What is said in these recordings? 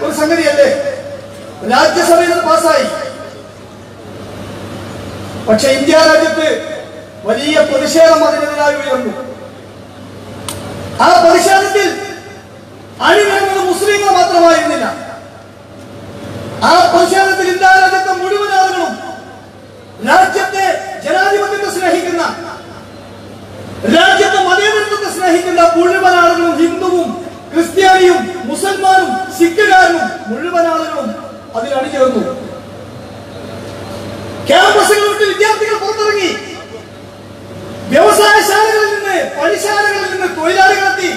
ഒരു സംഗതിയല്ലേ രാജ്യസഭയിൽ ഇത് പാസ്സായി പക്ഷെ ഇന്ത്യ രാജ്യത്ത് വലിയ പ്രതിഷേധം അതിനെതിരായി ഉയർന്നു ആ പ്രതിഷേധത്തിൽ അണിനിരുന്നത് മുസ്ലിങ്ങൾ മാത്രമായിരുന്നില്ല ആ പ്രതിഷേധത്തിൽ ഇന്ത്യ രാജ്യത്തെ മുഴുവൻ ആളുകളും രാജ്യത്തെ ജനാധിപത്യത്തെ സ്നേഹിക്കുന്ന രാജ്യത്തെ മതേതരത്വത്തെ സ്നേഹിക്കുന്ന മുഴുവൻ ആളുകളും ഹിന്ദുവും ക്രിസ്ത്യാനിയും മുസൽമാനും സിഖുകാരനും മുഴുവൻ ആളുകളും അതിൽ അണിചേർന്നു ക്യാമ്പസുകൾ വിട്ട് വിദ്യാർത്ഥികൾ പുറത്തിറങ്ങി വ്യവസായശാലകളിൽ നിന്ന് പണിശാലകളിൽ നിന്ന് തൊഴിലാളികളെത്തി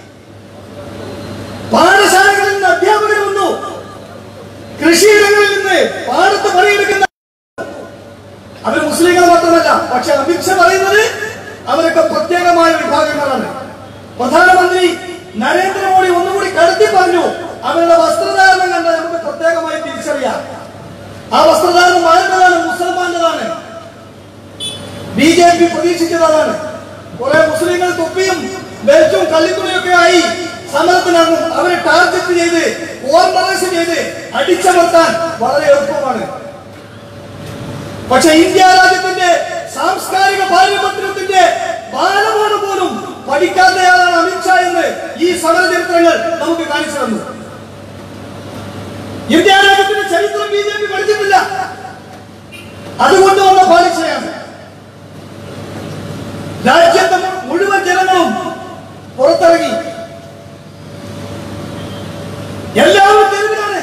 പാഠശാലകളിൽ നിന്ന് അധ്യാപകർ വന്നു കൃഷിയിടങ്ങളിൽ നിന്ന് പാടത്ത് പണിയെടുക്കുന്ന അവർ മുസ്ലിങ്ങൾ മാത്രമല്ല പക്ഷെ അമിത്ഷാ പറയുന്നത് അവരൊക്കെ പ്രത്യേകമായ വിഭാഗങ്ങളാണ് പ്രധാനമന്ത്രി നരേന്ദ്രമോദി ഒന്നുകൂടി കടത്തി പറഞ്ഞു അവരുടെ വസ്ത്രധാരണം കണ്ടാൽ നമുക്ക് പ്രത്യേകമായി തിരിച്ചറിയാം ആ വസ്ത്രധാരണം ആരുടേതാണ് മുസൽമാന്റേതാണ് ബി ജെ പി പ്രതീക്ഷിച്ചത് അതാണ് കുറെ മുസ്ലിങ്ങൾ തൊപ്പിയും വെച്ചും കള്ളിത്തുണിയൊക്കെ ആയി സമരത്തിനിറങ്ങും അവരെ ടാർഗറ്റ് ചെയ്ത് ഓർഗനൈസ് ചെയ്ത് അടിച്ചമർത്താൻ വളരെ എളുപ്പമാണ് പക്ഷെ ഇന്ത്യ രാജ്യത്തിന്റെ സാംസ്കാരിക പാരമ്പര്യത്തിന്റെ ബാലമാണ് പോലും പഠിക്കാത്തയാളാണ് അമിത്ഷാ എന്ന് ഈ സമര ചരിത്രങ്ങൾ നമുക്ക് കാണിച്ചു തന്നു ഇന്ത്യ രാജ്യത്തിന്റെ ചരിത്രം ബി ജെ പി പഠിച്ചിട്ടില്ല അതുകൊണ്ട് വന്ന പാലിച്ചയാണ് രാജ്യത്തെ മു- മുഴുവൻ ജനങ്ങളും പുറത്തിറങ്ങി എല്ലാവരും തെരുവിലാണ്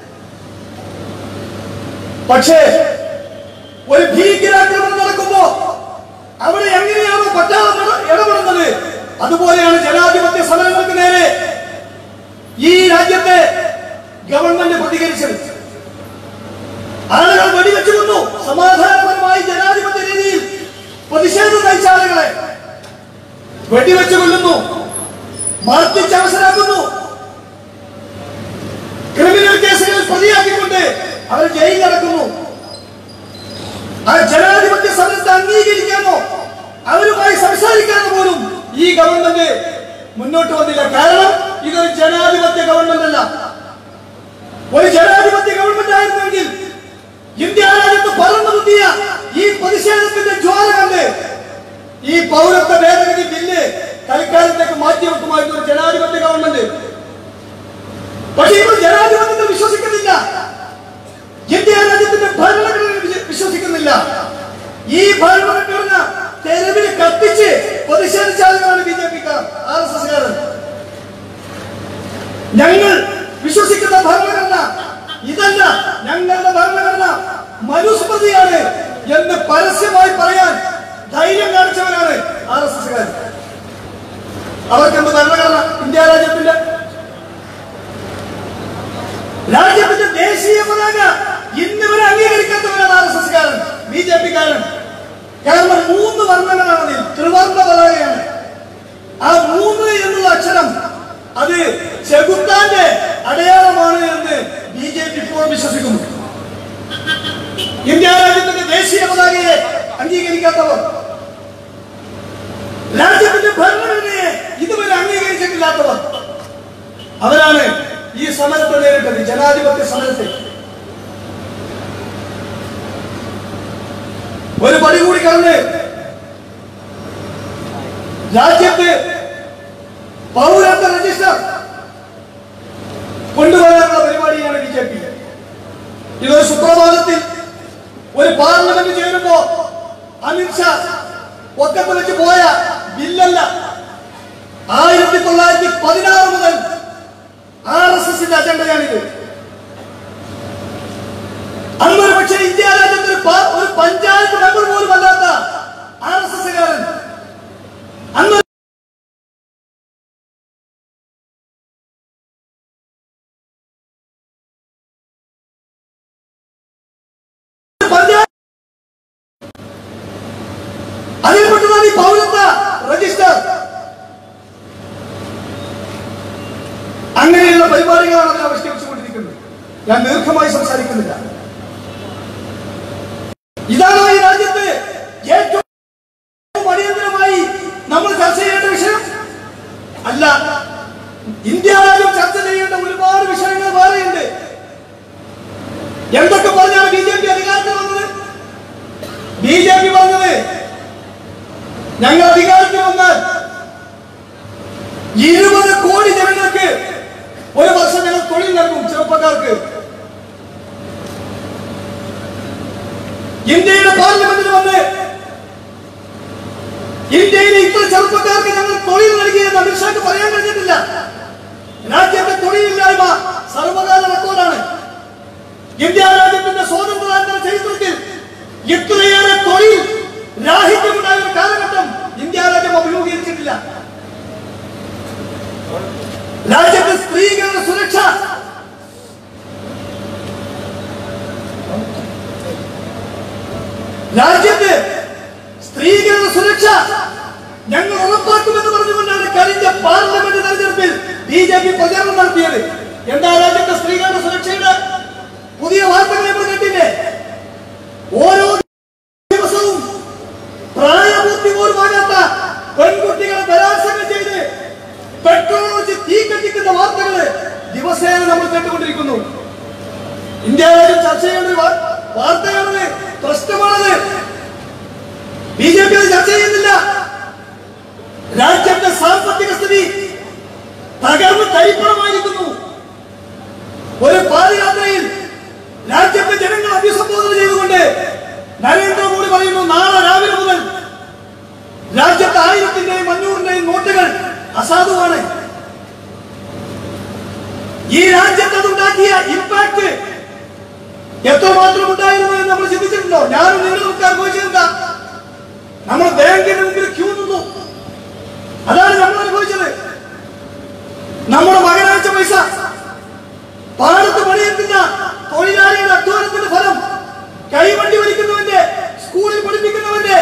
പക്ഷേ ഒരു ഭീകരാക്രമണം നടക്കുമ്പോ അവിടെ എങ്ങനെയാണോ പട്ടാളം ഇട- ഇടപെടുന്നത് അതുപോലെയാണ് ജനാധിപത്യ സമരങ്ങൾക്ക് നേരെ ഈ രാജ്യത്തെ ഗവൺമെന്റ് പ്രതികരിച്ചത് ആളുകൾ വെടിവെച്ചു കൊന്നു സമാധാനപരമായി ജനാധിപത്യ രീതിയിൽ പ്രതിഷേധം നയിച്ച ആളുകളെ വെടിവെച്ചു കൊല്ലുന്നു മർദ്ദിച്ച് അവസരാക്കുന്നു ക്രിമിനൽ കേസുകൾ പ്രതിയാക്കിക്കൊണ്ട് അവർ ജയിലിലടക്കുന്നു ആ ജനാധിപത്യ സമരത്തെ അംഗീകരിക്കാനോ അവരുമായി സംസാരിക്കാനോ പോലും ഈ ഗവൺമെന്റ് മുന്നോട്ട് വന്നില്ല കാരണം ഇതൊരു ജനാധിപത്യ ഗവൺമെന്റ് അല്ല ഒരു ജനാധിപത്യ ഗവൺമെന്റ് ആയിരുന്നെങ്കിൽ ഇന്ത്യ രാജ്യത്ത് പറന്നു കുത്തിയ ഈ പ്രതിഷേധത്തിന്റെ ജ്വാല കണ്ട് ഈ പൗരത്വ ഭേദഗതി ബില്ല് തൽക്കാലത്തേക്ക് മാറ്റിവെക്കുമായിരുന്നു ഒരു ജനാധിപത്യ ഗവൺമെന്റ് പക്ഷേ ഇപ്പോൾ ജനാധിപത്യത്തെ വിശ്വസിക്കുന്നില്ല ഇന്ത്യ രാജ്യത്തിന്റെ ഭരണഘടന വിശ്വ- വിശ്വസിക്കുന്നില്ല ഈ ഭരണഘടന തെരുവിൽ കത്തിച്ച് പ്രതിഷേധിച്ച ആളുകളാണ് ബി ജെ പിക്കാർ ആർ എസ് എസ്കാരൻ ഞങ്ങൾ വിശ്വസിക്കുന്ന ഭരണഘടന ഇതല്ല ഞങ്ങളുടെ ഭരണഘടന മനുസ്മൃതിയാണ് എന്ന് പരസ്യമായി പറയാൻ ധൈര്യം കാണിച്ചവരാണ് ആർ എസ് എസ്കാരൻ അവർക്കെന്ത് ഭരണഘടന ഇന്ത്യ രാജ്യത്തിന്റെ രാജ്യത്തിന്റെ ദേശീയ പതാക ഇന്ന് വരെ അംഗീകരിക്കാത്തവരാണ് ആർ എസ് എസ്കാരൻ ബി ജെ പിക്കാരൻ കാരണം മൂന്ന് വർണ്ണങ്ങളാണ് അതിൽ ത്രിവർണ്ണ പതാകയാണ് ആ മൂന്ന് എന്നുള്ള അക്ഷരം അത് ചെകുത്താന്റെ അടയാളമാണ് എന്ന് ബി ജെ പി ഇപ്പോൾ വിശ്വസിക്കുന്നു ഇന്ത്യ രാജ്യത്തിന്റെ ദേശീയ പതാകയെ അംഗീകരിക്കാത്തവർ രാജ്യത്തിന്റെ ഭരണഘടനയെ ഇതുവരെ അംഗീകരിച്ചിട്ടില്ലാത്തവർ അവരാണ് ഈ സമരത്തെ നേരിട്ടത് ജനാധിപത്യ സമരത്തെ ഒരു പടി കൂടി കടന്ന് രാജ്യത്ത് പൗരത്വ രജിസ്റ്റർ കൊണ്ടുവരാനുള്ള പരിപാടിയാണ് ബി ജെ പി ഇതൊരു സുപ്രഭാതത്തിൽ ഒരു പാർലമെന്റ് ചേരുമ്പോ അമിത്ഷാ ഒക്കത്ത് വെച്ച് പോയ ബില്ലല്ല ആയിരത്തി തൊള്ളായിരത്തി പതിനാറ് മുതൽ ആർ എസ് എസിന്റെ അജണ്ടയാണിത് അന്നൊരു പക്ഷേ ഇന്ത്യ രാജ്യത്ത് ഒരു പ- ഒരു പഞ്ചായത്ത് മെമ്പർ പോലും അല്ലാത്ത ആർ എസ് എസ്കാരൻ അന്ന് പഞ്ചായത്ത് അതിൽപ്പെട്ടതാണ് ഈ പൗരത്വ രജിസ്റ്റർ അങ്ങനെയുള്ള പരിപാടികളാണ് അവർ ആവിഷ്കരിച്ചുകൊണ്ടിരിക്കുന്നത് ഞാൻ ദീർഘമായി സംസാരിക്കുന്നില്ല ഇതാണോ ഈ രാജ്യത്ത് ഏറ്റവും അടിയന്തരമായി നമ്മൾ ചർച്ച ചെയ്യേണ്ട വിഷയം അല്ല ഇന്ത്യ രാജ്യം ചർച്ച ചെയ്യേണ്ട ഒരുപാട് വിഷയങ്ങൾ വേറെയുണ്ട് എന്തൊക്കെ പറഞ്ഞാണ് ബി ജെ പി അധികാരത്തിൽ വന്നത് ബി ജെ പി പറഞ്ഞത് ഞങ്ങൾ അധികാരത്തിൽ വന്നാൽ ഇരുപത് കോടി ജനങ്ങൾക്ക് ഒരു വർഷം ഞങ്ങൾ തൊഴിൽ നൽകും ചെറുപ്പക്കാർക്ക് ഇന്ത്യയുടെ പാർലമെന്റിൽ വന്ന് ഇന്ത്യയിലെ ഇത്ര ചെറുപ്പക്കാർക്ക് ഞങ്ങൾ തൊഴിൽ നൽകിയെന്ന് അമിത്ഷാക്ക് പറയാൻ കഴിഞ്ഞിട്ടില്ല രാജ്യത്തെ തൊഴിലില്ലായ്മ സർവകാല റെക്കോർഡാണ് ഇന്ത്യ രാജ്യത്തിന്റെ സ്വാതന്ത്ര്യാനന്തര ചരിത്രത്തിൽ ഇത്രയേറെ തൊഴിൽ രാഹിത്യമുണ്ടായ ഒരു കാലഘട്ടം ഇന്ത്യ രാജ്യം അഭിമുഖീകരിച്ചിട്ടില്ല രാജ്യത്തെ സ്ത്രീകളുടെ സുരക്ഷ രാജ്യത്ത് സ്ത്രീകളുടെ സുരക്ഷ ഞങ്ങൾ ഉറപ്പാക്കുമെന്ന് പറഞ്ഞുകൊണ്ടാണ് കഴിഞ്ഞ പാർലമെന്റ് തെരഞ്ഞെടുപ്പിൽ ബി ജെ പി പ്രചാരണം നടത്തിയത് എന്താ രാജ്യത്തെ സ്ത്രീകളുടെ സുരക്ഷയുടെ പുതിയ വാർത്തകൾ നമ്മൾ കേട്ടില്ലേ ഓരോ ദിവസവും പ്രായപൂർത്തി പോലുമാകാത്ത പെൺകുട്ടികളെ ബലാത്സംഗം ചെയ്ത് പെട്രോൾ ഒഴിച്ച് തീ കത്തിക്കുന്ന വാർത്തകൾ ദിവസേന നമ്മൾ കേട്ടുകൊണ്ടിരിക്കുന്നു ഇന്ത്യ രാജ്യം ചർച്ച ചെയ്യേണ്ട ഒരു വാ- വാർത്തയാണത് പ്രശ്നമാണത് ബി ജെ പി അത് ചർച്ച ചെയ്യുന്നില്ല രാജ്യത്തെ സാമ്പത്തിക സ്ഥിതി തകർന്ന് തരിപ്പണമായിരിക്കുന്നു ഒരു പാദയാത്രയിൽ രാജ്യത്തെ ജനങ്ങൾ അഭിസംബോധന ചെയ്തുകൊണ്ട് നരേന്ദ്രമോദി പറയുന്നു നാളെ രാവിലെ മുതൽ രാജ്യത്തെ ആയിരത്തിന്റെയും അഞ്ഞൂറിന്റെയും നോട്ടുകൾ അസാധുവാണ് ഈ രാജ്യത്ത് അതുണ്ടാക്കിയ ഇമ്പാക്ട് എത്രമാത്രം ഉണ്ടായിരുന്നു എന്ന് നമ്മൾ ചിന്തിച്ചിട്ടുണ്ടോ ഞാനും നിങ്ങളും ഒക്കെ അനുഭവിച്ചതെന്താ നമ്മൾ ബാങ്കിന് മുമ്പിൽ ക്യൂ നിന്നു അതാണ് നമ്മൾ അനുഭവിച്ചത് നമ്മുടെ മകനയച്ച പൈസ പാടത്ത് പണിയെത്തുന്ന തൊഴിലാളിയുടെ അധ്വാനത്തിന്റെ ഫലം കൈവണ്ടി വലിക്കുന്നവന്റെ സ്കൂളിൽ പഠിപ്പിക്കുന്നവന്റെ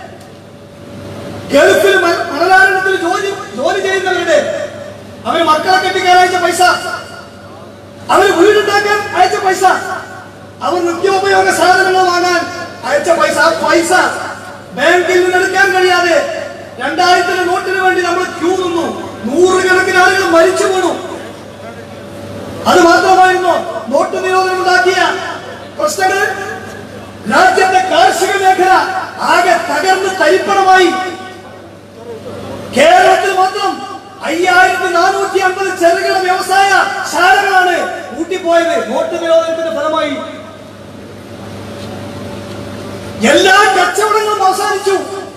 ഗൾഫിൽ മ- മണലാരണത്തിൽ ജോലി ജോലി ചെയ്യുന്നവരുടെ അവര് മക്കളെ കെട്ടിക്കാൻ അയച്ച പൈസ അവര് വീടുണ്ടാക്കാൻ അയച്ച പൈസ അവർ നിത്യോപയോഗ സാധനങ്ങൾ വാങ്ങാൻ അയച്ച പൈസ ആ പൈസ ബാങ്കിൽ നിന്ന് എടുക്കാൻ കഴിയാതെ രണ്ടായിരത്തിന്റെ നോട്ടിന് വേണ്ടി നമ്മൾ ക്യൂ നിന്നു നൂറുകണക്കിന് ആളുകൾ മരിച്ചു വീണു അത് മാത്രമായിരുന്നു നോട്ട് നിരോധനം ഉണ്ടാക്കിയ പ്രശ്നങ്ങൾ രാജ്യത്തെ കാർഷിക മേഖല ആകെ തകർന്ന് തരിപ്പണമായി കേരളത്തിൽ മാത്രം അയ്യായിരത്തി നാനൂറ്റി അമ്പത് ചെറുകിട വ്യവസായ ശാലകളാണ് ഊട്ടിപ്പോയത് നോട്ട് നിരോധനത്തിന്റെ ഫലമായി എല്ലാ കച്ചവടങ്ങളും അവസാനിച്ചു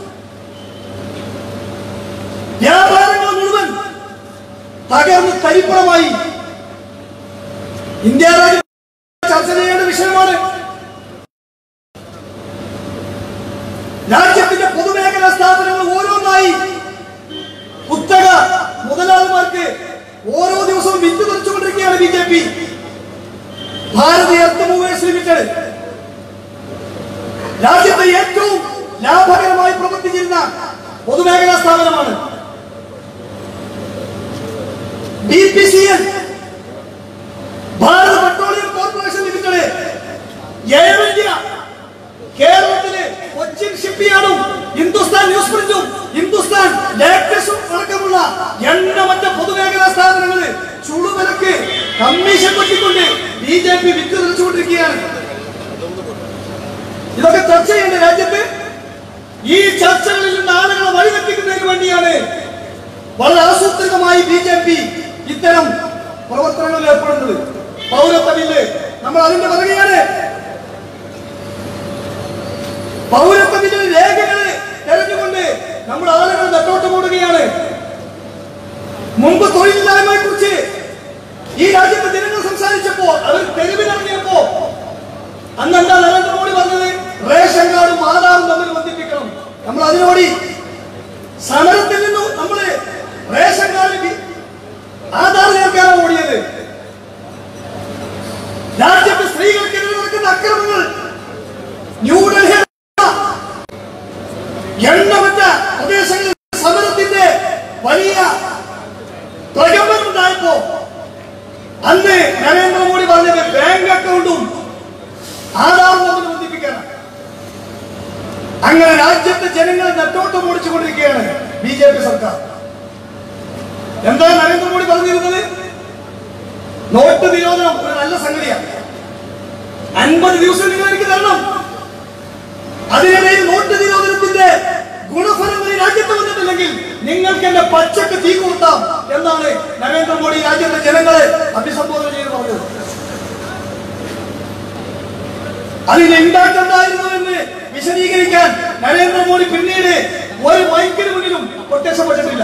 വ്യാപാരങ്ങൾ മുഴുവൻ തകർന്ന് തരിപ്പണമായി ഇന്ത്യ രാജ്യം ചർച്ച ചെയ്യേണ്ട വിഷയമാണ് രാജ്യത്തിന്റെ പൊതുമേഖലാ സ്ഥാപനങ്ങൾ ഓരോന്നായി കുത്തക മുതലാളിമാർക്ക് ഓരോ ദിവസവും വിറ്റ് തെറിച്ചുകൊണ്ടിരിക്കുകയാണ് B J P Bharati earth movers limited രാജ്യത്തെ ഏറ്റവും ലാഭകരമായി പ്രവർത്തിച്ചിരുന്ന പൊതുമേഖലാ സ്ഥാപനമാണ് B P C L Bharat petroleum corporation limited air India കേരളത്തിലെ കൊച്ചിൻ ഷിപ്പ്യാർഡും ഹിന്ദുസ്ഥാൻ ന്യൂസ് പ്രിന്റും ഹിന്ദുസ്ഥാൻ ലേറ്റസ്റ്റും അടക്കമുള്ള എണ്ണമറ്റ പൊതുമേഖലാ സ്ഥാപനങ്ങൾ ചുളുവിലക്ക് കമ്മീഷൻ പറ്റിക്കൊണ്ട് ബി ജെ പി വിറ്റ് തെളിച്ചുകൊണ്ടിരിക്കുകയാണ് ഇതൊക്കെ ചർച്ച ചെയ്യേണ്ട രാജ്യത്ത് ഈ ചർച്ചകളിൽ നിന്ന് ആളുകളെ വഴിതെറ്റിക്കുന്നതിന് വേണ്ടിയാണ് വളരെ ആസൂത്രിതമായി ബി ജെ പി ഇത്തരം പ്രവർത്തനങ്ങളിൽ ഏർപ്പെടുന്നത് പൗരത്വ ബില്ല് നമ്മൾ അതിന്റെ പറയുകയാണ് പൗരത്വ ബില്ലിൽ രേഖകൾ തെരഞ്ഞുകൊണ്ട് നമ്മുടെ ആളുകൾ നെട്ടോട്ട് കൂടുകയാണ് മുമ്പ് തൊഴിലില്ലായ്മയെ കുറിച്ച് ഈ രാജ്യത്തെ ജനങ്ങൾ സംസാരിച്ചപ്പോ അവർ തെരുവിലിറങ്ങിയപ്പോ അന്ന് എന്താ നരേന്ദ്രമോദി പറഞ്ഞത് റേഷൻ കാർഡും ആധാറും തമ്മിൽ ബന്ധിപ്പിക്കണം നമ്മൾ അതിനോട് സമരത്തിൽ നിന്നും നമ്മള് റേഷൻ കാർഡിൽ ആധാർ ചേർക്കാനാണ് ഓടിയത് രാജ്യത്തെ സ്ത്രീകൾക്കെതിരെ നടക്കുന്ന അക്രമങ്ങൾ ന്യൂഡൽഹി എണ്ണമറ്റ പ്രദേശങ്ങളിൽ സമരത്തിന്റെ വലിയ പ്രകമ്പനം ഉണ്ടായപ്പോ അന്ന് നരേന്ദ്രമോദി പറഞ്ഞത് ബാങ്ക് അക്കൗണ്ടും ആധാറും തമ്മിൽ ബന്ധിപ്പിക്കണം അങ്ങനെ രാജ്യത്തെ ജനങ്ങളെ നെട്ടോട്ടം ഓടിച്ചുകൊണ്ടിരിക്കുകയാണ് ബി ജെ പി സർക്കാർ എന്താ നരേന്ദ്രമോദി പറഞ്ഞത് നോട്ട് നിരോധനം ഒരു നല്ല സംഗതിയാണ് അൻപത് ദിവസം നിങ്ങൾ എനിക്ക് തരണം അതിനിടയിൽ നോട്ട് നിരോധനത്തിന്റെ ഗുണഫലങ്ങൾ ഈ രാജ്യത്ത് വന്നിട്ടില്ലെങ്കിൽ നിങ്ങൾക്ക് എന്നെ പച്ചക്ക് തീ കൊടുത്താം എന്നാണ് നരേന്ദ്രമോദി രാജ്യത്തെ ജനങ്ങളെ അഭിസംബോധന ചെയ്ത് പറഞ്ഞത് അതിനെ ഉണ്ടാക്കണ്ടായിരുന്നു എന്ന് വിശദീകരിക്കാൻ നരേന്ദ്രമോദി പിന്നീട് ഒരു മൈക്കിന് മുന്നിലും പ്രത്യക്ഷപ്പെട്ടിട്ടില്ല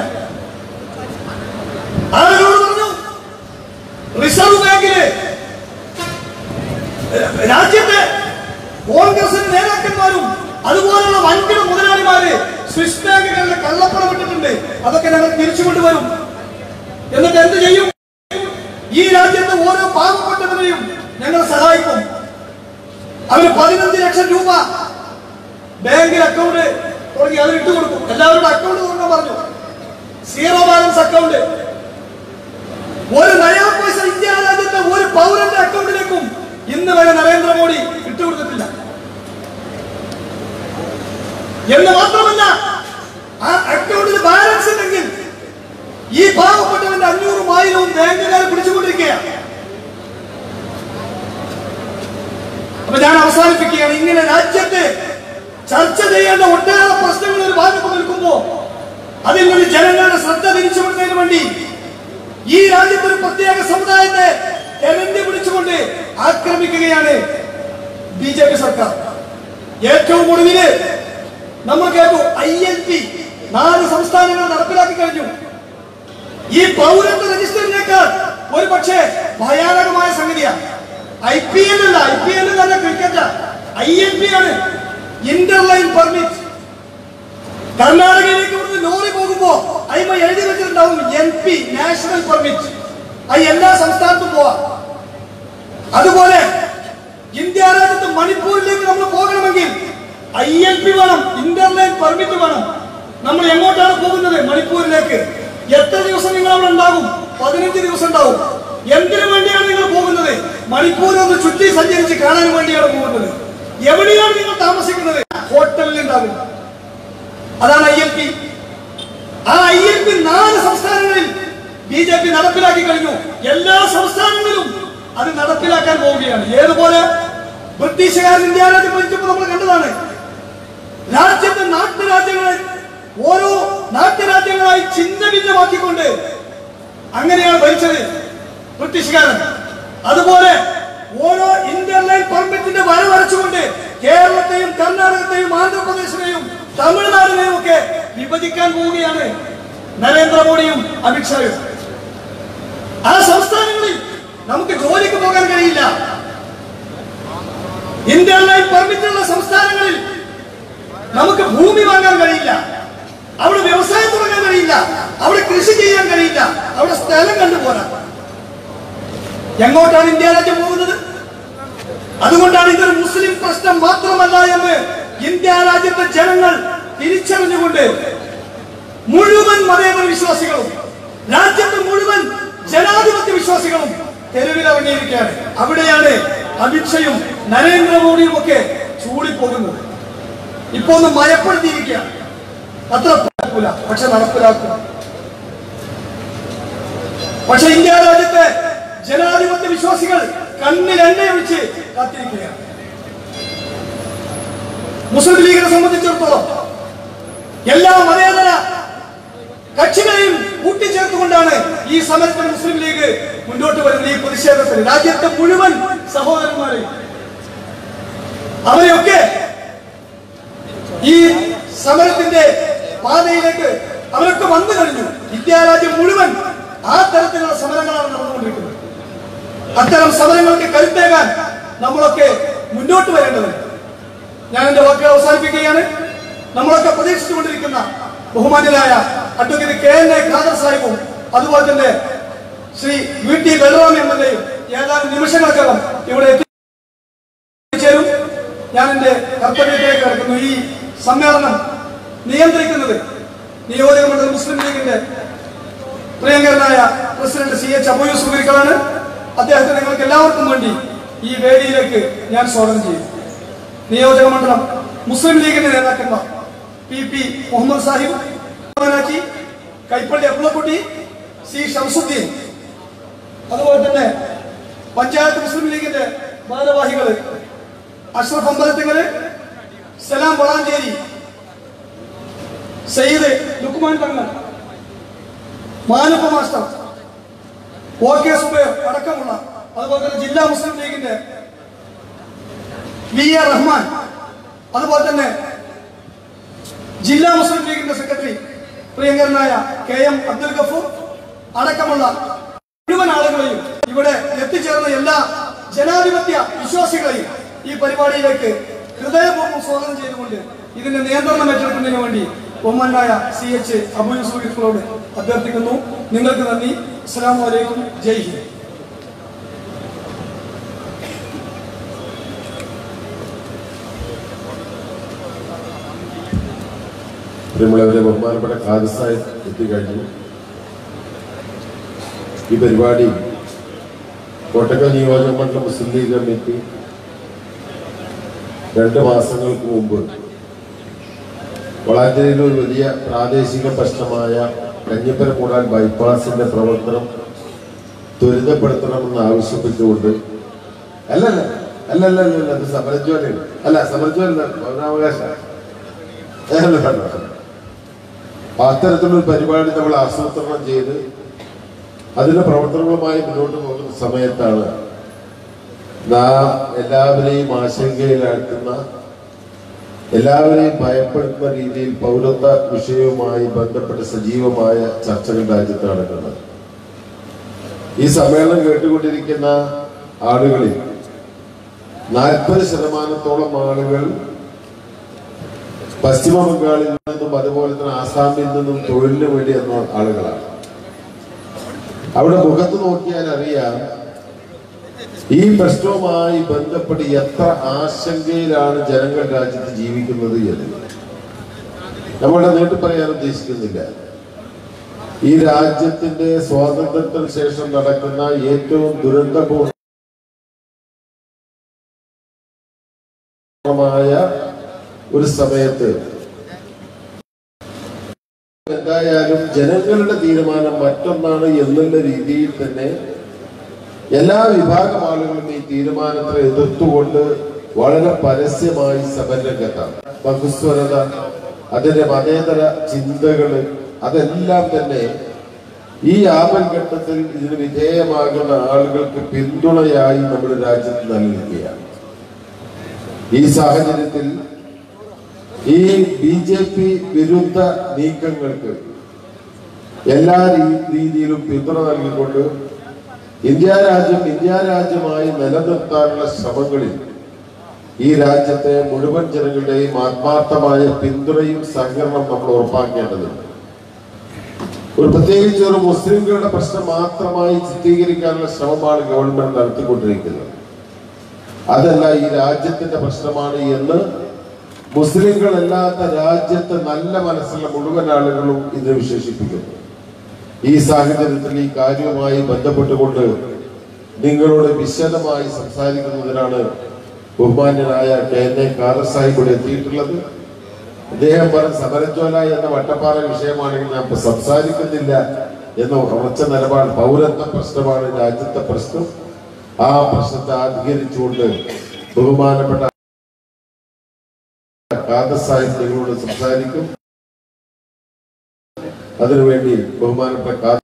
ആരോട് പറഞ്ഞു റിസർവ് ബാങ്കില് രാജ്യത്തെ കോൺഗ്രസിന്റെ നേതാക്കന്മാരും അതുപോലുള്ള വൻകിട മുതലാളിമാര് സ്വിസ് ബാങ്കുകളിലെ കള്ളപ്പണം ഇട്ടിട്ടുണ്ട് അതൊക്കെ ഞങ്ങൾ തിരിച്ചു കൊണ്ടുവരും എന്നിട്ട് എന്ത് ചെയ്യും ഈ രാജ്യത്തെ ഓരോ പാവപ്പെട്ടവരെയും ഞങ്ങൾ സഹായിക്കും അവര് പതിനഞ്ച് ലക്ഷം രൂപ ബാങ്കിൽ അക്കൗണ്ട് തുടങ്ങി അവർ ഇട്ട് കൊടുക്കും എല്ലാവരുടെ അക്കൗണ്ട് തുറക്കാൻ പറഞ്ഞു സീറോ ബാലൻസ് അക്കൗണ്ട് ഒരു നയാ പൈസ ഇന്ത്യ രാജ്യത്തെ ഒരു പൗരന്റെ അക്കൗണ്ടിലേക്കും ഇന്ന് വരെ നരേന്ദ്രമോദി ഇട്ടുകൊടുത്തിട്ടില്ല എന്ന് മാത്രമല്ല ആ അക്കൗണ്ടിൽ ബാലൻസ് ഉണ്ടെങ്കിൽ ഈ പാവപ്പെട്ടവന്റെ അഞ്ഞൂറും ആയിരവും ബാങ്കുകാർ പിടിച്ചുകൊണ്ടിരിക്കുകയാണ് അപ്പൊ ഞാൻ അവസാനിപ്പിക്കുകയാണ് ഇങ്ങനെ രാജ്യത്തെ ചർച്ച ചെയ്യേണ്ട ഒട്ടേറെ പ്രശ്നങ്ങൾ ഒരു ഭാഗത്ത് നിൽക്കുമ്പോ അതിൽ നിന്ന് ജനങ്ങളുടെ ശ്രദ്ധ തിരിച്ചുവിടുന്നതിന് വേണ്ടി ഈ രാജ്യത്ത് ഒരു പ്രത്യേക സമുദായത്തെ തെരഞ്ഞു പിടിച്ചുകൊണ്ട് ആക്രമിക്കുകയാണ് ബി ജെ പി സർക്കാർ ഏറ്റവും ഒടുവില് നമ്മൾ കേട്ടു ഐ എൽ പി നാല് സംസ്ഥാനങ്ങൾ നടപ്പിലാക്കി കഴിഞ്ഞു ഈ പൗരത്വ രജിസ്റ്ററിനേക്കാൾ ഒരു പക്ഷേ ഭയാനകമായ സംഗതിയാണ് ഐ പി എൽ അല്ല ഐ പി എൽ തന്നെ ക്രിക്കറ്റ് ഐ എൽ പി ആണ് ഇന്റർലൈൻ പെർമിറ്റ് കർണാടകയിലേക്ക് ഇവിടുന്ന് ലോറി പോകുമ്പോ അതിമ എഴുതി വെച്ചിട്ടുണ്ടാവും എൻ പി നാഷണൽ പെർമിറ്റ് അത് എല്ലാ സംസ്ഥാനത്തും പോവാം അതുപോലെ ഇന്ത്യ രാജ്യത്ത് മണിപ്പൂരിലേക്ക് നമ്മൾ പോകണമെങ്കിൽ ഐ എൽ പി വേണം ഇന്റർലൈൻ പെർമിറ്റ് വേണം നമ്മൾ എങ്ങോട്ടാണ് പോകുന്നത് മണിപ്പൂരിലേക്ക് എത്ര ദിവസം നിങ്ങൾ അവിടെ ഉണ്ടാകും പതിനഞ്ച് ദിവസം ഉണ്ടാവും എന്തിനു വേണ്ടിയാണ് നിങ്ങൾ പോകുന്നത് മണിപ്പൂർ ഒന്ന് ചുറ്റി സഞ്ചരിച്ച് കാണാൻ വേണ്ടിയാണ് പോകുന്നത് എവിടെയാണ് നിങ്ങൾ താമസിക്കുന്നത് ഹോട്ടലിൽ ഉണ്ടാകും അതാണ് ഐ എൽ പി ആ ഐ എൽ പി നാല് സംസ്ഥാനങ്ങളിൽ ബി ജെ പി നടപ്പിലാക്കി കഴിഞ്ഞു എല്ലാ സംസ്ഥാനങ്ങളിലും അത് നടപ്പിലാക്കാൻ പോവുകയാണ് ഏതുപോലെ ബ്രിട്ടീഷുകാരൻ ഇന്ത്യ രാജ്യം ഭരിച്ചപ്പോൾ നമ്മൾ കണ്ടതാണ് രാജ്യത്തെ നാട്ടുരാജ്യങ്ങളെ ഓരോ നാട്ടുരാജ്യങ്ങളായി ചിഹ്ന ഭിന്നമാക്കിക്കൊണ്ട് അങ്ങനെയാണ് ഭരിച്ചത് ബ്രിട്ടീഷുകാരൻ അതുപോലെ ഓരോ ഇന്റർലൈൻ പെർമിറ്റിന്റെ വര വരച്ചുകൊണ്ട് കേരളത്തെയും കർണാടകത്തെയും ആന്ധ്രാപ്രദേശിനെയും തമിഴ്നാടിനെയും ഒക്കെ വിഭജിക്കാൻ പോവുകയാണ് നരേന്ദ്രമോദിയും അമിത്ഷായും ആ സംസ്ഥാനങ്ങളിൽ നമുക്ക് ജോലിക്ക് പോകാൻ കഴിയില്ല ഇന്റർലൈൻ പെർമിറ്റുള്ള സംസ്ഥാനങ്ങളിൽ നമുക്ക് ഭൂമി വാങ്ങാൻ കഴിയില്ല അവിടെ വ്യവസായം തുടങ്ങാൻ കഴിയില്ല അവിടെ കൃഷി ചെയ്യാൻ കഴിയില്ല അവിടെ സ്ഥലം കണ്ടുപോരാ എങ്ങോട്ടാണ് ഇന്ത്യ രാജ്യം പോകുന്നത് അതുകൊണ്ടാണ് ഇതൊരു മുസ്ലിം പ്രശ്നം മാത്രമല്ല എന്ന് ഇന്ത്യ രാജ്യത്തെ ജനങ്ങൾ തിരിച്ചറിഞ്ഞുകൊണ്ട് മുഴുവൻ മതേതര വിശ്വാസികളും രാജ്യത്തെ മുഴുവൻ ജനാധിപത്യ വിശ്വാസികളും തെരുവിലിറങ്ങിയിരിക്കുകയാണ് അവിടെയാണ് അമിത്ഷയും നരേന്ദ്രമോദിയും ഒക്കെ ചൂടിപ്പോകുന്നത് ഇപ്പൊ ഒന്ന് മയപ്പെടുത്തിയിരിക്കുകയാണ് അത്ര നടക്കൂല പക്ഷെ നടപ്പിലാക്കും പക്ഷെ ഇന്ത്യ രാജ്യത്തെ ജനാധിപത്യ വിശ്വാസികൾ കണ്ണിൽ എണ്ണയൊഴിച്ച് കാത്തിരിക്കുകയാണ് മുസ്ലിം ലീഗിനെ സംബന്ധിച്ചിടത്തോളം എല്ലാ മതേതര കക്ഷികളെയും കൂട്ടിച്ചേർത്തുകൊണ്ടാണ് ഈ സമരത്തിന് മുസ്ലിം ലീഗ് മുന്നോട്ട് വരുന്നത് ഈ പ്രതിഷേധത്തിന് രാജ്യത്തെ മുഴുവൻ സഹോദരന്മാരെയും അവരെയൊക്കെ ഈ സമരത്തിന്റെ പാതയിലേക്ക് അവരൊക്കെ വന്നു കഴിഞ്ഞു വിദ്യാരാജ്യം മുഴുവൻ ആ തരത്തിലുള്ള സമരങ്ങളാണ് നടന്നുകൊണ്ടിരിക്കുന്നത് അത്തരം സമരങ്ങൾക്ക് കരുത്തേകാൻ നമ്മളൊക്കെ മുന്നോട്ട് വരേണ്ടതുണ്ട് ഞാൻ എന്റെ വാക്കുകൾ അവസാനിപ്പിക്കുകയാണ് നമ്മളൊക്കെ പ്രതീക്ഷിച്ചുകൊണ്ടിരിക്കുന്ന ബഹുമാന്യനായ advocate K N A Khader സാഹിബും അതുപോലെ തന്നെ Shri V T Balram M L എയും ഏതാനും നിമിഷങ്ങൾക്കകം ഇവിടെ എത്തിച്ചേരും ഞാൻ എന്റെ കർത്തവ്യത്തിലേക്ക് കിടക്കുന്നു ഈ സമ്മേളനം നിയന്ത്രിക്കുന്നത് നിയോജക മണ്ഡലം മുസ്ലിം ലീഗിന്റെ പ്രിയങ്കരനായ president C H Abu Yusuf ഗുരിക്കളാണ് അദ്ദേഹത്തെ നിങ്ങൾക്ക് എല്ലാവർക്കും വേണ്ടി ഈ വേദിയിലേക്ക് ഞാൻ സ്വാഗതം ചെയ്യും നിയോജക മണ്ഡലം മുസ്ലിം ലീഗിന്റെ നേതാക്കന്മാർ P P Muhammad Sahib Kaippally Abdullakutty C Shamsuddin അതുപോലെ തന്നെ പഞ്ചായത്ത് മുസ്ലിം ലീഗിന്റെ ഭാരവാഹികള് അഷ്റഫ് അമ്പലത്തിങ്ങല് സലാം Valanchery Sayyid Lukman Thangal Manuppa master O K Zubair അടക്കമുള്ള അതുപോലെ തന്നെ ജില്ലാ മുസ്ലിം ലീഗിന്റെ വി എ റഹ്മാൻ അതുപോലെ തന്നെ ജില്ലാ മുസ്ലിം ലീഗിന്റെ സെക്രട്ടറി പ്രിയങ്കരനായ കെ എം അബ്ദുൽ ഗഫൂർ അടക്കമുള്ള മുഴുവൻ ആളുകളെയും ഇവിടെ എത്തിച്ചേർന്ന എല്ലാ ജനാധിപത്യ വിശ്വാസികളെയും ഈ പരിപാടിയിലേക്ക് ഹൃദയപൂർവ്വം സ്വാഗതം ചെയ്തുകൊണ്ട് ഇതിന്റെ നിയന്ത്രണം ഏറ്റെടുക്കുന്നതിന് വേണ്ടി ഒമ്മനായ സി എച്ച് അബു യൂസുഫിനോട് അഭ്യർത്ഥിക്കുന്നു നിങ്ങൾക്ക് നന്ദി അസ്സലാമു അലൈക്കും ജയ് ഹിന്ദ് പ്രിയമുള്ളവരെ ബഹുമാനപ്പെട്ട ഖാദിസായി എത്തിക്കഴിഞ്ഞു ഈ പരിപാടി കോട്ടക്കൽ നിയോജക മണ്ഡലം മുസ്ലിം ലീഗ് കമ്മിറ്റി രണ്ട് മാസങ്ങൾക്ക് മുമ്പ് വളാഞ്ചേരിയിൽ ഒരു വലിയ പ്രാദേശിക പ്രശ്നമായ കഞ്ഞിപ്പര കൂടാൻ ബൈപ്പാസിന്റെ പ്രവർത്തനം ത്വരിതപ്പെടുത്തണമെന്ന് ആവശ്യപ്പെട്ടുകൊണ്ട് അല്ലല്ല അല്ലല്ല അല്ലല്ല അത് സമരജ്വാലയാണ് അല്ല സമരജ്വാല പൗരാവകാശ അത്തരത്തിലൊരു പരിപാടി നമ്മൾ ആസൂത്രണം ചെയ്ത് അതിന്റെ പ്രവർത്തനങ്ങളുമായി മുന്നോട്ട് പോകുന്ന സമയത്താണ് നാം എല്ലാവരെയും ആശങ്കയിലാക്കുന്ന എല്ലാവരെയും ഭയപ്പെടുത്തുന്ന രീതിയിൽ പൗരത്വ വിഷയവുമായി ബന്ധപ്പെട്ട സജീവമായ ചർച്ചകൾ രാജ്യത്ത് നടക്കുന്നത് ഈ സമ്മേളനം കേട്ടുകൊണ്ടിരിക്കുന്ന ആളുകളിൽ നാൽപ്പത് ശതമാനത്തോളം ആളുകൾ പശ്ചിമ ബംഗാളിൽ നിന്നും അതുപോലെ തന്നെ ആസാമിൽ നിന്നും തൊഴിലിന് വേണ്ടി എന്ന ആളുകളാണ് അവിടെ മുഖത്ത് നോക്കിയാൽ അറിയാം ഈ പ്രശ്നവുമായി ബന്ധപ്പെട്ട് എത്ര ആശങ്കയിലാണ് ജനങ്ങൾ രാജ്യത്ത് ജീവിക്കുന്നത് എന്ന് നമ്മളുടെ നീട്ടി പറയാൻ ഉദ്ദേശിക്കുന്നില്ല ഈ രാജ്യത്തിന്റെ സ്വാതന്ത്ര്യത്തിന് ശേഷം നടക്കുന്ന ഏറ്റവും ദുരന്തപൂർണമായ ഒരു സമയത്ത് എന്തായാലും ജനങ്ങളുടെ തീരുമാനം മറ്റൊന്നാണ് എന്നുള്ള രീതിയിൽ തന്നെ എല്ലാ വിഭാഗം ആളുകളും ഈ തീരുമാനത്തെ എതിർത്തുകൊണ്ട് വളരെ പരസ്യമായി സമരരംഗത്താണ് ബഹുസ്വരത അതിന്റെ മതേതര ചിന്തകള് അതെല്ലാം തന്നെ ഈ ആപൽഘട്ടത്തിൽ ഇതിന് വിധേയമാകുന്ന ആളുകൾക്ക് പിന്തുണയായി നമ്മുടെ രാജ്യത്ത് നൽകുകയാണ് ഈ സാഹചര്യത്തിൽ ഈ ബി ജെ പി വിരുദ്ധ നീക്കങ്ങൾക്ക് എല്ലാ രീ- രീതിയിലും പിന്തുണ നൽകിക്കൊണ്ട് ഇന്ത്യ രാജ്യം ഇന്ത്യ രാജ്യമായി നിലനിർത്താനുള്ള ശ്രമങ്ങളിൽ ഈ രാജ്യത്തെ മുഴുവൻ ജനങ്ങളുടെയും ആത്മാർത്ഥമായ പിന്തുണയും സഹകരണം നമ്മൾ ഉറപ്പാക്കേണ്ടതുണ്ട് ഒരു പ്രത്യേകിച്ച് ഒരു മുസ്ലിംകളുടെ പ്രശ്നം മാത്രമായി ചിത്രീകരിക്കാനുള്ള ശ്രമമാണ് ഗവൺമെന്റ് നടത്തിക്കൊണ്ടിരിക്കുന്നത് അതല്ല ഈ രാജ്യത്തിന്റെ പ്രശ്നമാണ് എന്ന് മുസ്ലിങ്ങളല്ലാത്ത രാജ്യത്ത് നല്ല മനസ്സുള്ള മുഴുവൻ ആളുകളും ഇത് വിശേഷിപ്പിക്കുന്നു ഈ സാഹചര്യത്തിൽ ഈ കാര്യവുമായി ബന്ധപ്പെട്ടുകൊണ്ട് നിങ്ങളോട് വിശദമായി സംസാരിക്കുന്നതിനാണ് ബഹുമാന്യനായ K N A Kader Sahib ഇവിടെ എത്തിയിട്ടുള്ളത് അദ്ദേഹം പറഞ്ഞ സമരജ്വാല എന്ന വട്ടപ്പാറ വിഷയമാണെങ്കിൽ ഞാൻ ഇപ്പൊ സംസാരിക്കുന്നില്ല എന്ന ഉറച്ച നിലപാട് പൗരത്വ പ്രശ്നമാണ് രാജ്യത്തെ പ്രശ്നം ആ പ്രശ്നത്തെ അധികരിച്ചുകൊണ്ട് ബഹുമാനപ്പെട്ട ഖാദർ സാഹിബ് നിങ്ങളോട് സംസാരിക്കും അതിനുവേണ്ടി ബഹുമാനപ്പെട്ട ഖാദർ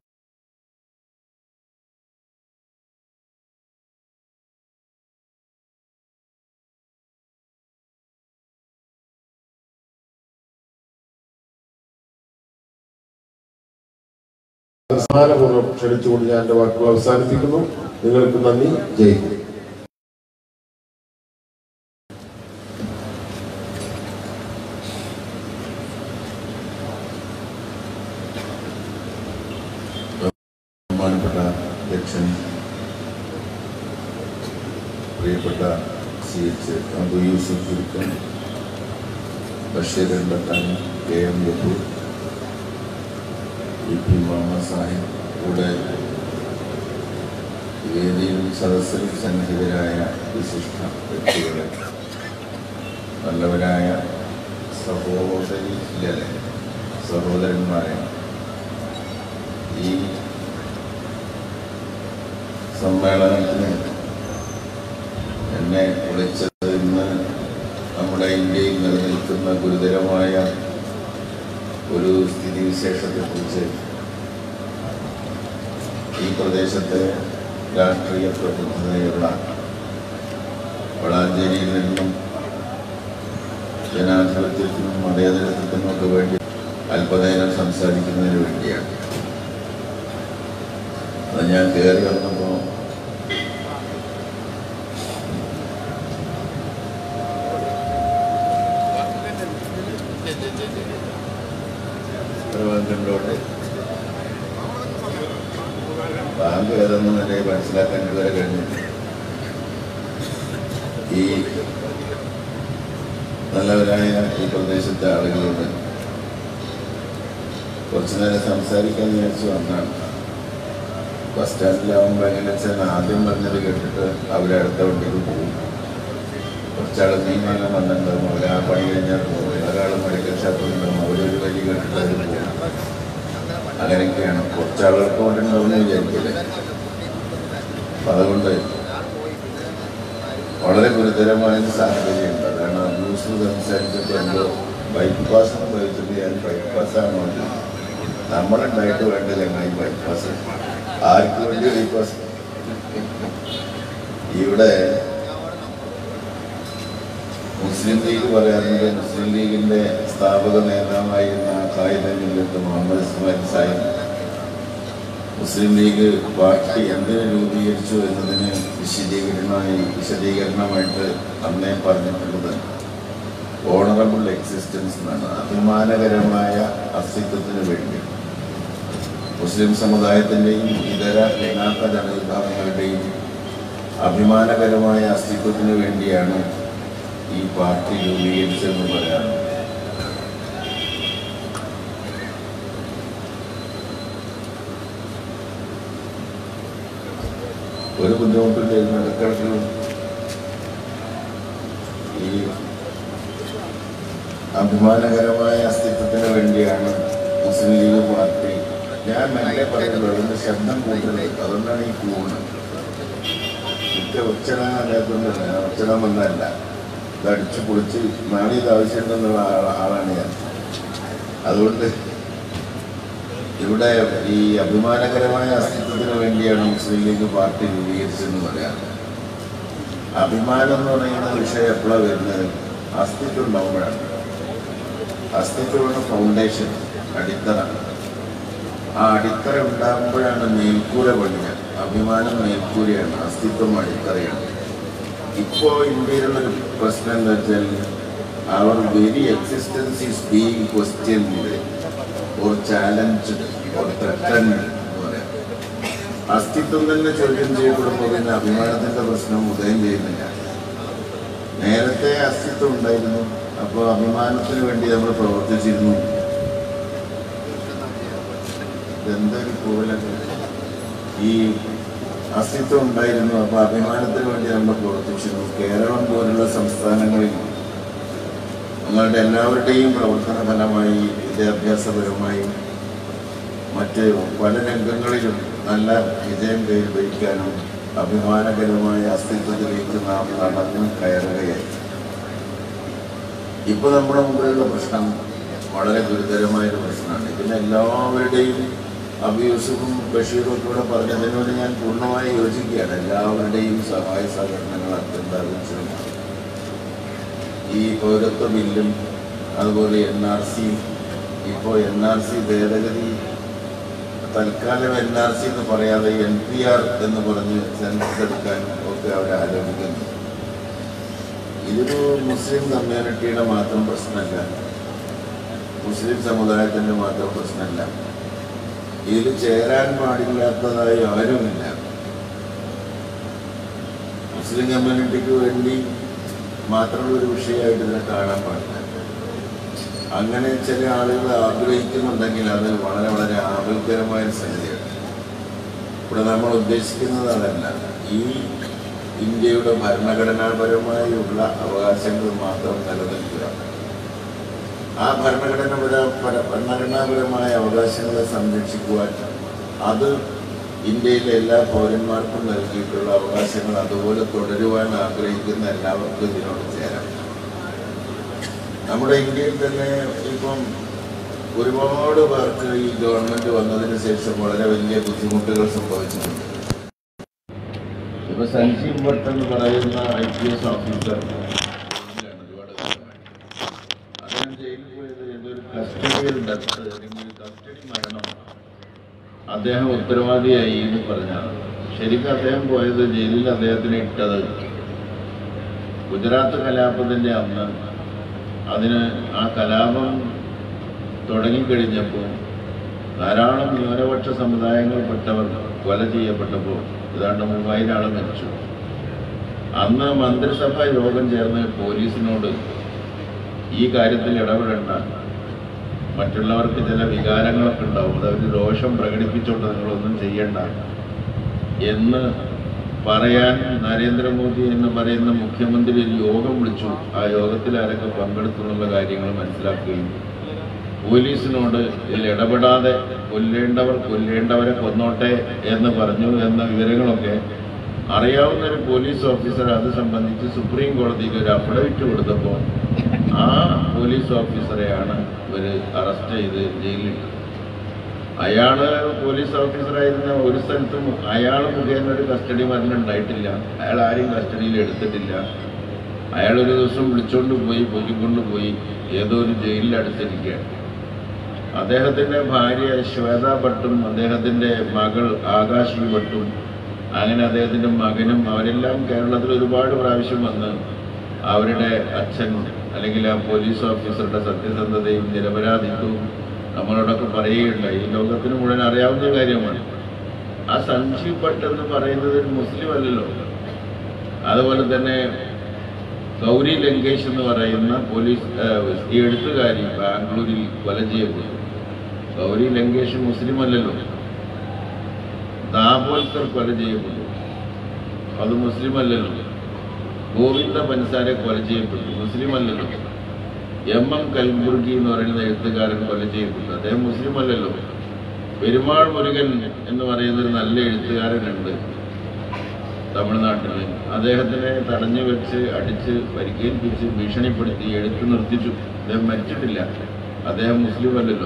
ബഹുമാനപൂർവ്വം ക്ഷണിച്ചുകൊണ്ട് ഞാൻ എന്റെ വാക്കുകൾ അവസാനിപ്പിക്കുന്നു നിങ്ങൾക്ക് നന്ദി ജയിക്കും ബഹുമാനപ്പെട്ട അധ്യക്ഷൻ പ്രിയപ്പെട്ട സി എച്ച് അബു യൂസുഫ് ചുരുക്കൻ ബഷീർ എൺപത്താൻ K M Gafoor E P Muhammad Sahib കൂടെ വേദിയിലും സദസ്സിലും സന്നിഹിതരായ വിശിഷ്ട വ്യക്തികളെ നല്ലവരായ സഹോദരി സഹോദരന്മാരെ ഈ സമ്മേളനത്തിന് എന്നെ വിളിച്ചത് ഇന്ന് നമ്മുടെ ഇന്ത്യയിൽ നിലനിൽക്കുന്ന ഗുരുതരമായ ഒരു സ്ഥിതിവിശേഷത്തെക്കുറിച്ച് ഈ പ്രദേശത്തെ രാഷ്ട്രീയ പ്രബുദ്ധതയുള്ള വളാഞ്ചേരിയിൽ നിന്നും ജനാധിപത്യത്തിനും മതേതരത്വത്തിനും ഒക്കെ വേണ്ടി അല്പനേരം സംസാരിക്കുന്നതിന് വേണ്ടിയാണ് അത് ഞാൻ കയറി വന്നപ്പോൾ കണ്ടോട്ടെ ബാങ്ക് ഏതെന്ന് വരെ മനസ്സിലാക്കാൻ ഇതുവരെ കഴിഞ്ഞിട്ടില്ല ഈ നല്ലവരായ ഈ പ്രദേശത്തെ ആളുകളോട് കുറച്ചു നേരം സംസാരിക്കാൻ വിചാരിച്ചു വന്നാണ് ബസ് സ്റ്റാൻഡിലാവുമ്പോൾ എങ്ങനെ വെച്ചാൽ ആദ്യം പറഞ്ഞത് കേട്ടിട്ട് അവരെ അടുത്ത വണ്ടിക്ക് പോകും കുറച്ചാൾ മീൻ വാങ്ങാൻ വന്നിട്ടുണ്ടാവും അവർ ആ പണി കഴിഞ്ഞാൽ പോകും ഒരാൾ മെഡിക്കൽ ഷോപ്പിലുണ്ടാവും അവരൊരു വഴി കേട്ടിട്ട് അവർ പോകും അങ്ങനെയൊക്കെയാണ് കുറച്ചാളുകൾക്ക് കൊണ്ടുണ്ടാവുമെന്ന് വിചാരിക്കില്ലേ അപ്പം അതുകൊണ്ട് വളരെ ഗുരുതരമായ ഒരു സാഹചര്യമുണ്ട് അതാണ് ന്യൂസ് സംസാരിച്ചപ്പോൾ എന്തോ ബൈപ്പാസ് എന്ന് ചോദിച്ചത് ഞാൻ ബൈപ്പാസാണോ നമ്മളുണ്ടായിട്ട് വേണ്ട ചങ്ങായി ബൈപ്പാസ് ആർക്ക് വേണ്ടി ബൈപ്പാസ് ഇവിടെ മുസ്ലിം ലീഗ് പറയാറുണ്ട് മുസ്ലിം ലീഗിന്റെ സ്ഥാപക നേതാവായിരുന്ന കായിക Millat Muhammad Ismail Sahib Muslim league party എന്തിനു രൂപീകരിച്ചു എന്നതിന് വിശദീകരണമായി വിശദീകരണമായിട്ട് അന്നേ പറഞ്ഞിട്ടുള്ളത് ഓണറബിൾ എക്സിസ്റ്റൻസ് എന്നാണ് അഭിമാനകരമായ അസ്തിത്വത്തിന് വേണ്ടി മുസ്ലിം സമുദായത്തിൻ്റെയും ഇതര പിന്നാക്ക ജനവിഭാഗങ്ങളുടെയും അഭിമാനകരമായ അസ്തിത്വത്തിന് വേണ്ടിയാണ് ഈ പാർട്ടി രൂപീകരിച്ചതെന്ന് പറയാറുണ്ട് ഒരു ബുദ്ധിമുട്ടില്ലായിരുന്നു ഇടക്കിടക്ക് ഈ അഭിമാനകരമായ അസ്തിത്വത്തിന് വേണ്ടിയാണ് മുസ്ലിം ലീഗ് പാർട്ടി ഞാൻ മെല്ലെ പറയുന്നത് അതിന്റെ ശബ്ദം കൂടുതൽ അതുകൊണ്ടാണ് ഈ കൂടുന്നത് മിക്ക ഉച്ചടാൻ അറിയാത്തതുകൊണ്ടല്ല ഉച്ചടാൻ വന്നതല്ല ഇത് അടിച്ച് പൊളിച്ച് നാളെ ഇത് ആവശ്യമുണ്ടെന്നുള്ള ആള- ആളാണ് ഞാൻ അതുകൊണ്ട് ഇവിടെ ഈ അഭിമാനകരമായ അസ്തിത്വത്തിന് വേണ്ടിയാണ് മുസ്ലിം ലീഗ് പാർട്ടി രൂപീകരിച്ചതെന്ന് പറയാം അഭിമാനം എന്ന് പറയുന്ന വിഷയം എപ്പോഴാണ് വരുന്നത് അസ്തിത്വം ഉണ്ടാകുമ്പോഴാണ് അസ്തിത്വമാണ് ഫൗണ്ടേഷൻ അടിത്തറ ആ അടിത്തറ ഉണ്ടാകുമ്പോഴാണ് മേൽക്കൂര പണിയ അഭിമാനം മേൽക്കൂരയാണ് അസ്തിത്വം അടിത്തറയാണ് ഇപ്പോൾ ഇന്ത്യയിലുള്ളൊരു പ്രശ്നം എന്താ വെച്ചാൽ അവർ very existence is being questioned or challenged or threatened എന്ന് പറയാം അസ്തിത്വം തന്നെ ചോദ്യം ചെയ്യപ്പെടുമ്പോൾ പിന്നെ അഭിമാനത്തിന്റെ പ്രശ്നം ഉദയം ചെയ്യുന്നില്ല നേരത്തെ അസ്തിത്വം ഉണ്ടായിരുന്നു അപ്പോൾ അഭിമാനത്തിന് വേണ്ടി നമ്മൾ പ്രവർത്തിച്ചിരുന്നു ഇതെന്തൊരു കൂലൊക്കെ ഈ അസ്തിത്വം ഉണ്ടായിരുന്നു അപ്പോൾ അഭിമാനത്തിന് വേണ്ടി നമ്മൾ പ്രവർത്തിച്ചിരുന്നു കേരളം പോലുള്ള സംസ്ഥാനങ്ങളിൽ നിങ്ങളുടെ എല്ലാവരുടെയും പ്രവർത്തന ഫലമായി വിദ്യാഭ്യാസപരമായി മറ്റ് പല രംഗങ്ങളിലും നല്ല വിജയം കൈവരിക്കാനും അഭിമാനകരമായ അസ്തിത്വത്തിലേക്ക് നാം നടന്നു കയറുകയായി ഇപ്പൊ നമ്മുടെ മുമ്പിലുള്ള പ്രശ്നം വളരെ ഗുരുതരമായൊരു പ്രശ്നമാണ് ഇതിന് എല്ലാവരുടെയും അഭിയൂസും ബഷീറും ഒക്കെ ഇവിടെ പറഞ്ഞതിനോട് ഞാൻ പൂർണ്ണമായി യോജിക്കുകയാണ് എല്ലാവരുടെയും സഹായ സഹകരണങ്ങൾ അത്യന്താപേക്ഷിതമാണ് ഈ പൗരത്വ ബില്ലും അതുപോലെ എൻ ആർ സി ഇപ്പോൾ എൻ ആർ സി ഭേദഗതി തൽക്കാലം എൻ ആർ സി എന്ന് പറയാതെ എൻ പി ആർ എന്ന് പറഞ്ഞ് സെൻസസ് എടുക്കാൻ ഒക്കെ അവർ ആലോചിക്കുന്നു ഇതൊരു മുസ്ലിം കമ്മ്യൂണിറ്റിയുടെ മാത്രം പ്രശ്നമല്ല മുസ്ലിം സമുദായത്തിൻ്റെ മാത്രം പ്രശ്നമല്ല ഇതിൽ ചേരാൻ പാടില്ലാത്തതായി ആരുമില്ല മുസ്ലിം കമ്മ്യൂണിറ്റിക്ക് വേണ്ടി മാത്രമുള്ള ഒരു വിഷയമായിട്ട് ഇതിനെ കാണാൻ പാടില്ല അങ്ങനെ ചില ആളുകൾ ആഗ്രഹിക്കുന്നുണ്ടെങ്കിൽ അത് വളരെ വളരെ ആപൽക്കരമായ ഒരു സംഗതിയാണ് ഇവിടെ നമ്മൾ ഉദ്ദേശിക്കുന്നത് അതല്ല ഈ ഇന്ത്യയുടെ ഭരണഘടനാപരമായുള്ള അവകാശങ്ങൾ മാത്രം നിലനിൽക്കുക ആ ഭരണഘടനാപര പര- ഭരണഘടനാപരമായ അവകാശങ്ങളെ സംരക്ഷിക്കുവാൻ അത് ഇന്ത്യയിലെ എല്ലാ പൗരന്മാർക്കും നൽകിയിട്ടുള്ള അവകാശങ്ങൾ അതുപോലെ തുടരുവാൻ ആഗ്രഹിക്കുന്ന എല്ലാവർക്കും ഇതിനോട് ചേരാം നമ്മുടെ ഇന്ത്യയിൽ തന്നെ ഇപ്പം ഒരുപാട് പേർക്ക് ഈ ഗവൺമെന്റ് വന്നതിന് ശേഷം വളരെ വലിയ ബുദ്ധിമുട്ടുകൾ സംഭവിച്ചിട്ടുണ്ട് ഇപ്പൊ സഞ്ജീവ് ഭട്ട് എന്ന് പറയുന്ന ഐ പി എസ് ഓഫീസർ ജയിലിലാണ് ഒരുപാട് കാലമായി. അദ്ദേഹം ജയിലിൽ പോയത് ഏതൊരു കസ്റ്റഡിയൽ ഡെത്ത് അല്ലെങ്കിൽ കസ്റ്റഡി മരണം അദ്ദേഹം ഉത്തരവാദിയായി എന്ന് പറഞ്ഞാണ് ശരിക്കും അദ്ദേഹം പോയത് ജയിലിൽ അദ്ദേഹത്തിന് ഇട്ടത് ഗുജറാത്ത് കലാപത്തിന്റെ അന്ന് അതിന് ആ കലാപം തുടങ്ങിക്കഴിഞ്ഞപ്പോൾ ധാരാളം ന്യൂനപക്ഷ സമുദായങ്ങളിൽപ്പെട്ടവർ കൊല ചെയ്യപ്പെട്ടപ്പോൾ ഏതാണ്ട് മൂവായിരം ആൾ മരിച്ചു അന്ന് മന്ത്രിസഭ യോഗം ചേർന്ന് പോലീസിനോട് ഈ കാര്യത്തിൽ ഇടപെടേണ്ട മറ്റുള്ളവർക്ക് ചില വികാരങ്ങളൊക്കെ ഉണ്ടാവും അത് അവർ രോഷം പ്രകടിപ്പിച്ചുകൊണ്ട് നിങ്ങളൊന്നും ചെയ്യണ്ട എന്ന് പറയാൻ നരേന്ദ്രമോദി എന്ന് പറയുന്ന മുഖ്യമന്ത്രി ഒരു യോഗം വിളിച്ചു ആ യോഗത്തിൽ ആരൊക്കെ പങ്കെടുത്തു എന്നുള്ള കാര്യങ്ങൾ മനസ്സിലാക്കുകയും പോലീസിനോട് ഇതിൽ ഇടപെടാതെ കൊല്ലേണ്ടവർ കൊല്ലേണ്ടവരെ കൊന്നോട്ടെ എന്ന് പറഞ്ഞു എന്ന വിവരങ്ങളൊക്കെ അറിയാവുന്ന ഒരു പോലീസ് ഓഫീസർ അത് സംബന്ധിച്ച് സുപ്രീം കോടതിയിൽ ഒരു അഫിഡവിറ്റ് കൊടുത്തപ്പോൾ ആ പോലീസ് ഓഫീസറെയാണ് ഇവർ അറസ്റ്റ് ചെയ്ത് ജയിലിലിട്ടത് അയാള് പോലീസ് ഓഫീസറായിരുന്ന ഒരു സ്ഥലത്തും അയാൾ മുഖേന ഒരു കസ്റ്റഡി മരണം ഉണ്ടായിട്ടില്ല അയാൾ ആരെയും കസ്റ്റഡിയിൽ എടുത്തിട്ടില്ല അയാൾ ഒരു ദിവസം വിളിച്ചോണ്ട് പോയി പൊക്കിക്കൊണ്ട് പോയി ഏതോ ഒരു ജയിലിൽ അടുത്തിരിക്കുകയാണ് അദ്ദേഹത്തിന്റെ ഭാര്യ ശ്വേത ഭട്ടും അദ്ദേഹത്തിന്റെ മകൾ ആകാശി ഭട്ടും അങ്ങനെ അദ്ദേഹത്തിന്റെ മകനും അവരെല്ലാം കേരളത്തിൽ ഒരുപാട് പ്രാവശ്യം വന്ന് അവരുടെ അച്ഛൻ അല്ലെങ്കിൽ ആ പോലീസ് ഓഫീസറുടെ സത്യസന്ധതയും നിരപരാധിത്വവും നമ്മളോടൊക്കെ പറയുകയുണ്ടായി ഈ ലോകത്തിന് മുഴുവൻ അറിയാവുന്ന കാര്യമാണ് ആ സഞ്ജീവ് ഭട്ട് എന്ന് പറയുന്നത് ഒരു മുസ്ലിം അല്ലല്ലോ അതുപോലെ തന്നെ ഗൗരി ലങ്കേഷ് എന്ന് പറയുന്ന പോലീസ് ഏഹ്, ഈ എഴുത്തുകാരി ബാംഗ്ലൂരിൽ കൊല ചെയ്യപ്പെട്ടു ഗൗരി ലങ്കേഷ് മുസ്ലിം അല്ലല്ലോ ദാബോൽക്കർ കൊല ചെയ്യപ്പെട്ടു അത് മുസ്ലിം അല്ലല്ലോ ഗോവിന്ദ പൻസാരെ കൊല ചെയ്യപ്പെട്ടു മുസ്ലിം അല്ലല്ലോ എം എം കൽബുർഗി എന്ന് പറയുന്ന എഴുത്തുകാരൻ കൊല ചെയ്യപ്പെട്ടു അദ്ദേഹം മുസ്ലിം അല്ലല്ലോ പെരുമാൾ മുരുകൻ എന്ന് പറയുന്ന ഒരു നല്ല എഴുത്തുകാരനുണ്ട് തമിഴ്നാട്ടിൽ അദ്ദേഹത്തിനെ തടഞ്ഞു വെച്ച് അടിച്ച് പരിക്കേൽപ്പിച്ച് ഭീഷണിപ്പെടുത്തി എഴുത്ത് നിർത്തിച്ചു അദ്ദേഹം മരിച്ചിട്ടില്ല അദ്ദേഹം മുസ്ലിം അല്ലല്ലോ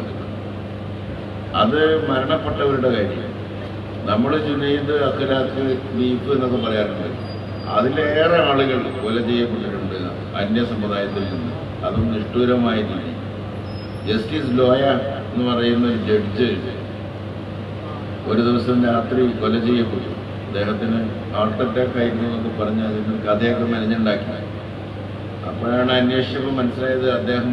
അത് മരണപ്പെട്ടവരുടെ കാര്യം നമ്മൾ ജുനൈദ് അഖലാഖ് ദീപ് എന്നൊക്കെ പറയാറുണ്ട് അതിലേറെ ആളുകൾ കൊല ചെയ്യപ്പെട്ടിട്ടുണ്ട് അന്യ സമുദായത്തിൽ നിന്ന് അതും നിഷ്ഠൂരമായ രീതി ജസ്റ്റിസ് ലോയ എന്ന് പറയുന്ന ഒരു ജഡ്ജ് ഒരു ദിവസം രാത്രി കൊല ചെയ്യപ്പെട്ടു അദ്ദേഹത്തിന് ഹാർട്ട് അറ്റാക്ക് ആയിരുന്നു എന്നൊക്കെ പറഞ്ഞ് അതിന് കഥയൊക്കെ മെനഞ്ഞുണ്ടാക്കി അപ്പോഴാണ് അന്വേഷിച്ചപ്പോൾ മനസ്സിലായത് അദ്ദേഹം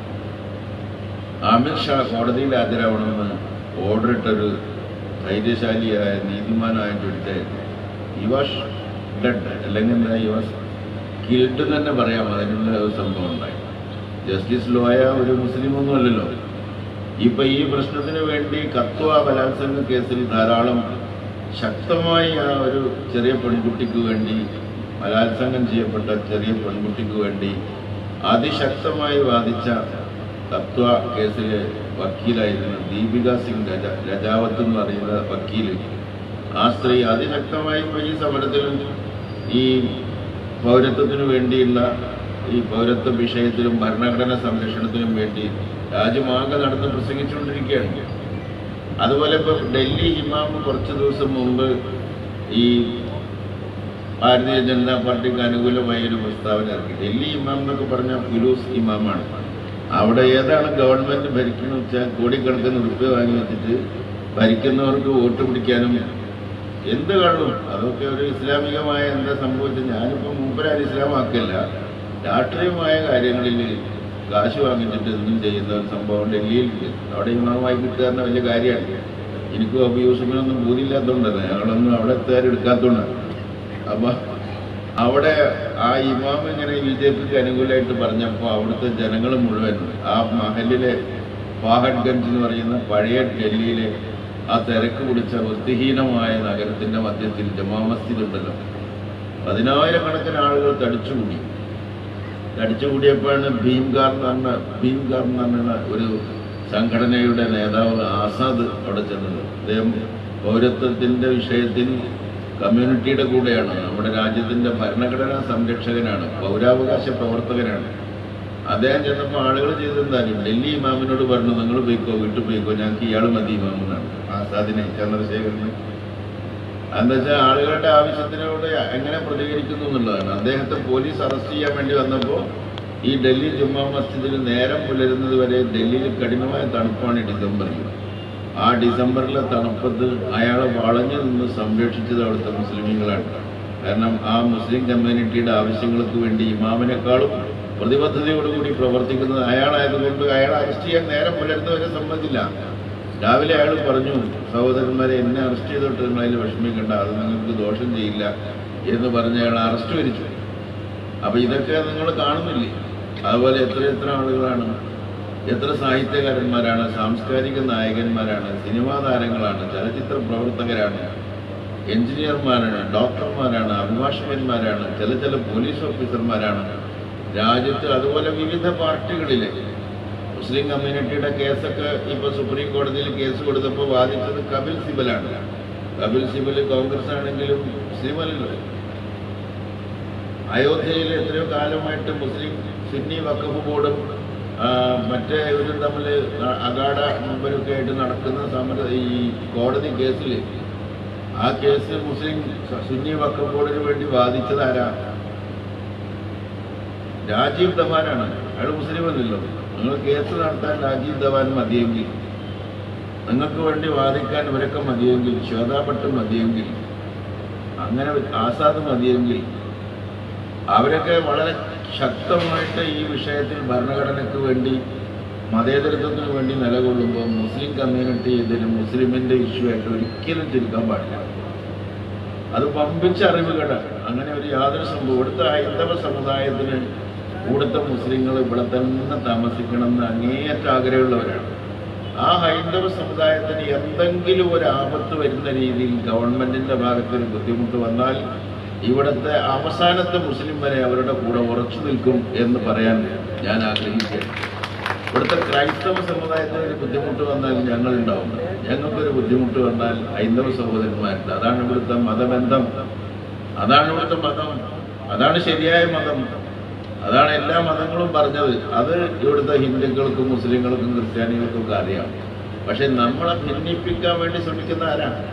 അമിത് ഷാ കോടതിയിൽ ഹാജരാവണമെന്ന് ഓർഡർ ഇട്ടൊരു ധൈര്യശാലിയായ നീതിമാനായ ജഡ്ജായിരുന്നു ഈ വാസ് ഡെഡ് അല്ലെങ്കിൽ എന്താ ഈ വാസ് കിൽഡ് തന്നെ പറയാം അതിനുള്ള ഒരു സംഭവം ഉണ്ടായി ജസ്റ്റിസ് ലോയ ഒരു മുസ്ലിം ഒന്നും അല്ലല്ലോ ഇപ്പൊ ഈ പ്രശ്നത്തിന് വേണ്ടി കത്വ ബലാത്സംഗ കേസിൽ ധാരാളം ശക്തമായി ആ ഒരു ചെറിയ പെൺകുട്ടിക്ക് വേണ്ടി ബലാത്സംഗം ചെയ്യപ്പെട്ട ചെറിയ പെൺകുട്ടിക്ക് വേണ്ടി അതിശക്തമായി വാദിച്ച തത്വ കേസിലെ വക്കീലായിരുന്ന ദീപിക സിംഗ് രജ രജാവത്ത് എന്ന് പറയുന്ന വക്കീല് ആ സ്ത്രീ അതിശക്തമായി ഇപ്പൊ ഈ സമരത്തിലും ഈ പൗരത്വത്തിനു വേണ്ടിയുള്ള ഈ പൗരത്വ വിഷയത്തിലും ഭരണഘടന സംരക്ഷണത്തിനും വേണ്ടി രാജ്യമാകെ നടന്ന് പ്രസംഗിച്ചുകൊണ്ടിരിക്കുകയാണ് അതുപോലെ ഇപ്പൊ ഡൽഹി ഇമാം കുറച്ച് ദിവസം മുമ്പ് ഈ ഭാരതീയ ജനതാ പാർട്ടിക്ക് അനുകൂലമായ ഒരു പ്രസ്താവന ഇറക്കി ഡൽഹി ഇമാം എന്നൊക്കെ പറഞ്ഞ ഫിലൂസ് ഇമാമാണ് അവിടെ ഏതാണ് ഗവൺമെന്റ് ഭരിക്കുന്നത് വെച്ചാൽ കോടിക്കണക്കിന് റുപ്യ വാങ്ങി വെച്ചിട്ട് ഭരിക്കുന്നവർക്ക് വോട്ട് പിടിക്കാനും എന്ത് കാണും അതൊക്കെ ഒരു ഇസ്ലാമികമായ എന്താ സംഭവിച്ചത് ഞാനിപ്പോൾ മൂപ്പരാൻ ഇസ്ലാമാക്കില്ല രാഷ്ട്രീയമായ കാര്യങ്ങളിൽ കാശ് വാങ്ങിച്ചിട്ട് ഇതൊന്നും ചെയ്യുന്ന ഒരു സംഭവം ഡൽഹിയിൽ അവിടെ ഇമാമായി കിട്ടുക എന്ന വലിയ കാര്യമാണ് എനിക്കും അബു യൂസുഫിനൊന്നും ബോധിയില്ലാത്തതുകൊണ്ടല്ല ഞങ്ങളൊന്നും അവിടെ എത്താരെടുക്കാത്തതുകൊണ്ടാണ് അപ്പൊ അവിടെ ആ ഇമാം ഇങ്ങനെ ബി ജെ പിക്ക് അനുകൂലമായിട്ട് പറഞ്ഞപ്പോൾ അവിടുത്തെ ജനങ്ങൾ മുഴുവൻ ആ മഹലിലെ ഫാഹഡ്ഗഞ്ച് എന്ന് പറയുന്ന പഴയ ഡൽഹിയിലെ ആ തിരക്ക് പിടിച്ച വൃത്തിഹീനമായ നഗരത്തിന്റെ മധ്യത്തിൽ ജമാ മസ്ജിദ് ഉണ്ടല്ലോ പതിനായിരക്കണക്കിന് ആളുകൾ തടിച്ചുകൂടി തടിച്ചുകൂടിയപ്പോഴാണ് ഭീംകാർ എന്ന് പറഞ്ഞ ഭീംകാർ എന്ന് പറഞ്ഞ ഒരു സംഘടനയുടെ നേതാവ് ആസാദ് അവിടെ ചെന്നത് അദ്ദേഹം പൗരത്വത്തിൻ്റെ വിഷയത്തിൽ കമ്മ്യൂണിറ്റിയുടെ കൂടെയാണ് നമ്മുടെ രാജ്യത്തിൻ്റെ ഭരണഘടനാ സംരക്ഷകനാണ് പൗരാവകാശ പ്രവർത്തകനാണ് അദ്ദേഹം ചെന്നപ്പോൾ ആളുകൾ ചെയ്തെന്തായാലും ഡൽഹി ഇമാമിനോട് പറഞ്ഞു നിങ്ങൾ പോയിക്കോ വീട്ടിൽ പോയിക്കോ ഞങ്ങൾക്ക് ഇയാൾ മതി ഇമാമെന്നാണ് ആസാദിനെ ചന്ദ്രശേഖരന് എന്താ വെച്ചാൽ ആളുകളുടെ ആവശ്യത്തിനോട് എങ്ങനെ പ്രതികരിക്കുന്നു എന്നുള്ളതാണ് അദ്ദേഹത്തെ പോലീസ് അറസ്റ്റ് ചെയ്യാൻ വേണ്ടി വന്നപ്പോൾ ഈ ഡൽഹി ജുമാ മസ്ജിദിൽ നേരം പുലരുന്നത് വരെ ഡൽഹിയിൽ കഠിനമായ തണുപ്പാണ് ഈ ഡിസംബറിൽ ആ ഡിസംബറിലെ തണുപ്പത്ത് അയാളെ വളഞ്ഞു നിന്ന് സംരക്ഷിച്ചത് അവിടുത്തെ മുസ്ലിമീങ്ങളാണ് കാരണം ആ മുസ്ലിം കമ്മ്യൂണിറ്റിയുടെ ആവശ്യങ്ങൾക്ക് വേണ്ടി ഇമാമിനേക്കാളും പ്രതിബദ്ധതയോടുകൂടി പ്രവർത്തിക്കുന്നത് അയാളായതുകൊണ്ട് അയാളെ അറസ്റ്റ് ചെയ്യാൻ നേരം പുലരുന്നവരെ സമ്മതിച്ചില്ല രാവിലെ അയാൾ പറഞ്ഞു സഹോദരന്മാരെ എന്നെ അറസ്റ്റ് ചെയ്തോട്ട് നിങ്ങൾ അതിൽ വിഷമിക്കണ്ട അത് നിങ്ങൾക്ക് ദോഷം ചെയ്യില്ല എന്ന് പറഞ്ഞ് അയാൾ അറസ്റ്റ് വരിച്ചു അപ്പൊ ഇതൊക്കെ നിങ്ങൾ കാണുന്നില്ലേ അതുപോലെ എത്ര എത്ര ആളുകളാണ് എത്ര സാഹിത്യകാരന്മാരാണ് സാംസ്കാരിക നായകന്മാരാണ് സിനിമാ താരങ്ങളാണ് ചലച്ചിത്ര പ്രവർത്തകരാണ് എഞ്ചിനീയർമാരാണ് ഡോക്ടർമാരാണ് അഭിഭാഷകന്മാരാണ് ചില ചില പോലീസ് ഓഫീസർമാരാണ് രാജ്യത്ത് അതുപോലെ വിവിധ പാർട്ടികളിലെ മുസ്ലിം കമ്മ്യൂണിറ്റിയുടെ കേസൊക്കെ ഇപ്പൊ സുപ്രീം കോടതിയിൽ കേസ് കൊടുത്തപ്പോൾ വാദിച്ചത് കപിൽ സിബലാണ് കപിൽ സിബൽ കോൺഗ്രസ് ആണെങ്കിലും മുസ്ലിം അല്ലല്ലോ അയോധ്യയിൽ എത്രയോ കാലമായിട്ട് മുസ്ലിം സുന്നി വഖഫ് ബോർഡും ആ, മറ്റേ ഇവരും തമ്മിൽ അഗാഡ മുമ്പരൊക്കെ ആയിട്ട് നടക്കുന്ന സമര ഈ കോടതി കേസിൽ ആ കേസ് മുസ്ലിം സുന്നി വഖഫ് ബോർഡിന് വേണ്ടി വാദിച്ചത് ആരാ രാജീവ് ധവാനാണ് അയാൾ മുസ്ലിം അല്ലല്ലോ നിങ്ങൾ കേസ് നടത്താൻ രാജീവ് ധവാൻ മതിയെങ്കിൽ നിങ്ങൾക്ക് വേണ്ടി വാദിക്കാൻ ഇവരൊക്കെ മതിയെങ്കിൽ ശ്വേതാ ഭട്ട് മതിയെങ്കിൽ അങ്ങനെ ആസാദ് മതിയെങ്കിൽ അവരൊക്കെ വളരെ ശക്തമായിട്ട് ഈ വിഷയത്തിൽ ഭരണഘടനയ്ക്ക് വേണ്ടി മതേതരത്വത്തിന് വേണ്ടി നിലകൊള്ളുമ്പോൾ മുസ്ലിം കമ്മ്യൂണിറ്റി ഇതിന് മുസ്ലിമിന്റെ ഇഷ്യൂ ആയിട്ട് ഒരിക്കലും ചുരുക്കാൻ പാടില്ല അത് പമ്പിച്ച അറിവുകേടാണ് അങ്ങനെ ഒരു യാതൊരു സംഭവം ഇവിടുത്തെ ഹൈന്ദവ സമുദായത്തിന് ഇവിടുത്തെ മുസ്ലിങ്ങൾ ഇവിടെ തന്നെ താമസിക്കണമെന്ന് അങ്ങേയറ്റ ആഗ്രഹമുള്ളവരാണ് ആ ഹൈന്ദവ സമുദായത്തിന് എന്തെങ്കിലും ഒരു ആപത്ത് വരുന്ന രീതിയിൽ ഗവൺമെന്റിന്റെ ഭാഗത്ത് ഒരു ബുദ്ധിമുട്ട് വന്നാൽ ഇവിടുത്തെ അവസാനത്തെ മുസ്ലിം വരെ അവരുടെ കൂടെ ഉറച്ചു നിൽക്കും എന്ന് പറയാൻ ഞാൻ ആഗ്രഹിക്കുകയാണ് ഇവിടുത്തെ ക്രൈസ്തവ സമുദായത്തിന് ഒരു ബുദ്ധിമുട്ട് വന്നാൽ ഞങ്ങൾ ഉണ്ടാവും ഞങ്ങൾക്കൊരു ബുദ്ധിമുട്ട് വന്നാൽ ഹൈന്ദവ സഹോദരന്മാരുണ്ട് അതാണ് ഇവിടുത്തെ മതബന്ധം അതാണ് ഇവിടുത്തെ മതം അതാണ് ശരിയായ മതം അതാണ് എല്ലാ മതങ്ങളും പറഞ്ഞത് അത് ഇവിടുത്തെ ഹിന്ദുക്കൾക്കും മുസ്ലിങ്ങൾക്കും ക്രിസ്ത്യാനികൾക്കും ഒക്കെ അറിയാം പക്ഷെ നമ്മളെ ഭിന്നിപ്പിക്കാൻ വേണ്ടി ശ്രമിക്കുന്ന ആരാണ്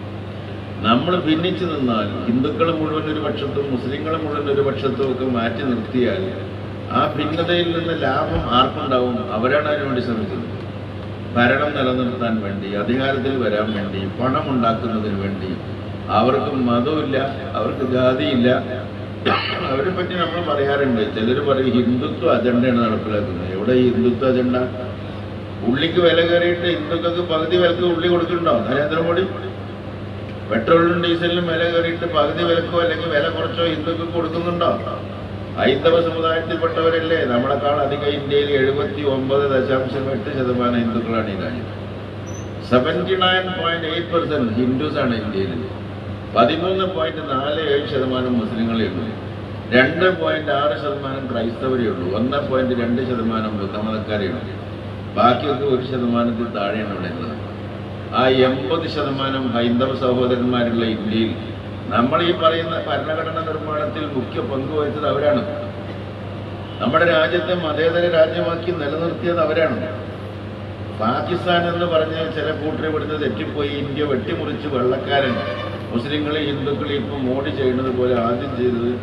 നമ്മൾ ഭിന്നിച്ചു നിന്നാൽ ഹിന്ദുക്കൾ മുഴുവൻ ഒരു പക്ഷത്തും മുസ്ലിങ്ങൾ മുഴുവൻ ഒരു പക്ഷത്തും ഒക്കെ മാറ്റി നിർത്തിയാൽ ആ ഭിന്നതയിൽ നിന്ന് ലാഭം ആർക്കുണ്ടാവും അവരാണ് അതിനുവേണ്ടി ശ്രമിക്കുന്നത് ഭരണം നിലനിർത്താൻ വേണ്ടി അധികാരത്തിൽ വരാൻ വേണ്ടി പണം ഉണ്ടാക്കുന്നതിന് വേണ്ടി അവർക്ക് മതമില്ല അവർക്ക് ജാതിയില്ല അവരെ പറ്റി നമ്മൾ പറയാറുണ്ട് ചിലർ പറയും ഹിന്ദുത്വ അജണ്ടയാണ് നടപ്പിലാക്കുന്നത് എവിടെ ഈ ഹിന്ദുത്വ അജണ്ട ഉള്ളിക്ക് വില കയറിയിട്ട് ഹിന്ദുക്കൾക്ക് പകുതി വിലക്ക് ഉള്ളി കൊടുക്കുന്നുണ്ടോ നരേന്ദ്രമോദി പെട്രോളിനും ഡീസലിനും വില കയറിയിട്ട് പകുതി വിലക്കോ അല്ലെങ്കിൽ വില കുറച്ചോ ഹിന്ദുക്കൾക്ക് കൊടുക്കുന്നുണ്ടോ ഹൈന്ദവ സമുദായത്തിൽപ്പെട്ടവരല്ലേ നമ്മളെക്കാൾ അധികം ഇന്ത്യയിൽ എഴുപത്തി ഒമ്പത് ദശാംശം എട്ട് ശതമാനം ഹിന്ദുക്കളാണ് ഈ രാജ്യത്ത് seventy nine point eight percent Hindus ആണ് ഇന്ത്യയിൽ പതിമൂന്ന് പോയിന്റ് നാല് ഏഴ് ശതമാനം മുസ്ലിങ്ങളേ ഉള്ളൂ രണ്ട് പോയിന്റ് ആറ് ശതമാനം ക്രൈസ്തവരേ ഉള്ളൂ ഒന്ന് പോയിന്റ് രണ്ട് ശതമാനം ബുദ്ധമതക്കാരേ ഉള്ളൂ ബാക്കിയൊക്കെ ഒരു ശതമാനത്തിൽ താഴെയാണ് ഇവിടെ ഉള്ളത് ആ എൺപത് ശതമാനം ഹൈന്ദവ സഹോദരന്മാരുള്ള ഇന്ത്യയിൽ നമ്മൾ ഈ പറയുന്ന ഭരണഘടന നിർമ്മാണത്തിൽ മുഖ്യ പങ്ക് വഹിച്ചത് അവരാണ് നമ്മുടെ രാജ്യത്തെ മതേതര രാജ്യമാക്കി നിലനിർത്തിയത് അവരാണ് പാകിസ്ഥാൻ എന്ന് പറഞ്ഞ് ചില കൂട്ടർ ഇവിടുന്ന് തെറ്റിപ്പോയി ഇന്ത്യ വെട്ടിമുറിച്ച് വെള്ളക്കാരൻ മുസ്ലിങ്ങളെ ഹിന്ദുക്കളെ ഇപ്പൊ മോഡി ചെയ്യുന്നത് പോലെ ആദ്യം ചെയ്തത്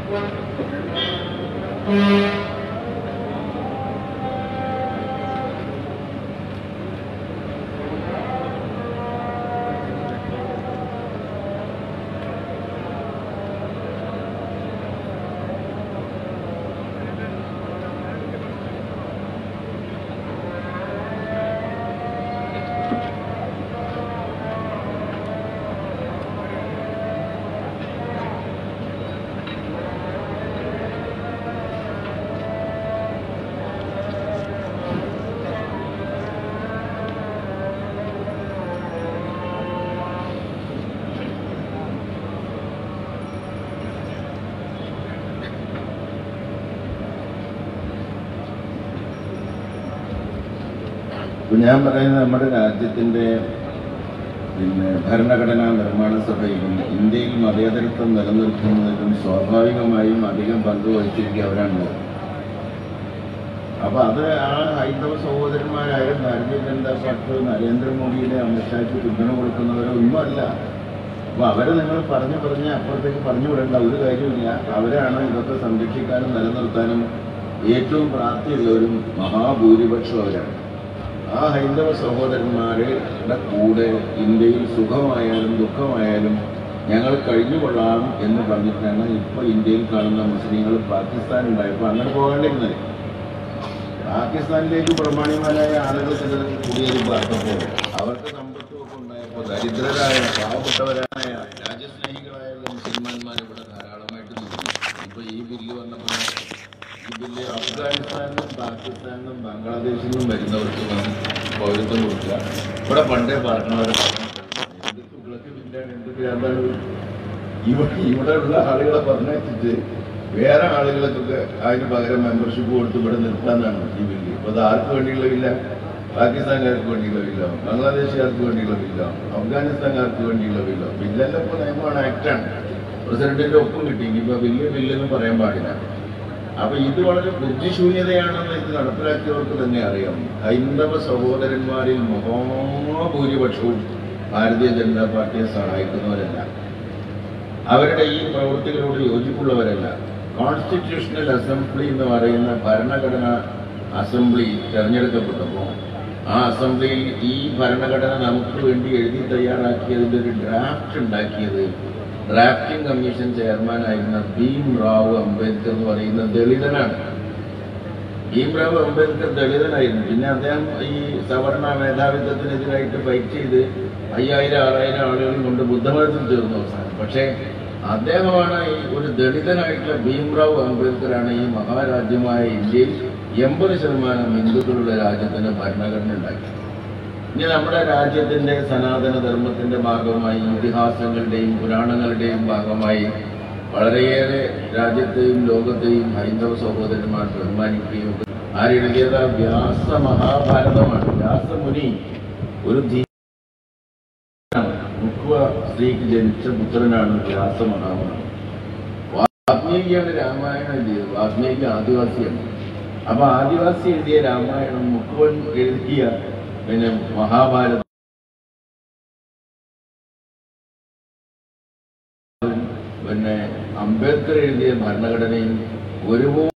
ഇപ്പൊ ഞാൻ പറയുന്നത് നമ്മുടെ രാജ്യത്തിന്റെ പിന്നെ ഭരണഘടനാ നിർമ്മാണ സഭയിലും ഇന്ത്യയിൽ മതേതരത്വം നിലനിർത്തുന്നതിലും സ്വാഭാവികമായും അധികം പങ്ക് വഹിച്ചിരിക്കുന്നവരാണ് അപ്പൊ അത് ആ ഹൈന്ദവ സഹോദരന്മാരായാലും ഭാരതീയ ജനതാ പാർട്ടി നരേന്ദ്രമോദിയുടെ അമിത്ഷായ്ക്ക് പിന്തുണ കൊടുക്കുന്നവരോ ഒന്നുമല്ല അപ്പൊ അവരെ നിങ്ങൾ പറഞ്ഞു പറഞ്ഞ് അപ്പുറത്തേക്ക് പറഞ്ഞു വിടേണ്ട ഒരു കാര്യമില്ല അവരാണ് ഇതൊക്കെ സംരക്ഷിക്കാനും നിലനിർത്താനും ഏറ്റവും പ്രാപ്തിയുള്ളവരും മഹാഭൂരിപക്ഷം അവരാണ് ആ ഹൈന്ദവ സഹോദരന്മാരുടെ കൂടെ ഇന്ത്യയിൽ സുഖമായാലും ദുഃഖമായാലും ഞങ്ങൾ കഴിഞ്ഞുകൊള്ളാം എന്ന് പറഞ്ഞിട്ടാണ് ഇപ്പോൾ ഇന്ത്യയിൽ കാണുന്ന മുസ്ലിങ്ങൾ പാകിസ്ഥാൻ ഉണ്ടായപ്പോൾ അങ്ങനെ പോകേണ്ടിരുന്നത് പാകിസ്ഥാനിലേക്ക് പ്രമാണിമാരായ ആളുകൾ ചിലർ കുടിയേറി പാർത്തപ്പോൾ അവർക്ക് സമ്പത്തുമൊക്കെ ഉണ്ടായപ്പോൾ ദരിദ്രരായ പാവപ്പെട്ടവരായ രാജ്യസ്നേഹികളായുള്ള മുസൽമാന്മാർ ഇവിടെ ധാരാളമായിട്ട് നിന്നു ഇപ്പൊ ഈ ബില്ല് വന്നപ്പോൾ ഈ ബില്ല് അഫ്ഗാനിസ്ഥാനിലും പാകിസ്ഥാനിലും ബംഗ്ലാദേശിൽ നിന്നും വരുന്നവർക്ക് വന്ന് പൗരത്വം കൊടുക്കുക ഇവിടെ പണ്ടേ പറഞ്ഞവരെ എന്ത് തുകളൊക്കെ ബില്ലാണ് എന്ത് ഭ്രാന്താണ് ഇത്? ഇവിടെ ഇവിടെ ഉള്ള ആളുകളെ പറഞ്ഞയച്ചിട്ട് വേറെ ആളുകൾക്കൊക്കെ അതിന് പകരം മെമ്പർഷിപ്പ് കൊടുത്ത് ഇവിടെ നിർത്താനാണ് ഈ ബില്ല് അപ്പൊ അത് ആർക്ക് വേണ്ടിയുള്ള ബില്ല പാകിസ്ഥാൻകാർക്ക് വേണ്ടിയുള്ള ബില്ല ബംഗ്ലാദേശുകാർക്ക് വേണ്ടിയുള്ള ബില്ല അഫ്ഗാനിസ്ഥാൻകാർക്ക് വേണ്ടിയുള്ള ബില്ല ബില്ലെല്ലാം ഇപ്പൊ നിയമമാണ് ആക്ടാണ് പ്രസിഡന്റിന്റെ ഒപ്പം കിട്ടി ഇനിയിപ്പോ ബില്ല് ബില്ലെന്ന് പറയാൻ പാടില്ല അപ്പൊ ഇത് വളരെ ബുദ്ധിശൂന്യതയാണെന്ന് ഇത് നടപ്പിലാക്കിയവർക്ക് തന്നെ അറിയാം ഹൈന്ദവ സഹോദരന്മാരിൽ മഹാഭൂരിപക്ഷവും ഭാരതീയ ജനതാ പാർട്ടിയെ സഹായിക്കുന്നവരല്ല അവരുടെ ഈ പ്രവൃത്തികളോട് യോജിപ്പുള്ളവരല്ല കോൺസ്റ്റിറ്റ്യൂഷണൽ അസംബ്ലി എന്ന് പറയുന്ന ഭരണഘടനാ അസംബ്ലി തെരഞ്ഞെടുക്കപ്പെട്ടപ്പോൾ ആ അസംബ്ലിയിൽ ഈ ഭരണഘടന നമുക്ക് വേണ്ടി എഴുതി തയ്യാറാക്കിയതിന്റെ ഒരു ഡ്രാഫ്റ്റ് ഉണ്ടാക്കിയത് ഡ്രാഫ്റ്റിംഗ് കമ്മീഷൻ ചെയർമാനായിരുന്ന ഭീം റാവു അംബേദ്കർ എന്ന് പറയുന്ന ദളിതനാണ് ഭീംറാവ് അംബേദ്കർ ദളിതനായിരുന്നു പിന്നെ അദ്ദേഹം ഈ സവർണ മേധാവിത്വത്തിനെതിരായിട്ട് ഫൈറ്റ് ചെയ്ത് അയ്യായിരം ആറായിരം ആളുകളും കൊണ്ട് ബുദ്ധമതത്തിൽ ചേർന്നു അവസാനം പക്ഷേ അദ്ദേഹമാണ് ഈ ഒരു ദളിതനായിട്ടുള്ള ഭീംറാവ് അംബേദ്കറാണ് ഈ മഹാരാജ്യമായ ഇന്ത്യയിൽ എൺപത് ശതമാനം ഹിന്ദുക്കളുടെ രാജ്യത്തിന് ഭരണഘടന ഉണ്ടാക്കി ഇനി നമ്മുടെ രാജ്യത്തിന്റെ സനാതന ധർമ്മത്തിന്റെ ഭാഗമായി ഇതിഹാസങ്ങളുടെയും പുരാണങ്ങളുടെയും ഭാഗമായി വളരെയേറെ രാജ്യത്തെയും ലോകത്തെയും ഹൈന്ദവ സഹോദരന്മാർ ബഹുമാനിക്കുകയും ആരെഴുതിയത് വ്യാസ മഹാഭാരതമാണ് വ്യാസമുനി ഒരു ധീ മുഖ്വ സ്ത്രീക്ക് ജനിച്ച പുത്രനാണ് വ്യാസ മഹാമുനി വാൽമീകിയാണ് രാമായണം എഴുതിയത് വാൽമീകി ആദിവാസിയാണ് അപ്പൊ ആദിവാസി എഴുതിയ രാമായണം മുക്കുവൻ എഴുതിയ പിന്നെ മഹാഭാരതം പിന്നെ അംബേദ്കർ എഴുതിയ ഭരണഘടനയും ഒരുപോലെ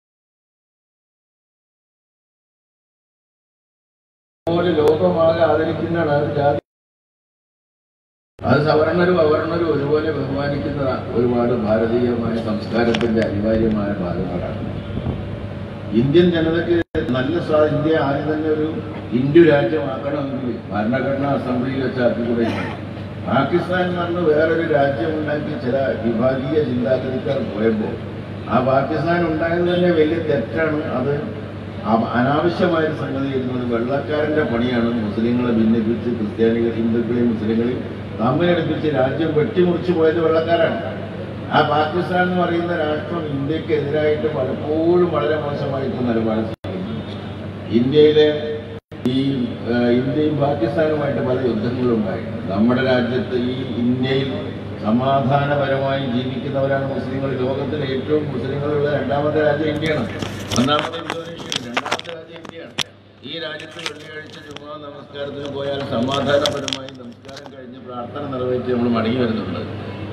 ലോകമാകെ ആദരിക്കുന്നതാണ് അത് ജാതി അത് സവർണരും അവർണരും ഒരുപോലെ ബഹുമാനിക്കുന്ന ഒരുപാട് ഭാരതീയമായ സംസ്കാരത്തിന്റെ അനിവാര്യമായ ഭാഗങ്ങളാണ് ഇന്ത്യൻ ജനതയ്ക്ക് നല്ല സ്വാ ഇന്ത്യ ആദ്യം തന്നെ ഒരു ഹിന്ദു രാജ്യമാക്കണമെങ്കിൽ ഭരണഘടനാ അസംബ്ലിയിൽ വെച്ചാക്കിക്കൂടെ പാകിസ്ഥാൻ എന്ന് പറഞ്ഞ് വേറൊരു രാജ്യം ഉണ്ടാക്കി ചില വിഭാഗീയ ചിന്താഗതിക്കാർ പോയപ്പോൾ ആ പാകിസ്ഥാൻ ഉണ്ടായത് തന്നെ വലിയ തെറ്റാണ് അത് അ- അനാവശ്യമായ സംഗതി ഇരുന്നത് വെള്ളക്കാരന്റെ പണിയാണ് മുസ്ലിങ്ങളെ ഭിന്നിപ്പിച്ച് ക്രിസ്ത്യാനികൾ ഹിന്ദുക്കളെയും മുസ്ലിങ്ങളെയും തമ്മിലടുപ്പിച്ച് രാജ്യം വെട്ടിമുറിച്ചു പോയത് വെള്ളക്കാരാണ് ആ പാകിസ്ഥാൻ എന്ന് പറയുന്ന രാഷ്ട്രം ഇന്ത്യക്ക് എതിരായിട്ട് പലപ്പോഴും വളരെ മോശമായിട്ട് നിലപാട് സ്വീകരിക്കുന്നു. ഇന്ത്യയിലെ ഈ ആ, ഇന്ത്യയും പാകിസ്ഥാനുമായിട്ട് പല യുദ്ധങ്ങളും ഉണ്ടായിട്ടുണ്ട് നമ്മുടെ രാജ്യത്ത് ഈ ഇന്ത്യയിൽ സമാധാനപരമായി ജീവിക്കുന്നവരാണ് മുസ്ലിങ്ങൾ ലോകത്തിലെ ഏറ്റവും മുസ്ലിങ്ങളുള്ള രണ്ടാമത്തെ രാജ്യം ഇന്ത്യയാണ് ഒന്നാമത്തെ ഇന്തോനേഷ്യയാണ് രണ്ടാമത്തെ രാജ്യം ഇന്ത്യയാണ് ഈ രാജ്യത്ത് വെള്ളിയാഴ്ച ജുമാ നമസ്കാരത്തിന് പോയാൽ സമാധാനപരമായി നമസ്കാരം കഴിഞ്ഞ് പ്രാർത്ഥന നിറവേറ്റി നമ്മൾ മടങ്ങി വരുന്നുണ്ട്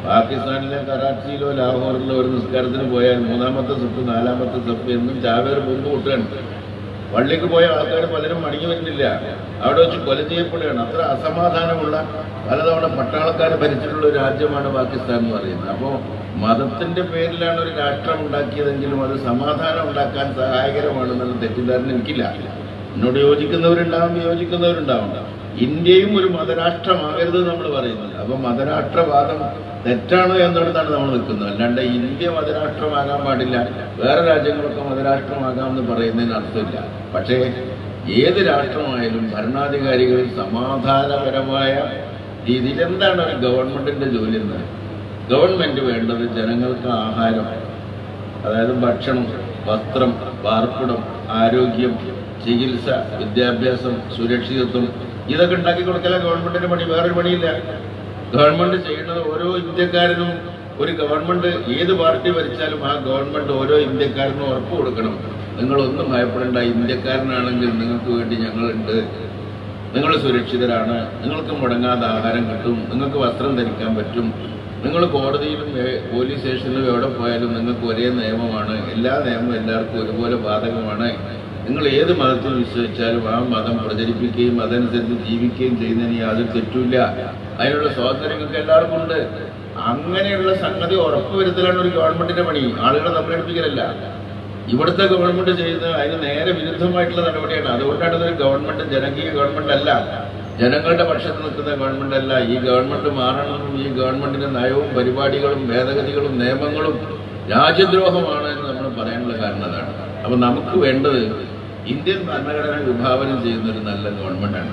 പാകിസ്ഥാനിലെ കറാച്ചിയിലോ ലാഹോറിലോ ഒരു നിസ്കാരത്തിന് പോയാൽ മൂന്നാമത്തെ സപ്പ് നാലാമത്തെ സപ്പ് എന്നും ചാവേർ മുമ്പ് കൂട്ടുകയാണ് പള്ളിക്ക് പോയ ആൾക്കാർ പലരും മടങ്ങി വരുന്നില്ല അവിടെ വെച്ച് കൊല ചെയ്യപ്പെടുകയാണ് അത്ര അസമാധാനമുള്ള പലതവണ പട്ടാളക്കാർ ഭരിച്ചിട്ടുള്ള ഒരു രാജ്യമാണ് പാകിസ്ഥാൻ എന്ന് പറയുന്നത് അപ്പോൾ മതത്തിന്റെ പേരിലാണ് ഒരു രാഷ്ട്രം ഉണ്ടാക്കിയതെങ്കിലും അത് സമാധാനം ഉണ്ടാക്കാൻ സഹായകരമാണെന്നുള്ള തെറ്റിദ്ധാരണ എനിക്കില്ല എന്നോട് യോജിക്കുന്നവരുണ്ടാവും വിയോജിക്കുന്നവരുണ്ടാവും ഇന്ത്യയും ഒരു മതരാഷ്ട്രമാകരുത് നമ്മൾ പറയുന്നത് അപ്പൊ മതരാഷ്ട്രവാദം തെറ്റാണ് എന്നിടത്താണ് നമ്മൾ നിൽക്കുന്നത് അല്ലാണ്ട് ഇന്ത്യ മതരാഷ്ട്രമാകാൻ പാടില്ല വേറെ രാജ്യങ്ങളൊക്കെ മതരാഷ്ട്രമാകാമെന്ന് പറയുന്നതിന് അർത്ഥമില്ല പക്ഷേ ഏത് രാഷ്ട്രമായാലും ഭരണാധികാരികൾ സമാധാനപരമായ രീതിയിൽ എന്താണ് ഒരു ഗവൺമെന്റിന്റെ ജോലി എന്ന് ഗവൺമെന്റ് വേണ്ടത് ജനങ്ങൾക്ക് ആഹാരം അതായത് ഭക്ഷണം വസ്ത്രം പാർപ്പിടം ആരോഗ്യം ചികിത്സ വിദ്യാഭ്യാസം സുരക്ഷിതത്വം ഇതൊക്കെ ഉണ്ടാക്കി കൊടുക്കല ഗവൺമെന്റിന്റെ പണി വേറൊരു പണിയില്ല ഗവൺമെന്റ് ചെയ്യുന്നത് ഓരോ ഇന്ത്യക്കാരനും ഒരു ഗവൺമെന്റ് ഏത് പാർട്ടി ഭരിച്ചാലും ആ ഗവൺമെന്റ് ഓരോ ഇന്ത്യക്കാരനും ഉറപ്പ് കൊടുക്കണം നിങ്ങളൊന്നും ഭയപ്പെടേണ്ട ഇന്ത്യക്കാരനാണെങ്കിൽ നിങ്ങൾക്ക് വേണ്ടി ഞങ്ങളുണ്ട് നിങ്ങൾ സുരക്ഷിതരാണ് നിങ്ങൾക്ക് മുടങ്ങാതെ ആഹാരം കിട്ടും നിങ്ങൾക്ക് വസ്ത്രം ധരിക്കാൻ പറ്റും നിങ്ങൾ കോടതിയിലും ഏ- പോലീസ് സ്റ്റേഷനിലും എവിടെ പോയാലും നിങ്ങൾക്ക് ഒരേ നിയമമാണ് എല്ലാ നിയമവും എല്ലാവർക്കും ഒരുപോലെ ബാധകമാണ് നിങ്ങൾ ഏത് മതത്തിൽ വിശ്വസിച്ചാലും ആ മതം പ്രചരിപ്പിക്കുകയും അതനുസരിച്ച് ജീവിക്കുകയും ചെയ്യുന്നതിന് യാതൊരു തെറ്റുമില്ല അതിനുള്ള സ്വാതന്ത്ര്യം നിങ്ങൾക്ക് എല്ലാവർക്കും ഉണ്ട് അങ്ങനെയുള്ള സംഗതി ഉറപ്പുവരുത്തലാണ് ഒരു ഗവൺമെന്റിന്റെ പണി ആളുകളെ തമ്മിലടുപ്പിക്കലല്ല ഇവിടുത്തെ ഗവൺമെന്റ് ചെയ്യുന്നത് അതിന് നേരെ വിരുദ്ധമായിട്ടുള്ള നടപടിയാണ് അതുകൊണ്ടാണ് ഇതൊരു ഗവൺമെന്റ് ജനകീയ ഗവൺമെന്റ് അല്ല ജനങ്ങളുടെ പക്ഷത്ത് നിൽക്കുന്ന ഗവൺമെന്റ് അല്ല ഈ ഗവൺമെന്റ് മാറണമെന്നും ഈ ഗവൺമെന്റിന്റെ നയവും പരിപാടികളും ഭേദഗതികളും നിയമങ്ങളും രാജ്യദ്രോഹമാണ് എന്ന് നമ്മൾ പറയാനുള്ള കാരണം അതാണ് അപ്പൊ നമുക്ക് വേണ്ടത് ഇന്ത്യൻ ഭരണഘടന വിഭാവനം ചെയ്യുന്ന ഒരു നല്ല ഗവൺമെന്റാണ്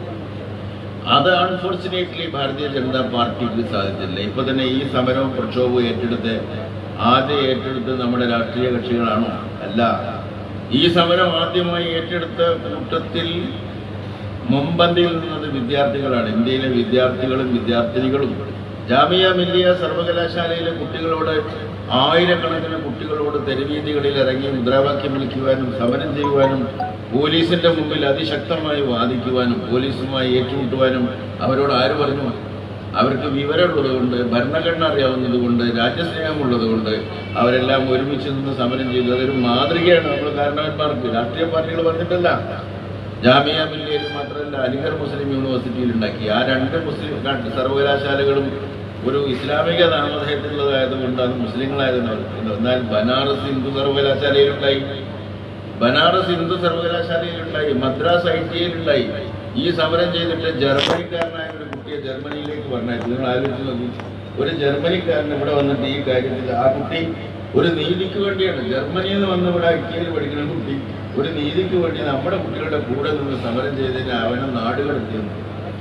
അത് അൺഫോർച്ചുനേറ്റ്ലി ഭാരതീയ ജനതാ പാർട്ടിക്ക് സാധിച്ചില്ല ഇപ്പൊ തന്നെ ഈ സമരവും പ്രക്ഷോഭവും ഏറ്റെടുത്ത് ആദ്യം ഏറ്റെടുത്ത് നമ്മുടെ രാഷ്ട്രീയ കക്ഷികളാണോ അല്ല ഈ സമരം ആദ്യമായി ഏറ്റെടുത്ത കൂട്ടത്തിൽ മുമ്പന്തിയിൽ നിന്നത് വിദ്യാർത്ഥികളാണ് ഇന്ത്യയിലെ വിദ്യാർത്ഥികളും വിദ്യാർത്ഥിനികളും ജാമിയ മില്ലിയ സർവകലാശാലയിലെ കുട്ടികളോട് ആയിരക്കണക്കിന് കുട്ടികളോട് തെരുവീതികളിൽ ഇറങ്ങി മുദ്രാവാക്യം വിളിക്കുവാനും സമരം ചെയ്യുവാനും പോലീസിന്റെ മുമ്പിൽ അതിശക്തമായി വാദിക്കുവാനും പോലീസുമായി ഏറ്റുമുട്ടുവാനും അവരോട് ആര് പറഞ്ഞു അവർക്ക് വിവരമുള്ളതുകൊണ്ട് ഭരണഘടന അറിയാവുന്നതുകൊണ്ട് രാജ്യസ്നേഹമുള്ളതുകൊണ്ട് അവരെല്ലാം ഒരുമിച്ച് നിന്ന് സമരം ചെയ്തു അതൊരു മാതൃകയാണ് നമ്മൾ കാരണവന്മാർക്ക് രാഷ്ട്രീയ പാർട്ടികൾ പറഞ്ഞിട്ടല്ല ജാമിയ മില്ലിയയിൽ മാത്രമല്ല അലിഗർ മുസ്ലിം യൂണിവേഴ്സിറ്റിയിൽ ഉണ്ടാക്കി ആ രണ്ട് മുസ്ലിം രണ്ട് സർവകലാശാലകളും ഒരു ഇസ്ലാമിക നാമധേയത്തിലുള്ളതായതുകൊണ്ട് അത് മുസ്ലിങ്ങളായതുകൊണ്ട് എന്നാൽ ബനാറസ് ഹിന്ദു സർവകലാശാലയിലുണ്ടായി ബനാറസ് ഹിന്ദു സർവകലാശാലയിലുണ്ടായി മദ്രാസ് ഐ ടി ഐയിലുണ്ടായി ഈ സമരം ചെയ്തിട്ട് ജർമ്മനിക്കാരനായ ഒരു കുട്ടിയെ ജർമ്മനിയിലേക്ക് പറഞ്ഞയച്ചു നിങ്ങൾ ആലോചിച്ച് നോക്കി ഒരു ജർമ്മനിക്കാരൻ ഇവിടെ വന്നിട്ട് ഈ കാര്യത്തിൽ ആ കുട്ടി ഒരു നീതിക്ക് വേണ്ടിയാണ് ജർമ്മനിയിൽ നിന്ന് വന്ന് ഇവിടെ ഐ ടി ഐയിൽ പഠിക്കുന്ന കുട്ടി ഒരു നീതിക്ക് വേണ്ടി നമ്മുടെ കുട്ടികളുടെ കൂടെ നിന്ന് സമരം ചെയ്തതിന് അവനെ നാടുകടത്തിയെന്ന്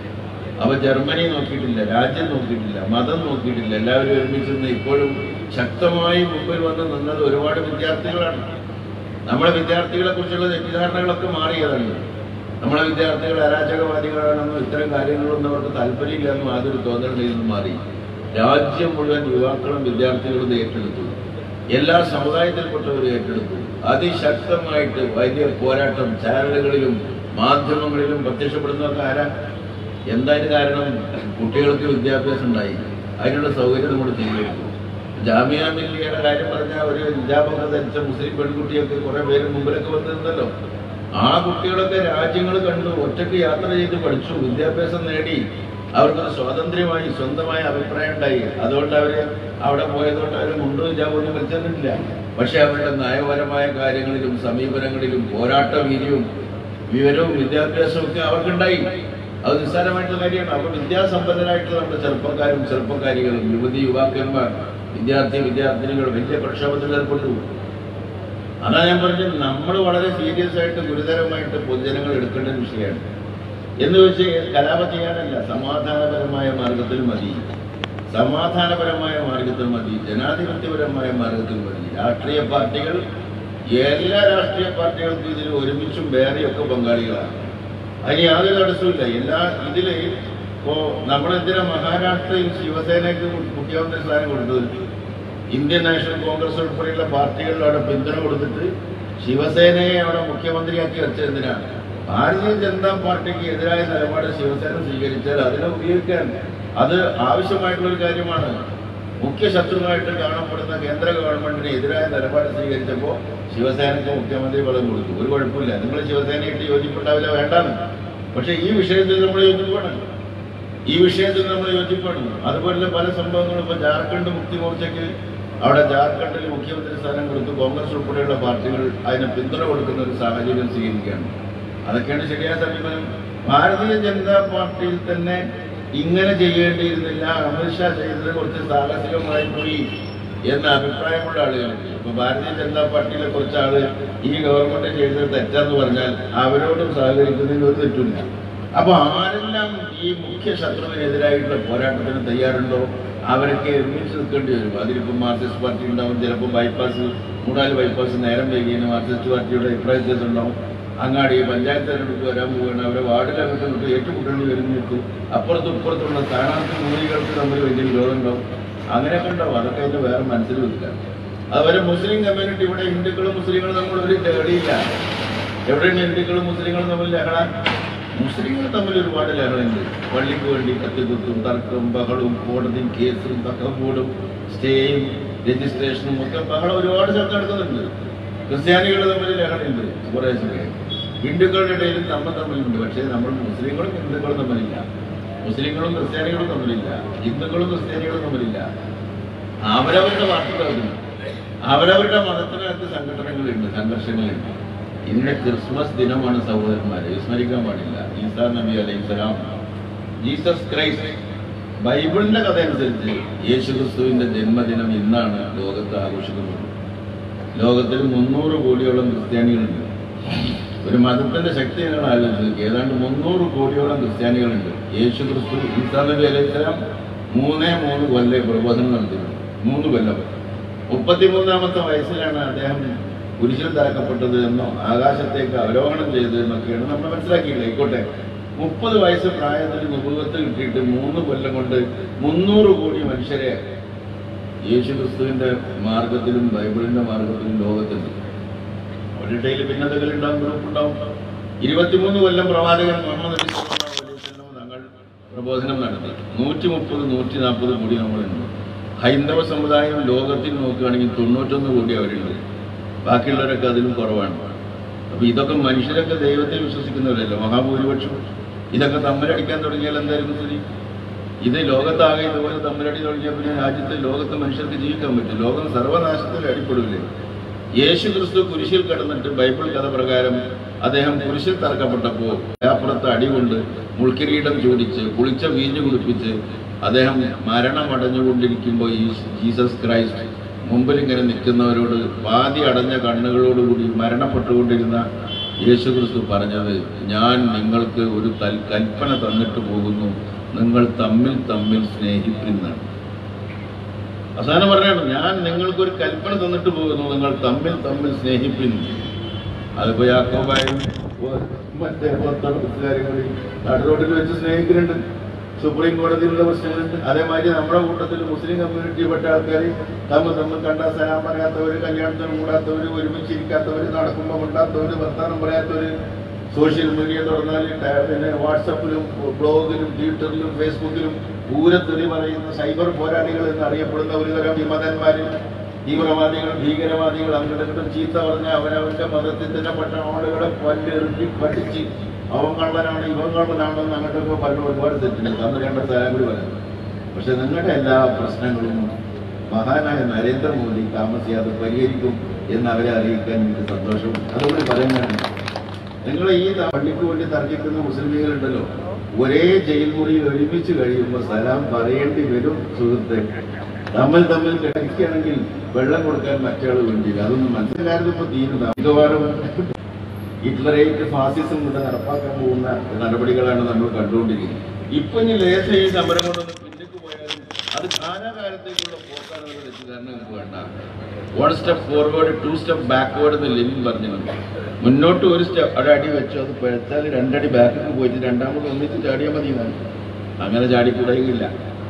അവ ജർമ്മനി നോക്കിയിട്ടില്ല രാജ്യം നോക്കിയിട്ടില്ല മതം നോക്കിയിട്ടില്ല എല്ലാവരും ഒരുമിച്ച് നിന്ന് ഇപ്പോഴും ശക്തമായി മുമ്പിൽ വന്ന് നിന്നത് ഒരുപാട് വിദ്യാർത്ഥികളാണ് നമ്മുടെ വിദ്യാർത്ഥികളെ കുറിച്ചുള്ള തെറ്റിദ്ധാരണകളൊക്കെ മാറിയതാണ് നമ്മളെ വിദ്യാർത്ഥികൾ അരാജകവാദികളാണെന്നോ ഇത്തരം കാര്യങ്ങളൊന്നും അവർക്ക് താല്പര്യമില്ലെന്നും യാതൊരു തോന്നലിൽ നിന്ന് മാറി രാജ്യം മുഴുവൻ യുവാക്കളും വിദ്യാർത്ഥികളും ഇത് ഏറ്റെടുത്തു എല്ലാ സമുദായത്തിൽപ്പെട്ടവരും ഏറ്റെടുത്തു അതിശക്തമായിട്ട് വലിയ പോരാട്ടം ചാനലുകളിലും മാധ്യമങ്ങളിലും പ്രത്യക്ഷപ്പെടുന്നതൊക്കെ ആരാ എന്തായാലും കാരണം കുട്ടികൾക്ക് വിദ്യാഭ്യാസം ഉണ്ടായി അതിനുള്ള സൗകര്യം നമ്മൾ ചെയ്തെടുത്തു ജാമിയ മില്ലിയുടെ കാര്യം പറഞ്ഞാൽ ഒരു ഹിജാബൊക്കെ ധരിച്ച മുസ്ലിം പെൺകുട്ടിയൊക്കെ കുറെ പേര് മുമ്പിലൊക്കെ വന്നിരുന്നല്ലോ ആ കുട്ടികളൊക്കെ രാജ്യങ്ങൾ കണ്ടു ഒറ്റയ്ക്ക് യാത്ര ചെയ്ത് പഠിച്ചു വിദ്യാഭ്യാസം നേടി അവർക്കൊരു സ്വാതന്ത്ര്യമായി സ്വന്തമായ അഭിപ്രായം ഉണ്ടായി അതുകൊണ്ട് അവര് അവിടെ പോയതുകൊണ്ട് അവർ മുണ്ടു ഹിജാബൊന്നും വലിച്ചെന്നിട്ടില്ല പക്ഷെ അവരുടെ നയപരമായ കാര്യങ്ങളിലും സമീപനങ്ങളിലും പോരാട്ട വീര്യവും വിവരവും വിദ്യാഭ്യാസവും ഒക്കെ അവർക്കുണ്ടായി അത് നിസ്സാരമായിട്ടുള്ള കാര്യമാണ് അപ്പൊ വിദ്യാസമ്പന്നരായിട്ടുള്ള നമ്മുടെ ചെറുപ്പക്കാരും ചെറുപ്പക്കാരികളും യുവതി യുവാക്കന്മാർ വിദ്യാർത്ഥി വിദ്യാർത്ഥിനികൾ വലിയ പ്രക്ഷോഭത്തിൽ ഏർപ്പെട്ടു അതാ ഞാൻ പറഞ്ഞത് നമ്മൾ വളരെ സീരിയസ് ആയിട്ട് ഗുരുതരമായിട്ട് പൊതുജനങ്ങൾ എടുക്കേണ്ട ഒരു വിഷയമാണ് എന്ന് വെച്ച് കലാപം ചെയ്യാനല്ല സമാധാനപരമായ മാർഗത്തിൽ മതി സമാധാനപരമായ മാർഗത്തിൽ മതി ജനാധിപത്യപരമായ മാർഗത്തിൽ മതി രാഷ്ട്രീയ പാർട്ടികൾ എല്ലാ രാഷ്ട്രീയ പാർട്ടികൾക്കും ഇതിൽ ഒരുമിച്ചും വേറെയൊക്കെ പങ്കാളികളാണ് അതിന് യാതൊരു തടസ്സമില്ല എല്ലാ ഇതില് ഇപ്പോ നമ്മളെന്തിനാ മഹാരാഷ്ട്രയിൽ ശിവസേനയ്ക്ക് മുഖ്യമന്ത്രി സ്ഥാനം കൊടുത്തത് ഇന്ത്യൻ നാഷണൽ കോൺഗ്രസ് ഉൾപ്പെടെയുള്ള പാർട്ടികളിൽ അവിടെ പിന്തുണ കൊടുത്തിട്ട് ശിവസേനയെ അവിടെ മുഖ്യമന്ത്രിയാക്കി വെച്ചെന്തിനാണ് ഭാരതീയ ജനതാ പാർട്ടിക്ക് എതിരായ നിലപാട് ശിവസേന സ്വീകരിച്ചാൽ അതിനെ ഉപയോഗിക്കാൻ അത് ആവശ്യമായിട്ടുള്ള ഒരു കാര്യമാണ് മുഖ്യ ശത്രുവായിട്ട് കാണപ്പെടുന്ന കേന്ദ്ര ഗവൺമെന്റിന് എതിരായ നിലപാട് സ്വീകരിച്ചപ്പോൾ ശിവസേനയ്ക്ക് മുഖ്യമന്ത്രി പദം കൊടുത്തു ഒരു കുഴപ്പമില്ല നിങ്ങൾ ശിവസേനയായിട്ട് യോജിപ്പുണ്ടാവില്ല വേണ്ടാന്ന് പക്ഷെ ഈ വിഷയത്തിൽ നമ്മൾ യോജിപ്പാണ് ഈ വിഷയത്തിൽ നമ്മൾ യോജിപ്പാണ് അതുപോലെ പല സംഭവങ്ങളും ഇപ്പൊ ജാർഖണ്ഡ് മുക്തി മോർച്ചയ്ക്ക് അവിടെ ജാർഖണ്ഡിൽ മുഖ്യമന്ത്രി സ്ഥാനം കൊടുത്ത് കോൺഗ്രസ് ഉൾപ്പെടെയുള്ള പാർട്ടികൾ അതിന് പിന്തുണ കൊടുക്കുന്ന ഒരു സാഹചര്യം സ്വീകരിക്കുകയാണ് അതൊക്കെയാണ് ശരിയായ സമീപനം ഭാരതീയ ജനതാ പാർട്ടിയിൽ തന്നെ ഇങ്ങനെ ചെയ്യേണ്ടിയിരുന്നില്ല അമിത്ഷാ ചെയ്തത് കുറച്ച് സാഹസികമായി പോയി എന്ന അഭിപ്രായമുള്ള ആളുകളുണ്ട് ഇപ്പൊ ഭാരതീയ ജനതാ പാർട്ടിയിലെ കുറച്ച് ആള് ഈ ഗവൺമെന്റ് ചെയ്തത് തെറ്റാന്ന് പറഞ്ഞാൽ അവരോടും സഹകരിക്കുന്നതിൽ ഒരു തെറ്റില്ല അപ്പൊ ആരെല്ലാം ഈ മുഖ്യ ശത്രുവിനെതിരായിട്ടുള്ള പോരാട്ടത്തിന് തയ്യാറുണ്ടോ അവരൊക്കെ ഒരുമിച്ച് നിൽക്കേണ്ടി വരും അതിലിപ്പം മാർക്സിസ്റ്റ് പാർട്ടി ഉണ്ടാവും ചിലപ്പോൾ ബൈപ്പാസ് മൂന്നാല് ബൈപ്പാസ് നേരം വൈകിയതിന് മാർക്സിസ്റ്റ് പാർട്ടിയുടെ അഭിപ്രായ വ്യത്യാസം ഉണ്ടാവും അങ്ങാടി പഞ്ചായത്ത് തെരഞ്ഞെടുപ്പ് വരാൻ പോവുകയാണ് അവരെ വാർഡിൽ അങ്ങോട്ട് ഇങ്ങോട്ട് ഏറ്റുമുട്ടേണ്ടി വരുന്നിട്ട് അപ്പുറത്തും ഇപ്പുറത്തുള്ള സ്ഥാനാർത്ഥി മൂലികൾക്ക് തമ്മിൽ വലിയ വിരോധം ഉണ്ടാവും അങ്ങനെയൊക്കെ ഉണ്ടാവും അതൊക്കെ അതിന്റെ വേറെ മനസ്സിൽ വെക്കുക അതുപോലെ മുസ്ലിം കമ്മ്യൂണിറ്റി ഇവിടെ ഹിന്ദുക്കളും മുസ്ലിങ്ങളും തമ്മിൽ ഒരു ലഹടിയില്ല എവിടെയാണ് ഹിന്ദുക്കളും മുസ്ലിങ്ങളും തമ്മിൽ ലഹള മുസ്ലിങ്ങൾ തമ്മിൽ ഒരുപാട് ലഹളയുണ്ട് പള്ളിക്ക് വേണ്ടി കത്തിക്കുത്തും തർക്കവും ബഹളവും കോടതിയും കേസും തക്കംകൂടും സ്റ്റേയും രജിസ്ട്രേഷനും ഒക്കെ ബഹളം ഒരുപാട് സ്ഥലത്ത് നടക്കുന്നുണ്ട് ക്രിസ്ത്യാനികൾ തമ്മിൽ ലഹളയുണ്ട് കുറേശ്ശൊക്കെ ഹിന്ദുക്കളുടെ ഇടയിലും തമ്മിൽ തമ്മിലുണ്ട് പക്ഷേ നമ്മൾ മുസ്ലിങ്ങളും ഹിന്ദുക്കളും തമ്മിലില്ല മുസ്ലിങ്ങളും ക്രിസ്ത്യാനികളും തമ്മിലില്ല ഹിന്ദുക്കളും ക്രിസ്ത്യാനികളും തമ്മിലില്ല അവരവരുടെ പാർട്ടിക്കകത്തുണ്ട് അവരവരുടെ മതത്തിനകത്ത് സംഘടനകളുണ്ട് സംഘർഷങ്ങളുണ്ട് ഇന്ന് ക്രിസ്മസ് ദിനമാണ് സഹോദരന്മാരെ വിസ്മരിക്കാൻ പാടില്ല ഈസാ നബി അലൈഹി സ്വലാം ജീസസ് ക്രൈസ്റ്റ് ബൈബിളിന്റെ കഥ അനുസരിച്ച് യേശു ക്രിസ്തുവിന്റെ ജന്മദിനം ഇന്നാണ് ലോകത്ത് ആഘോഷിക്കുന്നത് ലോകത്തിൽ മുന്നൂറ് കോടിയോളം ക്രിസ്ത്യാനികളുണ്ട് ഒരു മതത്തിന്റെ ശക്തി നിങ്ങൾ ആലോചിച്ചു ഏതാണ്ട് മുന്നൂറ് കോടിയോളം ക്രിസ്ത്യാനികളുണ്ട് യേശു ക്രിസ്തു ഈസാ നബി അലൈഹി സ്വലാം മൂന്നേ മൂന്ന് കൊല്ലേ പ്രബോധനം നടത്തിയിട്ടുണ്ട് മൂന്ന് കൊല്ലം മുപ്പത്തിമൂന്നാമത്തെ വയസ്സിലാണ് അദ്ദേഹം കുരിശിൽ തറക്കപ്പെട്ടത് എന്നോ ആകാശത്തേക്ക് അവരോഹണം ചെയ്തത് എന്നൊക്കെയാണ് നമ്മൾ മനസ്സിലാക്കിയില്ല ആയിക്കോട്ടെ മുപ്പത് വയസ്സ് പ്രായത്തിൽ നുപുവത്ത് കിട്ടിയിട്ട് മൂന്ന് കൊല്ലം കൊണ്ട് മുന്നൂറ് കോടി മനുഷ്യരെ യേശു ക്രിസ്തുവിന്റെ മാർഗത്തിലും ബൈബിളിന്റെ മാർഗത്തിലും ലോകത്തുണ്ട് അവരുടെ ഇടയിൽ ഭിന്നതകൾ ഉണ്ടാവും ഗ്രൂപ്പ് ഉണ്ടാവും ഇരുപത്തിമൂന്ന് കൊല്ലം പ്രവാചകൻ മുഹമ്മദ് നബി സല്ലല്ലാഹു അലൈഹി വസല്ലം തങ്ങൾ പ്രബോധനം നടത്തി നൂറ്റി മുപ്പത് നൂറ്റി നാൽപ്പത് കോടി നമ്മളുണ്ട് ഹൈന്ദവ സമുദായം ലോകത്തിൽ നോക്കുകയാണെങ്കിൽ തൊണ്ണൂറ്റൊന്ന് കോടി അവരുണ്ട് ബാക്കിയുള്ളവരൊക്കെ അതിലും കുറവാണ് അപ്പൊ ഇതൊക്കെ മനുഷ്യരൊക്കെ ദൈവത്തെ വിശ്വസിക്കുന്നവരല്ലോ മഹാഭൂരിപക്ഷം ഇതൊക്കെ തമ്മിലടിക്കാൻ തുടങ്ങിയാൽ എന്തായിരിക്കും സ്ഥിതി ഇത് ലോകത്താകെ ഇതുപോലെ തമ്മിലടി തുടങ്ങിയ പിന്നെ രാജ്യത്ത് ലോകത്ത് മനുഷ്യർക്ക് ജീവിക്കാൻ പറ്റും ലോകം സർവനാശത്തിൽ അടിപ്പെടില്ലേ യേശു ക്രിസ്തു കുരിശിൽ കിടന്നിട്ട് ബൈബിൾ കഥ പ്രകാരം അദ്ദേഹം കുരിശിൽ തറക്കപ്പെട്ടപ്പോൾ അപ്പുറത്ത് അടികൊണ്ട് മുൾക്കിരീടം ചൂടിച്ച് കുളിച്ച വീഞ്ഞു കുടിപ്പിച്ച് അദ്ദേഹം മരണമടഞ്ഞുകൊണ്ടിരിക്കുമ്പോൾ ഈ ജീസസ് ക്രൈസ്റ്റ് മുമ്പിൽ ഇങ്ങനെ നിൽക്കുന്നവരോട് വാതി അടഞ്ഞ കണ്ണുകളോടുകൂടി മരണപ്പെട്ടുകൊണ്ടിരുന്ന യേശു ക്രിസ്തു പറഞ്ഞത് ഞാൻ നിങ്ങൾക്ക് ഒരു തൽ കൽപ്പന തന്നിട്ട് പോകുന്നു നിങ്ങൾ തമ്മിൽ തമ്മിൽ സ്നേഹിക്കുന്നതാണ് അവസാനം പറയാണ് ഞാൻ നിങ്ങൾക്കൊരു കൽപ്പന തന്നിട്ട് പോകുന്നു നിങ്ങൾ തമ്മിൽ തമ്മിൽ സ്നേഹിപ്പിൻ അതിപ്പോ യാക്കോബായും ഓ- മറ്റേ പത്തടുപ്പുകാരും കൂടി നടുറോഡിൽ വെച്ച് സ്നേഹിക്കുന്നുണ്ട് സുപ്രീം കോടതിയിലുള്ള പ്രശ്നങ്ങളുണ്ട് അതേമാതിരി നമ്മുടെ കൂട്ടത്തിൽ മുസ്ലിം കമ്മ്യൂണിറ്റിപ്പെട്ട ആൾക്കാർ തമ്മിൽ തമ്മിൽ കണ്ട സലാം പറയാത്തവര് കല്യാണത്തിന് കൂടാത്തവര് ഒരുമിച്ചിരിക്കാത്തവര് നടക്കുമ്പോൾ കൊണ്ടാത്തവര് വർത്താനം പറയാത്തവര് സോഷ്യൽ മീഡിയ തുറന്നാൽ ട- പിന്നെ വാട്സപ്പിലും ബ്ലോഗിലും ട്വിറ്ററിലും ഫേസ്ബുക്കിലും പൂരത്തെളി പറയുന്ന സൈബർ പോരാളികൾ എന്ന് അറിയപ്പെടുന്ന ഒരു തരം വിമതന്മാര് തീവ്രവാദികൾ ഭീകരവാദികൾ അങ്ങോട്ടും ചീത്ത പറഞ്ഞ അവനവന്റെ മതത്തിൽ തന്നെ പെട്ട ആളുകളെ പല്ലെറിഞ്ഞ് പഠിച്ച് അവൻ കള്ളനാണ് ഇവൻ കള്ളനാണെന്ന് അങ്ങോട്ടൊക്കെ പല ഒരുപാട് തെറ്റുണ്ട് അന്ന് രണ്ട സ്ഥലം കൂടി പറയുന്നത് പക്ഷെ നിങ്ങളുടെ എല്ലാ പ്രശ്നങ്ങളും മഹാനായ നരേന്ദ്രമോദി താമസിയാതെ പരിഹരിക്കും എന്ന് അവരെ അറിയിക്കാൻ എനിക്ക് സന്തോഷവും അതുകൊണ്ട് പറയുന്നതാണ് നിങ്ങൾ ഈ ത- പള്ളിക്ക് വേണ്ടി തർക്കിക്കുന്ന മുസ്ലിമീങ്ങളുണ്ടല്ലോ ഒരേ ജയിൽ മുറിയിൽ ഒരുമിച്ച് കഴിയുമ്പോൾ സലാം പറയേണ്ടി വരും സുഹൃത്തെ തമ്മിൽ തമ്മിൽ കിടക്കുകയാണെങ്കിൽ വെള്ളം കൊടുക്കാൻ മറ്റയാൾ വേണ്ടിയില്ല അതൊന്നും മനസ്സിലായിരുന്നു ഇപ്പൊ തീരുന്ന മിക്കവാറും ഹിറ്റ്ലറേറ്റ് ഫാസിസം കൊണ്ട് നടപ്പാക്കാൻ പോകുന്ന നടപടികളാണ് നമ്മൾ കണ്ടുകൊണ്ടിരിക്കുന്നത് ഇപ്പൊ ഇനി ലേശ ഈ സമരം കൊണ്ടൊന്ന് പിന്നിക്ക് പോയാലും അത് കാലാകാലത്തേക്കുള്ള പോക്കാണെന്നുള്ള തെറ്റിദ്ധാരണ നമുക്ക് വേണ്ട one step forward two step backward എന്ന് ലെനിൻ പറഞ്ഞിട്ടുണ്ട് മുന്നോട്ട് ഒരു സ്റ്റെപ്പ് ഒരടി വെച്ചു അത് പഴുത്താൽ രണ്ടടി ബാക്കിലേക്ക് പോയിട്ട് രണ്ടാമത് ഒന്നിച്ച് ചാടിയാൽ മതി എന്നാണ് അങ്ങനെ ചാടിക്കൂടെയില്ല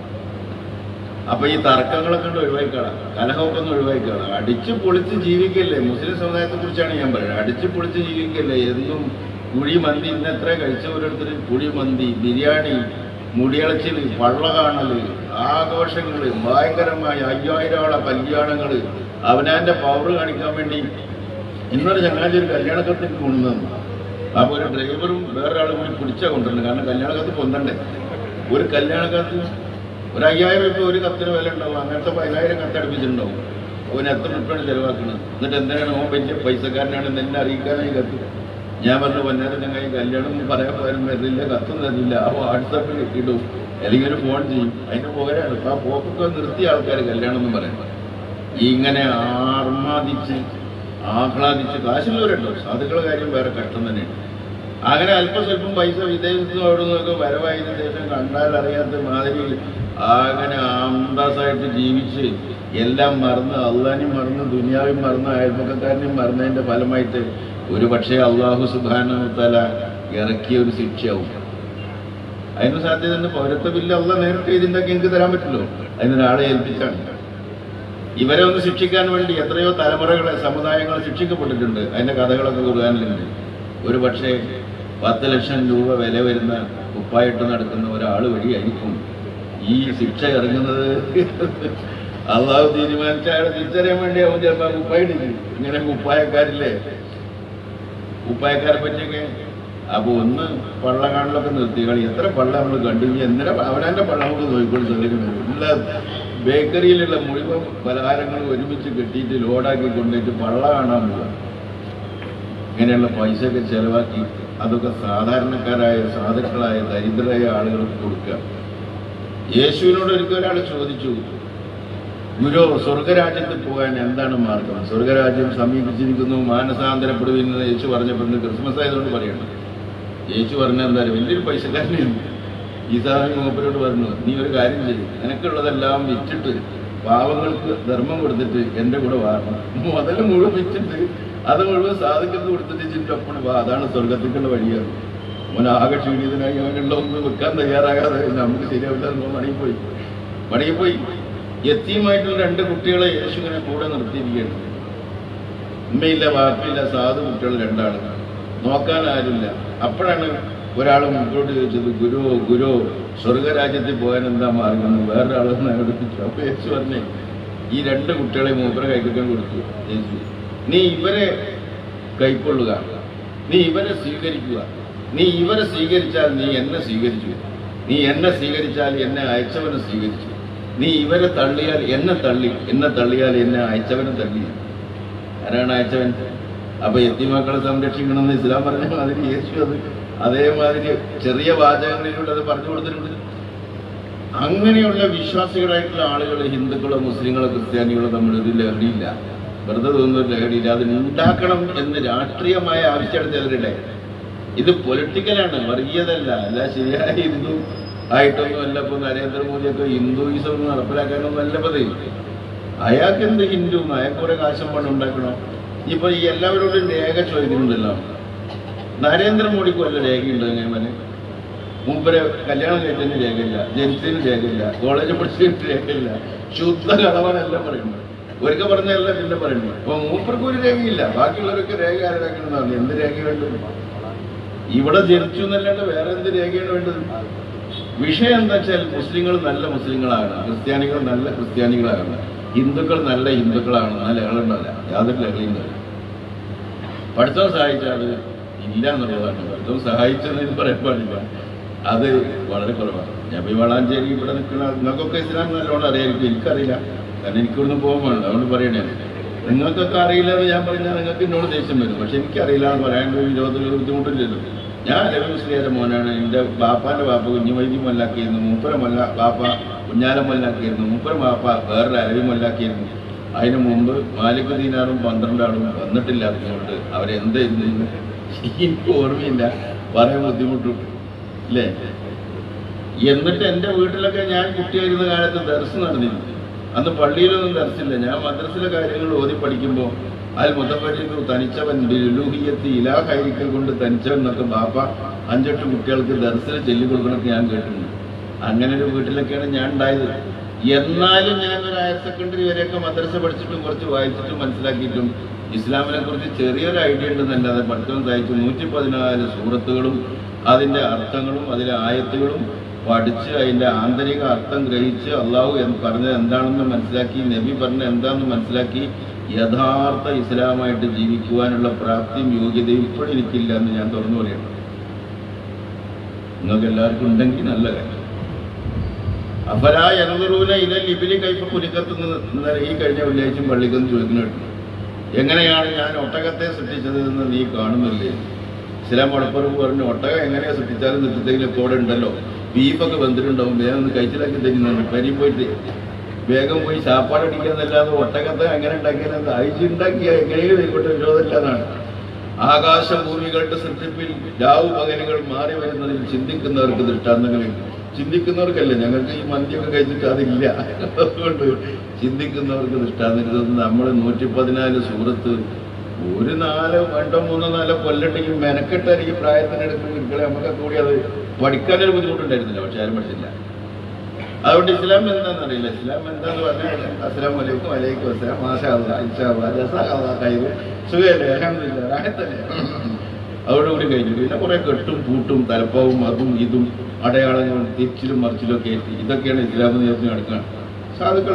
അപ്പൊ ഈ തർക്കങ്ങളൊക്കെ ഉണ്ട് ഒഴിവാക്കിക്കളാം കലഹമൊക്കെ ഒന്ന് ഒഴിവാക്കിക്കളാം അടിച്ചു പൊളിച്ച് ജീവിക്കല്ലേ മുസ്ലിം സമുദായത്തെ കുറിച്ചാണ് ഞാൻ പറയുന്നത് അടിച്ചു പൊളിച്ച് ജീവിക്കല്ലേ എന്നും കുഴി മന്തി ഇന്ന് എത്ര കഴിച്ച ഓരോരുത്തർ കുഴി മന്തി ബിരിയാണി മുടിയളച്ചില് പള്ള കാണല് ആഘോഷങ്ങള് ഭയങ്കരമായ അയ്യായിരോളം കല്യാണങ്ങള് അവനാന്റെ പവർ കാണിക്കാൻ വേണ്ടി ഇന്നൊരു ചങ്ങാതി ഒരു കല്യാണക്കത്തിന് കൊണ്ടുവന്നു അപ്പൊ ഒരു ഡ്രൈവറും വേറൊരാളും കൂടി പിടിച്ചാ കൊണ്ടുവരുന്നത് കാരണം കല്യാണക്കത്ത് പൊന്തണ്ടേ ഒരു കല്യാണക്കത്ത് ഒരു അയ്യായിരം രൂപ ഒരു കത്തിന് വില ഉണ്ടാവും അങ്ങനത്തെ പതിനായിരം കത്ത് അടുപ്പിച്ചിട്ടുണ്ടാവും അവൻ എത്ര രൂപയാണ് ചെലവാക്കുന്നത് എന്നിട്ട് എന്തിനാണ് ഓൻ വലിയ പൈസക്കാരനാണ് എന്നെ അറിയിക്കാനായി കത്ത് ഞാൻ പറഞ്ഞു പൊന്നാരം ചങ്ങായി കല്യാണം ഒന്നും പറയാൻ പോലും വരുന്നില്ല കത്തും തരില്ല ആ വാട്സാപ്പിൽ ഇടും അല്ലെങ്കിൽ ഒരു ഫോൺ ചെയ്യും അതിന്റെ പോരാണ് ഇപ്പൊ ആ പോക്കൊക്കെ നിർത്തിയ ആൾക്കാർ കല്യാണം എന്നും പറയാൻ ഇങ്ങനെ ആർമാദിച്ച് ആഹ്ലാദിച്ച് കാശുള്ളവരുണ്ടോ സാധുക്കളുടെ കാര്യം വേറെ കഷ്ടം തന്നെയാണ് അങ്ങനെ അല്പം സ്വല്പം പൈസ വിദേശത്ത് അവിടെ നിന്നൊക്കെ വരവായതിനു ശേഷം കണ്ടാൽ അറിയാത്ത മാതിരി അങ്ങനെ അന്തസ്സായിട്ട് ജീവിച്ച് എല്ലാം മറന്ന് അള്ളാനെയും മറന്ന് ദുനിയാവും മറന്ന് അയൽപ്പക്കക്കാരനെയും മറന്നതിന്റെ ഫലമായിട്ട് ഒരു പക്ഷേ അള്ളാഹു സുബാനത്തല ഇറക്കിയ ഒരു ശിക്ഷയാവും അതിന് സാധ്യത പൗരത്വ ബില്ല് അള്ള നേരിട്ട് ഇതിൻ്റെയൊക്കെ എനിക്ക് തരാൻ പറ്റില്ലോ അതിനൊരാളെ ഏൽപ്പിച്ചാണ് ഇവരെ ഒന്ന് ശിക്ഷിക്കാൻ വേണ്ടി എത്രയോ തലമുറകളെ സമുദായങ്ങൾ ശിക്ഷിക്കപ്പെട്ടിട്ടുണ്ട് അതിന്റെ കഥകളൊക്കെ കുറുകാനിലുണ്ട് ഒരു പക്ഷേ പത്ത് ലക്ഷം രൂപ വില വരുന്ന കുപ്പായിട്ട് നടക്കുന്ന ഒരാൾ വഴിയായിരിക്കും ഈ ശിക്ഷ ഇറങ്ങുന്നത് അള്ളാഹു തീരുമാനിച്ച അയാളെ തിരിച്ചറിയാൻ വേണ്ടി അവൻ ചിലപ്പോൾ കുപ്പായിട്ടിരിക്കും ഇങ്ങനെ കുപ്പായക്കാരില്ലേ കുപ്പായക്കാരെ പറ്റിയൊക്കെ അപ്പൊ ഒന്ന് പള്ള കാണലൊക്കെ നിർത്തി കളി എത്ര പള്ള നമ്മൾ കണ്ടു ഇനി എന്തിനാ അവനാന്റെ പള്ള നമുക്ക് നോക്കിക്കൊണ്ട് ശ്രദ്ധിക്കുന്നു എല്ലാ ബേക്കറിയിലുള്ള മുഴുവൻ പലഹാരങ്ങളും ഒരുമിച്ച് കെട്ടിയിട്ട് ലോഡാക്കി കൊണ്ടുപോയിട്ട് പള്ള കാണാൻ പോവുക ഇങ്ങനെയുള്ള പൈസയൊക്കെ ചെലവാക്കി അതൊക്കെ സാധാരണക്കാരായ സാധുക്കളായ ദരിദ്രരായ ആളുകൾക്ക് കൊടുക്കുക യേശുവിനോട് ഒരിക്കൽ ഒരാൾ ചോദിച്ചു ഗുരു സ്വർഗരാജ്യത്ത് പോകാൻ എന്താണ് മാർഗം സ്വർഗരാജ്യം സമീപിച്ചിരിക്കുന്നു മാനസാന്തരപ്പെടുവിന്ന് യേശു പറഞ്ഞപ്പോൾ ഇന്ന് ക്രിസ്മസ് ആയതുകൊണ്ട് പറയണം യേശു പറഞ്ഞ എന്താ വലിയൊരു പൈസക്കാരനെയാണ് ഈസാമി മൂപ്പരോട് പറഞ്ഞു നീ ഒരു കാര്യം ചെയ്യും നിനക്കുള്ളതെല്ലാം വിറ്റിട്ട് പാവങ്ങൾക്ക് ധർമ്മം കൊടുത്തിട്ട് എൻ്റെ കൂടെ വാരണം മുതൽ മുഴുവൻ വിറ്റിട്ട് അത് മുഴുവൻ സാധുക്കൾക്ക് കൊടുത്തിട്ട് ഇതിൻ്റെ ഒപ്പം വാ അതാണ് സ്വർഗത്തേക്കുള്ള വഴിയാണ് അവൻ ആകെ ക്ഷീണിതനായി അവനുള്ള ഒന്ന് വെക്കാൻ തയ്യാറാകാതെ നമുക്ക് ശരിയാവില്ല എന്ന് മടങ്ങിപ്പോയി മടങ്ങിപ്പോയി എത്തിയുമായിട്ടുള്ള രണ്ട് കുട്ടികളെ യേശു ഇങ്ങനെ കൂടെ നിർത്തിയിരിക്കുകയാണ് ഉമ്മയില്ല വാപ്പില്ല സാധു കുട്ടികൾ രണ്ടാള് നോക്കാൻ ആരുമില്ല അപ്പോഴാണ് ഒരാൾ മുമ്പോട്ട് ചോദിച്ചത് ഗുരു ഗുരു സ്വർഗരാജ്യത്തിൽ പോകാൻ എന്താ മാർഗം വേറൊരാളെന്ന് അവതരിപ്പിച്ചു അപ്പൊ യേശു പറഞ്ഞേ ഈ രണ്ട് കുട്ടികളെ മൂപ്പര കൈക്കൊക്കെ കൊടുത്തു യേശു നീ ഇവരെ കൈക്കൊള്ളുക നീ ഇവരെ സ്വീകരിക്കുക നീ ഇവരെ സ്വീകരിച്ചാൽ നീ എന്നെ സ്വീകരിച്ചു നീ എന്നെ സ്വീകരിച്ചാൽ എന്നെ അയച്ചവനെ സ്വീകരിച്ചു നീ ഇവരെ തള്ളിയാൽ എന്നെ തള്ളി എന്നെ തള്ളിയാൽ എന്നെ അയച്ചവനെ തള്ളി ആരാണ് അയച്ചവൻ അപ്പൊ എത്തിമക്കളെ സംരക്ഷിക്കണമെന്ന് ഇസ്ലാം പറഞ്ഞ മാതിരി യേശു അത് അതേമാതിരി ചെറിയ വാചകങ്ങളിലൂടെ അത് പറഞ്ഞു കൊടുത്തിട്ടുണ്ട് അങ്ങനെയുള്ള വിശ്വാസികളായിട്ടുള്ള ആളുകൾ ഹിന്ദുക്കളോ മുസ്ലിങ്ങളോ ക്രിസ്ത്യാനികളോ തമ്മിൽ ഒരു ലഹരിയില്ല വെറുതെ തോന്നുന്ന ഒരു ലഹരിയില്ല അത് ഉണ്ടാക്കണം എന്ന് രാഷ്ട്രീയമായ ആവശ്യമാണ് ചിലരുടെ ഇത് പൊളിറ്റിക്കലാണ് വർഗീയതല്ല അല്ല ശരിയായ ഹിന്ദു ആയിട്ടൊന്നും അല്ല ഇപ്പൊ നരേന്ദ്രമോദിയൊക്കെ ഹിന്ദുയിസം ഒന്നും നടപ്പിലാക്കാനൊന്നും അല്ല പതി അയാൾക്ക് എന്ത് ഹിന്ദു അയാൾക്ക് കുറെ കാശം പണം ഉണ്ടാക്കണം ഇപ്പൊ ഈ എല്ലാവരോടും രേഖ ചോദിക്കുന്നുണ്ടല്ലോ നരേന്ദ്രമോദിക്ക് വല്ല രേഖയുണ്ടോ അങ്ങനെ മൂപ്പര് കല്യാണം കഴിച്ചതിന് രേഖയില്ല ജനിച്ചതിന് രേഖയില്ല കോളേജ് പഠിച്ചതിന് രേഖയില്ല ശുദ്ധ കളവനെല്ലാം പറയുന്നു ഒരിക്കൽ പറഞ്ഞതല്ല പിന്നെ പറയുന്നു അപ്പൊ മൂപ്പർക്ക് ഒരു രേഖയില്ല ബാക്കിയുള്ളവരൊക്കെ രേഖ ആരാക്കണമെന്ന് പറഞ്ഞു എന്ത് രേഖ വേണ്ടത് ഇവിടെ ജനിച്ചു എന്നല്ലാണ്ട് വേറെ എന്ത് രേഖയാണ് വേണ്ടത് വിഷയം എന്താ വെച്ചാൽ മുസ്ലിങ്ങൾ നല്ല മുസ്ലിങ്ങളാകണം ക്രിസ്ത്യാനികൾ നല്ല ക്രിസ്ത്യാനികളാകണം ഹിന്ദുക്കൾ നല്ല ഹിന്ദുക്കളാകണം ആ ലഹളുണ്ടല്ല യാതൊരു ലഹളയുണ്ടല്ല പഠിത്തം സഹായിച്ചാൽ അത് ഇല്ല എന്നുള്ളതാണ് പഠിത്തം സഹായിച്ചെന്ന് ഇത് പറയാൻ പാടില്ല അത് വളരെ കുറവാണ് ഞാൻ ഈ വളാഞ്ചേരി ഇവിടെ നിൽക്കുന്ന നിങ്ങൾക്കൊക്കെ ഇസ്ലാം നല്ലോണം അറിയായിരിക്കും എനിക്കറിയില്ല കാരണം എനിക്കിവിടുന്ന് പോകാൻ വേണ്ട അതുകൊണ്ട് പറയണേ നിങ്ങൾക്കൊക്കെ അറിയില്ല എന്ന് ഞാൻ പറഞ്ഞാൽ നിങ്ങൾക്ക് എന്നോട് ദേഷ്യം വരും പക്ഷെ എനിക്കറിയില്ല എന്ന് പറയാൻ ഒരു വിരോധത്തിൽ ബുദ്ധിമുട്ടില്ലല്ലോ ഞാൻ രവി മുസ്ലിയാരുടെ മോനാണ് എൻ്റെ ബാപ്പാന്റെ ബാപ്പ കുഞ്ഞുമൈദി മൊല്ലാക്കിയിരുന്നു മൂപ്പര മൊല്ല ബാപ്പ കുഞ്ഞാലം മൊല്ലാക്കിയിരുന്നു മൂപ്പര ബാപ്പ വേറൊരു അരവി മൊല്ലാക്കിയിരുന്നു അതിനു മുമ്പ് മാലിക് ദീനാറും പന്ത്രണ്ടാളും വന്നിട്ടില്ലാത്തതുകൊണ്ട് അവരെന്തായിരുന്നു എനിക്ക് ഓർമ്മയില്ല പറയാൻ ബുദ്ധിമുട്ടും അല്ലേ എന്നിട്ട് എൻ്റെ വീട്ടിലൊക്കെ ഞാൻ കുട്ടിയായിരുന്ന കാലത്ത് ദർശനം നടന്നിരുന്നു അന്ന് പള്ളിയിലൊന്നും ദർശില്ല ഞാൻ മദ്രസിലെ കാര്യങ്ങൾ ഓതി പഠിക്കുമ്പോൾ അതിൽ മുത്തപ്പറ്റിക്ക് തനിച്ചവൻ ബിലുഹിയത്ത് ഇലാഹൈരിക്കൽ കൊണ്ട് തനിച്ചവൻ എന്നൊക്കെ ബാപ്പ അഞ്ചെട്ട് കുട്ടികൾക്ക് ദർശനം ചൊല്ലിക്കൊടുക്കണമൊക്കെ ഞാൻ കേട്ടിട്ടുണ്ട് അങ്ങനെ ഒരു വീട്ടിലൊക്കെയാണ് ഞാൻ ഉണ്ടായത് എന്നാലും ഞാൻ ഒരു ഹയർ സെക്കൻഡറി വരെയൊക്കെ മദ്രസ പഠിച്ചിട്ടും കുറച്ച് വായിച്ചിട്ടും മനസ്സിലാക്കിയിട്ടും ഇസ്ലാമിനെ കുറിച്ച് ചെറിയൊരു ഐഡിയ ഉണ്ടെന്നല്ലാതെ പഠിത്തം സഹായിച്ചു നൂറ്റി പതിനാല് സൂറത്തുകളും അതിന്റെ അർത്ഥങ്ങളും അതിലെ ആയത്തുകളും പഠിച്ച് അതിൻ്റെ ആന്തരിക അർത്ഥം ഗ്രഹിച്ച് അള്ളാഹു എന്ന് പറഞ്ഞത് എന്താണെന്ന് മനസ്സിലാക്കി നബി പറഞ്ഞത് എന്താണെന്ന് മനസ്സിലാക്കി യഥാർത്ഥ ഇസ്ലാമായിട്ട് ജീവിക്കുവാനുള്ള പ്രാപ്തിയും യോഗ്യതയും ഇപ്പോഴും എനിക്കില്ല എന്ന് ഞാൻ തുറന്നു പറയണം നിങ്ങൾക്ക് എല്ലാവർക്കും ഉണ്ടെങ്കിൽ നല്ല കാര്യം അഫലാ എനദറൂന ഇതൽ ഇബിലി കൈപ്പ കുലിക്കത്തുനിന്ന് ഇന്നലെ ഈ കഴിഞ്ഞ വെള്ളിയാഴ്ചയും പള്ളിക്കെന്ന് ചോദിക്കുന്ന കേട്ടു എങ്ങനെയാണ് ഞാൻ ഒട്ടകത്തെ സൃഷ്ടിച്ചത് എന്ന് നീ കാണുന്നില്ലേ ഇസ്ലാം മടപ്പുറം പറഞ്ഞു ഒട്ടകം എങ്ങനെയാ സൃഷ്ടിച്ചാലും നിർത്തിത്തെങ്കിലും ഇപ്പോൾ ഇവിടെ ഉണ്ടല്ലോ ബീഫൊക്കെ വെന്തിട്ടുണ്ടാവും വേഗം ഒന്ന് കഴിച്ചിലാക്കി തരുന്നുണ്ട് പരി പോയിട്ട് വേഗം പോയി ചാപ്പാട് അടിക്കാന്നല്ലാതെ ഒട്ടകത്തെ എങ്ങനെ ഉണ്ടാക്കിയാൽ അയച്ചുണ്ടാക്കിയ എങ്ങനെയും ആയിക്കോട്ടെ വിരോധമില്ലാന്നാണ് ആകാശഭൂമികളുടെ സൃഷ്ടിപ്പിൽ രാവു പകലുകൾ മാറി വരുന്നതിൽ ചിന്തിക്കുന്നവർക്ക് ദൃഷ്ടാന്തങ്ങളുണ്ട് ചിന്തിക്കുന്നവർക്കല്ല ഞങ്ങൾക്ക് ഈ മന്തിയൊക്കെ കഴിച്ചിട്ട് അതില്ല അതുകൊണ്ട് ചിന്തിക്കുന്നവർക്ക് ദൃഷ്ടാന്തം നമ്മൾ നൂറ്റി പതിനാല് സൂറത്ത് ഒരു നാലോ രണ്ടോ മൂന്നോ നാലോ കൊല്ലട്ടെങ്കിൽ മെനക്കെട്ടാൽ ഈ പ്രായത്തിനെടുക്കുന്ന കുട്ടികളെ നമുക്ക് കൂടി അത് പഠിക്കാനൊരു ബുദ്ധിമുട്ടുണ്ടായിരുന്നില്ല പക്ഷെ ആരും പഠിച്ചില്ല അതുകൊണ്ട് ഇസ്ലാം എന്താണെന്ന് അറിയില്ല ഇസ്ലാം എന്താന്ന് പറഞ്ഞാൽ അസ്ലാം വലൈക്കും വലൈക്കും അസ്ലാം മാഷാ അല്ലാ, ഇൻഷാ അല്ലാ, ജസാ അല്ലാ, ഖൈറ്. സുഖമല്ലേ അൽഹംദുലില്ലാ റാഹത്തല്ലേ അതോടുകൂടി കഴിഞ്ഞു പിന്നെ കുറെ കെട്ടും പൂട്ടും തലപ്പാവും അതും ഇതും അടയാളങ്ങളും തിരിച്ചിലും മറിച്ചിലും ഒക്കെ ആയിട്ട് ഇതൊക്കെയാണ് ഇസ്ലാം നിയമത്തിന് നടക്കുന്നത് സാധുക്കൾ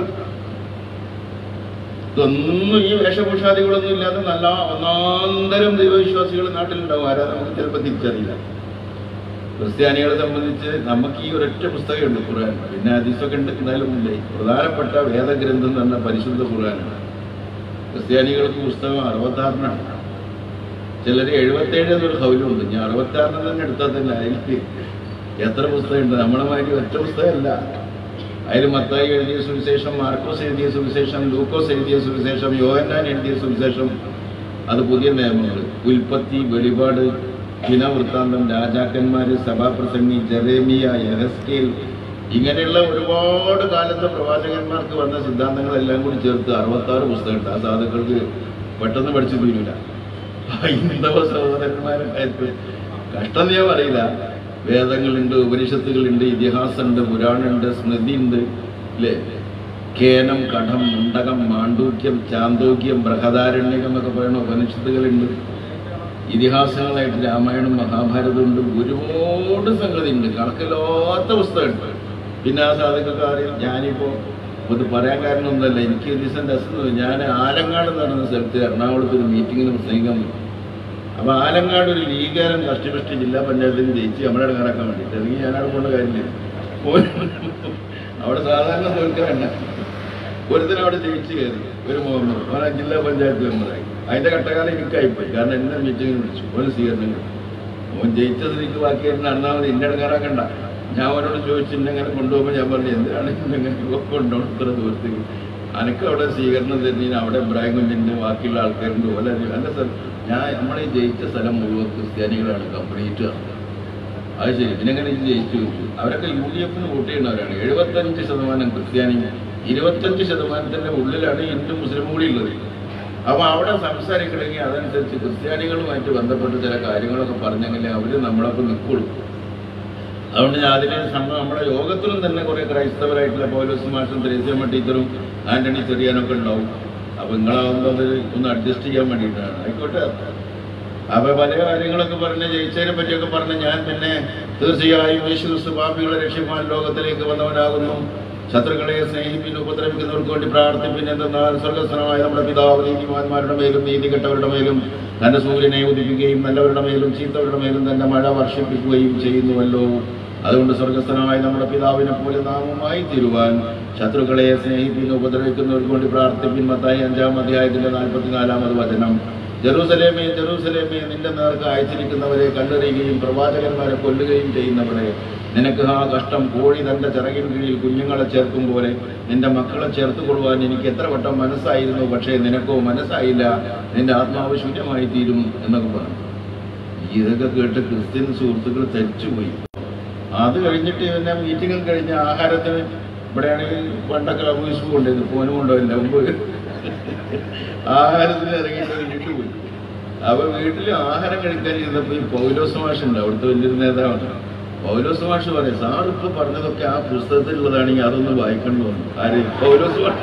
ഇതൊന്നും ഈ വേഷഭൂഷാദികളൊന്നും ഇല്ലാതെ നല്ല ഒന്നാന്തരം ദൈവവിശ്വാസികൾ നാട്ടിലുണ്ടാവും ആരാ നമുക്ക് ചിലപ്പോൾ തിരിച്ചറിയില്ല ക്രിസ്ത്യാനികളെ സംബന്ധിച്ച് നമുക്ക് ഈ ഒരൊറ്റ പുസ്തകമുണ്ട് ഖുർആൻ പിന്നെ ഹദീസൊക്കെ ഉണ്ട് എന്നാലും ഇല്ല പ്രധാനപ്പെട്ട വേദഗ്രന്ഥം എന്ന് പറഞ്ഞാൽ പരിശുദ്ധ ഖുർആനാണ് ക്രിസ്ത്യാനികൾക്ക് പുസ്തകം അറുപത്താറിനാണ് ചിലർ എഴുപത്തേഴ് എന്നൊരു കൗലുണ്ട് ഞാൻ അറുപത്താറിന് തന്നെ എടുത്താൽ തന്നെ അതിൽ എത്ര പുസ്തകമുണ്ട് നമ്മളെ മാതിരി ഒറ്റ പുസ്തകമല്ല അതിൽ മത്തായി എഴുതിയ സുവിശേഷം മാർക്കോസ് എഴുതിയ സുവിശേഷം ലൂക്കോസ് എഴുതിയ സുവിശേഷം യോഹന്നാൻ എഴുതിയ സുവിശേഷം അത് പുതിയ നിയമങ്ങൾ ഉൽപ്പത്തി വെളിപാട് ദിനവൃത്താന്തം രാജാക്കന്മാര് സഭാപ്രസംഗി ജെറേമിയ യഹസ്കേൽ ഇങ്ങനെയുള്ള ഒരുപാട് കാലത്തെ പ്രവാചകന്മാർക്ക് വന്ന സിദ്ധാന്തങ്ങളെല്ലാം കൂടി ചേർത്ത് അറുപത്താറ് പുസ്തകമുണ്ട് ആ സാധുക്കൾക്ക് പെട്ടെന്ന് പഠിച്ചു തീരൂല ഹൈന്ദവ സഹോദരന്മാരുണ്ടായിട്ട് കഷ്ടം ഞാൻ പറയില്ല വേദങ്ങളുണ്ട് ഉപനിഷത്തുകളുണ്ട് ഇതിഹാസമുണ്ട് പുരാണമുണ്ട് സ്മൃതിയുണ്ട് അല്ലേ കേനം കഠം മുണ്ടകം മാണ്ഡൂക്യം ചാന്തോക്യം ബൃഹദാരണ്യകം എന്നൊക്കെ പറയുന്ന ഉപനിഷത്തുകളുണ്ട് ഇതിഹാസങ്ങളായിട്ട് രാമായണം മഹാഭാരതം ഉണ്ട് ഒരുപാട് സംഗതി ഉണ്ട് കണക്കില്ലാത്ത പുസ്തകമുണ്ട് പിന്നെ ആ സാധകക്കാരിൽ ഞാനിപ്പോൾ ഇത് പറയാൻ കാരണമൊന്നുമല്ല എനിക്ക് ഒരു ദിവസം രസം ഞാൻ ആലങ്ങാട് എന്ന് പറയുന്ന സ്ഥലത്ത് എറണാകുളത്ത് ഒരു മീറ്റിങ്ങിന് പ്രസംഗിക്കാൻ പോയി അപ്പോൾ ആലങ്ങാട് ഒരു ലീഗാരൻ കഷ്ടപ്പെട്ട് ജില്ലാ പഞ്ചായത്തിന് ജയിച്ച് നമ്മളെ ഇടങ്ങാറാക്കാൻ വേണ്ടിയിട്ട് അല്ലെങ്കിൽ ഞാനവിടെ പോകേണ്ട കാര്യമില്ല ഓൻ- അവിടെ സാധാരണ തോൽക്കാറുണ്ട് ഒരുത്തൻ അവിടെ ജയിച്ച് കയറി ഒരു മുഹമ്മദ് ഓൻ ആ ജില്ലാ പഞ്ചായത്ത് മെമ്പറായി അതിന്റെ കട്ടകാലം എനിക്കായിപ്പോയി കാരണം എന്നെ മീറ്റിങ്ങിന് വിളിച്ചു ഓന് സ്വീകരണം കിട്ടി ഓൻ ജയിച്ചത് എനിക്ക് ബാക്കിയായിട്ട് നടന്നാൽ ഇന്നെ ഇടങ്ങാറാക്കണ്ട ഞാൻ അവനോട് ചോദിച്ചു ഇന്നെ അങ്ങനെ കൊണ്ടുപോകുമ്പോൾ ഞാൻ പറഞ്ഞു എന്തിനാണ് ഇങ്ങനെ കൊണ്ടുപോകണം ഇത്ര ദൂരത്തേക്ക് അനക്ക് അവിടെ സ്വീകരണം തരുന്നതിന് അവിടെ ഇബ്രാഹിം കുഞ്ഞിന്റെ ബാക്കിയുള്ള ആൾക്കാരുണ്ട് പോലെ അല്ല സർ ഞാൻ നമ്മളെ ഈ ജയിച്ച സ്ഥലം മുഴുവൻ ക്രിസ്ത്യാനികളാണ് കംപ്ലീറ്റ് അത് ശരി പിന്നെ എങ്ങനെ ഇത് ജയിച്ചു ചോദിച്ചു അവരൊക്കെ യു ഡി എഫിന് വോട്ട് ചെയ്യുന്നവരാണ് എഴുപത്തഞ്ച് ശതമാനം ക്രിസ്ത്യാനി ഇരുപത്തഞ്ച് ശതമാനത്തിന്റെ ഉള്ളിലാണ് ഹിന്ദു മുസ്ലിം കൂടി ഉള്ളത് അപ്പൊ അവിടെ സംസാരിക്കണമെങ്കിൽ അതനുസരിച്ച് ക്രിസ്ത്യാനികളുമായിട്ട് ബന്ധപ്പെട്ട് ചില കാര്യങ്ങളൊക്കെ പറഞ്ഞെങ്കിൽ അവര് നമ്മളൊപ്പം നിൽക്കുള്ളൂ അതുകൊണ്ട് ഞാൻ അതിനെ സമ്മ- നമ്മുടെ യോഗത്തിലും തന്നെ കുറെ ക്രൈസ്തവരായിട്ടുള്ള പൗലോസ് മാഷും തെരേസ്യമ്മ ടീച്ചറും ആന്റണി ചെറിയാനൊക്കെ ഉണ്ടാവും അപ്പൊ നിങ്ങളാവുമ്പോൾ അത് ഒന്ന് അഡ്ജസ്റ്റ് ചെയ്യാൻ വേണ്ടിയിട്ടാണ് ആയിക്കോട്ടെ അപ്പൊ പല കാര്യങ്ങളൊക്കെ പറഞ്ഞ് ജയിച്ചതിനെ പറ്റിയൊക്കെ പറഞ്ഞ് ഞാൻ പിന്നെ തീർച്ചയായും യേശു ക്രിസ്തു പാപികളെ രക്ഷിപ്പാൻ ലോകത്തിലേക്ക് വന്നവനാകുന്നു ശത്രുക്കളെ സ്നേഹിപ്പിൻ ഉപദ്രവിക്കുന്നവർക്ക് വേണ്ടി പ്രാർത്ഥിപ്പിൻ എന്തെന്നാൽ സ്വർഗസ്ഥനമായ നമ്മുടെ പിതാവ് നീതിമാന്മാരുടെ മേലും നീതി കെട്ടവരുടെ മേലും തന്റെ സൂര്യനെ ഉദിപ്പിക്കുകയും നല്ലവരുടെ മേലും ചീത്തവരുടെ മേലും തന്റെ മഴ വർഷിപ്പിക്കുകയും ചെയ്യുന്നുവല്ലോ അതുകൊണ്ട് സ്വർഗസ്ഥനായ നമ്മുടെ പിതാവിനെ പോലെ നാമമായി തീരുവാൻ ശത്രുക്കളെ സ്നേഹിപ്പിന് ഉപദ്രവിക്കുന്നവർക്ക് വേണ്ടി പ്രാർത്ഥിപ്പിൻ മത്തായി അഞ്ചാം അധ്യായത്തിന്റെ നാൽപ്പത്തിനാലാമത് വചനം ജെറൂസലേമേ ജെറൂസലേമേ നിന്റെ നേർക്ക് അയച്ചിരിക്കുന്നവരെ കണ്ടെറിയുകയും പ്രവാചകന്മാരെ കൊല്ലുകയും ചെയ്യുന്നവരെ നിനക്ക് ആ കഷ്ടം കോഴി തന്റെ ചിറകിൻ കീഴിൽ കുഞ്ഞുങ്ങളെ ചേർക്കും പോലെ നിന്റെ മക്കളെ ചേർത്ത് കൊള്ളുവാൻ എനിക്ക് എത്ര വട്ടം മനസ്സായിരുന്നു പക്ഷേ നിനക്കോ മനസ്സായില്ല നിന്റെ ആത്മാവ് ശൂന്യമായി തീരും എന്നൊക്കെ പറഞ്ഞു ഇതൊക്കെ കേട്ട് ക്രിസ്ത്യൻ സുഹൃത്തുക്കൾ തെറ്റുപോയി അത് കഴിഞ്ഞിട്ട് പിന്നെ മീറ്റിംഗ് കഴിഞ്ഞ് ആഹാരത്തിന് ഇവിടെയാണെങ്കിൽ പണ്ടൊക്കെ ലവീസ് കൊണ്ടുവരുന്നു ഫോനും കൊണ്ടുപോയില്ല മുമ്പ് ആഹാരത്തിന് ഇറങ്ങിയിട്ട് വീട്ടിൽ പോയി അപ്പൊ വീട്ടിൽ ആഹാരം കഴിക്കാൻ ഇരുന്നപ്പോ ഈ പൗലോസ് മാഷ് ഉണ്ട് അവിടുത്തെ വലിയൊരു നേതാവാണ് പൗലോസ് മാഷ് പറയും സാർ ഇപ്പൊ പറഞ്ഞതൊക്കെ ആ പുസ്തകത്തിലുള്ളതാണെങ്കിൽ അതൊന്ന് വായിക്കണം എന്ന് പറഞ്ഞു ആര് പൗലോസ് മാഷ്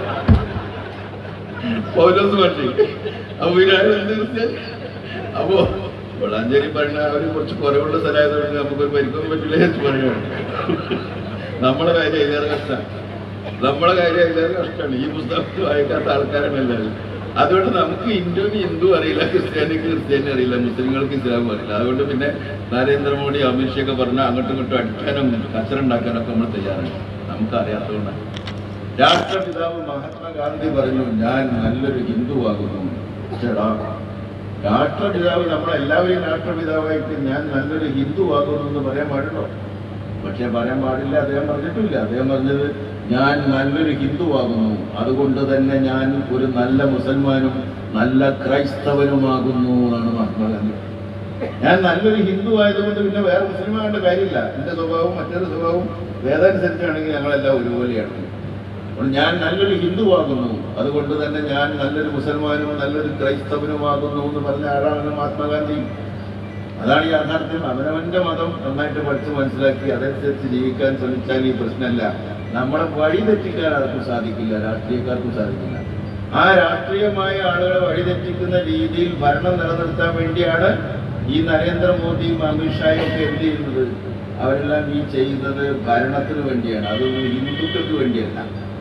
പൗലോസ് മാഷ് അപ്പൊ പിന്നെ അയാൾ എന്ത് ക്രിസ്ത്യൻ? അപ്പോ വളാഞ്ചേരി പറഞ്ഞ അവര് കുറച്ച് കുറവുള്ള സ്ഥലമായതുകൊണ്ട് നമുക്കൊരു പരിക്കൊന്നും പറ്റില്ല എന്ന് പറയുകയാണ് നമ്മളെ കാര്യം അതിലേറെ കഷ്ടമാണ് നമ്മളെ കാര്യം അതിലേറെ കഷ്ടമാണ് ഈ പുസ്തകം വായിക്കാത്ത ആൾക്കാരാണ് എല്ലാവരും അതുകൊണ്ട് നമുക്ക് ഹിന്ദുവിന് ഹിന്ദു അറിയില്ല ക്രിസ്ത്യാനിക്ക് ക്രിസ്ത്യാനി അറിയില്ല മുസ്ലിങ്ങൾക്ക് ഇസ്ലാം അറിയില്ല അതുകൊണ്ട് പിന്നെ നരേന്ദ്രമോദി അമിത്ഷയൊക്കെ പറഞ്ഞാൽ അങ്ങോട്ടും ഇങ്ങോട്ടും അടിക്കാനും കച്ചറുണ്ടാക്കാനൊക്കെ നമ്മൾ തയ്യാറാണ് നമുക്ക് അറിയാത്തതുകൊണ്ടാണ് രാഷ്ട്രപിതാവ് മഹാത്മാഗാന്ധി പറഞ്ഞു ഞാൻ നല്ലൊരു ഹിന്ദുവാകുന്നു ചേടാ രാഷ്ട്രപിതാവ് നമ്മളെല്ലാവരെയും രാഷ്ട്രപിതാവായിട്ട് ഞാൻ നല്ലൊരു ഹിന്ദുവാകുന്നു എന്ന് പറയാൻ പാടുള്ളൂ പക്ഷെ പറയാൻ പാടില്ല അദ്ദേഹം പറഞ്ഞിട്ടില്ല അദ്ദേഹം പറഞ്ഞത് ഞാൻ നല്ലൊരു ഹിന്ദുവാകുന്നു അതുകൊണ്ട് തന്നെ ഞാൻ ഒരു നല്ല മുസൽമാനും നല്ല ക്രൈസ്തവനുമാകുന്നു എന്നാണ് മഹാത്മാഗാന്ധി ഞാൻ നല്ലൊരു ഹിന്ദു ആയതുകൊണ്ട് പിന്നെ വേറെ മുസ്ലിം ആകേണ്ട കാര്യമില്ല എന്റെ സ്വഭാവവും മറ്റൊരു സ്വഭാവവും വേദാനുസരിച്ചാണെങ്കിൽ ഞങ്ങളെല്ലാം ഒരുപോലെയാണ് അപ്പോൾ ഞാൻ നല്ലൊരു ഹിന്ദുവാകുന്നു അതുകൊണ്ട് തന്നെ ഞാൻ നല്ലൊരു മുസൽമാനും നല്ലൊരു ക്രൈസ്തവനുമാകുന്നു എന്ന് പറഞ്ഞ ആളാണ് മഹാത്മാഗാന്ധി അതാണ് യാഥാർത്ഥ്യം അവനവന്റെ മതം നന്നായിട്ട് പഠിച്ച് മനസ്സിലാക്കി അതനുസരിച്ച് ജീവിക്കാൻ ശ്രമിച്ചാൽ ഈ പ്രശ്നമല്ല നമ്മളെ വഴി തെറ്റിക്കാൻ ആർക്കും സാധിക്കില്ല രാഷ്ട്രീയക്കാർക്കും സാധിക്കില്ല ആ രാഷ്ട്രീയമായ ആളുകളെ വഴിതെറ്റിക്കുന്ന രീതിയിൽ ഭരണം നിലനിർത്താൻ വേണ്ടിയാണ് ഈ നരേന്ദ്രമോദിയും അമിത്ഷായും ഒക്കെ എന്ത് ചെയ്യുന്നത് അവരെല്ലാം ഈ ചെയ്യുന്നത് ഭരണത്തിന് വേണ്ടിയാണ് അതൊന്നും ഹിന്ദുക്കൾക്ക് വേണ്ടിയല്ല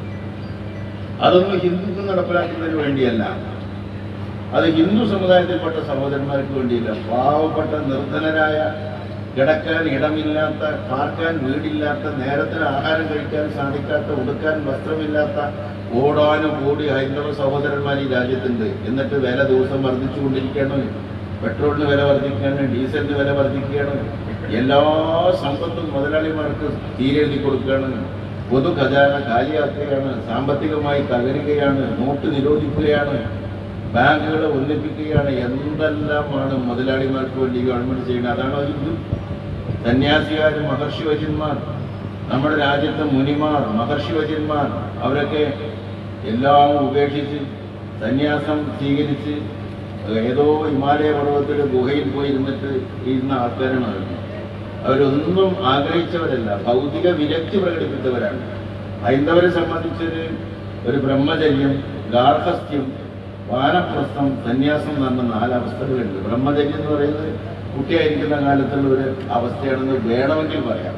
അതൊന്നും ഹിന്ദുക്കൾ നടപ്പിലാക്കുന്നതിന് വേണ്ടിയല്ല അത് ഹിന്ദു സമുദായത്തിൽപ്പെട്ട സഹോദരന്മാർക്ക് വേണ്ടിയില്ല പാവപ്പെട്ട നിർധനരായ കിടക്കാൻ ഇടമില്ലാത്ത പാർക്കാൻ വീടില്ലാത്ത നേരത്തിന് ആഹാരം കഴിക്കാൻ സാധിക്കാത്ത ഉടുക്കാൻ വസ്ത്രമില്ലാത്ത ഓടാനും കൂടി ഹൈന്ദവ സഹോദരന്മാർ ഈ രാജ്യത്തുണ്ട് എന്നിട്ട് വില ദിവസം വർദ്ധിച്ചുകൊണ്ടിരിക്കുകയാണ് പെട്രോളിന് വില വർദ്ധിക്കുകയാണ് ഡീസലിന് വില വർദ്ധിക്കുകയാണ് എല്ലാ സമ്പത്തും മുതലാളിമാർക്ക് തീരെഴുതി കൊടുക്കുകയാണ് പൊതു ഖജാന കാലിയാക്കുകയാണ് സാമ്പത്തികമായി തകരുകയാണ് നോട്ട് നിരോധിക്കുകയാണ് ബാങ്കുകളെ ഒന്നിപ്പിക്കുകയാണ് എന്തെല്ലാമാണ് മുതലാളിമാർക്ക് വേണ്ടി ഗവൺമെന്റ് ചെയ്യുന്നത് അതാണോ ഹിന്ദു സന്യാസിമാർ മഹർഷി വര്യന്മാർ നമ്മുടെ രാജ്യത്തെ മുനിമാർ മഹർഷി വര്യന്മാർ അവരൊക്കെ എല്ലാം ഉപേക്ഷിച്ച് സന്യാസം സ്വീകരിച്ച് ഏതോ ഹിമാലയ പർവ്വതത്തിലെ ഗുഹയിൽ പോയി ഇരുന്നിട്ട് ഇരുന്ന ആൾക്കാരാണ് അവർ അവരൊന്നും ആഗ്രഹിച്ചവരല്ല ഭൗതിക വിരക്തി പ്രകടിപ്പിച്ചവരാണ് ഹൈന്ദവരെ സംബന്ധിച്ചൊരു ഒരു ബ്രഹ്മചര്യം ഗാർഹസ്ഥ്യം വാനപ്രസ്ഥം സന്യാസം എന്ന് പറഞ്ഞ നാല് അവസ്ഥകളുണ്ട് ബ്രഹ്മചര്യം എന്ന് പറയുന്നത് കുട്ടിയായിരിക്കുന്ന കാലത്തുള്ള ഒരു അവസ്ഥയാണെന്ന് വേണമെങ്കിൽ പറയാം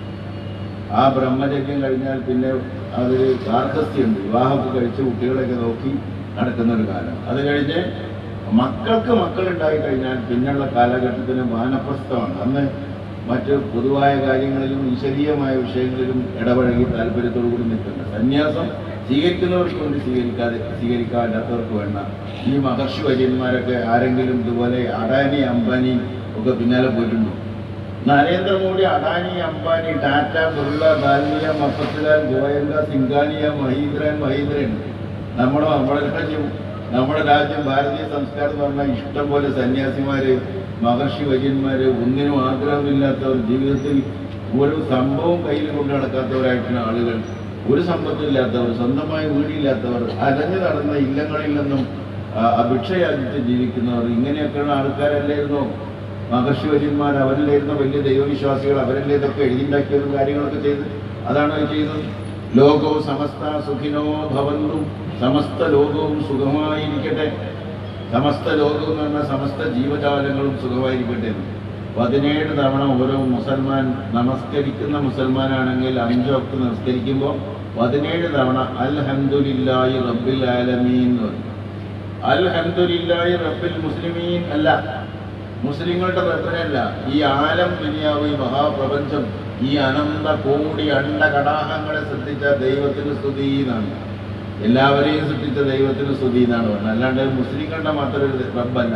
ആ ബ്രഹ്മചര്യം കഴിഞ്ഞാൽ പിന്നെ അതിൽ ഗാർഹസ്ഥ്യമുണ്ട് വിവാഹമൊക്കെ കഴിച്ച് കുട്ടികളെയൊക്കെ നോക്കി നടക്കുന്ന ഒരു കാലം അത് കഴിഞ്ഞ് മക്കൾക്ക് മക്കളുണ്ടായി കഴിഞ്ഞാൽ പിന്നുള്ള കാലഘട്ടത്തിന് വാനപ്രസ്ഥമാണ് അന്ന് മറ്റ് പൊതുവായ കാര്യങ്ങളിലും ഈശ്വരീയമായ വിഷയങ്ങളിലും ഇടപഴകി താല്പര്യത്തോടു കൂടി നിൽക്കുന്നത് സന്യാസം സ്വീകരിക്കുന്നവർക്ക് വേണ്ടി സ്വീകരിക്കാതെ സ്വീകരിക്കാത്തവർക്ക് വേണ്ട ഈ മഹർഷി വര്യന്മാരൊക്കെ ആരെങ്കിലും ഇതുപോലെ അഡാനി അംബാനി ഒക്കെ പിന്നാലെ പോയിട്ടുണ്ടോ നരേന്ദ്രമോദി അഡാനി അംബാനി ടാറ്റ ബിർള ദാൽമിയ മഫത്തിലാൽ ഗോയങ്ക സിംഗാനിയ മഹീന്ദ്രൻ മഹീന്ദ്രൻ നമ്മുടെ നമ്മുടെ രാജ്യം നമ്മുടെ രാജ്യം ഭാരതീയ സംസ്കാരം എന്ന് പറഞ്ഞാൽ ഇഷ്ടം പോലെ സന്യാസിമാര് മഹർഷി വര്യന്മാര് ഒന്നിനും ആഗ്രഹമില്ലാത്തവർ ജീവിതത്തിൽ ഒരു സംഭവം കയ്യിൽ കൊണ്ട് നടക്കാത്തവരായിട്ടുള്ള ആളുകൾ ഒരു സമ്പത്തില്ലാത്തവർ സ്വന്തമായി വീടില്ലാത്തവർ അലഞ്ഞു നടന്ന ഇല്ലങ്ങളിൽ നിന്നും ആ, അഭിക്ഷയാചിച്ച് ജീവിക്കുന്നവർ ഇങ്ങനെയൊക്കെയുള്ള ആൾക്കാരല്ലായിരുന്നോ മഹർഷി വര്യന്മാർ അവരിലായിരുന്ന വലിയ ദൈവവിശ്വാസികൾ അവരല്ലേ ഇതൊക്കെ എഴുതിണ്ടാക്കിയതും കാര്യങ്ങളൊക്കെ ചെയ്ത് അതാണോ ഇത് ചെയ്തത് ലോകവും സമസ്ത സുഖിനോ ഭവന്തു സമസ്ത ലോകവും സുഖമായിരിക്കട്ടെ സമസ്ത ലോകവും എന്ന് പറഞ്ഞാൽ സമസ്ത ജീവജാലങ്ങളും സുഖമായിരിക്കട്ടെ എന്ന്. പതിനേഴ് തവണ ഓരോ മുസൽമാൻ നമസ്കരിക്കുന്ന മുസൽമാനാണെങ്കിൽ അഞ്ചൊക്കെ നമസ്കരിക്കുമ്പോൾ പതിനേഴ് തവണ അൽഹംദുലില്ലാഹി റബ്ബിൽ ആലമീൻ എന്ന് പറയും അൽഹംദുലില്ലാഹി റബ്ബിൽ മുസ്ലിമീൻ അല്ല മുസ്ലിങ്ങളുടെ റബ്ബിനല്ല ഈ ആലം ദുനിയാവ് ഈ മഹാപ്രപഞ്ചം ഈ അനന്ത കോടി അണ്ട കടാഹങ്ങളെ സൃഷ്ടിച്ച ദൈവത്തിന് സ്തുതി എന്നാണ് എല്ലാവരെയും സൃഷ്ടിച്ച ദൈവത്തിന് സ്തുതി എന്നാണ് പറഞ്ഞത് അല്ലാണ്ട് മുസ്ലിങ്ങളുടെ മാത്രം ഒരു റബ്ബല്ല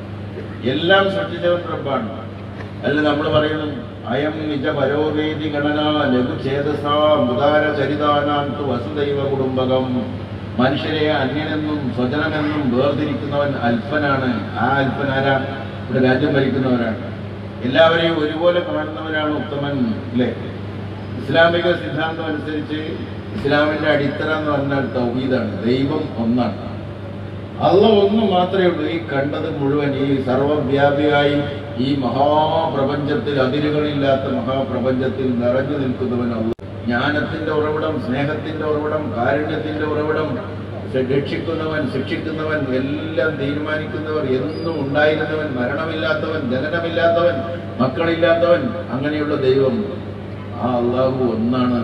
എല്ലാം സൃഷ്ടിച്ചവൻ റബ്ബാണ് അല്ല നമ്മൾ പറയുന്നു അയം നിജ പരോവേദി ഗണന ലഘുഛേദസാ മുദാര ചരിതാനാം തു വസുദൈവ കുടുംബകം മനുഷ്യരെ അന്യനെന്നും സ്വജനമെന്നും വേർതിരിക്കുന്നവൻ അല്പനാണ് ആ അല്പനാരാ ഇവിടെ രാജ്യം ഭരിക്കുന്നവരാണ് എല്ലാവരെയും ഒരുപോലെ കാണുന്നവരാണ് ഉത്തമൻ അല്ലേ ഇസ്ലാമിക സിദ്ധാന്തം അനുസരിച്ച് ഇസ്ലാമിന്റെ അടിത്തറ എന്ന് പറഞ്ഞാൽ തൗഹീദാണ് ദൈവം ഒന്നാണ് അള്ള ഒന്ന് മാത്രമേ ഉള്ളൂ ഈ കണ്ടത് മുഴുവൻ ഈ സർവവ്യാപിയായി ഈ മഹാപ്രപഞ്ചത്തിൽ അതിരുകളില്ലാത്ത മഹാപ്രപഞ്ചത്തിൽ നിറഞ്ഞു നിൽക്കുന്നവൻ അള്ള ജ്ഞാനത്തിന്റെ ഉറവിടം സ്നേഹത്തിന്റെ ഉറവിടം കാരുണ്യത്തിന്റെ ഉറവിടം ശ- രക്ഷിക്കുന്നവൻ ശിക്ഷിക്കുന്നവൻ എല്ലാം തീരുമാനിക്കുന്നവർ എന്നും ഉണ്ടായിരുന്നവൻ മരണമില്ലാത്തവൻ ജനനമില്ലാത്തവൻ മക്കളില്ലാത്തവൻ അങ്ങനെയുള്ള ദൈവം ആ അള്ളാഹു ഒന്നാണ്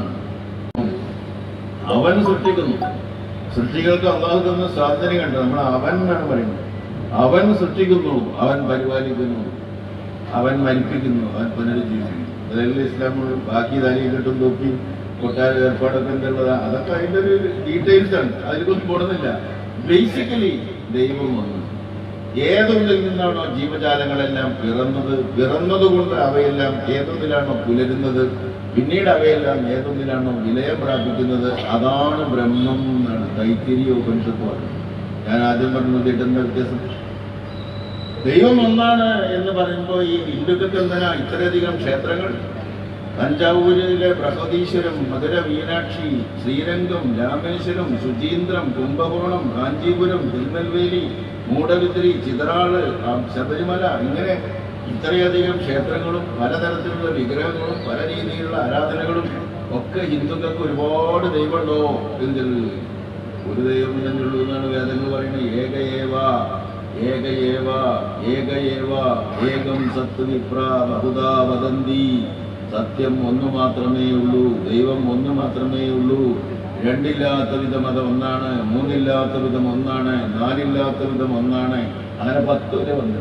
അവൻ സൃഷ്ടിക്കുന്നു സൃഷ്ടികൾക്ക് അള്ളാഹു തന്ന സ്വാതന്ത്ര്യം കണ്ടു നമ്മൾ അവൻ എന്നാണ് പറയുന്നത് അവൻ സൃഷ്ടിക്കുന്നു അവൻ പരിപാലിക്കുന്നു അവൻ മരിപ്പിക്കുന്നു അവൻ പുനരുജ്ജീവിക്കുന്നു അതെല്ലാം ഇസ്ലാം ബാക്കി തലയിൽ കിട്ടും തൊപ്പി കൊട്ടാര ഏർപ്പാടൊക്കെ ഉണ്ടുള്ളത് അതൊക്കെ അതിന്റെ ഒരു ഡീറ്റെയിൽസ് ആണ് അതിലൊന്നും പോടുന്നില്ല ബേസിക്കലി ദൈവം വന്നു ഏതൊന്നിൽ നിന്നാണോ ജീവജാലങ്ങളെല്ലാം പിറന്നത് പിറന്നത് കൊണ്ട് അവയെല്ലാം ഏതൊന്നിലാണോ പുലരുന്നത് പിന്നീട് അവയെല്ലാം ഏതൊന്നിലാണോ വിലയം പ്രാപിക്കുന്നത് അതാണ് ബ്രഹ്മം എന്നാണ് തൈത്തിരി ഉപനിഷത്ത് പറയുന്നത് ഞാൻ ആദ്യം പറഞ്ഞത് ഇടുന്ന വ്യത്യാസം ദൈവം ഒന്നാണ് എന്ന് പറയുമ്പോൾ ഈ ഹിന്ദുക്കൾക്ക് എന്തിനാ ഇത്രയധികം ക്ഷേത്രങ്ങൾ തഞ്ചാവൂരിലെ ബൃഹദീശ്വരം മധുര മീനാക്ഷി ശ്രീരംഗം രാമേശ്വരം ശുചീന്ദ്രം കുംഭകോണം കാഞ്ചീപുരം തിരുനെൽവേലി മൂടവിത്തിരി ചിതറാള് ആ, ശബരിമല ഇങ്ങനെ ഇത്രയധികം ക്ഷേത്രങ്ങളും പലതരത്തിലുള്ള വിഗ്രഹങ്ങളും പല രീതിയിലുള്ള ആരാധനകളും ഒക്കെ ഹിന്ദുക്കൾക്ക് ഒരുപാട് ദൈവമുണ്ടോ എങ്കിൽ ഒരു ദൈവം തന്നെ ഉള്ളൂ എന്നാണ് വേദങ്ങൾ പറയുന്നത് ഏക ഏവ ഏക ഏവ ഏക ഏവ ഏകം സത്ത് വിപ്ര ബഹുദാ വദന്തി സത്യം ഒന്ന് മാത്രമേ ഉള്ളൂ ദൈവം ഒന്ന് മാത്രമേ ഉള്ളൂ രണ്ടില്ലാത്ത വിധം അത് ഒന്നാണ് മൂന്നില്ലാത്ത വിധം ഒന്നാണ് നാലില്ലാത്ത വിധം ഒന്നാണ് അങ്ങനെ പത്ത് വരെ വന്നു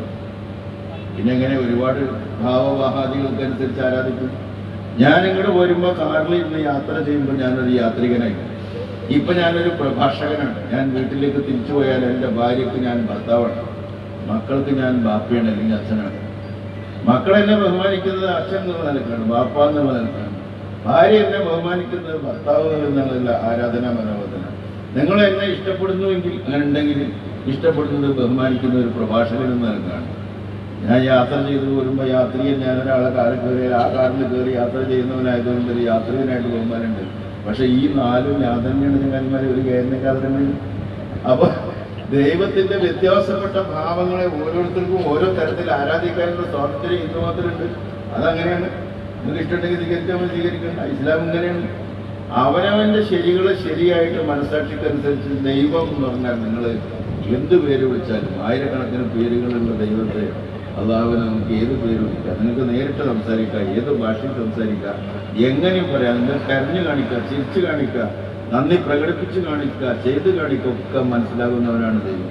പിന്നെ എങ്ങനെ ഒരുപാട് ഭാവവാഹാദികൾക്കനുസരിച്ച് ആരാധിക്കും ഞാൻ ഇങ്ങോട്ട് പോരുമ്പോൾ കാറിൽ ഇരുന്ന് യാത്ര ചെയ്യുമ്പോൾ ഞാനൊരു യാത്രികനായി ഇപ്പൊ ഞാനൊരു പ്രഭാഷകനാണ് ഞാൻ വീട്ടിലേക്ക് തിരിച്ചു പോയാൽ എൻ്റെ ഭാര്യയ്ക്ക് ഞാൻ ഭർത്താവാണ് മക്കൾക്ക് ഞാൻ ബാപ്പയാണ് അല്ലെങ്കിൽ അച്ഛനാണ് മക്കളെന്നെ ബഹുമാനിക്കുന്നത് അച്ഛൻ എന്നുള്ള നിലക്കാണ് ബാപ്പ എന്നുള്ള നിലക്കാണ് ഭാര്യ എന്നെ ബഹുമാനിക്കുന്നത് ഭർത്താവ് എന്നുള്ള ആരാധനാ മനോബോധന നിങ്ങൾ എന്നെ ഇഷ്ടപ്പെടുന്നുവെങ്കിൽ അങ്ങനെ ഉണ്ടെങ്കിൽ ഇഷ്ടപ്പെടുന്നത് ബഹുമാനിക്കുന്ന ഒരു പ്രഭാഷകൻ എന്ന നിലക്കാണ് ഞാൻ യാത്ര ചെയ്ത് വരുമ്പോൾ യാത്രികൻ ഞാൻ ഒരാളെ കാറിൽ കയറി ആ കാറിൽ കയറി യാത്ര ചെയ്യുന്നവനായതുകൊണ്ട് ഒരു യാത്രികനായിട്ട് ബഹുമാനമുണ്ട് പക്ഷെ ഈ നാലും ഞാൻ തന്നെയാണ് ചങ്ങാതിമാരെ ഒരു കേരളക്കാരനെ അപ്പൊ ദൈവത്തിന്റെ വ്യത്യാസപ്പെട്ട ഭാവങ്ങളെ ഓരോരുത്തർക്കും ഓരോ തരത്തിൽ ആരാധിക്കാനുള്ള സ്വാതന്ത്ര്യം ഇന്ന് മാത്രമുണ്ട് അതങ്ങനെയാണ് നിങ്ങൾക്ക് ഇഷ്ടമുണ്ടെങ്കിൽ സ്വീകരിച്ചാൽ മതി സ്വീകരിക്കണ്ട ഇസ്ലാം ഇങ്ങനെയാണ് അവനവന്റെ ശരികളെ ശരിയായിട്ട് മനസ്സാക്ഷിക്കനുസരിച്ച് ദൈവം എന്ന് പറഞ്ഞാൽ നിങ്ങൾ എന്ത് പേര് വിളിച്ചാലും ആയിരക്കണക്കിന് പേരുകളുള്ള ദൈവത്തെ അള്ളാഹുവിനെ നമുക്ക് ഏത് പേര് വിളിക്കാം നിങ്ങൾക്ക് നേരിട്ട് സംസാരിക്കാം ഏത് ഭാഷയിൽ സംസാരിക്കാം എങ്ങനെയും പറയാം നിങ്ങൾക്ക് കരഞ്ഞു കാണിക്കുക ചിരിച്ചു കാണിക്കുക നന്ദി പ്രകടിപ്പിച്ച് കാണിക്കുക ചെയ്ത് കാണിക്കുക ഒക്കെ മനസ്സിലാകുന്നവനാണ് ദൈവം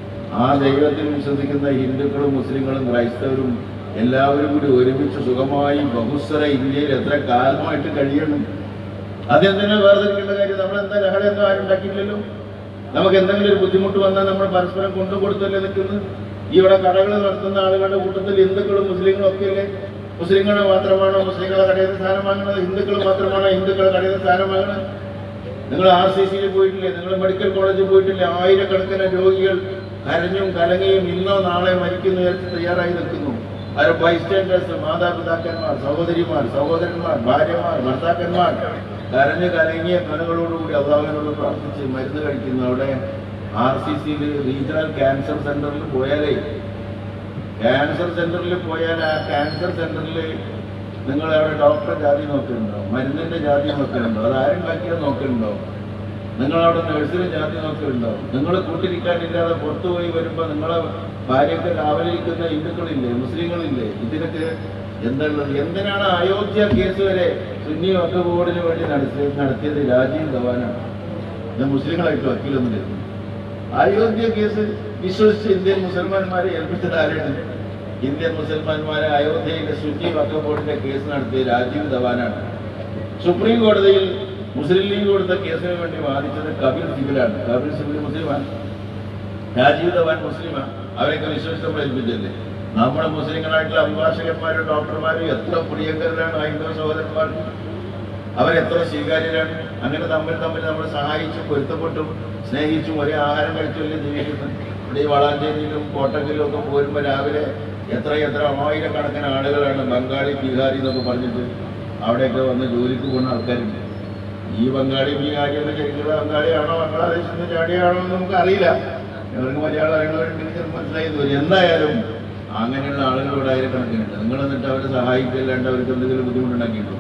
ആ ദൈവത്തിൽ വിശ്വസിക്കുന്ന ഹിന്ദുക്കളും മുസ്ലിങ്ങളും ക്രൈസ്തവരും എല്ലാവരും കൂടി ഒരുമിച്ച് സുഖമായി ബഹുസ്വര ഇന്ത്യയിൽ എത്ര കാലമായിട്ട് കഴിയണം അതെന്തിനാ വേർതിരിക്കേണ്ട കാര്യം നമ്മളെന്താ ലഹളയൊന്നും ആരും ഉണ്ടാക്കിയില്ലല്ലോ നമുക്ക് എന്തെങ്കിലും ഒരു ബുദ്ധിമുട്ട് വന്നാൽ നമ്മൾ പരസ്പരം കൊണ്ടു കൊടുത്തല്ലേ നിൽക്കുന്നത് ഇവിടെ കടകൾ നടത്തുന്ന ആളുകളുടെ കൂട്ടത്തിൽ ഹിന്ദുക്കളും മുസ്ലിങ്ങളും ഒക്കെ അല്ലേ മുസ്ലിങ്ങളെ മാത്രമാണോ മുസ്ലിങ്ങളെ കടയിൽ നിന്ന് സാധനം വാങ്ങുന്നത് ഹിന്ദുക്കൾ മാത്രമാണോ ഹിന്ദുക്കളെ കടയിൽ നിന്ന് സാധനം വാങ്ങുന്നത് നിങ്ങൾ ആർ സി സിയിൽ പോയിട്ടില്ലേ നിങ്ങൾ മെഡിക്കൽ കോളേജിൽ പോയിട്ടില്ലേ ആയിരക്കണക്കിന് രോഗികൾ കരഞ്ഞും കലങ്ങിയും ഇന്നോ നാളെ മരിക്കുന്ന വിചാരിച്ച് തയ്യാറായി നിൽക്കുന്നു അവരുടെ ബൈസ്റ്റാൻഡേഴ്സ് മാതാപിതാക്കന്മാർ സഹോദരിമാർ സഹോദരന്മാർ ഭാര്യമാർ ഭർത്താക്കന്മാർ കരഞ്ഞു കലങ്ങിയ കനകളോടുകൂടി അള്ളാഹുവിനോട് പ്രാർത്ഥിച്ച് മരുന്ന് കഴിക്കുന്നു അവിടെ ആർ സി സിയിൽ റീജിയണൽ ക്യാൻസർ സെന്ററിൽ പോയാലേ ക്യാൻസർ സെന്ററിൽ പോയാൽ ആ ക്യാൻസർ സെന്ററിൽ നിങ്ങൾ അവിടെ ഡോക്ടറെ ജാതി നോക്കുന്നുണ്ടോ മരുന്നിന്റെ ജാതി നോക്കുന്നുണ്ടോ അത് ആരുണ്ടാക്കിയാൽ നോക്കുന്നുണ്ടോ നിങ്ങൾ അവിടെ നഴ്സിന് ജാതി നോക്കുന്നുണ്ടോ നിങ്ങൾ കൂട്ടിരിക്കാനില്ലാതെ പുറത്തു പോയി വരുമ്പോൾ നിങ്ങളെ ഭാര്യയ്ക്ക് രാവിലെ ഇരിക്കുന്ന ഹിന്ദുക്കളില്ലേ മുസ്ലിങ്ങളില്ലേ ഇതിനൊക്കെ എന്തുള്ളത് എന്തിനാണ് അയോധ്യ കേസ് വരെ സുന്നി വക്ക ബോർഡിന് വേണ്ടി നടത്തി നടത്തിയത് രാജീവ് ധവാനാണ് ഇത് മുസ്ലിങ്ങളായിട്ട് വക്കീലൊന്നും തരുന്നു അയോധ്യ കേസ് വിശ്വസിച്ച് ഇന്ത്യൻ മുസൽമാന്മാരെ ഏൽപ്പിച്ചത് ആരാണ് ഇന്ത്യൻ മുസൽമാന്മാരെ അയോധ്യയിലെ സുന്നി വക്ക ബോർഡിന്റെ കേസ് നടത്തിയ രാജീവ് ധവാനാണ് സുപ്രീം കോടതിയിൽ മുസ്ലിം ലീഗ് കൊടുത്ത കേസിന് വേണ്ടി വാദിച്ചത് കപിൽ സിബിലാണ് കപിൽ സിബിൽ മുസ്ലിമാണ് രാജീവ് ധവാൻ മുസ്ലിമാണ് അവരെയൊക്കെ വിശ്വസിച്ച് നമ്മൾ ഏൽപ്പിച്ചല്ലേ നമ്മുടെ മുസ്ലിങ്ങളായിട്ടുള്ള അഭിഭാഷകന്മാരും ഡോക്ടർമാരും എത്ര പ്രിയങ്കരരാണ് ഹൈന്ദവ സഹോദരന്മാർക്ക് അവരെത്ര സ്വീകാര്യരാണ് അങ്ങനെ തമ്മിൽ തമ്മിൽ നമ്മൾ സഹായിച്ചും പൊരുത്തപ്പെട്ടും സ്നേഹിച്ചും ഒരേ ആഹാരം കഴിച്ചല്ലേ ജീവിക്കുന്നത് ഇവിടെ ഈ വളാഞ്ചേരിയിലും കോട്ടക്കലിലും ഒക്കെ പോരുമ്പോൾ രാവിലെ എത്ര എത്ര ആയിരക്കണക്കിന് ആളുകളാണ് ബംഗാളി ബീഹാരി എന്നൊക്കെ പറഞ്ഞിട്ട് അവിടെയൊക്കെ വന്ന് ജോലിക്ക് പോകുന്ന ആൾക്കാരുണ്ട് ഈ ബംഗാളി ബീഹാരി എന്ന ശരിക്കുള്ള ബംഗാളിയാണോ ബംഗ്ലാദേശിൽ നിന്ന് ചാടിയാണോ എന്ന് നമുക്ക് അറിയില്ല ഞങ്ങൾക്ക് മലയാളം അറിയുന്നവരുണ്ടെങ്കിൽ ചിലപ്പോൾ മനസ്സിലായി വരും എന്തായാലും അങ്ങനെയുള്ള ആളുകളോട് ആയിരക്കണക്കിനുണ്ട് നിങ്ങൾ എന്നിട്ട് അവരെ സഹായിക്കല്ലാണ്ട് അവർക്ക് എന്തെങ്കിലും ബുദ്ധിമുട്ടുണ്ടാക്കിയിട്ടുണ്ടോ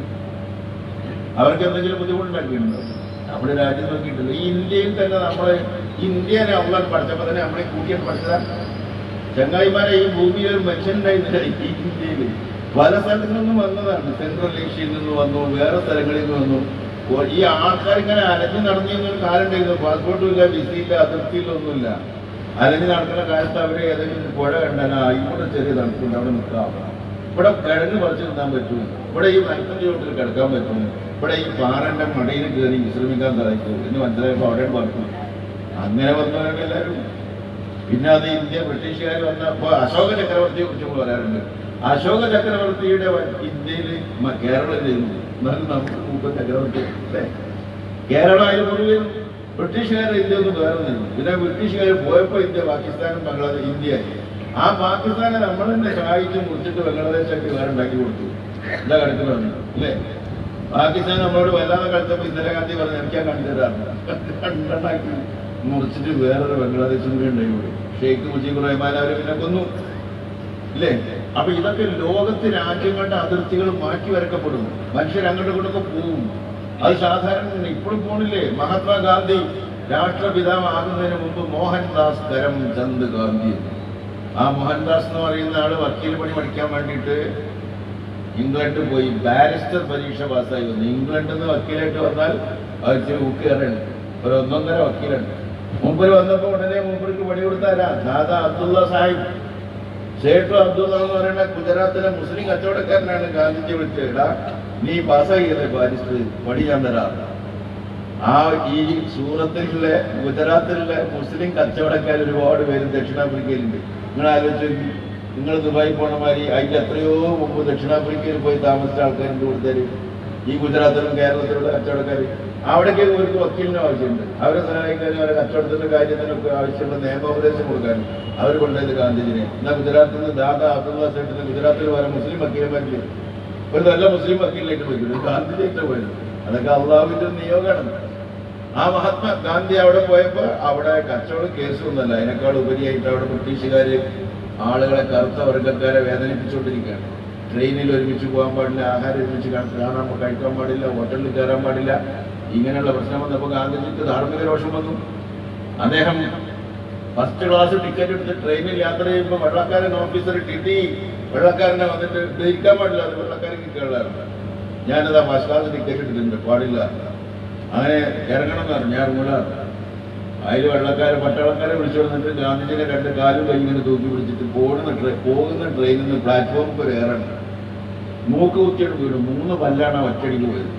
അവർക്ക് എന്തെങ്കിലും ബുദ്ധിമുട്ടുണ്ടാക്കിയിട്ടുണ്ടോ നമ്മുടെ രാജ്യം നോക്കിയിട്ടില്ല ഈ ഇന്ത്യയിൽ തന്നെ നമ്മൾ ഇന്ത്യനെ അവളാൻ പഠിച്ചപ്പോൾ തന്നെ നമ്മളെ കൂട്ടിയിട്ട് പഠിച്ചതാ ചങ്ങായിമാരെ ഈ ഭൂമിയിൽ ഒരു മനുഷ്യനുണ്ടായിരുന്നില്ല ഈ ഇന്ത്യയിൽ പല സ്ഥലത്തു നിന്നും വന്നതാണ് സെൻട്രൽ ഏഷ്യയിൽ നിന്ന് വന്നു വേറെ സ്ഥലങ്ങളിൽ നിന്ന് വന്നു ഓ- ഈ ആൾക്കാർ ഇങ്ങനെ അലഞ്ഞു നടന്നിരുന്ന ഒരു കാലം ഉണ്ടായിരുന്നു പാസ്പോർട്ടും ഇല്ല വിസയില്ല അതിർത്തിയിലൊന്നുമില്ല അലഞ്ഞു നടക്കുന്ന കാലത്ത് അവര് ഏതെങ്കിലും പുഴ കണ്ടാൽ ഇവിടെ ചെറിയ തണുപ്പുണ്ട് അവിടെ നിൽക്കാം ഇവിടെ കിഴങ്ങ് പറിച്ച് തിന്നാൻ പറ്റും ഇവിടെ ഈ മരത്തിന്റെ ചോട്ടിൽ കിടക്കാൻ പറ്റും ഇവിടെ ഈ പാറന്റെ മടയിൽ കയറി വിശ്രമിക്കാൻ സാധിക്കും എന്ന് മനസ്സിലായപ്പോ അവിടെ പറഞ്ഞു അങ്ങനെ വന്നവരൊക്കെ എല്ലാവരും പിന്നെ അത് ഇന്ത്യ ബ്രിട്ടീഷുകാർ വന്നപ്പോ അശോക ചക്രവർത്തിയെ കുറിച്ച് പറയാറുണ്ട് അശോക ചക്രവർത്തിയുടെ വ- ഇന്ത്യയില് മ- കേരളം ചെയ്യുന്നു എന്നാലും നമുക്ക് മുമ്പ് ചക്രവർത്തി അല്ലേ കേരളമായാലും മുഴുവൻ ബ്രിട്ടീഷുകാർ ഇന്ത്യ ഒന്ന് വേറെ നിന്നു പിന്നെ ബ്രിട്ടീഷുകാർ പോയപ്പോ ഇന്ത്യ പാകിസ്ഥാനും ബംഗ്ലാദേശ് ഇന്ത്യയായി ആ പാകിസ്ഥാനെ നമ്മൾ തന്നെ സഹായിച്ച് മുറിച്ചിട്ട് ബംഗ്ലാദേശൊക്കെ വേറെ ഉണ്ടാക്കി കൊടുത്തു എന്താ കിടക്കുന്നത് അല്ലേ പാകിസ്ഥാൻ നമ്മളോട് വല്ലാതെ കളിച്ചപ്പോ ഇന്ദിരാഗാന്ധി പറഞ്ഞു എനിക്ക് ഞാൻ കണ്ടുതരാറില്ല കണ്ടുണ്ടാക്കി മുറിച്ചിട്ട് വേറൊരു ബംഗ്ലാദേശും കൂടി ഉണ്ടായി ഷെയ്ഖ് മുജീബ് റഹ്മാൻ അവരെ പിന്നെ കൊന്നു ഇല്ലേ അപ്പൊ ഇതൊക്കെ ലോകത്തെ രാജ്യങ്ങളുടെ അതിർത്തികൾ മാറ്റി വരക്കപ്പെടും മനുഷ്യർ അങ്ങോട്ടും ഇങ്ങോട്ടൊക്കെ പോവും അത് സാധാരണ ഇപ്പോഴും പോണില്ലേ മഹാത്മാഗാന്ധി രാഷ്ട്രപിതാവ് ആകുന്നതിന് മുമ്പ് മോഹൻദാസ് കരംചന്ദ് ഗാന്ധി എന്ന്. ആ മോഹൻദാസ് എന്ന് പറയുന്ന ആള് വക്കീൽ പണി പഠിക്കാൻ വേണ്ടിയിട്ട് ഇംഗ്ലണ്ട് പോയി ബാരിസ്റ്റർ പരീക്ഷ പാസ്സായി വന്നു ഇംഗ്ലണ്ടിൽ നിന്ന് വക്കീലായിട്ട് വന്നാൽ അത് ഇച്ചിരി ഊക്കേറുണ്ട് ഒരു ഒന്നൊന്നര വക്കീലുണ്ട് മൂപ്പര് വന്നപ്പോ ഉടനെ മൂപ്പർക്ക് പണി കൊടുത്താരാ ദാദാ അബ്ദുള്ള സാഹിബ് സേട്ടു അബ്ദുള്ള എന്ന് പറയുന്ന ഗുജറാത്തിലെ മുസ്ലിം കച്ചവടക്കാരനാണ് ഗാന്ധിജി വിളിച്ചത് എടാ നീ പാസ്സാക്കിയല്ലേ ബാരിസ്റ്റർ പണി ഞാൻ തരാം ആ ഈ സൂറത്തിലുള്ള ഗുജറാത്തിലുള്ള മുസ്ലിം കച്ചവടക്കാർ ഒരുപാട് പേര് ദക്ഷിണാഫ്രിക്കയിലുണ്ട് നിങ്ങൾ ആലോചിച്ച് നോക്കി. നിങ്ങൾ ദുബായി പോണ മാതിരി അതിന്റെ എത്രയോ മുമ്പ് ദക്ഷിണാഫ്രിക്കയിൽ പോയി താമസിച്ച ആൾക്കാരുണ്ട് കൊടുത്തരും ഈ ഗുജറാത്തിലും കേരളത്തിലുള്ള കച്ചവടക്കാർ അവിടേക്ക് ഒരു വക്കീലിന് ആവശ്യമുണ്ട് അവരെ സഹായിക്കാനും അവരെ കച്ചവടത്തിന്റെ കാര്യത്തിനൊക്കെ ആവശ്യമുള്ള നിയമോപദേശം കൊടുക്കാനും അവർ കൊണ്ടുപോയത് ഗാന്ധിജിനെ എന്നാൽ ഗുജറാത്തിൽ നിന്ന് ദാദാ അബ്ദുള്ള സേട്ടിന് ഗുജറാത്തിൽ വരെ മുസ്ലിം വക്കീലന്മാർക്ക് ഒരു നല്ല മുസ്ലിം വക്കീലിലേക്ക് പോയിട്ടുണ്ട് ഗാന്ധിജിയായിട്ട് പോയത് അതൊക്കെ അള്ളാഹുവിന്റെ ഒരു നിയോഗമാണ് ആ മഹാത്മാ ഗാന്ധി അവിടെ പോയപ്പോ അവിടെ കച്ചവടം കേസൊന്നുമല്ല അതിനേക്കാൾ ഉപരിയായിട്ട് അവിടെ ബ്രിട്ടീഷുകാര് ആളുകളെ കറുത്ത വർഗ്ഗക്കാരെ വേദനിപ്പിച്ചുകൊണ്ടിരിക്കുകയാണ് ട്രെയിനിൽ ഒരുമിച്ച് പോകാൻ പാടില്ല ആഹാരം ഒരുമിച്ച് കാ- കാണാൻ കഴിക്കാൻ പാടില്ല ഹോട്ടലിൽ കയറാൻ പാടില്ല ഇങ്ങനെയുള്ള പ്രശ്നം വന്നപ്പോൾ ഗാന്ധിജിക്ക് ധാർമ്മിക രോഷം വന്നു അദ്ദേഹം ഫസ്റ്റ് ക്ലാസ് ടിക്കറ്റ് എടുത്ത് ട്രെയിനിൽ യാത്ര ചെയ്യുമ്പോൾ വെള്ളക്കാരൻ ഓഫീസർ ടിറ്റി വെള്ളക്കാരനെ വന്നിട്ട് ധരിക്കാൻ പാടില്ല അത് വെള്ളക്കാരൻ കേരളമാണ് ഞാനതാ ഫസ്റ്റ് ക്ലാസ് ടിക്കറ്റ് എടുത്തിട്ടുണ്ട് പാടില്ല അങ്ങനെ ഇറങ്ങണം എന്ന് പറഞ്ഞു ഞാൻ ഇറങ്ങൂല അതിൽ വെള്ളക്കാരെ പട്ടാളക്കാരെ വിളിച്ചു വന്നിട്ട് ഗാന്ധിജിനെ രണ്ട് കാലും കൈ ഇങ്ങനെ തൂക്കി പിടിച്ചിട്ട് പോകുന്ന ട്രെയിൻ പോകുന്ന ട്രെയിനിൽ നിന്ന് പ്ലാറ്റ്ഫോമിൽ ഒരു ഏറണം മൂക്ക് കുത്തിയിട്ട് വീണു മൂന്ന് പല്ലാണ് ആ ഒറ്റടിക്ക് പോയത്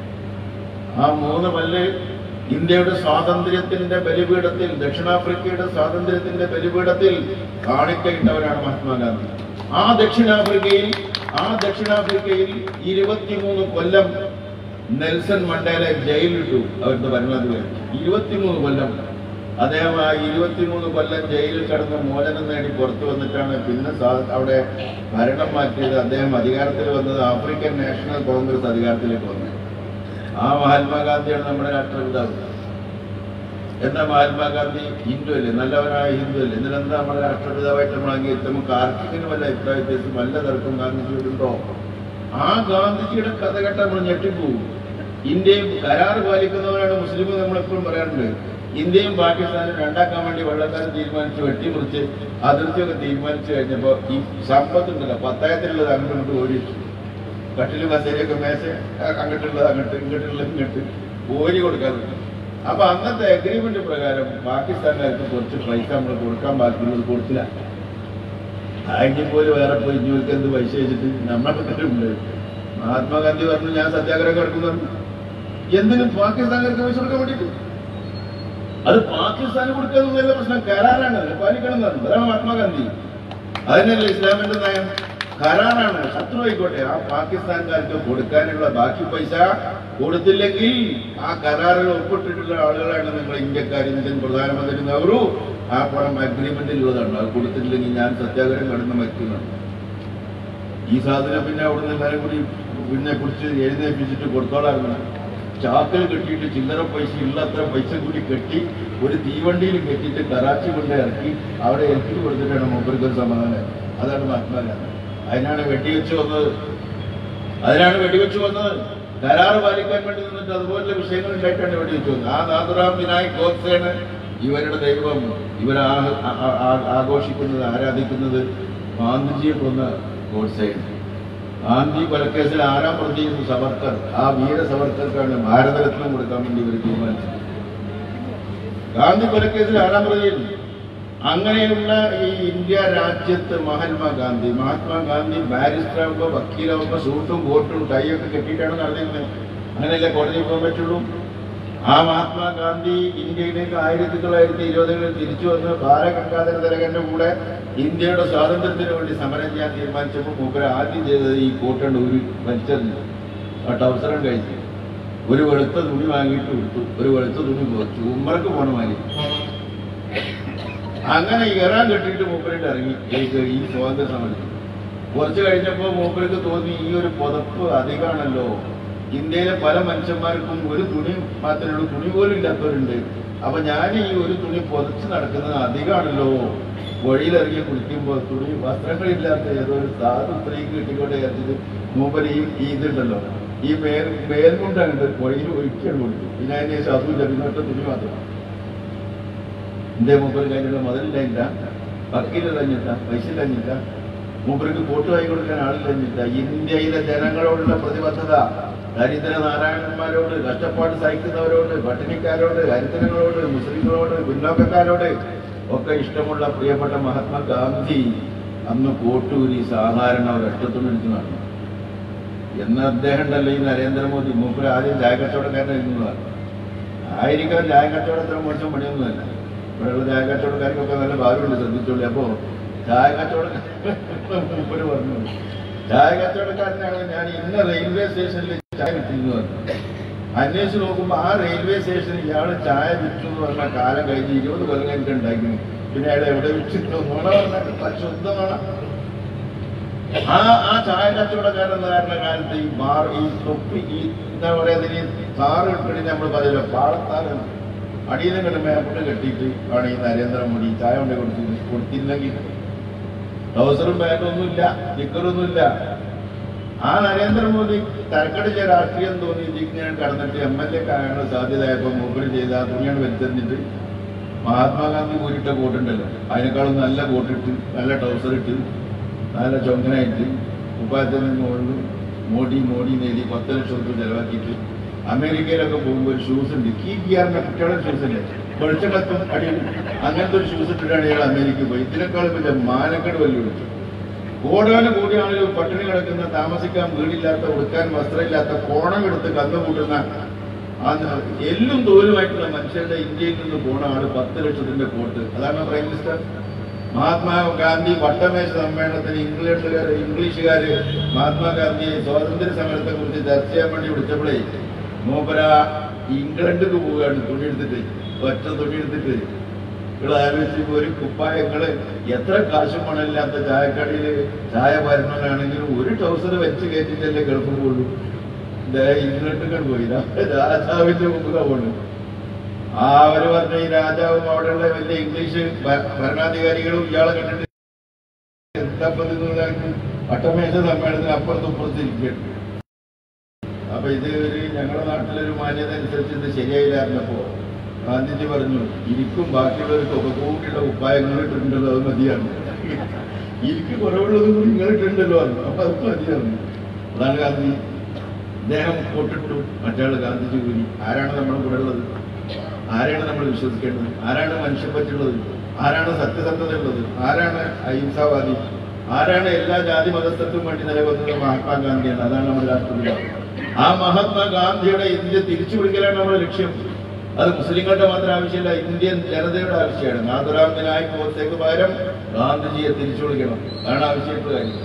ആ മൂന്ന് പല്ല് ഇന്ത്യയുടെ സ്വാതന്ത്ര്യത്തിന്റെ ബലിപീഠത്തിൽ ദക്ഷിണാഫ്രിക്കയുടെ സ്വാതന്ത്ര്യത്തിന്റെ ബലിപീഠത്തിൽ കാണിക്കയിട്ടവരാണ് മഹാത്മാഗാന്ധി ആ ദക്ഷിണാഫ്രിക്കയിൽ ആ ദക്ഷിണാഫ്രിക്കയിൽ ഇരുപത്തിമൂന്ന് കൊല്ലം നെൽസൺ മണ്ടേല ജയിലിട്ടു അവരുടെ ഭരണാധികാരി ഇരുപത്തിമൂന്ന് കൊല്ലം അദ്ദേഹം ആ ഇരുപത്തിമൂന്ന് കൊല്ലം ജയിലിൽ കിടന്ന് മോചനം നേടി പുറത്തു വന്നിട്ടാണ് പിന്നെ സാ- അവിടെ ഭരണം മാറ്റിയത് അദ്ദേഹം അധികാരത്തിൽ വന്നത് ആഫ്രിക്കൻ നാഷണൽ കോൺഗ്രസ് അധികാരത്തിലേക്ക് വന്നത് ആ മഹാത്മാഗാന്ധിയാണ് നമ്മുടെ രാഷ്ട്രപിതാവ് എന്താ മഹാത്മാഗാന്ധി ഹിന്ദു അല്ലേ നല്ലവനായ ഹിന്ദു അല്ലേ എന്നിട്ടെന്താ നമ്മുടെ രാഷ്ട്രപിതാവായിട്ട് നമ്മൾ അംഗീകരിച്ച് നമുക്ക് ആർക്കെങ്കിലും വല്ല അഭിപ്രായ വ്യത്യാസം വല്ല തർക്കം ഗാന്ധിജിയോടുണ്ടോ ആ ഗാന്ധിജിയുടെ കഥ കേട്ടാൽ നമ്മൾ ഞെട്ടിപ്പോവും ഇന്ത്യയും കരാർ പാലിക്കുന്നവരാണ് മുസ്ലിം നമ്മളെപ്പോഴും പറയാറുണ്ട് ഇന്ത്യയും പാകിസ്ഥാനും രണ്ടാക്കാൻ വേണ്ടി വെള്ളക്കാരൻ തീരുമാനിച്ച് വെട്ടിമുറിച്ച് അതിർത്തിയൊക്കെ തീരുമാനിച്ചു കഴിഞ്ഞപ്പോ ഈ സമ്പത്തുണ്ടല്ലോ പത്തായത്തിലുള്ളത് അങ്ങോട്ട് ഇങ്ങോട്ട് ഓടിച്ചു കട്ടില് കസേരയൊക്കെ മേശ അങ്ങോട്ടുള്ളത് അങ്ങോട്ട് ഇങ്ങോട്ടുള്ളത് ഇങ്ങോട്ട് ഓരി കൊടുക്കാൻ പറ്റും അപ്പൊ അന്നത്തെ അഗ്രിമെന്റ് പ്രകാരം പാകിസ്ഥാൻകാർക്ക് കുറച്ച് പൈസ നമ്മൾ കൊടുക്കാൻ ബാക്കിയുള്ളത് കൊടുത്തില്ല ആയെങ്കിൽ പോലും വേറെ പോയി ഇവർക്ക് എന്ത് പൈസ വെച്ചിട്ട് നമ്മളൊക്കെ ഉണ്ട് മഹാത്മാഗാന്ധി പറഞ്ഞു ഞാൻ സത്യാഗ്രഹം കിടക്കുന്നു എന്തിനും പാകിസ്ഥാൻകാർക്ക് പൈസ കൊടുക്കാൻ വേണ്ടിയിട്ട് അത് പാകിസ്ഥാന് കൊടുക്കുന്നതല്ല പ്രശ്നം കരാറാണ് അത് പാലിക്കണം എന്നാണ് അതാണ് മഹാത്മാഗാന്ധി അതിനല്ലേ ഇസ്ലാമിന്റെ നയം കരാറാണ് ശത്രു ആയിക്കോട്ടെ ആ പാകിസ്ഥാൻകാർക്ക് കൊടുക്കാനുള്ള ബാക്കി പൈസ കൊടുത്തില്ലെങ്കിൽ ആ കരാറിൽ ഒപ്പിട്ടിട്ടുള്ള ആളുകളാണ് നിങ്ങൾ ഇന്ത്യക്കാർ ഇന്ത്യൻ പ്രധാനമന്ത്രി നെഹ്റു ആ പണം അഗ്രിമെന്റിൽ ഉള്ളതാണ് അത് കൊടുത്തിട്ടില്ലെങ്കിൽ ഞാൻ സത്യാഗ്രഹം കടന്ന് മരിക്കുന്നതാണ് ഈ സാധനം പിന്നെ അവിടെ എല്ലാവരും കൂടി പിന്നെ പിടിച്ച് എഴുന്നേൽപ്പിച്ചിട്ട് കൊടുത്തോളായിരുന്നു ചാക്കൽ കെട്ടിയിട്ട് ചില്ലറ പൈസ ഇല്ലാത്ര പൈസ കൂടി കെട്ടി ഒരു തീവണ്ടിയിൽ കെട്ടിയിട്ട് കറാച്ചി കൊണ്ട് ഇറക്കി അവിടെ ഏൽപ്പിച്ച് കൊടുത്തിട്ടാണ് മൂപ്പർക്ക് ഒരു സമാധാനം അതാണ് മഹാത്മാഗാന്ധി അതിനാണ് വെടിവെച്ച് വന്നത് അതിനാണ് വെടിവെച്ച് വന്നത് കരാർ പാലിക്കാൻ വേണ്ടി നിന്നിട്ട് അതുപോലുള്ള വിഷയങ്ങൾ ഉണ്ടായിട്ടാണ് വെടിവെച്ച് വന്നത് ആ നാഥുറാം വിനായക് ഗോഡ്സെയാണ് ഇവരുടെ ദൈവം ഇവർ ആഘോഷിക്കുന്നത് ആരാധിക്കുന്നത് ഗാന്ധിജിയെ കൊന്ന ഗോഡ്സെയാണ് ഗാന്ധി കൊലക്കേസിൽ ആറാം പ്രതി സവർക്കർ ആ വീര സവർക്കർക്കാണ് ഭാരതരത്നം കൊടുക്കാൻ വേണ്ടി ഇവർ തീരുമാനിച്ചത് ഗാന്ധി കൊലക്കേസിൽ ആറാം പ്രതിയായിരുന്നു അങ്ങനെയുള്ള ഈ ഇന്ത്യ രാജ്യത്ത് മഹാത്മാഗാന്ധി മഹാത്മാഗാന്ധി ബാരിസ്റ്റർ ആകുമ്പോൾ വക്കീലാകുമ്പോൾ സൂട്ടും കോട്ടും ടൈയൊക്കെ കെട്ടിയിട്ടാണ് നടന്നിരുന്നത് അങ്ങനെയല്ലേ കോടതിയിൽ പോകാൻ പറ്റുള്ളൂ ആ മഹാത്മാഗാന്ധി ഇന്ത്യയിലേക്ക് ആയിരത്തി തൊള്ളായിരത്തി ഇരുപതുകളിൽ തിരിച്ചു വന്ന് ബാലഗംഗാധര തിലകന്റെ കൂടെ ഇന്ത്യയുടെ സ്വാതന്ത്ര്യത്തിന് വേണ്ടി സമരം ചെയ്യാൻ തീരുമാനിച്ചപ്പോൾ മൂപ്പര ആദ്യം ചെയ്തത് ഈ കോട്ടണ്ട് ഒരു വലിച്ചെറിഞ്ഞു ആ ടൗസറും കഴിച്ചു ഒരു വെളുത്ത തുണി വാങ്ങിയിട്ട് കൊടുത്തു ഒരു വെളുത്ത തുണി പോച്ചു ഉമ്മർക്ക് പോണ മാതിരി അങ്ങനെ ഇറാൻ കെട്ടിയിട്ട് മൂപ്പരിട്ട് ഇറങ്ങി ഈ- ഈ സ്വാതന്ത്ര്യ സമരത്തിൽ കുറച്ച് കഴിഞ്ഞപ്പോൾ മൂപ്പർക്ക് തോന്നി ഈ ഒരു പുതപ്പ് അധികമാണല്ലോ ഇന്ത്യയിലെ പല മനുഷ്യന്മാർക്കും ഒരു തുണി മാത്രമേ ഉള്ളൂ തുണി പോലും ഇല്ലാത്തവരുണ്ട് അപ്പൊ ഞാൻ ഈ ഒരു തുണി പുതച്ച് നടക്കുന്നത് അധികമാണല്ലോ വഴിയിലിറങ്ങി കുളിക്കുമ്പോൾ തുണി വസ്ത്രങ്ങളില്ലാത്ത ഏതോ ഒരു സാധു സ്ത്രീക്ക് കിട്ടിക്കൊണ്ട് വിചാരിച്ചത് മൂപ്പര് ഈ ഈ ഇതുണ്ടല്ലോ ഈ മേൽ മേൽമുണ്ടുണ്ട് വഴിയിൽ ഒഴിക്കാൻ കൊടുത്തു പിന്നെ അതിന് ശേഷം അതുമില്ല പിന്നെ ഒറ്റ തുണി മാത്രം എന്റെ മൂപ്പര് കഴിഞ്ഞിട്ട് മുതലില്ല വക്കീലില്ല പൈസ ഇല്ല മൂപ്പർക്ക് വോട്ട് വാങ്ങി കൊടുക്കാൻ ആളില്ല ഇന്ത്യയിലെ ജനങ്ങളോടുള്ള പ്രതിബദ്ധത ദരിദ്ര നാരായണന്മാരോട് കഷ്ടപ്പാട് സഹിക്കുന്നവരോട് പട്ടിണിക്കാരോട് ഹരിതനങ്ങളോട് മുസ്ലിങ്ങളോട് പിന്നോക്കക്കാരോട് ഒക്കെ ഇഷ്ടമുള്ള പ്രിയപ്പെട്ട മഹാത്മാഗാന്ധി അന്ന് കോട്ടൂരി സാധാരണ ഒരൊറ്റത്തുണിച്ച് നടന്നു എന്ന് അദ്ദേഹം ഉണ്ടല്ലോ ഈ നരേന്ദ്രമോദി മൂപ്പര് ആദ്യം ചായക്കച്ചവടക്കാരനായിരുന്നതാണ് ആയിരിക്കാം ചായക്കച്ചവടത്തിന് മോശം പണിയൊന്നുമല്ല ഇവിടെയുള്ള ചായക്കച്ചവടക്കാർക്കൊക്കെ നല്ല ഭാവിയുണ്ട് ശ്രദ്ധിച്ചോളി അപ്പോ ചായ കച്ചവടക്കാരൻ മൂപ്പര് പറഞ്ഞു ചായ കച്ചവടക്കാരനാണ് ഞാൻ ഇന്ന റെയിൽവേ സ്റ്റേഷനിൽ ചായ വിറ്റിരുന്നു പറഞ്ഞു അന്വേഷിച്ച് നോക്കുമ്പോ ആ റെയിൽവേ സ്റ്റേഷനിൽ ഇയാള് ചായ വിറ്റു എന്ന് പറഞ്ഞ കാലം കഴിഞ്ഞ് ഇരുപത് കൊല്ലം കഴിഞ്ഞിട്ട് ഉണ്ടായിരുന്നു പിന്നെ അയാൾ എവിടെ വിറ്റിരുന്നു നുണ പറഞ്ഞ ശുദ്ധമാണ് ആ ആ ചായ കച്ചവടക്കാരൻ കാരണം കാലത്ത് ഈ ബാർ ഈ തൊപ്പി ഈ എന്താ പറയുക ഈ താറ് ഇട്ടിട്ട് നമ്മൾ പറയല്ലോ പാളത്താറ് അടിയിൽ കണ്ട് മേപ്പോട്ട് കെട്ടിയിട്ട് ആണ് ഈ നരേന്ദ്രമോദി ചായ കൊണ്ട് കൊടുത്തി കൊടുത്തില്ലെങ്കിൽ ടൗസറും ബാഗൊന്നുമില്ല നിക്കറൊന്നുമില്ല ആ നരേന്ദ്രമോദി തരക്കടിച്ച രാഷ്ട്രീയം തോന്നി ഇങ്ങനെ കടന്നിട്ട് എം എൽ എ കാണാനുള്ള സാധ്യതയായപ്പോൾ മൂപ്പര് ചെയ്ത് ആ തുണിയാണ് വെച്ചെന്നിട്ട് മഹാത്മാഗാന്ധി ഊരിട്ട കോട്ടുണ്ടല്ലോ അതിനേക്കാളും നല്ല കോട്ടിട്ട് നല്ല ടൗസർ ഇട്ട് നല്ല ചൊങ്കനായിട്ട് ഉപാധ്യത്തിന് മുകളിൽ മോഡി മോഡി നേടി പത്ത് ലക്ഷം രൂപ ചെലവാക്കിയിട്ട് അമേരിക്കയിലൊക്കെ പോകുമ്പോൾ ഒരു ഷൂസ് ഉണ്ട് കീ ഗിയാറിന്റെ കുട്ടികളുടെ ഷൂസ് ഉണ്ട് വെളിച്ചെണ്ണത്തും അടിയിൽ അങ്ങനത്തെ ഒരു ഷൂസ് ഇട്ടിട്ടാണ് ഇയാൾ അമേരിക്കയിൽ പോയി ഇതിനേക്കാളും വലിയ മാനക്കേട് വെല്ലുവിളിച്ചു കോടാനും കൂടി ആളുകൾ പട്ടിണി കിടക്കുന്ന താമസിക്കാൻ വീടില്ലാത്ത ഉടുക്കാൻ വസ്ത്രമില്ലാത്ത കോണം എടുത്ത് കന്നു കൂട്ടുന്ന ആ എല്ലും തോലുമായിട്ടുള്ള മനുഷ്യരുടെ ഇന്ത്യയിൽ നിന്ന് പോണ ആള് പത്ത് ലക്ഷത്തിന്റെ കോട്ട് അതാണ് പ്രൈം മിനിസ്റ്റർ മഹാത്മാഗാന്ധി വട്ടമേശ സമ്മേളനത്തിന് ഇംഗ്ലണ്ടുകാർ ഇംഗ്ലീഷുകാര് മഹാത്മാഗാന്ധിയെ സ്വാതന്ത്ര്യ സമരത്തെ കുറിച്ച് ചർച്ച ചെയ്യാൻ വേണ്ടി വിളിച്ചപ്പോഴേ മൂപ്പര ഇംഗ്ലണ്ടിക്ക് പോവുകയാണ് തുണി എടുത്തിട്ട് ഒറ്റ തുണി എടുത്തിട്ട് നിങ്ങൾ ആലോചിച്ച് ഒരു കുപ്പായങ്ങള് എത്ര കാശും പണമില്ലാത്ത ചായക്കടയില് ചായ വരണവനാണെങ്കിലും ഒരു ടൗസർ വെച്ച് കയറ്റിട്ടല്ലേ ഗൾഫ് പോകുള്ളൂ ഇംഗ്ലണ്ടിൽ പോയി രാജാവിന്റെ മുമ്പ് പോണു ആ അവര് പറഞ്ഞ ഈ രാജാവും അവിടെയുള്ള വലിയ ഇംഗ്ലീഷ് ഭ- ഭരണാധികാരികളും ഇയാളെ കണ്ടിട്ട് എന്താ ഇപ്പൊ ഇത് ഇതാക്കി വട്ടമേശ സമ്മേളനത്തിന് അപ്പുറത്തും ഇപ്പുറത്ത് ഇരിക്കുകയാണ് അപ്പൊ ഇത് ഒരു ഞങ്ങളുടെ നാട്ടിലൊരു മാന്യത അനുസരിച്ച് ഇത് ശരിയായില്ലായിരുന്നപ്പോ ഗാന്ധിജി പറഞ്ഞു ഇരിക്കും ബാക്കിയുള്ളവർക്കൊക്കെ കൂട്ടിയുള്ള ഉപ്പായങ്ങൾ ഇട്ടിട്ടുണ്ടല്ലോ അത് മതിയാണ് എനിക്ക് കുറവുള്ളത് കൂടി നിങ്ങൾ ഇട്ടിട്ടുണ്ടല്ലോ പറഞ്ഞു അപ്പൊ അത് മതിയാണ് അതാണ് ഗാന്ധി അദ്ദേഹം കൊട്ടിട്ടു മറ്റാള് ഗാന്ധിജി കൂടി ആരാണ് നമ്മുടെ കൂടെ ഉള്ളത് ആരെയാണ് നമ്മൾ വിശ്വസിക്കേണ്ടത് ആരാണ് മനുഷ്യപ്പറ്റുള്ളത് ആരാണ് സത്യസന്ധത ഉള്ളത് ആരാണ് അഹിംസാവാദി ആരാണ് എല്ലാ ജാതി മതസ്ഥർക്കും വേണ്ടി നിലകൊന്നത് മഹാത്മാഗാന്ധിയാണ് അതാണ് നമ്മുടെ രാഷ്ട്രപിതാവ് ആ മഹാത്മാഗാന്ധിയുടെ ഇന്ത്യ തിരിച്ചു പിടിക്കലാണ് നമ്മുടെ ലക്ഷ്യം അത് മുസ്ലിങ്ങളുടെ മാത്രം ആവശ്യമില്ല ഇന്ത്യൻ ജനതയുടെ ആവശ്യമാണ് നാഥുറാം വിനായക് ഗോഡ്സേക്ക് പകരം ഗാന്ധിജിയെ തിരിച്ചു വിളിക്കണം അതാണ് ആവശ്യമായിട്ടുള്ള കാര്യം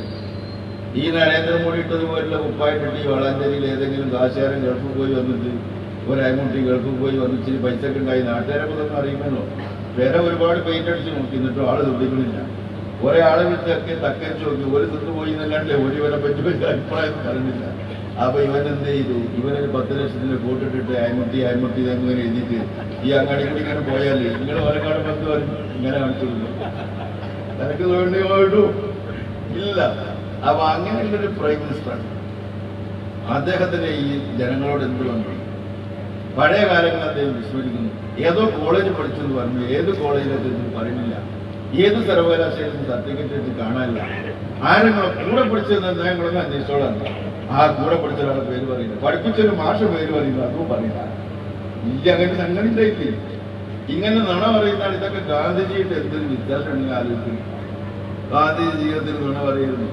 ഈ നരേന്ദ്രമോദി ഇട്ടതുപോലുള്ള കുപ്പായിട്ടിട്ട് ഈ വളാഞ്ചേരിയിൽ ഏതെങ്കിലും കാശാരൻ ഗൾഫിൽ പോയി വന്നിട്ട് ഒരൈമുട്ടി ഗൾഫിൽ പോയി വന്ന് ഇച്ചിരി പൈസ ഒക്കെ ഉണ്ടായി നാട്ടുകാരെ ഇതൊന്നും അറിയുമല്ലോ വേറെ ഒരുപാട് പെയിന്റ് അടിച്ച് നോക്കി എന്നിട്ടും ആള് ശ്രദ്ധിക്കണില്ല കുറെ ആളെ വിളിച്ചൊക്കെ തക്കരിച്ച് നോക്കി ഒരു തിന്നു പോയി എന്നല്ലാണ്ട് ഒരു ഇവനെ പറ്റി ഒരു അഭിപ്രായം പറഞ്ഞില്ല അപ്പൊ ഇവൻ എന്ത് ചെയ്തു ഇവനൊരു പത്ത് ലക്ഷത്തിന്റെ കൂട്ടിട്ടിട്ട് അയമുട്ടി അയമുട്ടി ഇതങ്ങനെ എഴുതിയിട്ട് ഈ അങ്ങാടി കൂടി ഇങ്ങനെ പോയാല് നിങ്ങൾ ഓരോ പത്ത് പറയും ഇങ്ങനെ കാണിച്ചു കൊടുക്കും നിനക്ക് വേണ്ടി പോയിട്ടു ഇല്ല അപ്പൊ അങ്ങനെയുള്ളൊരു പ്രൈം മിനിസ്റ്ററാണ് അദ്ദേഹത്തിന് ഈ ജനങ്ങളോട് എന്ത് വന്നു പഴയ കാലങ്ങൾ അദ്ദേഹം വിസ്മരിക്കുന്നു ഏതോ കോളേജ് പഠിച്ചു എന്ന് പറഞ്ഞു ഏത് കോളേജിലൊക്കെ പറയുന്നില്ല ഏത് സർവകലാശാലയിലും സർട്ടിഫിക്കറ്റ് വെച്ച് കാണാനില്ല ആരെങ്കിലും കൂടെ പഠിച്ചത് ഞങ്ങളൊന്ന് അന്വേഷിച്ചോളാം ആ കൂടെ പഠിച്ച ഒരാളുടെ പേര് പറയില്ല പഠിപ്പിച്ചൊരു മാഷ പേര് പറയില്ല അതും പറയില്ല ഇല്ല അങ്ങനെ സംഘടന ഉണ്ടായിട്ടില്ല ഇങ്ങനെ നുണ പറയുന്നതാണ് ഇതൊക്കെ ഗാന്ധിജിയുടെ എന്തൊരു വ്യത്യാസം ഉണ്ടെങ്കിൽ ആലോചിക്കുന്നു ഗാന്ധിജി ജീവിതത്തിൽ നുണ പറയുന്നു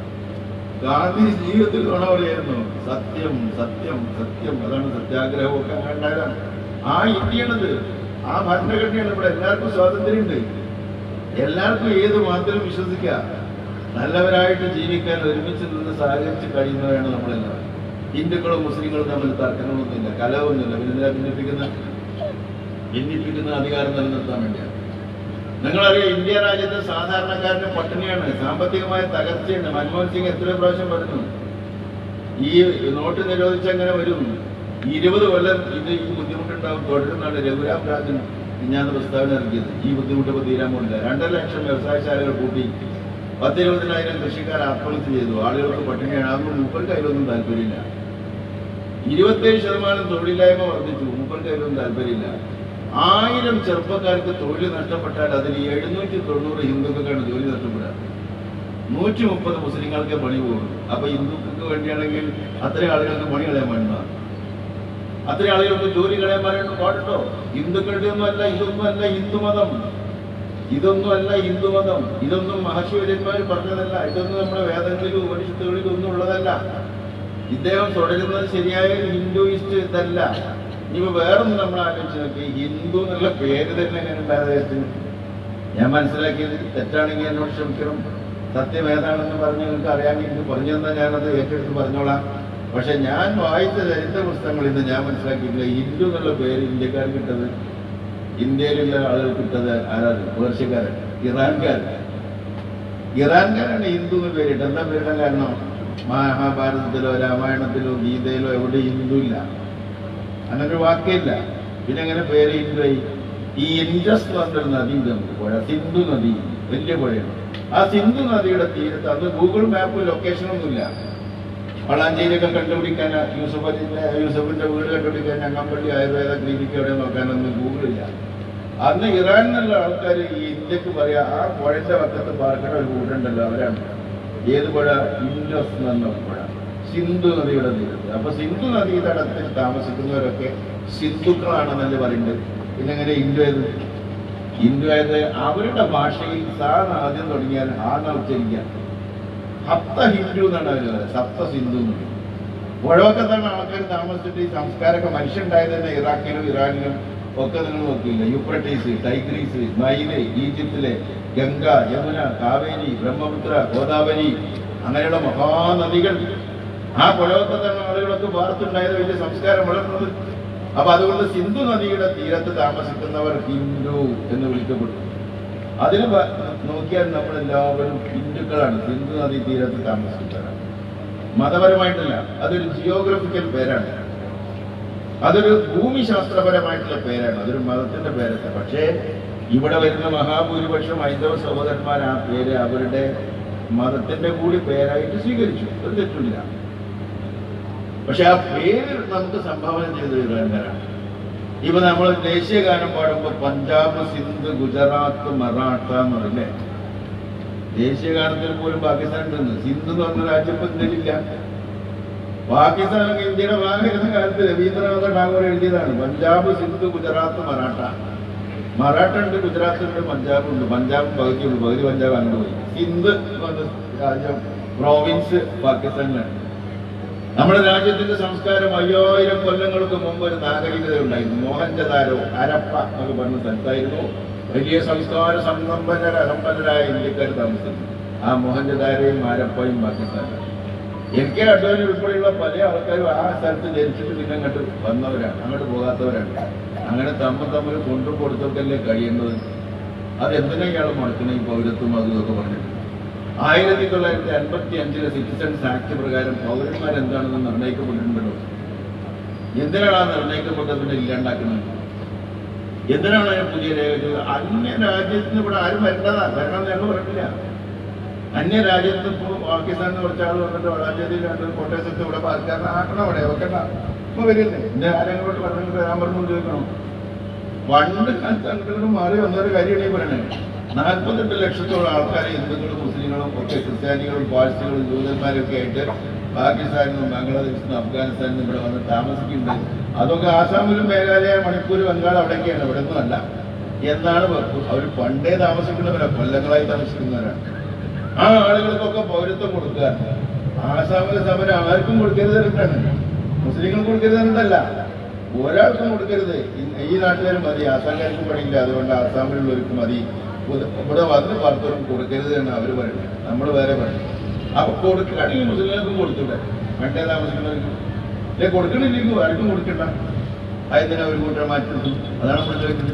ഗാന്ധി ജീവിതത്തിൽ നുണ പറയായിരുന്നു സത്യം സത്യം സത്യം അതാണ് സത്യാഗ്രഹമൊക്കെ അങ്ങനെ ഉണ്ടായതാണ് ആ ഇന്ത്യയാണത് ആ ഭരണഘടനയാണ് ഇവിടെ എല്ലാവർക്കും സ്വാതന്ത്ര്യമുണ്ട് എല്ലാവർക്കും ഏത് മതത്തിലും വിശ്വസിക്കാം നല്ലവരായിട്ട് ജീവിക്കാൻ ഒരുമിച്ച് നിന്ന് സഹകരിച്ച് കഴിയുന്നവരാണ് നമ്മളെല്ലാം ഹിന്ദുക്കളും മുസ്ലിങ്ങളും തമ്മിൽ തർക്കങ്ങളൊന്നുമില്ല കലവൊന്നുമില്ല പിന്നെ ഭിന്നിപ്പിക്കുന്ന ഭിന്നിപ്പിക്കുന്ന അധികാരം നിലനിർത്താൻ വേണ്ടിയാണ് നിങ്ങളറിയാം ഇന്ത്യ രാജ്യത്ത് സാധാരണക്കാരന് പട്ടിണിയാണ് സാമ്പത്തികമായ തകർച്ചയുണ്ട് മൻമോഹൻ സിംഗ് എത്ര പ്രാവശ്യം പറഞ്ഞു ഈ നോട്ട് നിരോധിച്ചങ്ങനെ വരും ഇരുപത് കൊല്ലം ഇത് ഈ ബുദ്ധിമുട്ടുണ്ടാവും തുടരുന്നാണ് രഘുരാം രാജൻ ഞാൻ പ്രസ്താവന ഇറക്കിയത് ഈ ബുദ്ധിമുട്ട് ഇപ്പോൾ തീരാൻ പോകില്ല രണ്ടര ലക്ഷം വ്യവസായശാലകൾ കൂട്ടി പത്തിരുപതിനായിരം കൃഷിക്കാർ ആത്മഹത്യ ചെയ്തു ആളുകൾക്ക് പട്ടിണിയാണ് അതൊന്നും മുപ്പത് കയ്യിലൊന്നും താല്പര്യമില്ല ഇരുപത്തേഴ് ശതമാനം തൊഴിലില്ലായ്മ വർദ്ധിച്ചു മുപ്പത് കയ്യിലൊന്നും താല്പര്യമില്ല ആയിരം ചെറുപ്പക്കാർക്ക് തൊഴിൽ നഷ്ടപ്പെട്ടാൽ അതിൽ എഴുന്നൂറ്റി തൊണ്ണൂറ് ഹിന്ദുക്കൾക്കാണ് ജോലി നഷ്ടപ്പെടുക നൂറ്റി മുപ്പത് മുസ്ലിങ്ങൾക്ക് പണി പോകുന്നു അപ്പൊ ഹിന്ദുക്കൾക്ക് വേണ്ടിയാണെങ്കിൽ അത്രയും ആളുകൾക്ക് പണി കളയാൻ വേണ്ട അത്രയും ആളുകൾക്ക് ജോലി കളയാൻ പറയാൻ പാടുണ്ടോ ഹിന്ദുക്കളുടെ ഒന്നും അല്ല ഇതൊന്നും അല്ല ഹിന്ദുമതം ഇതൊന്നും അല്ല ഹിന്ദുമതം ഇതൊന്നും മഹർഷിവര്യന്മാർ പറഞ്ഞതല്ല ഇതൊന്നും നമ്മുടെ വേദങ്ങളിലും ഉപനിഷത്തുകളിലും ഒന്നും ഉള്ളതല്ല ഇദ്ദേഹം തുടരുന്നത് ശരിയായ ഒരു ഹിന്ദുയിസ്റ്റ് ഇതല്ല ഇനിയിപ്പോ വേറൊന്നും നമ്മൾ ആലോചിച്ച് നോക്കി ഹിന്ദു എന്നുള്ള പേര് തന്നെ എങ്ങനെ ഉണ്ടായത് ഞാൻ മനസ്സിലാക്കിയത് തെറ്റാണെങ്കിൽ എന്നോട് ക്ഷമിക്കണം സത്യം ഏതാണെന്ന് പറഞ്ഞ് നിങ്ങൾക്ക് അറിയാമെങ്കിൽ എനിക്ക് പറഞ്ഞു തന്നാൽ ഞാനത് ഏറ്റെടുത്ത് പറഞ്ഞോളാം പക്ഷെ ഞാൻ വായിച്ച ചരിത്ര പുസ്തകങ്ങളിൽ നിന്ന് ഞാൻ മനസ്സിലാക്കിയിട്ടില്ല ഹിന്ദു എന്നുള്ള പേര് ഇന്ത്യക്കാർക്ക് കിട്ടത് ഇന്ത്യയിലുള്ള ആളുകൾ കിട്ടത് ആരാണ് പേർഷ്യക്കാരൻ ഇറാൻകാരൻ ഇറാൻകാരാണ് ഹിന്ദു എന്ന് പേരിട്ട് എന്താ പേരിടാൻ കാരണം മഹാഭാരതത്തിലോ രാമായണത്തിലോ ഗീതയിലോ എവിടെ ഹിന്ദു ഇല്ല അങ്ങനെ ഒരു വാക്കേ ഇല്ല പിന്നെ അങ്ങനെ പേര് ഹിന്ദുവായി ഈ ഇൻഡസ് എന്ന് പറഞ്ഞൊരു നദി ഉണ്ട് നമുക്ക് പുഴ സിന്ധു നദി വലിയ പുഴയാണ് ആ സിന്ധു നദിയുടെ തീരത്ത് അന്ന് ഗൂഗിൾ മാപ്പ് ലൊക്കേഷൻ ഒന്നുമില്ല വളാഞ്ചേരിയൊക്കെ കണ്ടുപിടിക്കാൻ യൂസഫിന്റെ യൂസഫിന്റെ വീട് കണ്ടുപിടിക്കാൻ ഞങ്ങമ്പള്ളി ആയുർവേദ ക്ലിനിക്ക് എവിടെ നോക്കാനൊന്നും ഗൂഗിളില്ല അന്ന് ഇറാനിൽ നിന്നുള്ള ആൾക്കാർ ഈ ഇന്ത്യക്ക് പറയാ ആ പുഴന്റെ വക്കത്ത് പാർക്കണ ഒരു വീടുണ്ടല്ലോ അവരാണ് ഏത് പുഴ ഇൻഡസ് എന്ന് പറഞ്ഞ പുഴ സിന്ധു നദിയുടെ തീരത്ത് അപ്പൊ സിന്ധു നദീ തടത്തിൽ താമസിക്കുന്നവരൊക്കെ സിന്ധുക്കളാണെന്നല്ലേ പറയുന്നത് പിന്നെ എങ്ങനെ ഹിന്ദു ഏത് ഹിന്ദു ആയത് അവരുടെ ഭാഷയിൽ സാന്ന് ആദ്യം തുടങ്ങിയാൽ ആന്ന് ഉച്ചരിക്കുക ഹപ്ത ഹിന്ദു എന്നാണ് അവർ പറയുന്നത് സപ്ത സിന്ധു എന്ന് പറയും പുഴവക്കത്താണ് ആൾക്കാർ താമസിച്ചിട്ട് ഈ സംസ്കാരമൊക്കെ മനുഷ്യണ്ടായത് തന്നെ ഇറാഖിലും ഇറാനിലും ഒക്കെ നിങ്ങൾ നോക്കിയില്ല യൂപ്രട്ടീസ് ടൈഗ്രീസ് നൈല് ഈജിപ്തിലെ ഗംഗ യമുന കാവേരി ബ്രഹ്മപുത്ര ഗോദാവരി അങ്ങനെയുള്ള മഹാനദികൾ ആ പുഴവക്കത്താണ് ആളുകളൊക്കെ വാർത്തുണ്ടായത് വലിയ സംസ്കാരം വളർന്നത് അപ്പൊ അതുകൊണ്ട് സിന്ധു നദിയുടെ തീരത്ത് താമസിക്കുന്നവർ ഹിന്ദു എന്ന് വിളിക്കപ്പെട്ടു അതിന് വ- നോക്കിയാൽ നമ്മൾ എല്ലാവരും ഹിന്ദുക്കളാണ് സിന്ധു നദി തീരത്ത് താമസിക്കുന്നവരാണ് മതപരമായിട്ടല്ല അതൊരു ജിയോഗ്രഫിക്കൽ പേരാണ് അതൊരു ഭൂമിശാസ്ത്രപരമായിട്ടുള്ള പേരാണ് അതൊരു മതത്തിന്റെ പേരല്ല പക്ഷേ ഇവിടെ വരുന്ന മഹാഭൂരിപക്ഷം ഹൈന്ദവ സഹോദരന്മാർ ആ പേര് അവരുടെ മതത്തിന്റെ കൂടി പേരായിട്ട് സ്വീകരിച്ചു ഒരു തെറ്റില്ല പക്ഷെ ആ പേര് നമുക്ക് സംഭാവന ചെയ്ത് ഇറാൻകാരാണ് ഇപ്പൊ നമ്മൾ ദേശീയ ഗാനം പാടുമ്പോ പഞ്ചാബ് സിന്ധ് ഗുജറാത്ത് മറാഠ എന്ന് പറയില്ലേ ദേശീയ ഗാനത്തിൽ പോലും പാകിസ്ഥാൻ ഉണ്ട് സിന്ധു എന്ന് പറഞ്ഞ രാജ്യം ഇപ്പൊ ഇന്ത്യയിലില്ല പാകിസ്ഥാനൊക്കെ ഇന്ത്യയുടെ ഭാഗമായിരുന്ന കാലത്ത് രവീന്ദ്രനാഥ ടാഗോർ എഴുതിയതാണ് പഞ്ചാബ് സിന്ധു ഗുജറാത്ത് മറാഠ മറാഠ ഉണ്ട് ഗുജറാത്ത് ഉണ്ട് പഞ്ചാബ് ഉണ്ട് പഞ്ചാബ് പകുതി ഉണ്ട് പകുതി പഞ്ചാബ് അങ്ങോട്ട് പോയി സിന്ധ് എന്ന് പറഞ്ഞ രാജ്യം പ്രോവിൻസ് പാകിസ്ഥാനിലാണ് നമ്മുടെ രാജ്യത്തിന്റെ സംസ്കാരം അയ്യായിരം കൊല്ലങ്ങൾക്ക് മുമ്പ് ഒരു നാഗരികത ഉണ്ടായിരുന്നു മോഹൻജദാരോ ഹരപ്പ എന്നൊക്കെ പറഞ്ഞ സ്ഥലത്തായിരുന്നു വലിയ സംസ്കാര സമ്പന്നര സമ്പന്നരായ ഇന്ത്യക്കാർ താമസിക്കുന്നു ആ മോഹൻജദാരയും ഹരപ്പയും പാകിസ്ഥാനിലാണ് എൻ കെ അഡ്വാനി ഉൾപ്പെടെയുള്ള പല ആൾക്കാരും ആ സ്ഥലത്ത് ജനിച്ചിട്ട് പിന്നെ അങ്ങോട്ട് വന്നവരാണ് അങ്ങോട്ട് പോകാത്തവരാണ് അങ്ങനെ തമ്മിൽ തമ്മിൽ കൊണ്ടു കൊടുത്തൊക്കെയല്ലേ കഴിയേണ്ടത് അതെന്തിനാ ഇയാൾ മുടക്കുന്ന ഈ പൗരത്വം അതും ഇതൊക്കെ പറഞ്ഞിട്ട് ആയിരത്തി തൊള്ളായിരത്തി അൻപത്തി അഞ്ചിലെ സിറ്റിസൺസ് ആക്ട് പ്രകാരം പൗരന്മാർ എന്താണെന്ന് നിർണ്ണയിക്കപ്പെട്ടിട്ടുണ്ടല്ലോ എന്തിനാണ് ആ നിർണ്ണയിക്കപ്പെട്ടതിനെ ഇല്ലാണ്ടാക്കുന്നത് എന്തിനാണ് അതിന് പുതിയ രേഖകൾ അന്യ രാജ്യത്തിന് ഇവിടെ ആരും വരേണ്ടതാ വരണം എന്ന് ഞങ്ങൾ പറഞ്ഞില്ല അന്യ രാജ്യത്ത് ഇപ്പോൾ പാകിസ്ഥാനിൽ കുറച്ച് ആൾ വന്നിട്ട് വളാഞ്ചേരിയിൽ രണ്ട് കോട്ടയത്ത് ഇവിടെ പാർക്കാരൻ ആക്കണം അവിടെ വെക്കണ്ട ഇപ്പൊ വരില്ലേ എന്റെ ആരെങ്കിലും പറഞ്ഞിട്ട് വരാൻ പറഞ്ഞു ചോദിക്കണം പണ്ട് കാലത്ത് അങ്ങോട്ട് മാറി വന്നൊരു കാര്യമാണ് ഈ പറയണേ നാൽപ്പത്തെട്ട് ലക്ഷത്തോളം ആൾക്കാരെ ഹിന്ദുക്കളും മുസ്ലിങ്ങളും ഒക്കെ ക്രിസ്ത്യാനികളും പാഴ്സികളും ജൂതന്മാരും ഒക്കെ ആയിട്ട് പാകിസ്ഥാനിൽ നിന്നും ബംഗ്ലാദേശിൽ നിന്നും അഫ്ഗാനിസ്ഥാനിൽ നിന്നും ഇവിടെ വന്ന് താമസിക്കുന്നുണ്ട് അതൊക്കെ ആസാമിലും മേഘാലയ മണിപ്പൂർ ബംഗാൾ അവിടെയൊക്കെയാണ് ഇവിടെ ഒന്നും അല്ല എന്നാണ് അവർ പണ്ടേ താമസിക്കുന്നവരാ കൊല്ലങ്ങളായി താമസിക്കുന്നവരാണ് ആ ആളുകൾക്കൊക്കെ പൗരത്വം കൊടുക്കുക ആസാമിലെ സമരം ആർക്കും കൊടുക്കരുത് എന്നിട്ടാണ് മുസ്ലിങ്ങൾ കൊടുക്കരുത് എന്നല്ല ഒരാൾക്കും കൊടുക്കരുത് ഈ- ഈ നാട്ടുകാർ മതി ആസാംകാർക്ക് പണിയില്ല അതുകൊണ്ട് ആസാമിലുള്ളവർക്ക് മതി ഇവിടെ- ഇവിടെ വന്ന് പലർക്കും കൊടുക്കരുത് എന്ന് അവർ പറയുന്നത് നമ്മൾ വേറെ പറയും അപ്പൊ കൊടുക്കുകയാണെങ്കിൽ മുസ്ലിങ്ങൾക്കും കൊടുത്തൂടെ വേണ്ടേ താമസിക്കുന്നവർക്ക് ഇല്ലേ കൊടുക്കണില്ലെങ്കിൽ ആർക്കും കൊടുക്കണ്ട അതിനെ ഒരു കൂട്ടം മാറ്റി നിർത്തും അതാണ് നമ്മൾ ചോദിക്കുന്നത്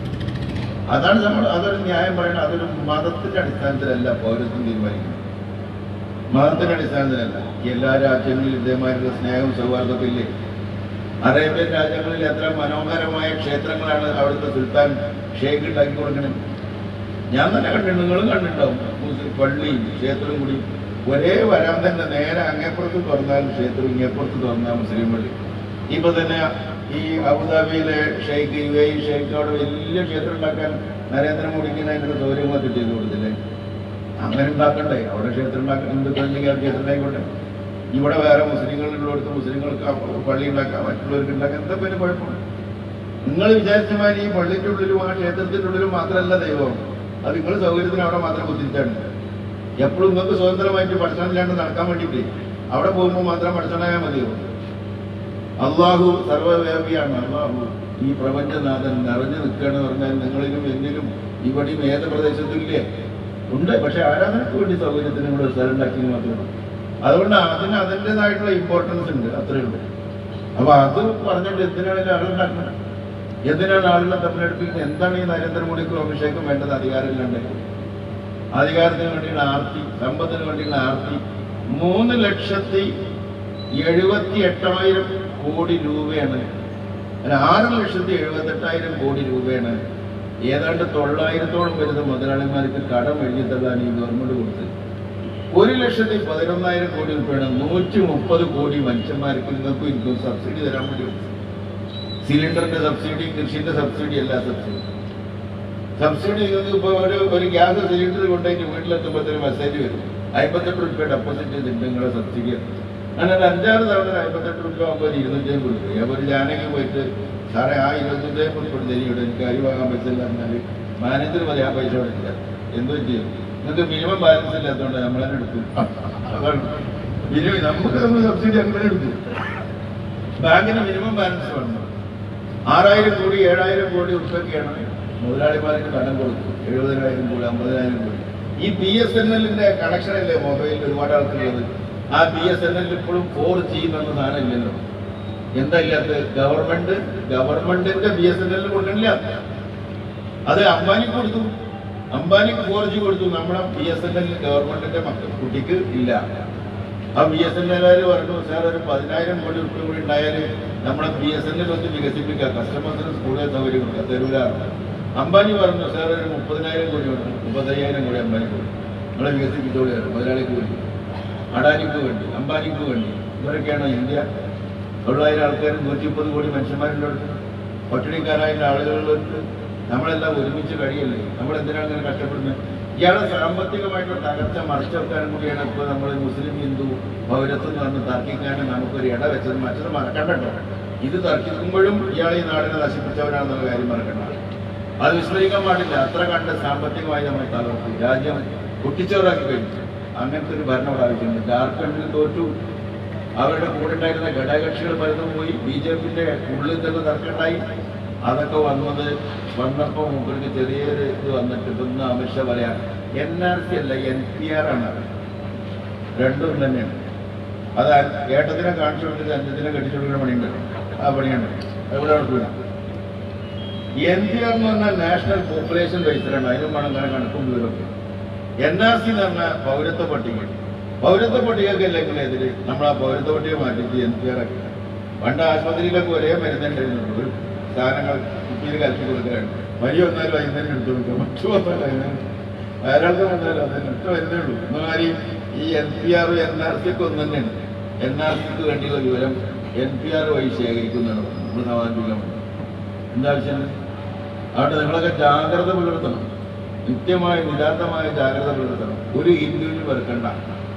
അതാണ് നമ്മൾ അതൊരു ന്യായം പറയുന്നത് അതൊരു മതത്തിന്റെ അടിസ്ഥാനത്തിലല്ല പൗരത്വം തീരുമാനിക്കുന്നത് മതത്തിന്റെ അടിസ്ഥാനത്തിലല്ല എല്ലാ രാജ്യങ്ങളിലും ഇതേമാതിരിയുള്ള സ്നേഹം സൗഹാർദ്ദമൊക്കെ ഇല്ലേ അറേബ്യൻ രാജ്യങ്ങളിൽ എത്ര മനോഹരമായ ക്ഷേത്രങ്ങളാണ് അവിടുത്തെ സുൽത്താൻ ഷേഖ് ഉണ്ടാക്കി കൊടുക്കുന്നത് ഞാൻ തന്നെ കണ്ടിട്ടുണ്ട് നിങ്ങളും കണ്ടിട്ടുണ്ടാവും മുസ്ലിം പള്ളിയും ക്ഷേത്രവും കൂടി ഒരേ വരാൻ തന്നെ നേരെ അങ്ങേപ്പുറത്ത് തുറന്നാൽ ക്ഷേത്രം ഇങ്ങേപ്പുറത്ത് തുറന്നാൽ മുസ്ലിം പള്ളി ഇപ്പൊ തന്നെ ഈ അബുദാബിയിലെ ഷെയ്ഖ് യു എ ഷെയ്ഖ് അവിടെ വലിയ ക്ഷേത്രം ഉണ്ടാക്കാൻ നരേന്ദ്രമോദിക്ക് അതിനുള്ള സൗകര്യങ്ങളൊക്കെ ചെയ്തു കൊടുത്തില്ലേ അങ്ങനെ ഉണ്ടാക്കണ്ടേ അവിടെ ക്ഷേത്രം ഉണ്ടാക്കാൻ ഹിന്ദുക്കളുണ്ടെങ്കിൽ ആ ക്ഷേത്രം ആയിക്കോട്ടെ ഇവിടെ വേറെ മുസ്ലിങ്ങളുള്ളടത്ത് മുസ്ലിങ്ങൾക്ക് ആ പള്ളി ഉണ്ടാക്കാം മറ്റുള്ളവർക്ക് ഉണ്ടാക്കാം എന്താ പേര് കുഴപ്പമാണ് നിങ്ങൾ വിചാരിച്ച മാതിരി ഈ പള്ളിന്റെ ഉള്ളിലും ആ ക്ഷേത്രത്തിന്റെ ഉള്ളിലും മാത്രമല്ല ദൈവം അത് നിങ്ങൾ സൗകര്യത്തിന് അവിടെ മാത്രം കുത്തിരിച്ചാണ് എപ്പോഴും നിങ്ങൾക്ക് സ്വതന്ത്രമായിട്ട് പഠിച്ചണില്ലാണ്ട് നടക്കാൻ വേണ്ടിയിട്ട് അവിടെ പോകുമ്പോൾ മാത്രം പഠിച്ചണായാൽ മതിയോ അള്ളാഹു സർവ്വവ്യാപിയാണ് അള്ളാഹു ഈ പ്രപഞ്ചനാഥൻ നിറഞ്ഞു നിൽക്കുകയെന്ന് പറഞ്ഞാൽ നിങ്ങളിലും എന്നിലും ഇവിടെയും ഏത് പ്രദേശത്തില്ലേ ഉണ്ട് പക്ഷെ ആരാധനക്ക് വേണ്ടി സൗകര്യത്തിന് ഇവിടെ സ്ഥലം ഉണ്ടാക്കി മാത്രമേ അതുകൊണ്ട് അതിന് അതിൻ്റെതായിട്ടുള്ള ഇമ്പോർട്ടൻസ് ഉണ്ട് അത്രയേ ഉള്ളൂ അപ്പൊ അത് പറഞ്ഞിട്ട് എന്തിനാണ് ഇത് ആളുണ്ടാക്കുന്നത് എന്തിനാണ് ആളുകളെ തമ്മിലെടുപ്പിക്കുന്നത് എന്താണ് ഈ നരേന്ദ്രമോദിക്കും അഭിഷേകം വേണ്ടത് അധികാരമില്ലാണ്ട് അധികാരത്തിന് വേണ്ടിയുള്ള ആർത്തി സമ്പത്തിന് വേണ്ടിയുള്ള ആർത്തി മൂന്ന് ലക്ഷത്തി എഴുപത്തി എട്ടായിരം കോടി രൂപയാണ് അല്ല ആറ് ലക്ഷത്തി എഴുപത്തി എട്ടായിരം കോടി രൂപയാണ് ഏതാണ്ട് തൊള്ളായിരത്തോളം വരുന്ന മുതലാളിമാർക്ക് കടം എഴുതി തള്ളാൻ ഈ ഗവൺമെന്റ് കൊടുത്തത് ഒരു ലക്ഷത്തി പതിനൊന്നായിരം കോടി രൂപയാണ് നൂറ്റി മുപ്പത് കോടി മനുഷ്യന്മാർക്ക് നിങ്ങൾക്കും എനിക്കും സബ്സിഡി തരാൻ വേണ്ടി കൊടുത്തത്. സിലിണ്ടറിന്റെ സബ്സിഡി കൃഷിന്റെ സബ്സിഡി എല്ലാ സബ്സിഡി സബ്സിഡി നിങ്ങൾക്ക് ഇപ്പോൾ ഒരു ഒരു ഗ്യാസ് സിലിണ്ടർ കൊണ്ടുപോയിട്ട് വീട്ടിലെത്തുമ്പോഴത്തേന് മെസ്സേജ് വരും അമ്പത്തെട്ട് റുപ്യ ഡെപ്പോസിറ്റ് ചെയ്തിട്ട് നിങ്ങളുടെ സബ്സിഡി അങ്ങനെ അഞ്ചാറ് തവണ ഒരു അമ്പത്തെട്ട് റുപ്യ ആകുമ്പോൾ ഒരു ഇരുന്നൂറ്റമ്പത് കൊടുക്കും അപ്പോൾ ഒരു ജാനകി പോയിട്ട് സാറേ ആ ഇരുപത്തഞ്ചമ്പത് കൊടുത്ത് തരികയുടെ എനിക്ക് അരി വാങ്ങാൻ പൈസ ഇല്ല പറഞ്ഞാൽ മാനേജർ മതി ആ പൈസ അവിടെ ഇല്ല എന്ത് പറ്റി നിങ്ങൾക്ക് മിനിമം ബാലൻസ് ഇല്ലാത്തതുകൊണ്ട് നമ്മളെ എടുത്തു അതാണ് മിനിമം നമുക്ക് നമ്മൾ സബ്സിഡി അങ്ങനെ എടുത്തു ബാങ്കിന് മിനിമം ബാലൻസ് വേണം ആറായിരം കോടി ഏഴായിരം കോടി ഉറുപ്പൊക്കെയാണ് മുതലാളിമാർക്ക് കടം കൊടുത്തു എഴുപതിനായിരം കോടി അമ്പതിനായിരം കോടി ഈ ബി എസ് എൻ എല്ലിന്റെ കണക്ഷൻ അല്ലേ മൊബൈലിൽ ഒരുപാട് ആൾക്കുള്ളത് ആ ബി എസ് എൻ എല്ലിൽ ഇപ്പോഴും ഫോർ ജി എന്ന സാധനം ഇല്ലല്ലോ എന്താ ഇല്ലാത്ത ഗവൺമെന്റ് ഗവൺമെന്റിന്റെ ബി എസ് എൻ എല്ലിൽ കൊടുക്കണില്ല അത് അംബാനിക്ക് കൊടുത്തു അംബാനിക്ക് ഫോർ ജി കൊടുത്തു നമ്മുടെ ബി എസ് എൻ എല്ലിൽ ഗവൺമെന്റിന്റെ മക്കൾ കുട്ടിക്ക് ഇല്ല ആ ബി എസ് എൻ എല്ലുകാർ പറഞ്ഞു സാർ ഒരു പതിനായിരം കോടി ഉറുപ്പ് കൂടി ഉണ്ടായാൽ നമ്മുടെ ബി എസ് എൻ എൽ ഒന്ന് വികസിപ്പിക്കാം കസ്റ്റമേഴ്സിന് കൂടുതൽ സൗകര്യങ്ങൾ തരൂലാണ് അംബാനി പറഞ്ഞു സാർ ഒരു മുപ്പതിനായിരം കോടി ഉണ്ട് മുപ്പത്തയ്യായിരം കോടി അംബാനി കോടി നമ്മളെ വികസിപ്പിച്ചോളിയാണ് മുതലാളിക്ക് വേണ്ടി അഡാനിക്ക് വേണ്ടി അംബാനിക്ക് വേണ്ടി ഇവരൊക്കെയാണ് ഇന്ത്യ തൊള്ളായിരം ആൾക്കാരും നൂറ്റി മുപ്പത് കോടി മനുഷ്യന്മാരുടെ അടുത്ത് പട്ടിണിക്കാരായ ആളുകളിലേക്ക് നമ്മളെല്ലാം ഒരുമിച്ച് കഴിയല്ലേ നമ്മൾ എന്തിനാണ് ഇങ്ങനെ കഷ്ടപ്പെടുന്നത് ഇയാളെ സാമ്പത്തികമായിട്ടുള്ള തകർച്ച മറിച്ചു വെക്കാനും കൂടിയാണ് ഇപ്പോൾ നമ്മൾ മുസ്ലിം ഹിന്ദു പൗരത്വം എന്ന് പറഞ്ഞ് തർക്കിക്കാനും നമുക്കൊരു ഇട വെച്ചത് മറ്റത് മറക്കണ്ടോ ഇത് തർക്കിക്കുമ്പോഴും ഇയാൾ ഈ നാടിനെ നശിപ്പിച്ചവരാണെന്നുള്ള കാര്യം മറക്കണ്ട അത് വിസ്മരിക്കാൻ പാടില്ല അത്ര കണ്ട് സാമ്പത്തികമായി നമ്മൾ തകർത്തു രാജ്യം കുട്ടിച്ചോറാക്കി കഴിഞ്ഞു അങ്ങനത്തെ ഒരു ഭരണം ഇവിടെ ആവശ്യമുണ്ട് ജാർഖണ്ഡിൽ തോറ്റു അവരുടെ കൂടെ ഉണ്ടായിരുന്ന ഘടകകക്ഷികൾ പലതും പോയി ബി ജെ പിന്റെ ഉള്ളിൽ തന്നെ തർക്കമുണ്ടായി അതൊക്കെ വന്നത് വന്നപ്പോൾ മുമ്പർക്ക് ചെറിയൊരു ഇത് വന്നിട്ട് ഇതൊന്ന് അമിത്ഷാ പറയാം എൻ ആർ സി അല്ല എൻ പി ആർ ആണ് രണ്ടും തന്നെയാണ് അത് ഏട്ടത്തിനെ കാണിച്ചു കൊടുത്തിട്ട് അഞ്ചത്തിനെ കെട്ടിച്ചു കൊടുക്കുന്ന പണിയുണ്ട് ആ പണിയുണ്ട് എവിടെ നടക്കൂല എൻ പി ആർ എന്ന് പറഞ്ഞാൽ നാഷണൽ പോപ്പുലേഷൻ രജിസ്റ്ററാണ് അതിനും വേണം അങ്ങനെ കണക്കും വിവരമൊക്കെ എൻ ആർ സി എന്ന് പറഞ്ഞാൽ പൗരത്വ പട്ടിക പൗരത്വ പട്ടികയ്ക്കല്ല എങ്ങനെ എതിര് നമ്മൾ ആ പൗരത്വ പട്ടിക മാറ്റിച്ച് എൻ പി ആർ ആക്കി പണ്ട് ആശുപത്രിയിലൊക്കെ ഒരേ മരുന്നുണ്ടായിരുന്നു ഒരു സാധനങ്ങൾ കുപ്പിയിൽ കലക്കി കൊടുക്കലാണ് വരി വന്നാലും അതിന് തന്നെ എടുത്തു കൊടുക്കുക മറ്റു വന്നാലും അതിന് ധാരാളം വന്നാലും അതിന് ഒറ്റ വരുന്നേ ഉള്ളൂ എന്നാലും ഈ N P R N R C ഒക്കെ ഒന്ന് തന്നെയാണ് എൻ ആർ സിക്ക് വേണ്ടിയുള്ള വിവരം എൻ പി ആർ വഴി ശേഖരിക്കുന്നതാണ് നമ്മൾ സമാധാനിപ്പിക്കാൻ വേണ്ടി എന്താ ആവശ്യം അതുകൊണ്ട് നിങ്ങളൊക്കെ ജാഗ്രത പുലർത്തണം നിത്യമായ നിതാന്തമായ ജാഗ്രത പുലർത്തണം ഒരു ഹിന്ദുവിന് വെറുക്കണ്ട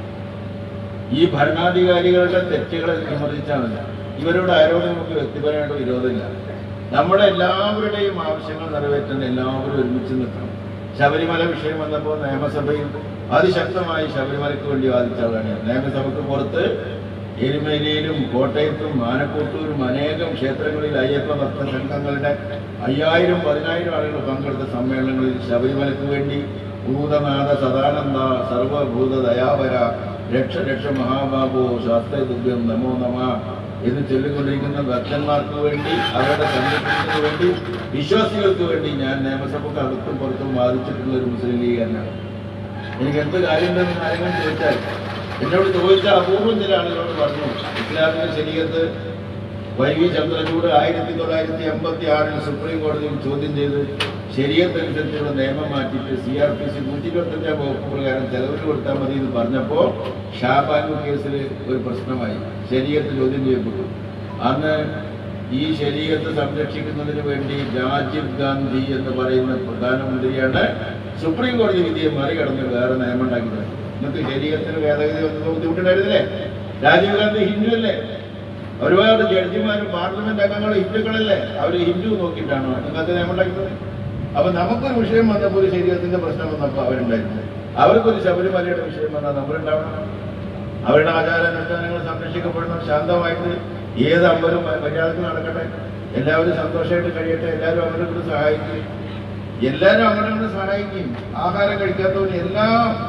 ഈ ഭരണാധികാരികളുടെ തെറ്റുകളെ വിമർശിച്ചാൽ മതി ഇവരോട് ആരോടും നമുക്ക് വ്യക്തിപരമായിട്ട് വിരോധമില്ല നമ്മുടെ എല്ലാവരുടെയും ആവശ്യങ്ങൾ നിറവേറ്റാൻ എല്ലാവരും ഒരുമിച്ച് നിൽക്കണം ശബരിമല വിഷയം വന്നപ്പോൾ നിയമസഭയിൽ അതിശക്തമായി ശബരിമലയ്ക്ക് വേണ്ടി വാദിച്ചതാണ് നിയമസഭയ്ക്ക് പുറത്ത് എരുമേലിയിലും കോട്ടയത്തും ആനക്കൂട്ടൂരും അനേകം ക്ഷേത്രങ്ങളിൽ അയ്യപ്പ ഭക്ത സംഘങ്ങളുടെ അയ്യായിരം പതിനായിരം ആളുകൾ പങ്കെടുത്ത സമ്മേളനങ്ങളിൽ ശബരിമലയ്ക്ക് വേണ്ടി ഭൂതനാഥ സദാനന്ദ സർവഭൂത ദയാപര രക്ഷ രക്ഷ മഹാബാബു ശാസ്ത്രദുർഗം നമോ നമ എന്ന് ചൊല്ലിക്കൊണ്ടിരിക്കുന്ന ഭക്തന്മാർക്ക് വേണ്ടി അവരുടെ സംരക്ഷണത്തിന് വേണ്ടി വിശ്വാസികൾക്ക് വേണ്ടി ഞാൻ നിയമസഭക്ക് അകത്തും പുറത്തും വാദിച്ചിട്ടുള്ള ഒരു മുസ്ലിം ലീഗാരനാണ് എനിക്ക് എന്ത് കാര്യമുണ്ടെന്ന് ആരെങ്കിലും ചോദിച്ചാൽ എന്നോട് ചോദിച്ച അപൂർവം ചില ആളുകളോട് പറഞ്ഞു ഇസ്ലാമിന്റെ ശരീരത്ത് വൈവി ചന്ദ്രചൂട് ആയിരത്തി തൊള്ളായിരത്തി എൺപത്തി ആറിൽ സുപ്രീം കോടതിയിൽ ചോദ്യം ചെയ്ത് ശരീരത്തനുസരിച്ചുള്ള നിയമം മാറ്റിയിട്ട് സി ആർ പി സി നൂറ്റി ഇരുപത്തഞ്ചാം വകുപ്പ് പ്രകാരം ചെലവിന് കൊടുത്താൽ മതി എന്ന് പറഞ്ഞപ്പോൾ ഷാബാനു കേസിൽ ഒരു പ്രശ്നമായി ശരീരത്ത് ചോദ്യം ചെയ്യപ്പെട്ടു അന്ന് ഈ ശരീരത്തെ സംരക്ഷിക്കുന്നതിന് വേണ്ടി രാജീവ് ഗാന്ധി എന്ന് പറയുന്ന പ്രധാനമന്ത്രിയാണ് സുപ്രീം കോടതി വിധിയെ മറികടന്ന് വേറെ നിയമം ഉണ്ടാക്കിയത് ഇന്നത്തെ ശരീരത്തിന് ഭേദഗതി വന്നപ്പോൾ ബുദ്ധിമുട്ടുണ്ടായിരുന്നില്ലേ രാജീവ് ഗാന്ധി ഹിന്ദു അല്ലേ ഒരുപാട് ജഡ്ജിമാരും പാർലമെന്റ് അംഗങ്ങളും ഹിന്ദുക്കളല്ലേ അവർ ഹിന്ദു നോക്കിയിട്ടാണോ ഇന്നത്തെ നിയമം ഉണ്ടാക്കുന്നത് അപ്പൊ നമുക്കൊരു വിഷയം വന്നപ്പോൾ ഒരു ശരീരത്തിന്റെ പ്രശ്നം വന്നപ്പോൾ അവരുണ്ടായിരുന്നു അവർക്കൊരു ശബരിമലയുടെ വിഷയം വന്നാൽ നമ്മളുണ്ടാവണം അവരുടെ ആചാരാനുഷ്ഠാനങ്ങൾ സംരക്ഷിക്കപ്പെടണം ശാന്തമായിട്ട് ഏത് അമ്പലും മര്യാദക്ക് നടക്കട്ടെ എല്ലാവരും സന്തോഷമായിട്ട് കഴിയട്ടെ എല്ലാവരും അവരെ കൂടി സഹായിക്കും എല്ലാവരും അവരെ കൂടി സഹായിക്കും ആഹാരം കഴിക്കാത്തവന് എല്ലാ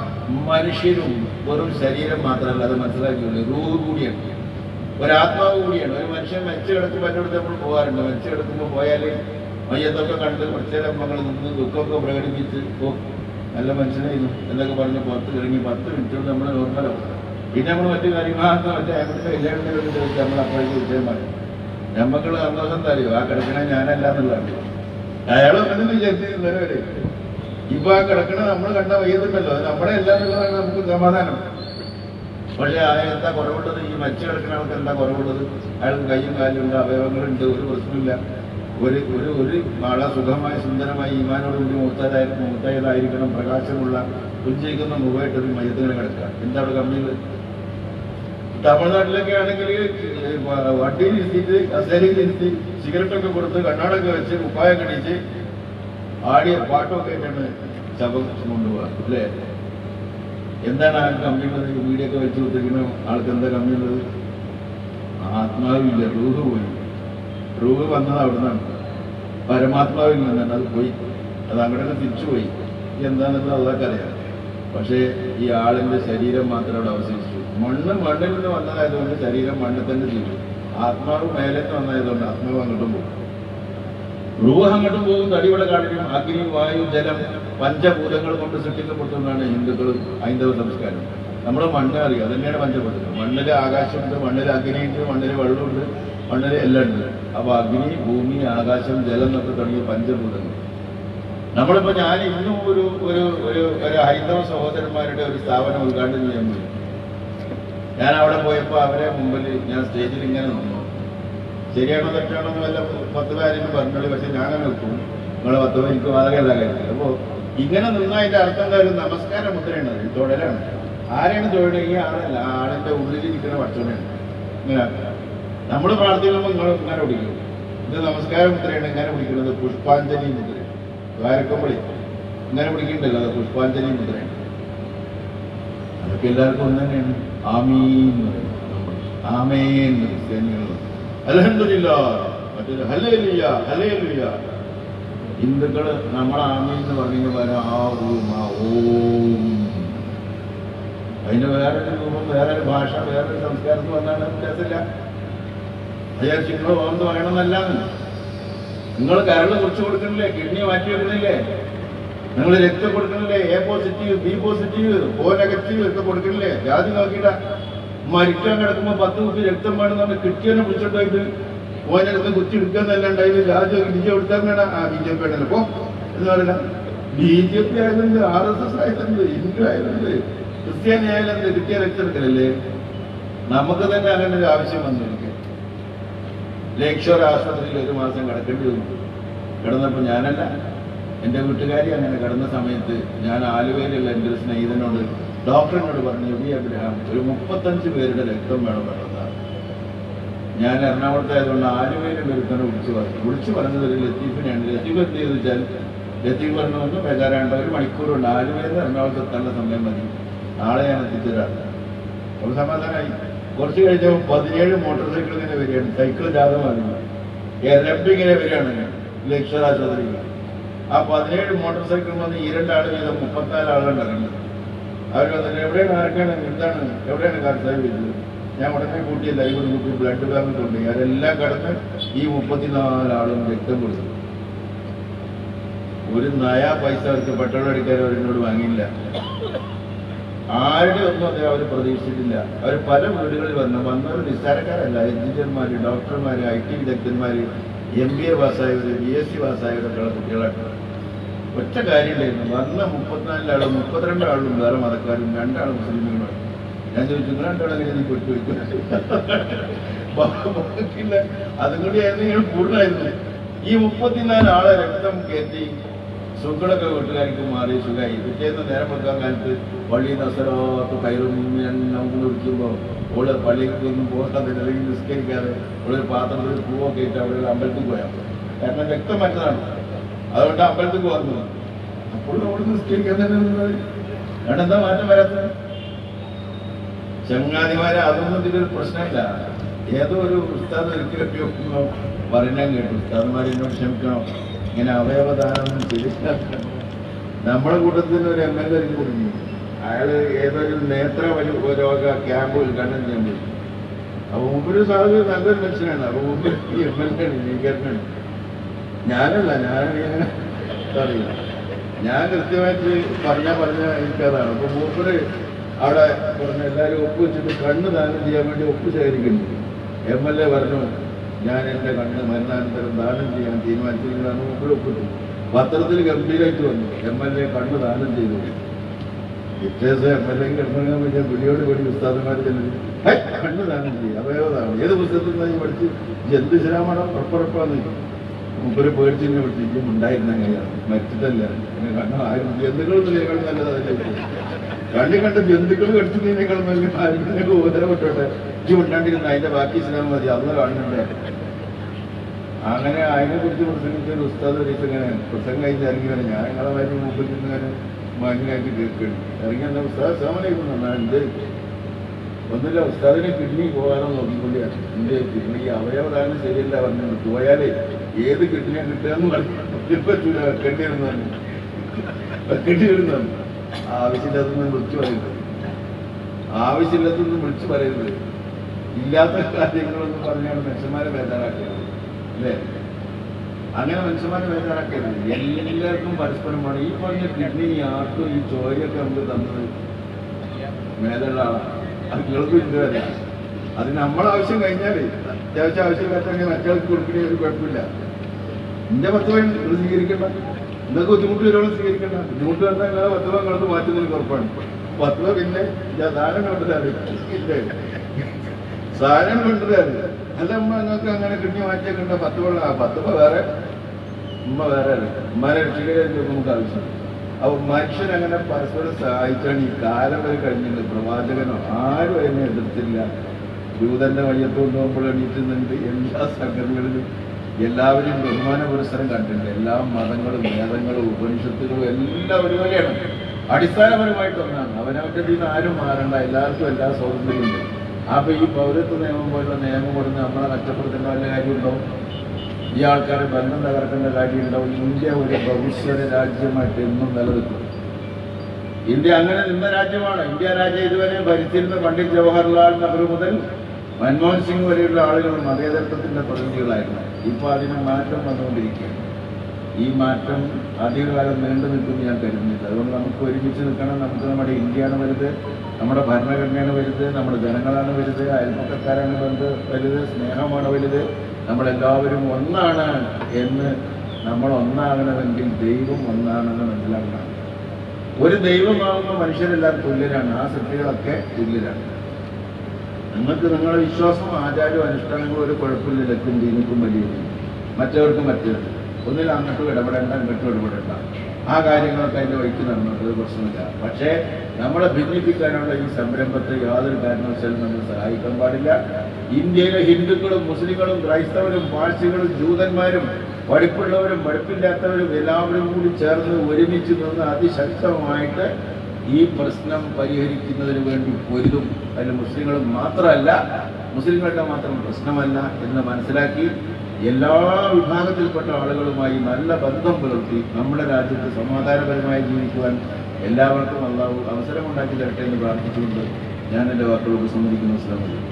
മനുഷ്യരും വെറും ശരീരം മാത്രമല്ല അത് മനസ്സിലാക്കിയുള്ളൂ റൂഹ് കൂടിയാണ് ഒരാത്മാവ് കൂടിയാണ് ഒരു മനുഷ്യൻ മരിച്ചു കിടക്കുമ്പോൾ എൻ്റെ അടുത്ത് നമ്മൾ പോകാറുണ്ട് മരിച്ചു കിടക്കുമ്പോൾ പോയാൽ മയ്യത്തൊക്കെ കണ്ട് കുറച്ച് നേരം നമ്മൾ നിന്ന് ദുഃഖമൊക്കെ പ്രകടിപ്പിച്ച് ഓ നല്ല മനുഷ്യനായിരുന്നു എന്നൊക്കെ പറഞ്ഞ് പുറത്ത് ഇറങ്ങി പത്ത് മിനിറ്റ് കൊണ്ട് നമ്മൾ നോർമലാവും പിന്നെ നമ്മൾ മറ്റു കാര്യങ്ങളൊക്കെ മറ്റേ അയാളുടെ കല്യാണത്തിന് വേണ്ടി ചോദിച്ചാൽ നമ്മൾ അപ്പോഴേക്ക് വിജയം പറയും നമ്മക്കുള്ള സന്തോഷം തരുമോ ആ കിടക്കണ ഞാനല്ല എന്നുള്ളതാണ് അയാൾ അങ്ങനെ വിചാരിച്ചിരുന്നവരെ ഇപ്പൊ ആ കിടക്കണ നമ്മൾ കണ്ട വയ്യതുണ്ടല്ലോ അത് നമ്മുടെ എല്ലാം എന്നുള്ളതാണ് നമുക്ക് സമാധാനം പക്ഷേ അയാൾ എന്താ കുറവുള്ളത് ഈ മരിച്ചു കിടക്കുന്ന ആൾക്ക് എന്താ കുറവുള്ളത് അയാൾക്ക് കയ്യും കാലും ഉണ്ട് അവയവങ്ങളുണ്ട് ഒരു പ്രശ്നമില്ല ഒരു ഒരു ഒരു വളരെ സുഖമായ സുന്ദരമായ ഈമാനോടുകൂടി മൂത്താതായിരിക്കും മൂത്തായതായിരിക്കണം പ്രകാശമുള്ള ഉജ്ജയിക്കുന്ന മുഖമായിട്ട് ഒരു മയത്തിന് കിടക്കുക എന്താ അവിടെ കമ്മിയുള്ളത് തമിഴ്നാട്ടിലൊക്കെ ആണെങ്കിൽ വണ്ടിയിൽ ഇരുത്തിയിട്ട് കസേരയിൽ ഇരുത്തി സിഗരറ്റൊക്കെ കൊടുത്ത് കണ്ണാടൊക്കെ വെച്ച് കുപ്പായം കടിച്ച് ആടിയ പാട്ടൊക്കെ ആയിട്ടാണ് ശബം കൊണ്ടുപോകുക അല്ലേ എന്താണ് ആ കമ്മിയുള്ളത് വീടൊക്കെ വെച്ച് കൊടുത്തിരിക്കുന്ന ആൾക്ക് എന്താ കമ്മിയുള്ളത് ആത്മാവില്ല റൂഹ് പോയി റൂഹ് വന്നത് അവിടുന്നാണ് പരമാത്മാവിൽ നിന്നാണ് അത് പോയി അത് അങ്ങോട്ടൊക്കെ തിരിച്ചു പോയി എന്താണെന്നുള്ളത് അതൊക്കെ അറിയാം പക്ഷേ ഈ ആളിന്റെ ശരീരം മാത്രം അവിടെ അവശേഷിച്ചു മണ്ണ് മണ്ണിൽ നിന്ന് വന്നതായതുകൊണ്ട് ശരീരം മണ്ണിൽ തന്നെ ചെയ്തു ആത്മാവ് മേലേക്ക് വന്നതായതുകൊണ്ട് ആത്മാവ് അങ്ങോട്ടും പോകും റൂഹ് അങ്ങോട്ടും പോകും തടിയുടെ കാഠിന്യം അഗ്നി വായു ജലം പഞ്ചഭൂതങ്ങൾ കൊണ്ട് സൃഷ്ടിക്കപ്പെട്ടതാണ് ഹിന്ദുക്കളും ഹൈന്ദവ സംസ്കാരം നമ്മൾ മണ്ണ് അറിയാം അത് തന്നെയാണ് പഞ്ചഭൂതങ്ങൾ മണ്ണിൽ ആകാശമുണ്ട് മണ്ണിൽ അഗ്നിയുണ്ട് മണ്ണിൽ വെള്ളമുണ്ട് മണ്ണിൽ എല്ലാം ഉണ്ട് അപ്പൊ അഗ്നി ഭൂമി ആകാശം ജലം എന്നൊക്കെ തുടങ്ങിയ പഞ്ചഭൂതങ്ങൾ നമ്മളിപ്പോ ഞാൻ ഇന്നും ഒരു ഒരു ഒരു ഒരു ഹൈന്ദവ സഹോദരന്മാരുടെ ഒരു സ്ഥാപനം ഉദ്ഘാടനം ചെയ്യാൻ പോയി ഞാൻ അവിടെ പോയപ്പോ അവരെ മുമ്പിൽ ഞാൻ സ്റ്റേജിൽ ഇങ്ങനെ നിന്നു ശരിയാണോ തെറ്റാണോ എന്ന് വല്ല പത്ത് പേരും പറഞ്ഞോളി പക്ഷെ ഞാനങ്ങനെ വെക്കും നിങ്ങളെ പത്ത് പേര് എനിക്ക് വാതകമല്ല കാര്യത്തിൽ അപ്പോ ഇങ്ങനെ നിന്നതിന്റെ അർത്ഥം എന്താ ഒരു നമസ്കാര മുദ്രയാണ് അത് തൊഴലാണ് ആരെയാണ് തൊഴിൽ ഈ ആളല്ല ആ ആളിന്റെ ഉള്ളിലിരിക്കുന്ന ഭക്ഷണമാണ് ഇങ്ങനെ നമ്മൾ പ്രാർത്ഥിക്കുമ്പോൾ നിങ്ങൾ ഇങ്ങനെ പിടിക്കും ഇത് നമസ്കാര മുദ്രയാണ് ഇങ്ങനെ പിടിക്കുന്നത് പുഷ്പാഞ്ജലി മുദ്ര ദ്വാരക്കമ്പളി ഇങ്ങനെ പിടിക്കണ്ടല്ലോ അത് പുഷ്പാഞ്ജലി മുദ്രയാണ് അതൊക്കെ എല്ലാവർക്കും ഒന്ന് തന്നെയാണ് ആമീൻ എന്ന് പറയും നമ്മൾ. ആമേൻ എന്ന് ക്രിസ്ത്യാനികൾ അലഹമില്ല മറ്റൊരു ഹലേലിയ ഹലേലിയ ഹിന്ദുക്കള് നമ്മളെ ആമീൻ എന്ന് പറഞ്ഞു പറയാം ആ ഊം ആ ഓം അതിന് വേറൊരു രൂപം വേറൊരു ഭാഷ വേറൊരു സംസ്കാരത്തിൽ വന്നാണ് വ്യത്യാസമില്ല അയാൾ നിങ്ങൾ ഓർന്ന് പറയണമെന്നല്ല നിങ്ങൾ കരള് കുറിച്ച് കൊടുക്കണില്ലേ കിഡ്നി മാറ്റി വെക്കണില്ലേ നിങ്ങൾ രക്തം കൊടുക്കണില്ലേ A positive B positive O negative ഒക്കെ കൊടുക്കണില്ലേ ജാതി നോക്കിയിട്ടാ മരിക്കാൻ കിടക്കുമ്പോ പത്ത് കുപ്പി രക്തം വേണമെന്ന് കിട്ടിയനെ വിളിച്ചോണ്ടായിട്ട് ഓനെ അടുത്ത് കുത്തി എടുക്കാന്നല്ലാണ്ട് അതിന് ജാതി ഇടിച്ചു കൊടുത്താൽ വേണം ആ ബി ജെ പി ആണല്ലോ പോ എന്ന് പറയുന്ന ബി ജെ പി ആയതുണ്ട് ആർ എസ് എസ് ആയതുണ്ട് ഹിന്ദു ആയതുണ്ട് ക്രിസ്ത്യാനി ആയാലും കിട്ടിയ രക്തം എടുക്കലല്ലേ നമുക്ക് തന്നെ അങ്ങനെ ഒരു ആവശ്യം വന്നിരിക്കും ലേക്ഷോർ ആശുപത്രിയിൽ ഒരു മാസം കിടക്കേണ്ടി വന്നു കിടന്നപ്പോൾ ഞാനല്ല എൻ്റെ വീട്ടുകാരി അങ്ങനെ കിടന്ന സമയത്ത് ഞാൻ ആലുവയിലുള്ള എൻ്റെ ഒരു സ്നേഹിതനോട് ഡോക്ടറിനോട് പറഞ്ഞു വി അബ്രഹാം ഒരു മുപ്പത്തഞ്ച് പേരുടെ രക്തം വേണം വേണമെന്നാണ് ഞാൻ എറണാകുളത്തായതുകൊണ്ട് ആലുവയിലുള്ള ഒരുത്തനെ വിളിച്ചു പറഞ്ഞു വിളിച്ചു പറഞ്ഞത് ഒരു ലത്തീഫിനെയാണ് ലത്തീഫ് എന്ത് ചെയ്തു വെച്ചാൽ ലത്തീഫ് പറഞ്ഞു ഒന്ന് ബേജാറാണ്ട് ഒരു മണിക്കൂറുണ്ട് ആലുവയിൽ നിന്ന് എറണാകുളത്ത് എത്താനുള്ള സമയം മതി നാളെ ഞാൻ എത്തിച്ചേരാം ഒരു സമാധാനമായി കുറച്ച് കഴിഞ്ഞപ്പോൾ പതിനേഴ് മോട്ടോർ സൈക്കിൾ ഇങ്ങനെ വരികയാണ് സൈക്കിൾ ജാഥ മാറി എരമ്പ് ഇങ്ങനെ വരികയാണ് ലക്ഷരാശുപത്രിയിൽ ആ പതിനേഴ് മോട്ടോർ സൈക്കിൾ വന്ന് ഈ രണ്ടാൾ വീതം മുപ്പത്തിനാല് ആളുകളുണ്ട് ഇറങ്ങുന്നത് അവർ വന്നിട്ട് എവിടെയാണ് ആർക്കാണ് എന്താണ് എവിടെയാണ് കർത്താവ് ചെയ്തത് ഞാൻ ഉടനെ കൂട്ടിയ ലൈവ് കൂട്ടി ബ്ലഡ് ബാങ്ക് കൊണ്ടുപോയി അവരെല്ലാം കടന്ന് ഈ മുപ്പത്തിനാല് ആളും രക്തം കൊടുത്തു ഒരു നയാ പൈസ അവർക്ക് പെട്രോൾ അടിക്കാൻ അവരെന്നോട് വാങ്ങിയില്ല ആരുടെ ഒന്നും അദ്ദേഹം അവർ പ്രതീക്ഷിച്ചിട്ടില്ല അവർ പല വീടുകളിൽ വന്നു വന്നവർ നിസ്സാരക്കാരല്ല എഞ്ചിനീയർമാര് ഡോക്ടർമാര് ഐ ടി വിദഗ്ധന്മാര് എം ബി എ പാസ്സായവര് ബി എസ് സി പാസ്സായവരൊക്കെയുള്ള കുട്ടികളാണ് ഒറ്റ കാര്യമില്ലായിരുന്നു വന്ന മുപ്പത്തിനാലിലാളും മുപ്പത്തിരണ്ട് ആളും വേറെ മതക്കാരും രണ്ടാളും മുസ്ലിമുകളുമാണ് ഞാൻ ചോദിച്ചു നിങ്ങൾ രണ്ടാളും എങ്ങനെ നീ പെട്ടു ബാക്കിയില്ല അതും കൂടി ആയിരുന്നു നിങ്ങൾ പൂർണ്ണമായിരുന്നു ഈ മുപ്പത്തിനാല് ആളെ രക്തം കയറ്റി സുഖങ്ങളൊക്കെ വീട്ടുകാർക്ക് മാറി സുഖമായി പിറ്റേന്ന് നേരം വെക്കാൻ കാലത്ത് പള്ളി നസറാത്ത് കയറും വിളിക്കുമ്പോൾ ഓള് പള്ളിക്ക് ഒന്നും പോകാതെ അല്ലെങ്കിൽ നിസ്കരിക്കാതെ ഓളൊരു പാത്രത്തിൽ പൂവൊക്കെ ഇട്ട് അവിടെ ഒരു അമ്പലത്തിൽ പോയാൽ കാരണം രക്തം മറ്റതാണ് അതുകൊണ്ട് അമ്പലത്തിൽ വന്നു അപ്പോൾ അവിടെ നിസ്കരിക്കാൻ തന്നെ നിന്നത് കാരണം എന്താ മാറ്റം വരാത്തത് ചങ്ങാതിമാരെ അതൊന്നും ഇതിലൊരു പ്രശ്നമില്ല ഏതോ ഒരു ഉസ്താദ് ഒരിക്കലും പറയാൻ കേട്ടു ഉസ്താദ്മാർ എന്നോട് ക്ഷമിക്കണം ഇങ്ങനെ അവയവദാനം ചെയ്തില്ല നമ്മുടെ കൂട്ടത്തിൽ ഒരു എം എൽ എ കുടുങ്ങി അയാള് ഏതൊരു നേത്ര വലി രോഗ ക്യാമ്പ് ഉദ്ഘാടനം ചെയ്യാൻ പോയി അപ്പൊ മുമ്പൊരു സാഹചര്യം നല്ലൊരു മനുഷ്യനാണ് അപ്പൊ മുമ്പ് ഈ എം എൽ എ ആണ് നീക്കരനാണ് ഞാനല്ല ഞാനാണ് അറിയില്ല ഞാൻ കൃത്യമായിട്ട് പറഞ്ഞ പറഞ്ഞ എനിക്കതാണ് അപ്പൊ മൂപ്പര് അവിടെ പറഞ്ഞ എല്ലാവരും ഒപ്പ് വെച്ചിട്ട് കണ്ണ് ദാനം ചെയ്യാൻ വേണ്ടി ഒപ്പ് ശേഖരിക്കുന്നു എം എൽ എ പറഞ്ഞു ഞാൻ എൻ്റെ കണ്ണ് മരണാനന്തരം ദാനം ചെയ്യാൻ തീരുമാനിച്ചിരിക്കുന്നതാണ് മൂപ്പര് ഒപ്പിട്ടു പത്രത്തിൽ ഗംഭീരമായിട്ട് വന്നു എം എൽ എ കണ്ണ് ദാനം ചെയ്തു വ്യത്യാസം എം എൽ എ കിടന്നു കഴിഞ്ഞാൽ വിളിയോട് വിളി ഉസ്താദന്മാർ ചെല്ലുന്നു "ഹൈ, കണ്ണ് ദാനം ചെയ്യും അവയവതാണ് ഏത് പുസ്തകത്തിൽ നിന്നായി പഠിച്ച് എന്ത് ശരാമണം ഉറപ്പുറപ്പാന്ന് മുമ്പൊരു പേടിച്ചിങ്ങനെ വിളിച്ചിരിക്കും ഉണ്ടായിരുന്ന കൈയാണ് മരിച്ചിട്ടല്ല പിന്നെ കണ്ണ ആരും ജന്തുക്കളൊന്നും നല്ലത് അതിലേക്ക് കണ്ണി കണ്ട ജന്തുക്കൾ കടിച്ചതിനേക്കാൾ നല്ല ആരോഗ്യങ്ങൾക്ക് ഉപദ്രവപ്പെട്ടോട്ടെ ഇജ്ജ് ഉണ്ടാണ്ടിരുന്ന അതിന്റെ ബാക്കി ഇസ്ലാം മതി അന്ന് കാണുന്നുണ്ട് അങ്ങനെ അതിനെ കുറിച്ച് പ്രസംഗിച്ച ഒരു ഉസ്താദ് ഒരു ദിവസം ഇങ്ങനെ പ്രസംഗം കഴിഞ്ഞ് ഇറങ്ങി വരാൻ ഞാൻ നിങ്ങളെ വയറ്റിൽ മുമ്പിൽ നിന്ന് ഇങ്ങനെ മാന്യമായിട്ട് കേൾക്കുന്നു ഇറങ്ങി എന്താ ഉസ്താദ് സാമനേക്കും എന്ത് ഒന്നുമില്ല ഉസ്താദിനെ കിഡ്നി പോകാനോ നോക്കിക്കൊണ്ടിയാണ് എന്റെ കിഡ്നി അവയവദാനം ശരിയല്ല പറഞ്ഞു പോയാലേ ഏത് കിഡ്നിയാ കിട്ടുകയെന്ന് പറഞ്ഞു പറ്റൂല വെക്കേണ്ടി വരുന്നു പറഞ്ഞു വെക്കേണ്ടി വരുന്നു പറഞ്ഞു. ആവശ്യമില്ലാത്തൊന്നും വിളിച്ചു പറയരുത് ആവശ്യമില്ലാത്തൊന്നും വിളിച്ചു പറയരുത് ഇല്ലാത്ത കാര്യങ്ങളൊന്നും പറഞ്ഞാണ് മനുഷ്യന്മാരെ ബേജാറാക്കരുത് അല്ലേ അങ്ങനെ മനുഷ്യന്മാരെ ബേജാറാക്കരുത് എല്ലാവർക്കും പരസ്പരം വേണം ഈ പറഞ്ഞ കിഡ്നി ആർക്കും ഈ ചോരയൊക്കെ നമുക്ക് തന്നത് മേലുള്ള ആളാണ് അത് നിങ്ങൾക്ക് ഇതുവരെ അത് നമ്മളെ ആവശ്യം കഴിഞ്ഞാല് അത്യാവശ്യം ആവശ്യമില്ലാത്ത മറ്റേൾക്ക് കൊടുക്കണേ ഒരു കുഴപ്പമില്ല എന്റെ പത്ത് രൂപ നിങ്ങൾ സ്വീകരിക്കണ്ട നിങ്ങൾക്ക് ബുദ്ധിമുട്ട് വരുവാനും സ്വീകരിക്കണ്ട ബുദ്ധിമുട്ട് വന്നാൽ നിങ്ങളെ പത്ത് രൂപ നിങ്ങൾക്ക് മാറ്റുന്നതിന് ഉറപ്പാണ് പത്ത് രൂപ പിന്നെ ഞാൻ സാധനം കൊണ്ടുതരാറ് ഇല്ലേ സാധനം കൊണ്ടുതരാറ് അല്ല അമ്മ നിങ്ങൾക്ക് അങ്ങനെ കിഡ്നി മാറ്റിയൊക്കെ ഉണ്ടോ പത്ത് രൂപ ആ പത്ത് രൂപ വേറെ ഉമ്മ വേറെ അല്ല ഉമ്മനെ രക്ഷിക്കാൻ നമുക്ക് ആവശ്യം അപ്പൊ മനുഷ്യനങ്ങനെ പരസ്പരം സഹായിച്ചാണ് ഈ കാലം വരെ കഴിഞ്ഞിട്ടുണ്ട് പ്രവാചകനോ ആരും അതിനെ എതിർത്തില്ല ദൂതന്റെ വഴിയത്ത് കൊണ്ടുപോകുമ്പോൾ എണീറ്റുന്നുണ്ട് എല്ലാ സംഘടനകളിലും എല്ലാവരും ബഹുമാന പുരസ്സരം കണ്ടിട്ടുണ്ട് എല്ലാ മതങ്ങളും വേദങ്ങളും ഉപനിഷത്തുകളും എല്ലാം ഒരുപോലെയാണ് അടിസ്ഥാനപരമായിട്ട് ഒന്നാണ് അവനവന്റെ ഇതിൽ നിന്ന് ആരും മാറണ്ട എല്ലാവർക്കും എല്ലാ സ്വാതന്ത്ര്യമുണ്ട് അപ്പൊ ഈ പൗരത്വ നിയമം പോലുള്ള നിയമം കൊടുത്ത് നമ്മളെ കഷ്ടപ്പെടുത്തേണ്ട വല്ല കാര്യമുണ്ടോ ഈ ആൾക്കാരെ ബന്ധം തകർക്കേണ്ട കാര്യമുണ്ടാവും ഇന്ത്യ ഒരു ഭവിഷ്യത രാജ്യമായിട്ട് എന്നും നിലനിൽക്കും ഇന്ത്യ അങ്ങനെ നിന്ന രാജ്യമാണ് ഇന്ത്യ രാജ്യം ഇതുവരെ ഭരിച്ചിരുന്ന പണ്ഡിറ്റ് ജവഹർലാൽ നെഹ്റു മുതൽ മൻമോഹൻ സിംഗ് വരെയുള്ള ആളുകൾ മതേതരത്വത്തിന്റെ പ്രതിനിധികളായിരുന്നു ഇപ്പൊ അതിന് മാറ്റം വന്നുകൊണ്ടിരിക്കുകയാണ് ഈ മാറ്റം അധികകാലം നീണ്ടു നിൽക്കുമെന്ന് ഞാൻ കരുതുന്നില്ല അതുകൊണ്ട് നമുക്ക് ഒരുമിച്ച് നിൽക്കണം നമുക്ക് നമ്മുടെ ഇന്ത്യയാണ് വലുത് നമ്മുടെ ഭരണഘടനയാണ് വലുത് നമ്മുടെ ജനങ്ങളാണ് വലുത് അയൽപ്പക്കക്കാരാണ് വലുത് വലുത് സ്നേഹമാണ് വലുത് നമ്മളെല്ലാവരും ഒന്നാണ് എന്ന് നമ്മൾ ഒന്നാകണമെങ്കിൽ ദൈവം ഒന്നാണെന്ന് മനസ്സിലാക്കണം ഒരു ദൈവമാകുമ്പോൾ മനുഷ്യരെല്ലാം തുല്യരാണ് ആ സൃഷ്ടികളൊക്കെ തുല്യരാണ് നിങ്ങൾക്ക് നിങ്ങളുടെ വിശ്വാസം ആചാരവും അനുഷ്ഠാനങ്ങളും ഒരു കുഴപ്പമില്ല ലക്കും ദീനിക്കും വലിയ മറ്റവർക്കും മറ്റേത് ഒന്നിൽ അങ്ങോട്ടും ഇടപെടേണ്ട ഇങ്ങോട്ടും ഇടപെടേണ്ട ആ കാര്യങ്ങളൊക്കെ അതിൻ്റെ വഴിക്ക് നടന്നിട്ട് ഒരു പ്രശ്നമില്ല പക്ഷേ നമ്മളെ ഭിന്നിപ്പിക്കാനുള്ള ഈ സംരംഭത്തെ യാതൊരു കാരണവശാലും നമ്മൾ സഹായിക്കാൻ പാടില്ല ഇന്ത്യയിലെ ഹിന്ദുക്കളും മുസ്ലിങ്ങളും ക്രൈസ്തവരും പാഴ്സികളും ജൂതന്മാരും പഠിപ്പുള്ളവരും പഠിപ്പില്ലാത്തവരും എല്ലാവരും കൂടി ചേർന്ന് ഒരുമിച്ച് നിന്ന് അതിശക്തമായിട്ട് ഈ പ്രശ്നം പരിഹരിക്കുന്നതിന് വേണ്ടി പൊരുതും അതിൽ മുസ്ലിങ്ങളും മാത്രമല്ല മുസ്ലിങ്ങളുടെ മാത്രം പ്രശ്നമല്ല എന്ന് മനസ്സിലാക്കി എല്ലാ വിഭാഗത്തിൽപ്പെട്ട ആളുകളുമായി നല്ല ബന്ധം പുലർത്തി നമ്മുടെ രാജ്യത്ത് സമാധാനപരമായി ജീവിക്കുവാൻ എല്ലാവർക്കും അള്ളാഹു അവസരമുണ്ടാക്കി തരട്ടെ എന്ന് പ്രാർത്ഥിച്ചുകൊണ്ട് ഞാൻ എൻ്റെ വാക്കുകളോട് സമ്മതിക്കുന്നു അസ്ലാം വലൈക്കും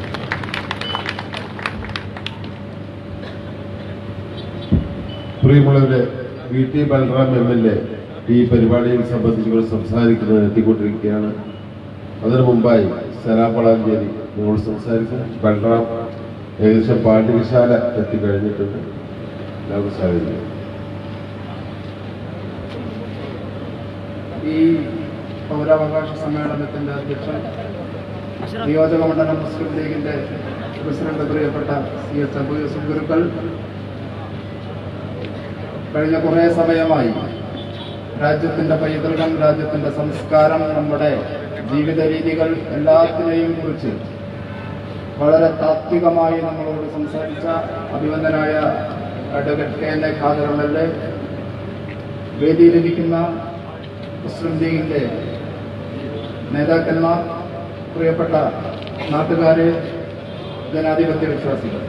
പ്രിയമുള്ളവരെ V T Balram M L A ഈ പരിപാടിയിൽ സംബന്ധിച്ചുകൊണ്ട് സംസാരിക്കുന്നത് എത്തിക്കൊണ്ടിരിക്കുകയാണ് അതിനു മുമ്പായി സലാം വളാഞ്ചേരി നിങ്ങളോട് സംസാരിക്കും ബലറാം ഏകദേശം പാണ്ഡ്യശാല എത്തിക്കഴിഞ്ഞിട്ടുണ്ട് എല്ലാവർക്കും സാധിക്കും ഈ പൗരാവകാശ സമ്മേളനത്തിന്റെ അധ്യക്ഷൻ നിയോജക മണ്ഡലം മുസ്ലിം ലീഗിന്റെ പ്രസിഡന്റ് പ്രിയപ്പെട്ട സി എച്ച് അബു യൂസുഫ് ഗുരുക്കൾ കഴിഞ്ഞ കുറേ സമയമായി രാജ്യത്തിന്റെ പൈതൃകം രാജ്യത്തിന്റെ സംസ്കാരം നമ്മുടെ ജീവിത രീതികൾ എല്ലാത്തിനെയും കുറിച്ച് വളരെ താത്വികമായി നമ്മളോട് സംസാരിച്ച അഭിവന്ദനായ advocate K N A Khader M L A വേദിയിലിരിക്കുന്ന മുസ്ലിം ലീഗിന്റെ നേതാക്കന്മാർ പ്രിയപ്പെട്ട നാട്ടുകാരെ ജനാധിപത്യ വിശ്വാസികൾ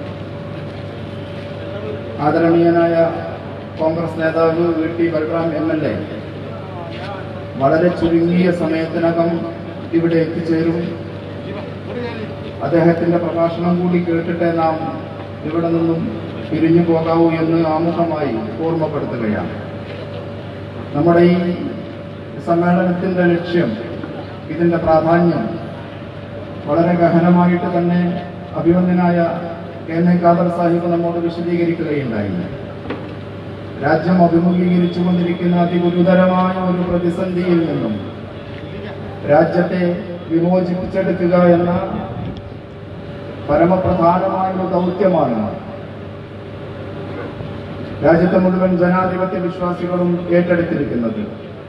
ആദരണീയനായ കോൺഗ്രസ് നേതാവ് V T Balram M L A വളരെ ചുരുങ്ങിയ സമയത്തിനകം ഇവിടെ എത്തിച്ചേരും അദ്ദേഹത്തിന്റെ പ്രഭാഷണം കൂടി കേട്ടിട്ട് നാം ഇവിടെ നിന്നും പിരിഞ്ഞു പോകാവൂ എന്ന് ആമുഖമായി ഓർമ്മപ്പെടുത്തുകയാണ് നമ്മുടെ ഈ സമ്മേളനത്തിന്റെ ലക്ഷ്യം ഇതിന്റെ പ്രാധാന്യം വളരെ ഗഹനമായിട്ട് തന്നെ അഭിമന്യനായ K N A Khader Sahib നമ്മോട് വിശദീകരിക്കുകയുണ്ടായി രാജ്യം അഭിമുഖീകരിച്ചു കൊണ്ടിരിക്കുന്ന അതിഗുരുതരമായ ഒരു പ്രതിസന്ധിയിൽ നിന്നും രാജ്യത്തെ വിമോചിപ്പിച്ചെടുക്കുക എന്ന പരമപ്രധാനമായ ഒരു ദൗത്യമാണ് രാജ്യത്തെ മുഴുവൻ ജനാധിപത്യ വിശ്വാസികളും ഏറ്റെടുത്തിരിക്കുന്നത്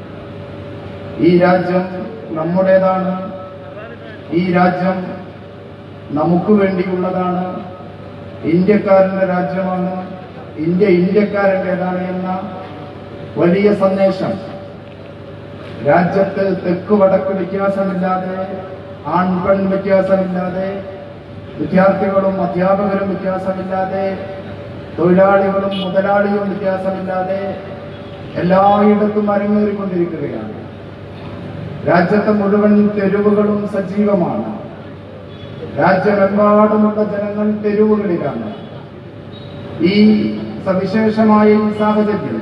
ഈ രാജ്യം നമ്മുടേതാണ് ഈ രാജ്യം നമുക്ക് വേണ്ടിയുള്ളതാണ് ഇന്ത്യക്കാരന്റെ രാജ്യമാണ് ഇന്ത്യ ഇന്ത്യക്കാരൻ്റെതാണ് എന്ന വലിയ സന്ദേശം രാജ്യത്ത് തെക്ക് വടക്ക് വ്യത്യാസമില്ലാതെ ആൺ പെൺ വ്യത്യാസമില്ലാതെ വിദ്യാർത്ഥികളും അധ്യാപകരും വ്യത്യാസമില്ലാതെ തൊഴിലാളികളും മുതലാളിയും വ്യത്യാസമില്ലാതെ എല്ലായിടത്തും അരങ്ങേറിക്കൊണ്ടിരിക്കുകയാണ് രാജ്യത്തെ മുഴുവൻ തെരുവുകളും സജീവമാണ് രാജ്യമെമ്പാടുമുള്ള ജനങ്ങൾ തെരുവുകളിലാണ് ഈ സവിശേഷമായ ഈ സാഹചര്യം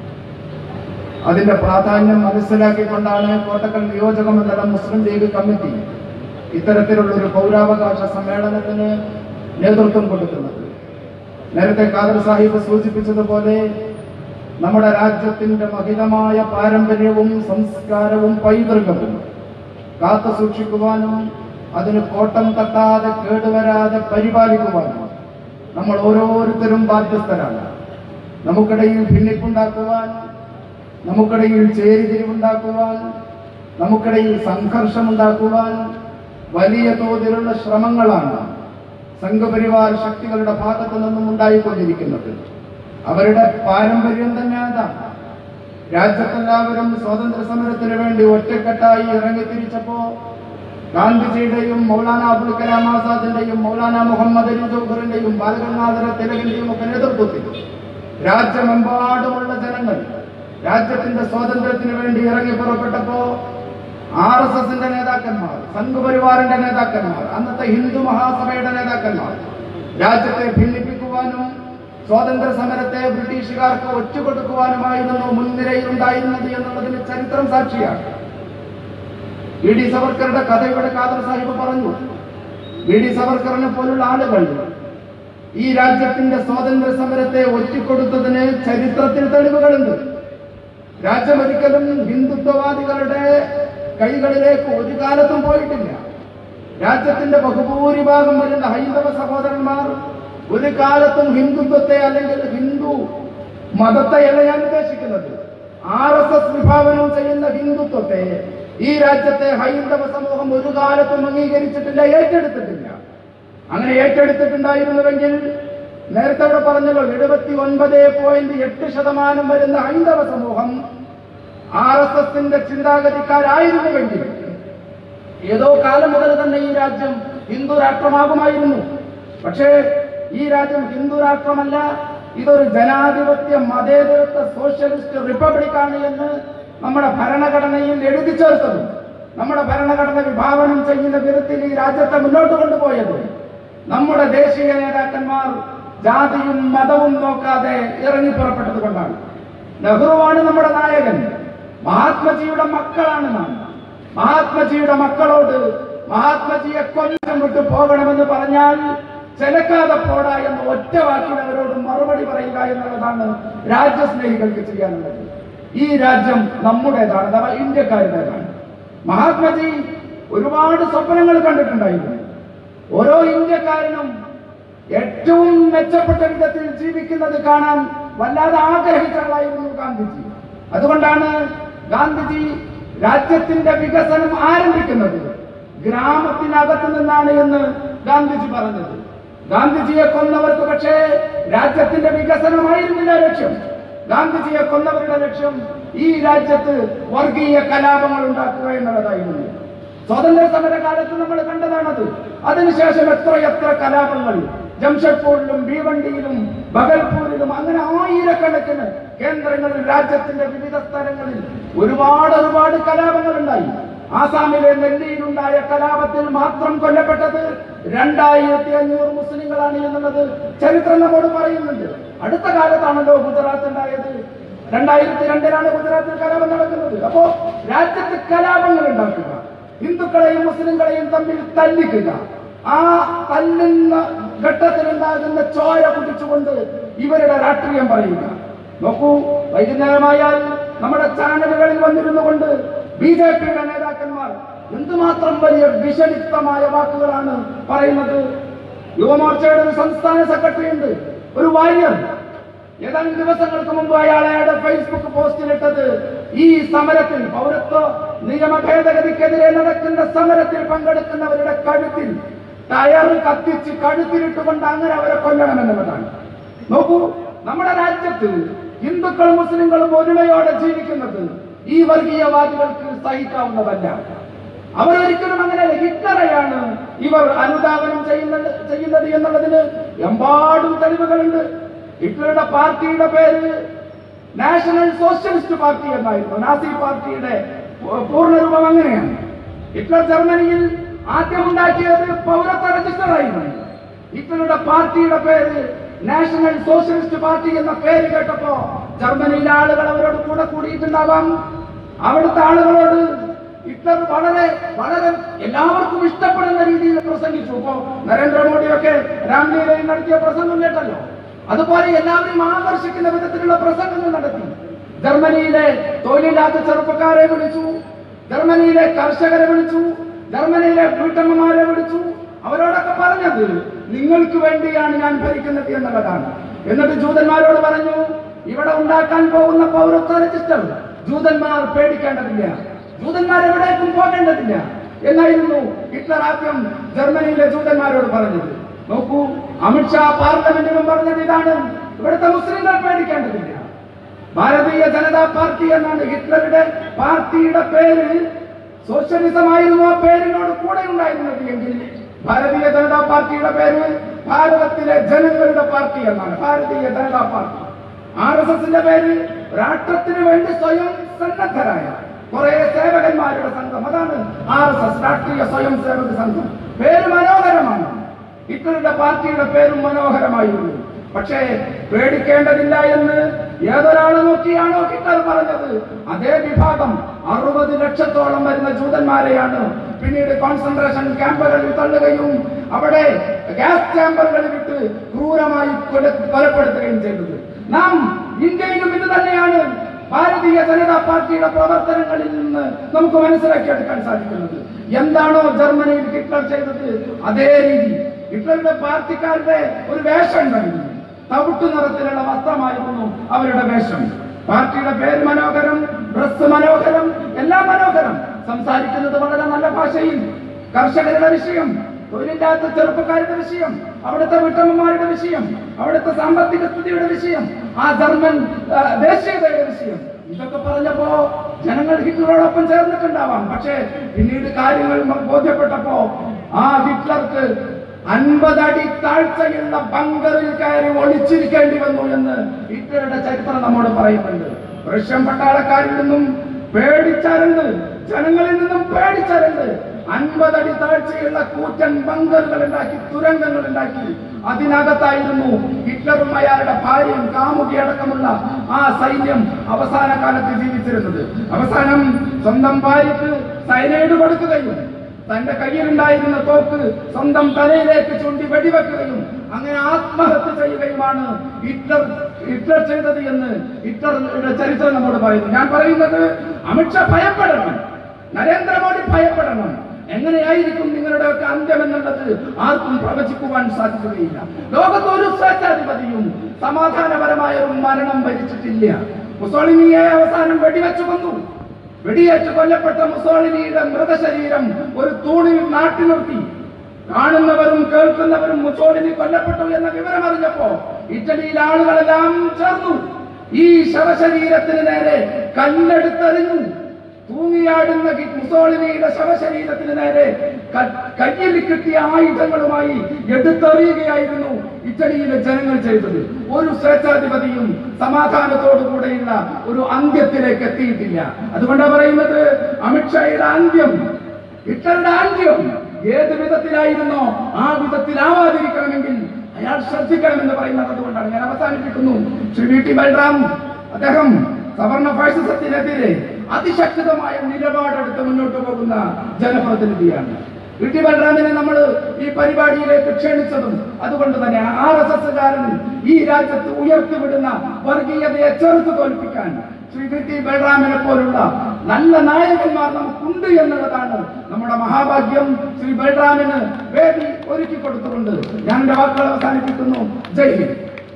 അതിന്റെ പ്രാധാന്യം മനസ്സിലാക്കിക്കൊണ്ടാണ് കോട്ടക്കൽ നിയോജക മണ്ഡലം മുസ്ലിം ലീഗ് കമ്മിറ്റി ഇത്തരത്തിലുള്ള ഒരു പൗരാവകാശ സമ്മേളനത്തിന് നേതൃത്വം കൊടുക്കുന്നത് നേരത്തെ ഖാദർ സാഹിബ് സൂചിപ്പിച്ചതുപോലെ നമ്മുടെ രാജ്യത്തിന്റെ മഹിതമായ പാരമ്പര്യവും സംസ്കാരവും പൈതൃകവും കാത്തു സൂക്ഷിക്കുവാനും അതിന് കോട്ടം തട്ടാതെ കേടുവരാതെ പരിപാലിക്കുവാനും നമ്മൾ ഓരോരുത്തരും ബാധ്യസ്ഥരാണ് നമുക്കിടയിൽ ഭിന്നിപ്പുണ്ടാക്കുവാൻ നമുക്കിടയിൽ ചേരിതിരിവുണ്ടാക്കുവാൻ നമുക്കിടയിൽ സംഘർഷമുണ്ടാക്കുവാൻ വലിയ തോതിലുള്ള ശ്രമങ്ങളാണ് സംഘപരിവാർ ശക്തികളുടെ ഭാഗത്തു നിന്നും ഉണ്ടായിക്കൊണ്ടിരിക്കുന്നത് അവരുടെ പാരമ്പര്യം തന്നെ അതാണ് രാജ്യത്തെല്ലാവരും സ്വാതന്ത്ര്യ സമരത്തിന് വേണ്ടി ഒറ്റക്കെട്ടായി ഇറങ്ങിത്തിരിച്ചപ്പോ ഗാന്ധിജിയുടെയും മൗലാന അബുൽ കലാം ആസാദിന്റെയും മൗലാന മുഹമ്മദ് അലി ജൗഹറിന്റെയും ബാലഗംഗാധര തിലകിന്റെയും ഒക്കെ നേതൃത്വത്തിൽ രാജ്യമെമ്പാടുമുള്ള ജനങ്ങൾ രാജ്യത്തിന്റെ സ്വാതന്ത്ര്യത്തിന് വേണ്ടി ഇറങ്ങി പുറപ്പെട്ടപ്പോ ആർ എസ് എസിന്റെ നേതാക്കന്മാർ സംഘപരിവാറിന്റെ നേതാക്കന്മാർ അന്നത്തെ ഹിന്ദു മഹാസഭയുടെ നേതാക്കന്മാർ രാജ്യത്തെ ഭിന്നിപ്പിക്കുവാനും സ്വാതന്ത്ര്യ സമരത്തെ ബ്രിട്ടീഷുകാർക്ക് ഒറ്റുകൊടുക്കുവാനുമായിരുന്നു മുൻനിരയിൽ ഉണ്ടായിരുന്നത് എന്നുള്ളതിന് ചരിത്രം സാക്ഷിയാണ് വി ഡി സവർക്കറുടെ കഥ ഇവിടെ ഖാദർ സാഹിബ് പറഞ്ഞു വി ഡി സവർക്കറിനെ പോലുള്ള ആളുകൾ ഈ രാജ്യത്തിന്റെ സ്വാതന്ത്ര്യ സമരത്തെ ഒറ്റിക്കൊടുത്തതിന് ചരിത്രത്തിൽ തെളിവുകളുണ്ട് രാജ്യം ഒരിക്കലും ഹിന്ദുത്വവാദികളുടെ കൈകളിലേക്ക് ഒരു കാലത്തും പോയിട്ടില്ല രാജ്യത്തിന്റെ ബഹുഭൂരിഭാഗം വരുന്ന ഹൈന്ദവ സഹോദരന്മാർ ഒരു കാലത്തും ഹിന്ദുത്വത്തെ അല്ലെങ്കിൽ ഹിന്ദു മതത്തെയല്ല ഞാൻ ഉദ്ദേശിക്കുന്നത് ആർ എസ് എസ് വിഭാവനം ചെയ്യുന്ന ഹിന്ദുത്വത്തെ ഈ രാജ്യത്തെ ഹൈന്ദവ സമൂഹം ഒരു കാലത്തും അംഗീകരിച്ചിട്ടില്ല ഏറ്റെടുത്തിട്ടില്ല അങ്ങനെ ഏറ്റെടുത്തിട്ടുണ്ടായിരുന്നുവെങ്കിൽ നേരത്തെ ഇവിടെ പറഞ്ഞല്ലോ എഴുപത്തി ഒൻപത് പോയിന്റ് എട്ട് ശതമാനം വരുന്ന ഹൈന്ദവ സമൂഹം ആർ എസ് എസിന്റെ ചിന്താഗതിക്കാരായിരുന്നുവെങ്കിൽ ഏതോ കാലം മുതൽ തന്നെ ഈ രാജ്യം ഹിന്ദു രാഷ്ട്രമാകുമായിരുന്നു പക്ഷേ ഈ രാജ്യം ഹിന്ദു രാഷ്ട്രമല്ല ഇതൊരു ജനാധിപത്യ മതേതരത്വ സോഷ്യലിസ്റ്റ് റിപ്പബ്ലിക്കാണ് എന്ന് നമ്മുടെ ഭരണഘടനയിൽ എഴുതി ചേർത്തത് നമ്മുടെ ഭരണഘടന വിഭാവനം ചെയ്യുന്ന വിധത്തിൽ ഈ രാജ്യത്തെ മുന്നോട്ട് കൊണ്ടുപോയത് നമ്മുടെ ദേശീയ നേതാക്കന്മാർ ജാതിയും മതവും നോക്കാതെ ഇറങ്ങി പുറപ്പെട്ടത് കൊണ്ടാണ് നെഹ്റുവാണ് നമ്മുടെ നായകൻ മഹാത്മജിയുടെ മക്കളാണ് നാം മഹാത്മജിയുടെ മക്കളോട് മഹാത്മജിയെ കൊല്ലം വിട്ടു പോകണമെന്ന് പറഞ്ഞാൽ ചെലക്കാതെ പോടാ എന്ന ഒറ്റ വാക്കിന് അവരോട് മറുപടി പറയുക എന്നുള്ളതാണ് രാജ്യസ്നേഹികൾക്ക് ചെയ്യാനുള്ളത് ഈ രാജ്യം നമ്മുടേതാണ് അഥവാ ഇന്ത്യക്കാരുടേതാണ് മഹാത്മജി ഒരുപാട് സ്വപ്നങ്ങൾ കണ്ടിട്ടുണ്ടായിരുന്നു ഓരോ ഇന്ത്യക്കാരനും ഏറ്റവും മെച്ചപ്പെട്ട വിധത്തിൽ ജീവിക്കുന്നത് കാണാൻ വല്ലാതെ ആഗ്രഹിച്ചതായിരുന്നു ഗാന്ധിജി അതുകൊണ്ടാണ് ഗാന്ധിജി രാജ്യത്തിന്റെ വികസനം ആരംഭിക്കുന്നത് ഗ്രാമത്തിനകത്ത് നിന്നാണ് എന്ന് ഗാന്ധിജി പറഞ്ഞത് ഗാന്ധിജിയെ കൊന്നവർക്ക് പക്ഷേ രാജ്യത്തിന്റെ വികസനമായിരുന്നില്ല ലക്ഷ്യം ഗാന്ധിജിയെ കൊന്നവരുടെ ലക്ഷ്യം ഈ രാജ്യത്ത് വർഗീയ കലാപങ്ങൾ ഉണ്ടാക്കുക എന്നുള്ളതായിരുന്നു സ്വാതന്ത്ര്യ സമര കാലത്ത് നമ്മൾ കണ്ടതാണത് അതിനുശേഷം എത്രയെത്ര കലാപങ്ങൾ ജംഷഡ്പൂരിലും ഭീവണ്ടിയിലും ബഗൽപൂരിലും അങ്ങനെ ആയിരക്കണക്കിന് കേന്ദ്രങ്ങളിൽ രാജ്യത്തിന്റെ വിവിധ സ്ഥലങ്ങളിൽ ഒരുപാട് ഒരുപാട് കലാപങ്ങൾ ഉണ്ടായി ആസാമിലെ നെല്ലിയിലുണ്ടായ കലാപത്തിൽ മാത്രം കൊല്ലപ്പെട്ടത് രണ്ടായിരത്തി അഞ്ഞൂറ് മുസ്ലിങ്ങളാണ് എന്നുള്ളത് ചരിത്രം നമ്മോട് പറയുന്നുണ്ട് അടുത്ത കാലത്താണല്ലോ ഗുജറാത്ത് ഉണ്ടായത് രണ്ടായിരത്തി രണ്ടിലാണ് ഗുജറാത്തിൽ കലാപം നടക്കുന്നത് അപ്പോ രാജ്യത്ത് കലാപങ്ങൾ ഉണ്ടാക്കുക ഹിന്ദുക്കളെയും മുസ്ലിങ്ങളെയും തമ്മിൽ തല്ലിക്കുക ആ തല്ലുന്ന ഘട്ടത്തിലുണ്ടാകുന്ന ചോര കുടിച്ചുകൊണ്ട് ഇവരുടെ രാഷ്ട്രീയം പറയുക നോക്കൂ വൈകുന്നേരമായാൽ നമ്മുടെ ചാനലുകളിൽ വന്നിരുന്നു കൊണ്ട് ബി ജെ പിയുടെ നേതാക്കന്മാർ എന്തുമാത്രം വലിയ വിഷലിപ്തമായ വാക്കുകളാണ് പറയുന്നത് യുവമോർച്ചയുടെ ഒരു സംസ്ഥാന സെക്രട്ടറി ഉണ്ട് ഒരു വാര്യർ ഏതാനും ദിവസങ്ങൾക്ക് മുമ്പ് അയാൾ അയാളുടെ ഫേസ്ബുക്ക് പോസ്റ്റിലിട്ടത് ഈ സമരത്തിൽ പൗരത്വ നിയമ ഭേദഗതിക്കെതിരെ നടക്കുന്ന സമരത്തിൽ പങ്കെടുക്കുന്നവരുടെ കഴുത്തിൽ ടയർ കത്തിച്ച് കഴുത്തിലിട്ടുകൊണ്ട് അങ്ങനെ അവരെ കൊല്ലണമെന്നുള്ളതാണ് നോക്കൂ നമ്മുടെ രാജ്യത്ത് ഹിന്ദുക്കളും മുസ്ലിങ്ങളും ഒരുമയോടെ ജീവിക്കുന്നത് ഈ വർഗീയവാദികൾക്ക് സഹിക്കാവുന്നതല്ല അവരൊരിക്കലും അങ്ങനെ ഹിറ്റ്ലറെയാണ് ഇവർ അനുധാവനം ചെയ്യുന്നത് ചെയ്യുന്നത് എന്നുള്ളതിന് എമ്പാടും തെളിവുകളുണ്ട് ഹിറ്റ്ലറുടെ പാർട്ടിയുടെ പേര് നാഷണൽ സോഷ്യലിസ്റ്റ് പാർട്ടി എന്നായിരുന്നു നാസി പാർട്ടിയുടെ പൂ- പൂർണ്ണരൂപം അങ്ങനെയാണ് ഹിറ്റ്ലർ ജർമ്മനിയിൽ ആദ്യം ഉണ്ടാക്കിയത് പൗരത്വ രജിസ്റ്റർ ആയിരുന്നു ഹിറ്റ്ലറുടെ പാർട്ടിയുടെ പേര് നാഷണൽ സോഷ്യലിസ്റ്റ് പാർട്ടി എന്ന പേര് കേട്ടപ്പോ ജർമ്മനിയിലെ ആളുകൾ അവരോട് കൂടെ കൂടിയിട്ടുണ്ടാവാം അവിടുത്തെ ആളുകളോട് ഹിറ്റ്ലർ വളരെ വളരെ എല്ലാവർക്കും ഇഷ്ടപ്പെടുന്ന രീതിയിൽ പ്രസംഗിച്ചു ഇപ്പോ നരേന്ദ്രമോദിയൊക്കെ രാംലീലയിൽ നടത്തിയ പ്രസംഗം കേട്ടല്ലോ അതുപോലെ എല്ലാവരെയും ആകർഷിക്കുന്ന വിധത്തിലുള്ള പ്രസംഗങ്ങൾ നടത്തി ജർമ്മനിയിലെ തൊഴിലില്ലാത്ത ചെറുപ്പക്കാരെ വിളിച്ചു ജർമ്മനിയിലെ കർഷകരെ വിളിച്ചു ജർമ്മനിയിലെ വീട്ടമ്മമാരെ വിളിച്ചു അവരോടൊക്കെ പറഞ്ഞത് നിങ്ങൾക്ക് വേണ്ടിയാണ് ഞാൻ ഭരിക്കുന്നത് എന്നുള്ളതാണ് എന്നിട്ട് ജൂതന്മാരോട് പറഞ്ഞു ഇവിടെ ഉണ്ടാക്കാൻ പോകുന്ന പൗരത്വ രജിസ്റ്റർ ജൂതന്മാർ പേടിക്കേണ്ടതില്ല ജൂതന്മാർ എവിടേക്കും പോകേണ്ടതില്ല എന്നായിരുന്നു ഹിറ്റ്ലർ ആദ്യം ജർമ്മനിയിലെ ജൂതന്മാരോട് പറഞ്ഞത് നോക്കൂ അമിത്ഷാ പാർലമെന്റിലും പറഞ്ഞത് ഇതാണ് ഇവിടുത്തെ മുസ്ലിങ്ങൾ പേടിക്കേണ്ടതില്ല ഭാരതീയ ജനതാ പാർട്ടി എന്നാണ് ഹിറ്റ്ലറുടെ പാർട്ടിയുടെ പേര് സോഷ്യലിസം ആയിരുന്നു ആ പേരിനോട് കൂടെ ഉണ്ടായിരുന്നത് എങ്കിൽ ഭാരതീയ ജനതാ പാർട്ടിയുടെ പേര് ഭാരതത്തിലെ ജനങ്ങളുടെ പാർട്ടി എന്നാണ് ഭാരതീയ ജനതാ പാർട്ടി ആർ എസ് എസിന്റെ പേര് രാഷ്ട്രത്തിന് വേണ്ടി സ്വയം സന്നദ്ധരായ കുറെ സേവകന്മാരുടെ സംഘം അതാണ് ആർ എസ് എസ് രാഷ്ട്രീയ സ്വയം സേവക സംഘം പേര് മനോഹരമാണ് ഹിറ്റ്ലറുടെ പാർട്ടിയുടെ പേരും മനോഹരമായിരുന്നു പക്ഷേ പേടിക്കേണ്ടതില്ല എന്ന് ഏതൊരാളെ നോക്കിയാണോ ഹിറ്റ്ലർ പറഞ്ഞത് അതേ വിഭാഗം അറുപത് ലക്ഷത്തോളം വരുന്ന ജൂതന്മാരെയാണ് പിന്നീട് കോൺസെൻട്രേഷൻ ക്യാമ്പുകളിൽ തള്ളുകയും അവിടെ ഗ്യാസ് ചാമ്പറുകളിൽ വിട്ട് ക്രൂരമായി കൊല- കൊലപ്പെടുത്തുകയും ചെയ്തത് നാം ഇന്ത്യയിലും ഇത് തന്നെയാണ് ഭാരതീയ ജനതാ പാർട്ടിയുടെ പ്രവർത്തനങ്ങളിൽ നിന്ന് നമുക്ക് മനസ്സിലാക്കിയെടുക്കാൻ സാധിക്കുന്നത് എന്താണോ ജർമ്മനിയിൽ ഹിറ്റ്ലർ ചെയ്തത് അതേ രീതി ഹിറ്റ്ലറുടെ പാർട്ടിക്കാരുടെ ഒരു വേഷം ഉണ്ടായിരുന്നു തവിട്ടു നിറത്തിലുള്ള വസ്ത്രമായിരുന്നു അവരുടെ വേഷം പാർട്ടിയുടെ പേര് മനോഹരം ഡ്രസ് മനോഹരം എല്ലാം മനോഹരം സംസാരിക്കുന്നത് വളരെ നല്ല ഭാഷയിൽ കർഷകരുടെ വിഷയം തൊഴിലില്ലാത്ത ചെറുപ്പക്കാരുടെ വിഷയം അവിടുത്തെ വീട്ടമ്മമാരുടെ വിഷയം അവിടുത്തെ സാമ്പത്തിക സ്ഥിതിയുടെ വിഷയം ആ ജർമ്മൻ ആ, ദേശീയതയുടെ വിഷയം ഇതൊക്കെ പറഞ്ഞപ്പോ ജനങ്ങൾ ഹിറ്റ്ലറോടൊപ്പം ചേർന്നിട്ടുണ്ടാവാം പക്ഷേ പിന്നീട് കാര്യങ്ങൾ ബോധ്യപ്പെട്ടപ്പോ ആ ഹിറ്റ്ലർക്ക് അൻപതടി താഴ്ചയുള്ള ബങ്കറിൽ കയറി ഒളിച്ചിരിക്കേണ്ടി വന്നു എന്ന് ഹിറ്റ്ലറുടെ ചരിത്രം നമ്മോട് പറയുന്നുണ്ട് റഷ്യൻ പട്ടാളക്കാരിൽ നിന്നും പേടിച്ചരണ്ട് ജനങ്ങളിൽ നിന്നും പേടിച്ചരണ്ട് അൻപതടി താഴ്ചയുള്ള കൂറ്റൻ ബങ്കറുകൾ ഉണ്ടാക്കി തുരങ്കങ്ങൾ ഉണ്ടാക്കി അതിനകത്തായിരുന്നു ഹിറ്റ്ലറും അയാളുടെ ഭാര്യയും കാമുകി അടക്കമുള്ള ആ സൈന്യം അവസാന കാലത്ത് ജീവിച്ചിരുന്നത് അവസാനം സ്വന്തം ഭാര്യക്ക് സൈനൈഡ് കൊടുക്കുകയും തന്റെ കയ്യിലുണ്ടായിരുന്ന തോക്ക് സ്വന്തം തലയിലേക്ക് ചൂണ്ടി വെടിവെക്കുകയും അങ്ങനെ ആത്മഹത്യ ചെയ്യുകയുമാണ് ഹിറ്റ്ലർ ഹിറ്റ്ലർ ചെയ്തത് എന്ന് ഹിറ്റ്ലറുടെ ചരിത്രം നമ്മോട് പറയുന്നു ഞാൻ പറയുന്നത് അമിത്ഷാ ഭയപ്പെടണം നരേന്ദ്രമോദി ഭയപ്പെടണം എങ്ങനെയായിരിക്കും നിങ്ങളുടെയൊക്കെ അന്ത്യം എന്നുള്ളത് ആർക്കും പ്രവചിക്കുവാൻ സാധിക്കുകയില്ല ലോകത്ത് ഒരു സ്വേച്ഛാധിപതിയും സമാധാനപരമായ ഒരു മരണം വരിച്ചിട്ടില്ല മുസോളിനിയെ അവസാനം വെടിവെച്ചു കൊന്നു വെടിയേറ്റ് കൊല്ലപ്പെട്ട മുസോളിനിയുടെ മൃതശരീരം ഒരു തൂണിൽ നാട്ടി നിർത്തി കാണുന്നവരും കേൾക്കുന്നവരും മുസോളിനി കൊല്ലപ്പെട്ടു എന്ന വിവരം അറിഞ്ഞപ്പോ ഇറ്റലിയിലെ ആളുകളെല്ലാം ചേർന്നു ഈ ശവശരീരത്തിന് നേരെ കല്ലെടുത്തെറിഞ്ഞു തൂങ്ങിയാടുന്ന ഗി- മുസോളിനിയുടെ ശവശരീരത്തിന് നേരെ ക- കയ്യിൽ കിട്ടിയ ആയുധങ്ങളുമായി എടുത്തെറിയുകയായിരുന്നു ഇറ്റലിയിലെ ജനങ്ങൾ ചെയ്തത് ഒരു സ്വേച്ഛാധിപതിയും സമാധാനത്തോടുകൂടെയുള്ള ഒരു അന്ത്യത്തിലേക്ക് എത്തിയിട്ടില്ല അതുകൊണ്ടാണ് പറയുന്നത് അമിത്ഷായുടെ അന്ത്യം ഹിറ്റ്ലറുടെ അന്ത്യം ഏത് വിധത്തിലായിരുന്നോ ആ വിധത്തിലാവാതിരിക്കണമെങ്കിൽ അയാൾ ശ്രദ്ധിക്കണമെന്ന് പറയുന്നത് അതുകൊണ്ടാണ് ഞാൻ അവസാനിപ്പിക്കുന്നു ശ്രീ വി ടി ബൽറാം അദ്ദേഹം സവർണ ഫാഷിസത്തിനെതിരെ അതിശക്തമായ നിലപാടെടുത്ത് മുന്നോട്ട് പോകുന്ന ജനപ്രതിനിധിയാണ് വി ടി ബൽറാമിനെ നമ്മൾ ഈ പരിപാടിയിലേക്ക് ക്ഷണിച്ചതും അതുകൊണ്ട് തന്നെയാണ് ആർ എസ് എസ്സുകാരൻ ഈ രാജ്യത്ത് ഉയർത്തിവിടുന്ന വർഗീയതയെ ചെറുത്ത് തോൽപ്പിക്കാൻ ശ്രീ വി ടി ബൽറാമിനെ പോലുള്ള നല്ല നായകന്മാർ നമുക്കുണ്ട് എന്നുള്ളതാണ് നമ്മുടെ മഹാഭാഗ്യം ശ്രീ ബൽറാമിന് വേദി ഒരുക്കി കൊടുത്തുകൊണ്ട് ഞാൻ എന്റെ വാക്കുകൾ അവസാനിപ്പിക്കുന്നു ജയ് ഹിന്ദ്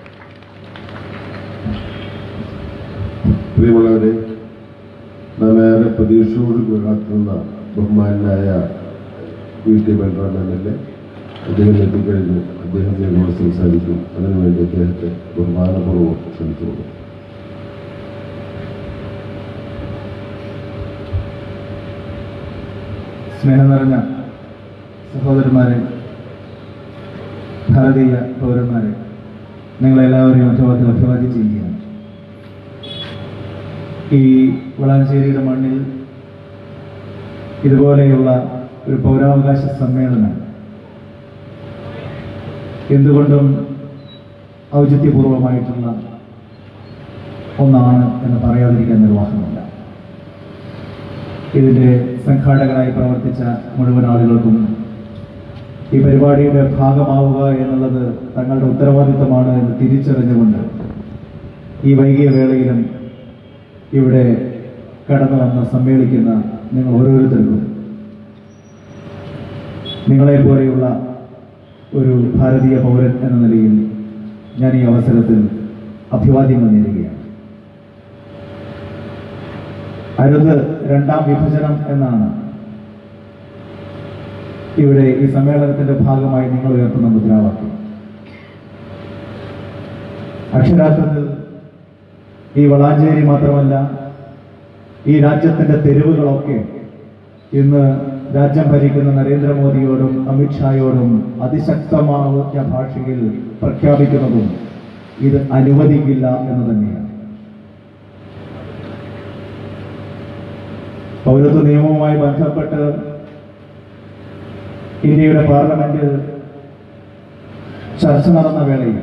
പ്രിയമുള്ളവരെ നാം ഏറെ പ്രതീക്ഷയോട് കാത്തുന്ന ബഹുമാനായ V T Balram M L A അദ്ദേഹം എത്തിക്കഴിഞ്ഞു അദ്ദേഹം ഞങ്ങളോട് സംസാരിക്കും അതിനുവേണ്ടി അദ്ദേഹത്തെ ബഹുമാനപൂർവ്വം ക്ഷണിച്ചുകൊള്ളു സ്നേഹം നിറഞ്ഞ സഹോദരന്മാരെ ഭാരതീയ പൗരന്മാരെ നിങ്ങളെല്ലാവരെയും ഒറ്റവാക്കിൽ അഭിവാദ്യം ചെയ്യുകയാണ് ഈ വളാഞ്ചേരിയുടെ മണ്ണിൽ ഇതുപോലെയുള്ള ഒരു പൗരാവകാശ സമ്മേളനം എന്തുകൊണ്ടും ഔചിത്യപൂർവമായിട്ടുള്ള ഒന്നാണ് എന്ന് പറയാതിരിക്കാൻ നിർവാഹമില്ല ഇതിന്റെ സംഘാടകരായി പ്രവർത്തിച്ച മുഴുവൻ ആളുകൾക്കും ഈ പരിപാടിയുടെ ഭാഗമാവുക എന്നുള്ളത് തങ്ങളുടെ ഉത്തരവാദിത്തമാണ് എന്ന് തിരിച്ചറിഞ്ഞുകൊണ്ട് ഈ വൈകിയ വേളയിലും ഇവിടെ കടന്നു വന്ന് സമ്മേളിക്കുന്ന നിങ്ങൾ ഓരോരുത്തർക്കും നിങ്ങളെപ്പോലെയുള്ള ഒരു ഭാരതീയ പൗരൻ എന്ന നിലയിൽ ഞാൻ ഈ അവസരത്തിൽ അഭിവാദ്യങ്ങൾ നേരുകയാണ് അരുത് രണ്ടാം വിഭജനം എന്നാണ് ഇവിടെ ഈ സമ്മേളനത്തിന്റെ ഭാഗമായി നിങ്ങൾ ഉയർത്തുന്ന മുദ്രാവാക്യം അക്ഷരാർത്ഥത്തിൽ ഈ വളാഞ്ചേരി മാത്രമല്ല ഈ രാജ്യത്തിന്റെ തെരുവുകളൊക്കെ ഇന്ന് രാജ്യം ഭരിക്കുന്ന നരേന്ദ്രമോദിയോടും അമിത്ഷായോടും അതിശക്തമായ ഭാഷയിൽ പ്രഖ്യാപിക്കുന്നതും ഇത് അനുവദിക്കില്ല എന്ന് തന്നെയാണ് പൗരത്വ നിയമവുമായി ബന്ധപ്പെട്ട് ഇന്ത്യയുടെ പാർലമെന്റിൽ ചർച്ച നടന്ന വേളയിൽ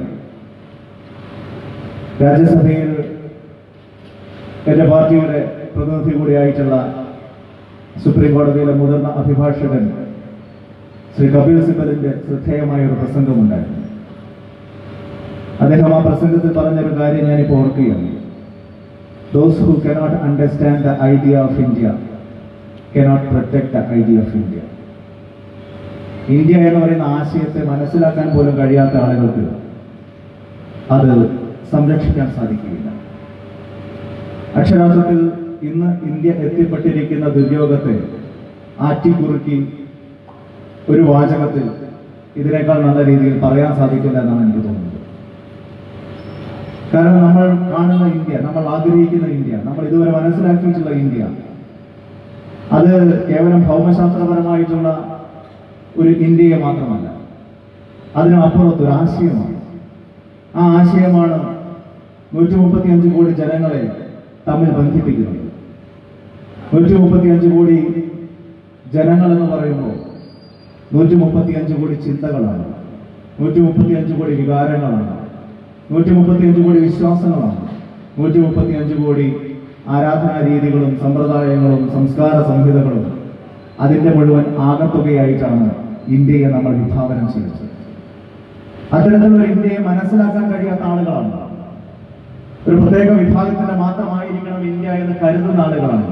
രാജ്യസഭയിൽ എന്റെ പാർട്ടിയുടെ പ്രതിനിധി കൂടിയായിട്ടുള്ള സുപ്രീം കോടതിയിലെ മുതിർന്ന അഭിഭാഷകൻ ശ്രീ കപിൽ സിബലിന്റെ ശ്രദ്ധേയമായ ഒരു പ്രസംഗമുണ്ടായിരുന്നു അദ്ദേഹം ആ പ്രസംഗത്തിൽ പറഞ്ഞൊരു കാര്യം ഞാനിപ്പോൾ ഓർക്കുകയാണ് those who cannot understand the idea of India cannot protect the idea of India India എന്ന് പറയുന്ന ആശയത്തെ മനസ്സിലാക്കാൻ പോലും കഴിയാത്ത ആളുകൾക്ക് അത് സംരക്ഷിക്കാൻ സാധിക്കുകയില്ല അക്ഷരാർത്ഥത്തിൽ ഇന്ന് ഇന്ത്യ എത്തിപ്പെട്ടിരിക്കുന്ന ദുര്യോഗത്തെ ആറ്റിക്കുറുക്കി ഒരു വാചകത്തിൽ ഇതിനേക്കാൾ നല്ല രീതിയിൽ പറയാൻ സാധിക്കില്ല എന്നാണ് എനിക്ക് തോന്നുന്നത് കാരണം നമ്മൾ കാണുന്ന ഇന്ത്യ നമ്മൾ ആഗ്രഹിക്കുന്ന ഇന്ത്യ നമ്മൾ ഇതുവരെ മനസ്സിലാക്കിയിട്ടുള്ള ഇന്ത്യ അത് കേവലം ഭൗമശാസ്ത്രപരമായിട്ടുള്ള ഒരു ഇന്ത്യയെ മാത്രമല്ല അതിനപ്പുറത്ത് ഒരു ആശയമാണ് ആ ആശയമാണ് നൂറ്റി മുപ്പത്തി അഞ്ച് കോടി ജനങ്ങളെ തമ്മിൽ ബന്ധിപ്പിക്കുന്നത് നൂറ്റി മുപ്പത്തി അഞ്ച് കോടി ജനങ്ങൾ എന്ന് പറയുമ്പോൾ നൂറ്റി മുപ്പത്തി അഞ്ച് കോടി ചിന്തകളാണ് നൂറ്റി മുപ്പത്തി അഞ്ച് കോടി വികാരങ്ങളാണ് നൂറ്റി മുപ്പത്തി അഞ്ച് കോടി വിശ്വാസങ്ങളാണ് നൂറ്റി മുപ്പത്തി അഞ്ച് കോടി ആരാധനാ രീതികളും സമ്പ്രദായങ്ങളും സംസ്കാര സംഹിതകളും അതിന്റെ മുഴുവൻ ആകത്തുകയായിട്ടാണ് ഇന്ത്യയെ നമ്മൾ വിഭാവനം ചെയ്യുന്നത് അത്തരത്തിലുള്ള ഇന്ത്യയെ മനസ്സിലാക്കാൻ കഴിയാത്ത ആളുകളാണ് ഒരു പ്രത്യേക വിഭാഗത്തിന്റെ മാത്രമായിരിക്കണം ഇന്ത്യ എന്ന് കരുതുന്ന ആളുകളാണ്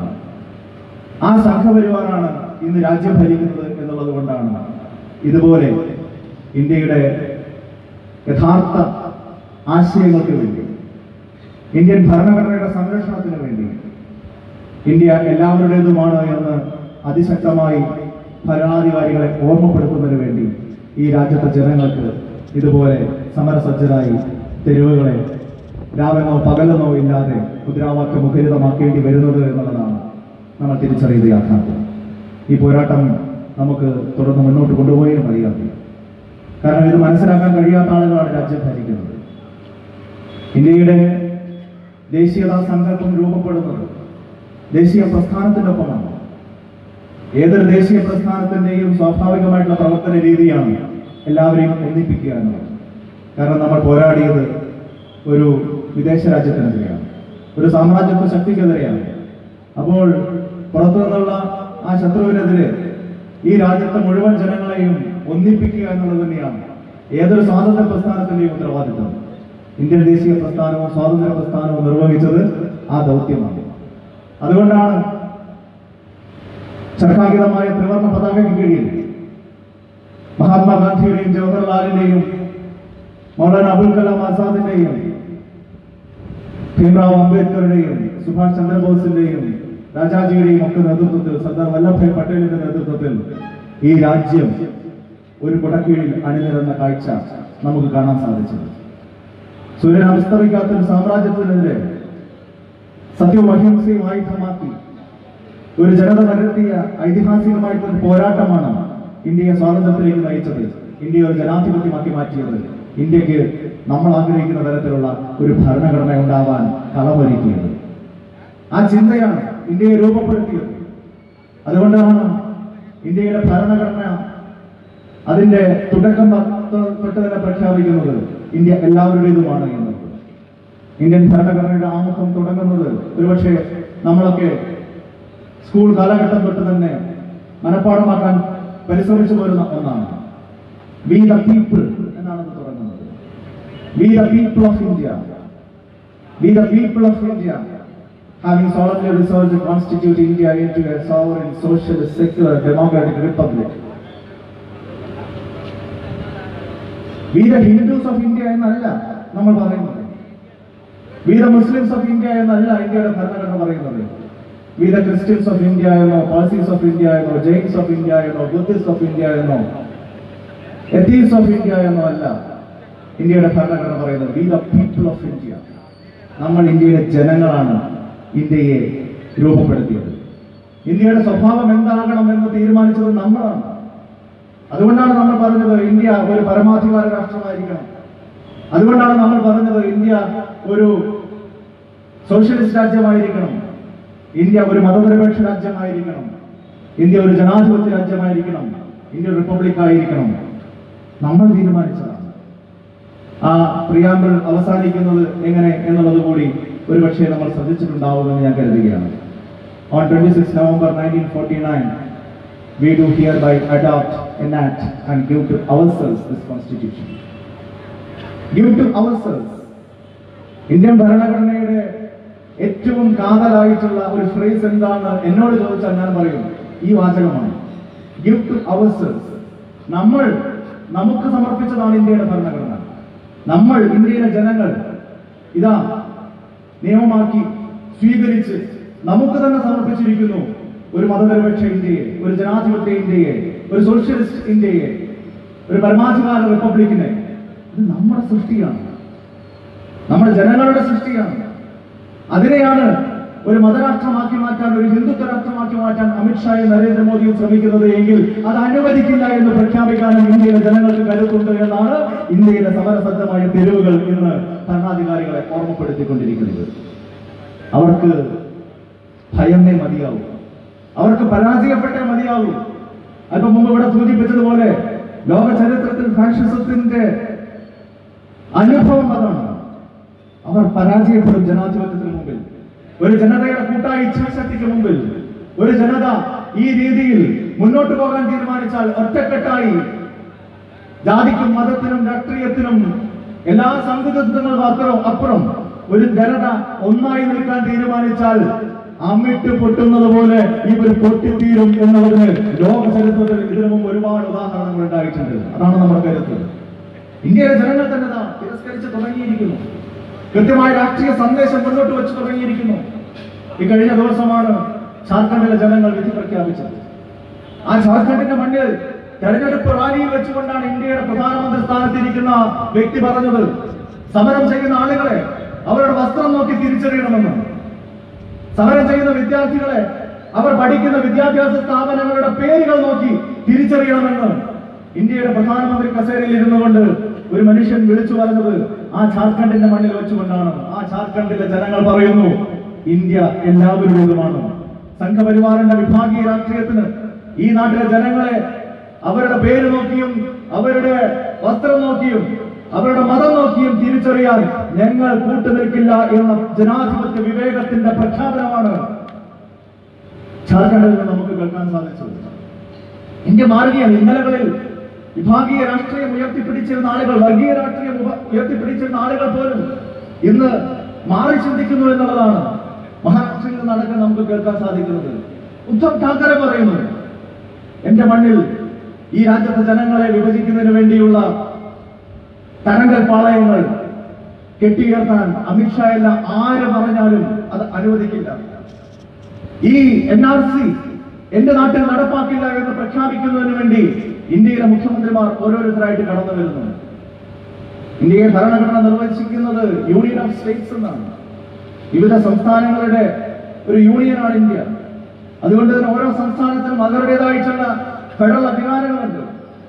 ആ സംഘപരിവാറാണ് ഇന്ന് രാജ്യം ഭരിക്കുന്നത് എന്നുള്ളത് കൊണ്ടാണ് ഇതുപോലെ ഇന്ത്യയുടെ യഥാർത്ഥ ആശയങ്ങൾക്ക് വേണ്ടി ഇന്ത്യൻ ഭരണഘടനയുടെ സംരക്ഷണത്തിന് വേണ്ടി ഇന്ത്യ എല്ലാവരുടേതുമാണ് എന്ന് അതിശക്തമായി ഭരണാധികാരികളെ ഓർമ്മപ്പെടുത്തുന്നതിന് വേണ്ടി ഈ രാജ്യത്തെ ജനങ്ങൾക്ക് ഇതുപോലെ സമരസജ്ജരായി തെരുവുകളെ രാവെന്നോ പകലെന്നോ ഇല്ലാതെ മുദ്രാവാക്യ മുഖരിതമാക്കേണ്ടി വരുന്നത് എന്നുള്ളതാണ് നമ്മൾ തിരിച്ചറിയുന്ന യാഥാർത്ഥ്യം ഈ പോരാട്ടം നമുക്ക് തുടർന്ന് മുന്നോട്ട് കൊണ്ടുപോയേ മതിയാക്കി കാരണം ഇത് മനസ്സിലാക്കാൻ കഴിയാത്ത ആളുകളാണ് രാജ്യം ഭരിക്കുന്നത് ഇന്ത്യയുടെ ദേശീയതാ സങ്കല്പം രൂപപ്പെടുന്നത് ദേശീയ പ്രസ്ഥാനത്തിന്റെ ഒപ്പമാണ് ഏതൊരു ദേശീയ പ്രസ്ഥാനത്തിന്റെയും സ്വാഭാവികമായിട്ടുള്ള പ്രവർത്തന രീതിയാണ് എല്ലാവരെയും ഒന്നിപ്പിക്കുക എന്നുള്ളത് കാരണം നമ്മൾ പോരാടിയത് ഒരു വിദേശ രാജ്യത്തിനെതിരെയാണ് ഒരു സാമ്രാജ്യത്വ ശക്തിക്കെതിരെയാണ് അപ്പോൾ പുറത്തു നിന്നുള്ള ആ ശത്രുവിനെതിരെ ഈ രാജ്യത്തെ മുഴുവൻ ജനങ്ങളെയും ഒന്നിപ്പിക്കുക എന്നുള്ളത് തന്നെയാണ് ഏതൊരു സ്വാതന്ത്ര്യ പ്രസ്ഥാനത്തിന്റെയും ഉത്തരവാദിത്വം ഇന്ത്യൻ ദേശീയ പ്രസ്ഥാനവും സ്വാതന്ത്ര്യ പ്രസ്ഥാനവും നിർവഹിച്ചത് ആ ദൗത്യമാണ് അതുകൊണ്ടാണ് ചർക്കാങ്കിതമായ ത്രിവർണ്ണ പതാകയ്ക്ക് കീഴിൽ മഹാത്മാഗാന്ധിയുടെയും ജവഹർലാലിന്റെയും മൗലാന അബുൽ കലാം ആസാദിന്റെയും ഭീംറാവ് അംബേദ്കറുടെയും സുഭാഷ് ചന്ദ്രബോസിന്റെയും രാജാജിയുടെയും ഒക്കെ നേതൃത്വത്തിൽ സർദാർ വല്ലഭായ് പട്ടേലിന്റെ നേതൃത്വത്തിൽ ഈ രാജ്യം ഒരു കുടക്കീഴിൽ അണിനിരന്ന കാഴ്ച നമുക്ക് കാണാൻ സാധിച്ചത് സൂര്യൻ അസ്തമിക്കാത്ത ഒരു സാമ്രാജ്യത്തിനെതിരെ സത്യവും അഹിംസയും ആയുധമാക്കി ഒരു ജനത നടത്തിയ ഐതിഹാസികമായിട്ടുള്ള ഒരു പോരാട്ടമാണ് ഇന്ത്യയെ സ്വാതന്ത്ര്യത്തിലേക്ക് നയിച്ചത് ഇന്ത്യ ഒരു ജനാധിപത്യമാക്കി മാറ്റിയത് ഇന്ത്യക്ക് നമ്മൾ ആഗ്രഹിക്കുന്ന തരത്തിലുള്ള ഒരു ഭരണഘടന ഉണ്ടാവാൻ കളമൊരുക്കിയത് ആ ചിന്തയാണ് ഇന്ത്യയെ രൂപപ്പെടുത്തിയത് അതുകൊണ്ടാണ് ഇന്ത്യയുടെ ഭരണഘടന അതിന്റെ തുടക്കം തൊ- തൊട്ട് തന്നെ പ്രഖ്യാപിക്കുന്നത് ഇന്ത്യ എല്ലാവരുടേതുമാണ് എന്നത് ഇന്ത്യൻ ഭരണഘടനയുടെ ആമുഖം തുടങ്ങുന്നത് ഒരുപക്ഷെ നമ്മളൊക്കെ സ്കൂൾ കാലഘട്ടം തൊട്ട് തന്നെ മനഃപ്പാടമാക്കാൻ പരിശ്രമിച്ചു പോരുന്ന ഒന്നാണ് വി ദ പീപ്പിൾ എന്നാണ് ഇത് തുടങ്ങുന്നത് we the people of India we the people of India having solemnly resolved to constitute India into a sovereign, socialist, secular, democratic republic. We the Hindus of India എന്നല്ല നമ്മൾ പറയുന്നത് we the Muslims of India എന്നല്ല ഇന്ത്യയുടെ ഭരണഘടന പറയുന്നത് we the Christians of India എന്നോ Parsis of India എന്നോ Jains of India എന്നോ ബുദ്ധിസ്റ്റ് ഓഫ് ഇന്ത്യ എന്നോ എത്തീസ് ഓഫ് ഇന്ത്യ എന്നോ അല്ല ഇന്ത്യയുടെ ഭരണഘടന പറയുന്നത് we the people of India നമ്മൾ ഇന്ത്യയിലെ ജനങ്ങളാണ് ഇന്ത്യയെ രൂപപ്പെടുത്തിയത് ഇന്ത്യയുടെ സ്വഭാവം എന്താകണം എന്ന് തീരുമാനിച്ചത് നമ്മളാണ് അതുകൊണ്ടാണ് നമ്മൾ പറഞ്ഞത് ഇന്ത്യ ഒരു പരമാധികാര രാഷ്ട്രമായിരിക്കണം അതുകൊണ്ടാണ് നമ്മൾ പറഞ്ഞത് ഇന്ത്യ ഒരു സോഷ്യലിസ്റ്റ് രാജ്യമായിരിക്കണം ഇന്ത്യ ഒരു മതനിരപേക്ഷ രാജ്യമായിരിക്കണം ഇന്ത്യ ഒരു ജനാധിപത്യ രാജ്യമായിരിക്കണം ഇന്ത്യ റിപ്പബ്ലിക് ആയിരിക്കണം നമ്മൾ തീരുമാനിച്ചതാണ് ആ പ്രിയാമ്പിൾ അവസാനിക്കുന്നത് എങ്ങനെ എന്നുള്ളത് കൂടി ഒരുപക്ഷെ നമ്മൾ ശ്രദ്ധിച്ചിട്ടുണ്ടാവുമെന്ന് ഞാൻ കരുതുകയാണ് on twenty six November nineteen forty nine we do hereby adopt, enact, and give to ourselves this constitution. Give to ourselves. Indian ഭരണഘടനയുടെ ഏറ്റവും കാതലായിട്ടുള്ള ഒരു ഫ്രേസ് എന്താണ് എന്നോട് ചോദിച്ചാൽ ഞാൻ പറയും ഈ വാചകമാണ് ഗിവ് ടു അവർസെൽസ് നമ്മൾ നമുക്ക് സമർപ്പിച്ചതാണ് ഇന്ത്യയുടെ ഭരണഘടന നമ്മൾ ഇന്ത്യയിലെ ജനങ്ങൾ ഇതാ നിയമമാക്കി സ്വീകരിച്ച് നമുക്ക് തന്നെ സമർപ്പിച്ചിരിക്കുന്നു ഒരു മതനിരപേക്ഷ ഇന്ത്യയെ ഒരു ജനാധിപത്യ ഇന്ത്യയെ ഒരു സോഷ്യലിസ്റ്റ് ഇന്ത്യയെ ഒരു പരമാധികാര റിപ്പബ്ലിക്കിനെ ഇത് നമ്മുടെ സൃഷ്ടിയാണ് നമ്മുടെ ജനങ്ങളുടെ സൃഷ്ടിയാണ് അതിനെയാണ് ഒരു മതരാഷ്ട്രമാക്കി മാറ്റാൻ ഒരു ഹിന്ദുത്വ രാഷ്ട്രമാക്കി മാറ്റാൻ അമിത്ഷായും നരേന്ദ്രമോദിയും ശ്രമിക്കുന്നത് എങ്കിൽ അത് അനുവദിക്കില്ല എന്ന് പ്രഖ്യാപിക്കാനും ഇന്ത്യയിലെ ജനങ്ങൾക്ക് കരുത്തുണ്ട് എന്നാണ് ഇന്ത്യയിലെ സമരസജ്ജമായ തെരുവുകൾ ഇന്ന് ഭരണാധികാരികളെ ഓർമ്മപ്പെടുത്തിക്കൊണ്ടിരിക്കുന്നത് അവർക്ക് ഭയമേ മതിയാവൂ അവർക്ക് പരാജയപ്പെട്ടേ മതിയാവൂ അല്പം മുമ്പ് ഇവിടെ സൂചിപ്പിച്ചതുപോലെ ലോക ചരിത്രത്തിൽ ഫാഷിസത്തിന്റെ അനുഭവം അതാണ് അവർ പരാജയപ്പെടും ജനാധിപത്യത്തിന് മുമ്പിൽ ഒരു ജനതയുടെ കൂട്ടായ ഇച്ഛാശക്തിക്ക് മുമ്പിൽ ഒരു ജനത ഈ രീതിയിൽ മുന്നോട്ട് പോകാൻ തീരുമാനിച്ചാൽ ഒറ്റക്കെട്ടായി ജാതിക്കും മതത്തിനും രാഷ്ട്രീയത്തിനും എല്ലാ സംഘടിതങ്ങളും അപ്പുറം അപ്പുറം ഒരു ജനത ഒന്നായി നിൽക്കാൻ തീരുമാനിച്ചാൽ അമ്മിട്ട് പൊട്ടുന്നത് പോലെ ഇവർ പൊട്ടിത്തീരും എന്നുള്ളതിന് ലോക ചരിത്രത്തിൽ ഇതിനു മുമ്പ് ഒരുപാട് ഉദാഹരണങ്ങൾ ഉണ്ടായിട്ടുണ്ട് അതാണ് നമ്മുടെ കരുത്ത് ഇന്ത്യയിലെ ജനങ്ങൾ തന്നെ ദാ തിരസ്കരിച്ച് തുടങ്ങിയിരിക്കുന്നു കൃത്യമായ രാഷ്ട്രീയ സന്ദേശം മുന്നോട്ട് വെച്ച് തുടങ്ങിയിരിക്കുന്നു ഈ കഴിഞ്ഞ ദിവസമാണ് ജാർഖണ്ഡിലെ ജനങ്ങൾ വിധി പ്രഖ്യാപിച്ചത് ആ ജാർഖണ്ഡിന്റെ മണ്ണിൽ തെരഞ്ഞെടുപ്പ് റാലിയിൽ വെച്ചുകൊണ്ടാണ് ഇന്ത്യയുടെ പ്രധാനമന്ത്രി സ്ഥാനത്തിരിക്കുന്ന വ്യക്തി പറഞ്ഞത് സമരം ചെയ്യുന്ന ആളുകളെ അവരുടെ വസ്ത്രം നോക്കി തിരിച്ചറിയണമെന്ന് സമരം ചെയ്യുന്ന വിദ്യാർത്ഥികളെ അവർ പഠിക്കുന്ന വിദ്യാഭ്യാസ സ്ഥാപനങ്ങളുടെ പേരുകൾ നോക്കി തിരിച്ചറിയണമെന്ന് ഇന്ത്യയുടെ പ്രധാനമന്ത്രി കസേരയിൽ ഇരുന്നു കൊണ്ട് ഒരു മനുഷ്യൻ വിളിച്ചു പറഞ്ഞത് ആ ജാർഖണ്ഡിന്റെ മണ്ണിൽ വെച്ചുകൊണ്ടാണ് ആ ജാർഖണ്ഡിലെ ജനങ്ങൾ പറയുന്നു ഇന്ത്യ എല്ലാവരുടേതുമാണ് സംഘപരിവാറിന്റെ വിഭാഗീയ രാഷ്ട്രീയത്തിന് ഈ നാട്ടിലെ ജനങ്ങളെ അവരുടെ പേര് നോക്കിയും അവരുടെ വസ്ത്രം നോക്കിയും അവരുടെ മതം നോക്കിയും തിരിച്ചറിയാൻ ഞങ്ങൾ കൂട്ടുനിൽക്കില്ല എന്ന ജനാധിപത്യ വിവേകത്തിന്റെ പ്രഖ്യാപനമാണ് ജാർഖണ്ഡിൽ നിന്ന് നമുക്ക് കേൾക്കാൻ സാധിച്ചത് ഇന്ത്യ മാറുകയാണ് ഇന്നലകളിൽ വിഭാഗീയ രാഷ്ട്രീയം ഉയർത്തിപ്പിടിച്ചിരുന്ന ആളുകൾ വർഗീയ രാഷ്ട്രീയം ഉപ- ഉയർത്തിപ്പിടിച്ചിരുന്ന ആളുകൾ പോലും ഇന്ന് മാറി ചിന്തിക്കുന്നു എന്നുള്ളതാണ് മഹാരാഷ്ട്രയിൽ നിന്നടക്കം നമുക്ക് കേൾക്കാൻ സാധിക്കുന്നത് ഉദ്ധവ് ഠാക്കറെ പറയുന്നു എന്റെ മണ്ണിൽ ഈ രാജ്യത്തെ ജനങ്ങളെ വിഭജിക്കുന്നതിന് വേണ്ടിയുള്ള തരങ്കൽ പാളയങ്ങൾ കെട്ടിയുയർത്താൻ അമിത്ഷാ അല്ല ആര് പറഞ്ഞാലും അത് അനുവദിക്കില്ല ഈ എൻ ആർ സി എന്റെ നാട്ടിൽ നടപ്പാക്കില്ല എന്ന് പ്രഖ്യാപിക്കുന്നതിന് വേണ്ടി ഇന്ത്യയിലെ മുഖ്യമന്ത്രിമാർ ഓരോരുത്തരായിട്ട് കടന്നു വരുന്നു ഇന്ത്യയെ ഭരണഘടന നിർവചിക്കുന്നത് യൂണിയൻ ഓഫ് സ്റ്റേറ്റ്സ് എന്നാണ് വിവിധ സംസ്ഥാനങ്ങളുടെ ഒരു യൂണിയനാണ് ഇന്ത്യ അതുകൊണ്ട് തന്നെ ഓരോ സംസ്ഥാനത്തിനും അവരുടേതായിട്ടുള്ള ഫെഡറൽ അധികാരങ്ങളുണ്ട്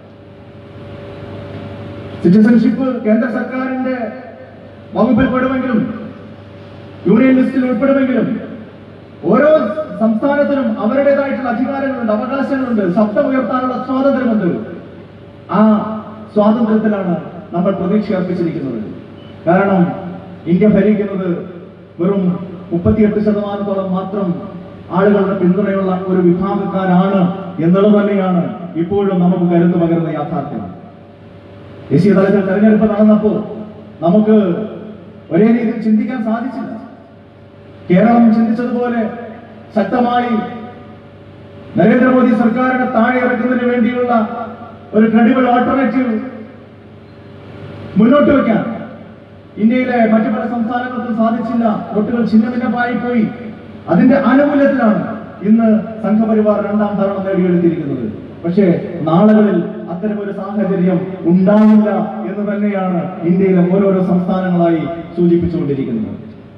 സിറ്റിസൺഷിപ്പ് കേന്ദ്ര സർക്കാരിന്റെ വകുപ്പിൽ പെടുമെങ്കിലും യൂണിയൻ ലിസ്റ്റിൽ ഉൾപ്പെടുമെങ്കിലും ഓരോ സംസ്ഥാനത്തിനും അവരുടേതായിട്ടുള്ള അധികാരങ്ങളുണ്ട് അവകാശങ്ങളുണ്ട് ശബ്ദം ഉയർത്താനുള്ള സ്വാതന്ത്ര്യമുണ്ട് ആ സ്വാതന്ത്ര്യത്തിലാണ് നമ്മൾ പ്രതീക്ഷ അർപ്പിച്ചിരിക്കുന്നത് കാരണം ഇന്ത്യ ഭരിക്കുന്നത് വെറും മുപ്പത്തിയെട്ട് ശതമാനത്തോളം മാത്രം ആളുകളുടെ പിന്തുണയുള്ള ഒരു വിഭാഗക്കാരാണ് എന്നുള്ളത് തന്നെയാണ് ഇപ്പോഴും നമുക്ക് കരുത്ത് പകരുന്ന യാഥാർത്ഥ്യം ദേശീയ തലത്തിൽ തെരഞ്ഞെടുപ്പ് നടന്നപ്പോൾ നമുക്ക് ഒരേ രീതിയിൽ ചിന്തിക്കാൻ സാധിച്ചില്ല കേരളം ചിന്തിച്ചതുപോലെ ശക്തമായി നരേന്ദ്രമോദി സർക്കാരിനെ താഴെ ഇറക്കുന്നതിന് വേണ്ടിയുള്ള ഒരു ക്രെഡിബിൾ ഓൾട്ടർനേറ്റീവ് മുന്നോട്ട് വെക്കാൻ ഇന്ത്യയിലെ മറ്റു പല സംസ്ഥാനങ്ങൾക്കും സാധിച്ചില്ല വോട്ടുകൾ ഛിന്നഭിന്നമായി പോയി അതിന്റെ ആനുകൂല്യത്തിലാണ് ഇന്ന് സംഘപരിവാർ രണ്ടാം തവണ നേടിയെടുത്തിരിക്കുന്നത് പക്ഷേ നാളുകളിൽ അത്തരമൊരു സാഹചര്യം ഉണ്ടാവില്ല എന്ന് തന്നെയാണ് ഇന്ത്യയിലെ ഓരോരോ സംസ്ഥാനങ്ങളായി സൂചിപ്പിച്ചുകൊണ്ടിരിക്കുന്നത്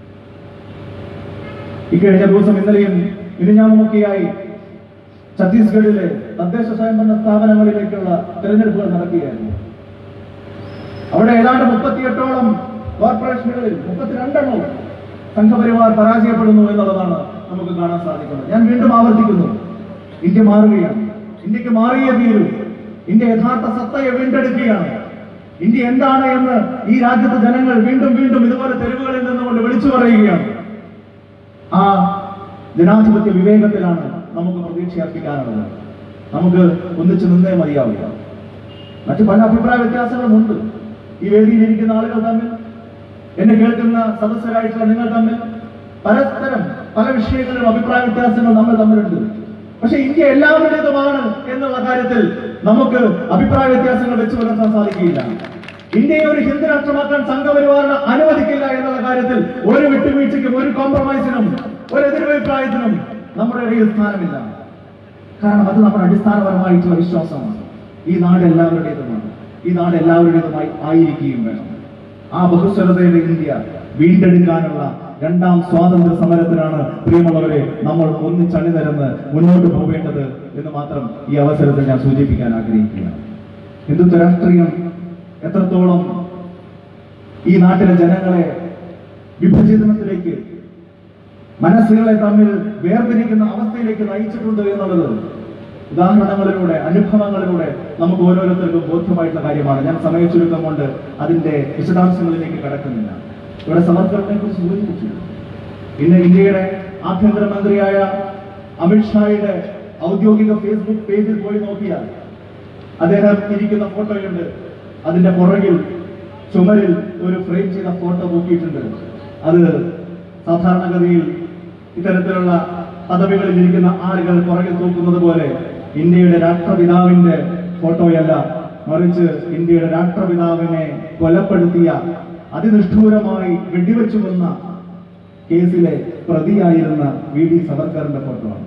ഇക്കഴിഞ്ഞ ദിവസം ഇന്നലെയും മിനിഞ്ഞാമുമൊക്കെയായി ഛത്തീസ്ഗഡിലെ തദ്ദേശ സ്വയംഭരണ സ്ഥാപനങ്ങളിലേക്കുള്ള തെരഞ്ഞെടുപ്പുകൾ നടക്കുകയായിരുന്നു അവിടെ ഏതാണ്ട് മുപ്പത്തിയെട്ടോളം കോർപ്പറേഷനുകളിൽ മുപ്പത്തിരണ്ടെണ്ണവും സംഘപരിവാർ പരാജയപ്പെടുന്നു എന്നുള്ളതാണ് നമുക്ക് കാണാൻ സാധിക്കുന്നത് ഞാൻ വീണ്ടും ആവർത്തിക്കുന്നു ഇന്ത്യ മാറുകയാണ് ഇന്ത്യക്ക് മാറിയേ തീരൂ ഇന്ത്യ യഥാർത്ഥ സത്തയെ വീണ്ടെടുക്കുകയാണ് ഇന്ത്യ എന്താണ് എന്ന് ഈ രാജ്യത്തെ ജനങ്ങൾ വീണ്ടും വീണ്ടും ഇതുപോലെ തെരുവുകളിൽ നിന്നുകൊണ്ട് വിളിച്ചു പറയുകയാണ് ആ ജനാധിപത്യ വിവേകത്തിലാണ് നമുക്ക് പ്രതീക്ഷ അർപ്പിക്കാനുള്ളത് നമുക്ക് ഒന്നിച്ചു നിന്നേ മതിയാവില്ല മറ്റു പല അഭിപ്രായ വ്യത്യാസങ്ങളുമുണ്ട് ഈ വേദിയിൽ ഇരിക്കുന്ന ആളുകൾ തമ്മിൽ എന്നെ കേൾക്കുന്ന സദസ്യരായിട്ടുള്ള നിങ്ങൾ തമ്മിൽ പരസ്പരം പല വിഷയങ്ങളിലും അഭിപ്രായ വ്യത്യാസങ്ങൾ നമ്മൾ തമ്മിലുണ്ട് പക്ഷെ ഇന്ത്യ എല്ലാവരുടേതുമാണ് എന്നുള്ള കാര്യത്തിൽ നമുക്ക് അഭിപ്രായ വ്യത്യാസങ്ങൾ വെച്ചു പുലർത്താൻ സാധിക്കുകയില്ല ഇന്ത്യയെ ഒരു ഹിന്ദു രാഷ്ട്രമാക്കാൻ സംഘപരിവാറിന് അനുവദിക്കില്ല എന്നുള്ള കാര്യത്തിൽ ഒരു വിട്ടുവീഴ്ചയ്ക്കും ഒരു കോംപ്രമൈസിനും ഒരു എതിരഭിപ്രായത്തിനും നമ്മുടെ ഇടയിൽ സ്ഥാനമില്ല കാരണം അത് നമ്മുടെ അടിസ്ഥാനപരമായിട്ടുള്ള വിശ്വാസമാണ് ഈ നാട് എല്ലാവരുടേതുമാണ് ഈ നാട് എല്ലാവരുടേതുമായി ആയിരിക്കുകയും വേണം ആ ബഹുസ്വരതയുടെ ഇന്ത്യ വീണ്ടെടുക്കാനുള്ള രണ്ടാം സ്വാതന്ത്ര്യ സമരത്തിനാണ് പ്രിയമുള്ളവരെ നമ്മൾ ഒന്നിച്ചണിനിരന്ന് മുന്നോട്ട് പോവേണ്ടത് എന്ന് മാത്രം ഈ അവസരത്തിൽ ഞാൻ സൂചിപ്പിക്കാൻ ആഗ്രഹിക്കുകയാണ് ഹിന്ദുത്വ രാഷ്ട്രീയം എത്രത്തോളം ഈ നാട്ടിലെ ജനങ്ങളെ വിഭജനത്തിലേക്ക് മനസ്സുകളെ തമ്മിൽ വേർതിരിക്കുന്ന അവസ്ഥയിലേക്ക് നയിച്ചിട്ടുണ്ട് എന്നുള്ളത് ഉദാഹരണങ്ങളിലൂടെ അനുഭവങ്ങളിലൂടെ നമുക്ക് ഓരോരുത്തർക്കും ബോധ്യമായിട്ടുള്ള കാര്യമാണ് ഞാൻ സമയ ചുരുക്കം കൊണ്ട് അതിന്റെ വിശദാംശങ്ങളിലേക്ക് കടക്കുന്നില്ല ഇവിടെ സവർക്കറിനെ കുറിച്ച് സൂചിപ്പിച്ചു ഇന്ന് ഇന്ത്യയുടെ ആഭ്യന്തരമന്ത്രിയായ അമിത്ഷായുടെ ഔദ്യോഗിക ഫേസ്ബുക്ക് പേജിൽ പോയി നോക്കിയാൽ അദ്ദേഹം ഇരിക്കുന്ന ഫോട്ടോയുണ്ട് അതിന്റെ പുറകിൽ ചുമരിൽ ഒരു ഫ്രെയിം ചെയ്ത ഫോട്ടോ തൂക്കിയിട്ടുണ്ട് അത് സാധാരണഗതിയിൽ ഇത്തരത്തിലുള്ള പദവികളിൽ ഇരിക്കുന്ന ആളുകൾ പുറകിൽ തൂക്കുന്നത് പോലെ ഇന്ത്യയുടെ രാഷ്ട്രപിതാവിന്റെ ഫോട്ടോയല്ല മറിച്ച് ഇന്ത്യയുടെ രാഷ്ട്രപിതാവിനെ കൊലപ്പെടുത്തിയ അതിനിഷ്ഠൂരമായി വെടിവെച്ചു കൊന്ന കേസിലെ പ്രതിയായിരുന്ന വി ഡി സവർക്കറിന്റെ ഫോട്ടോ ആണ്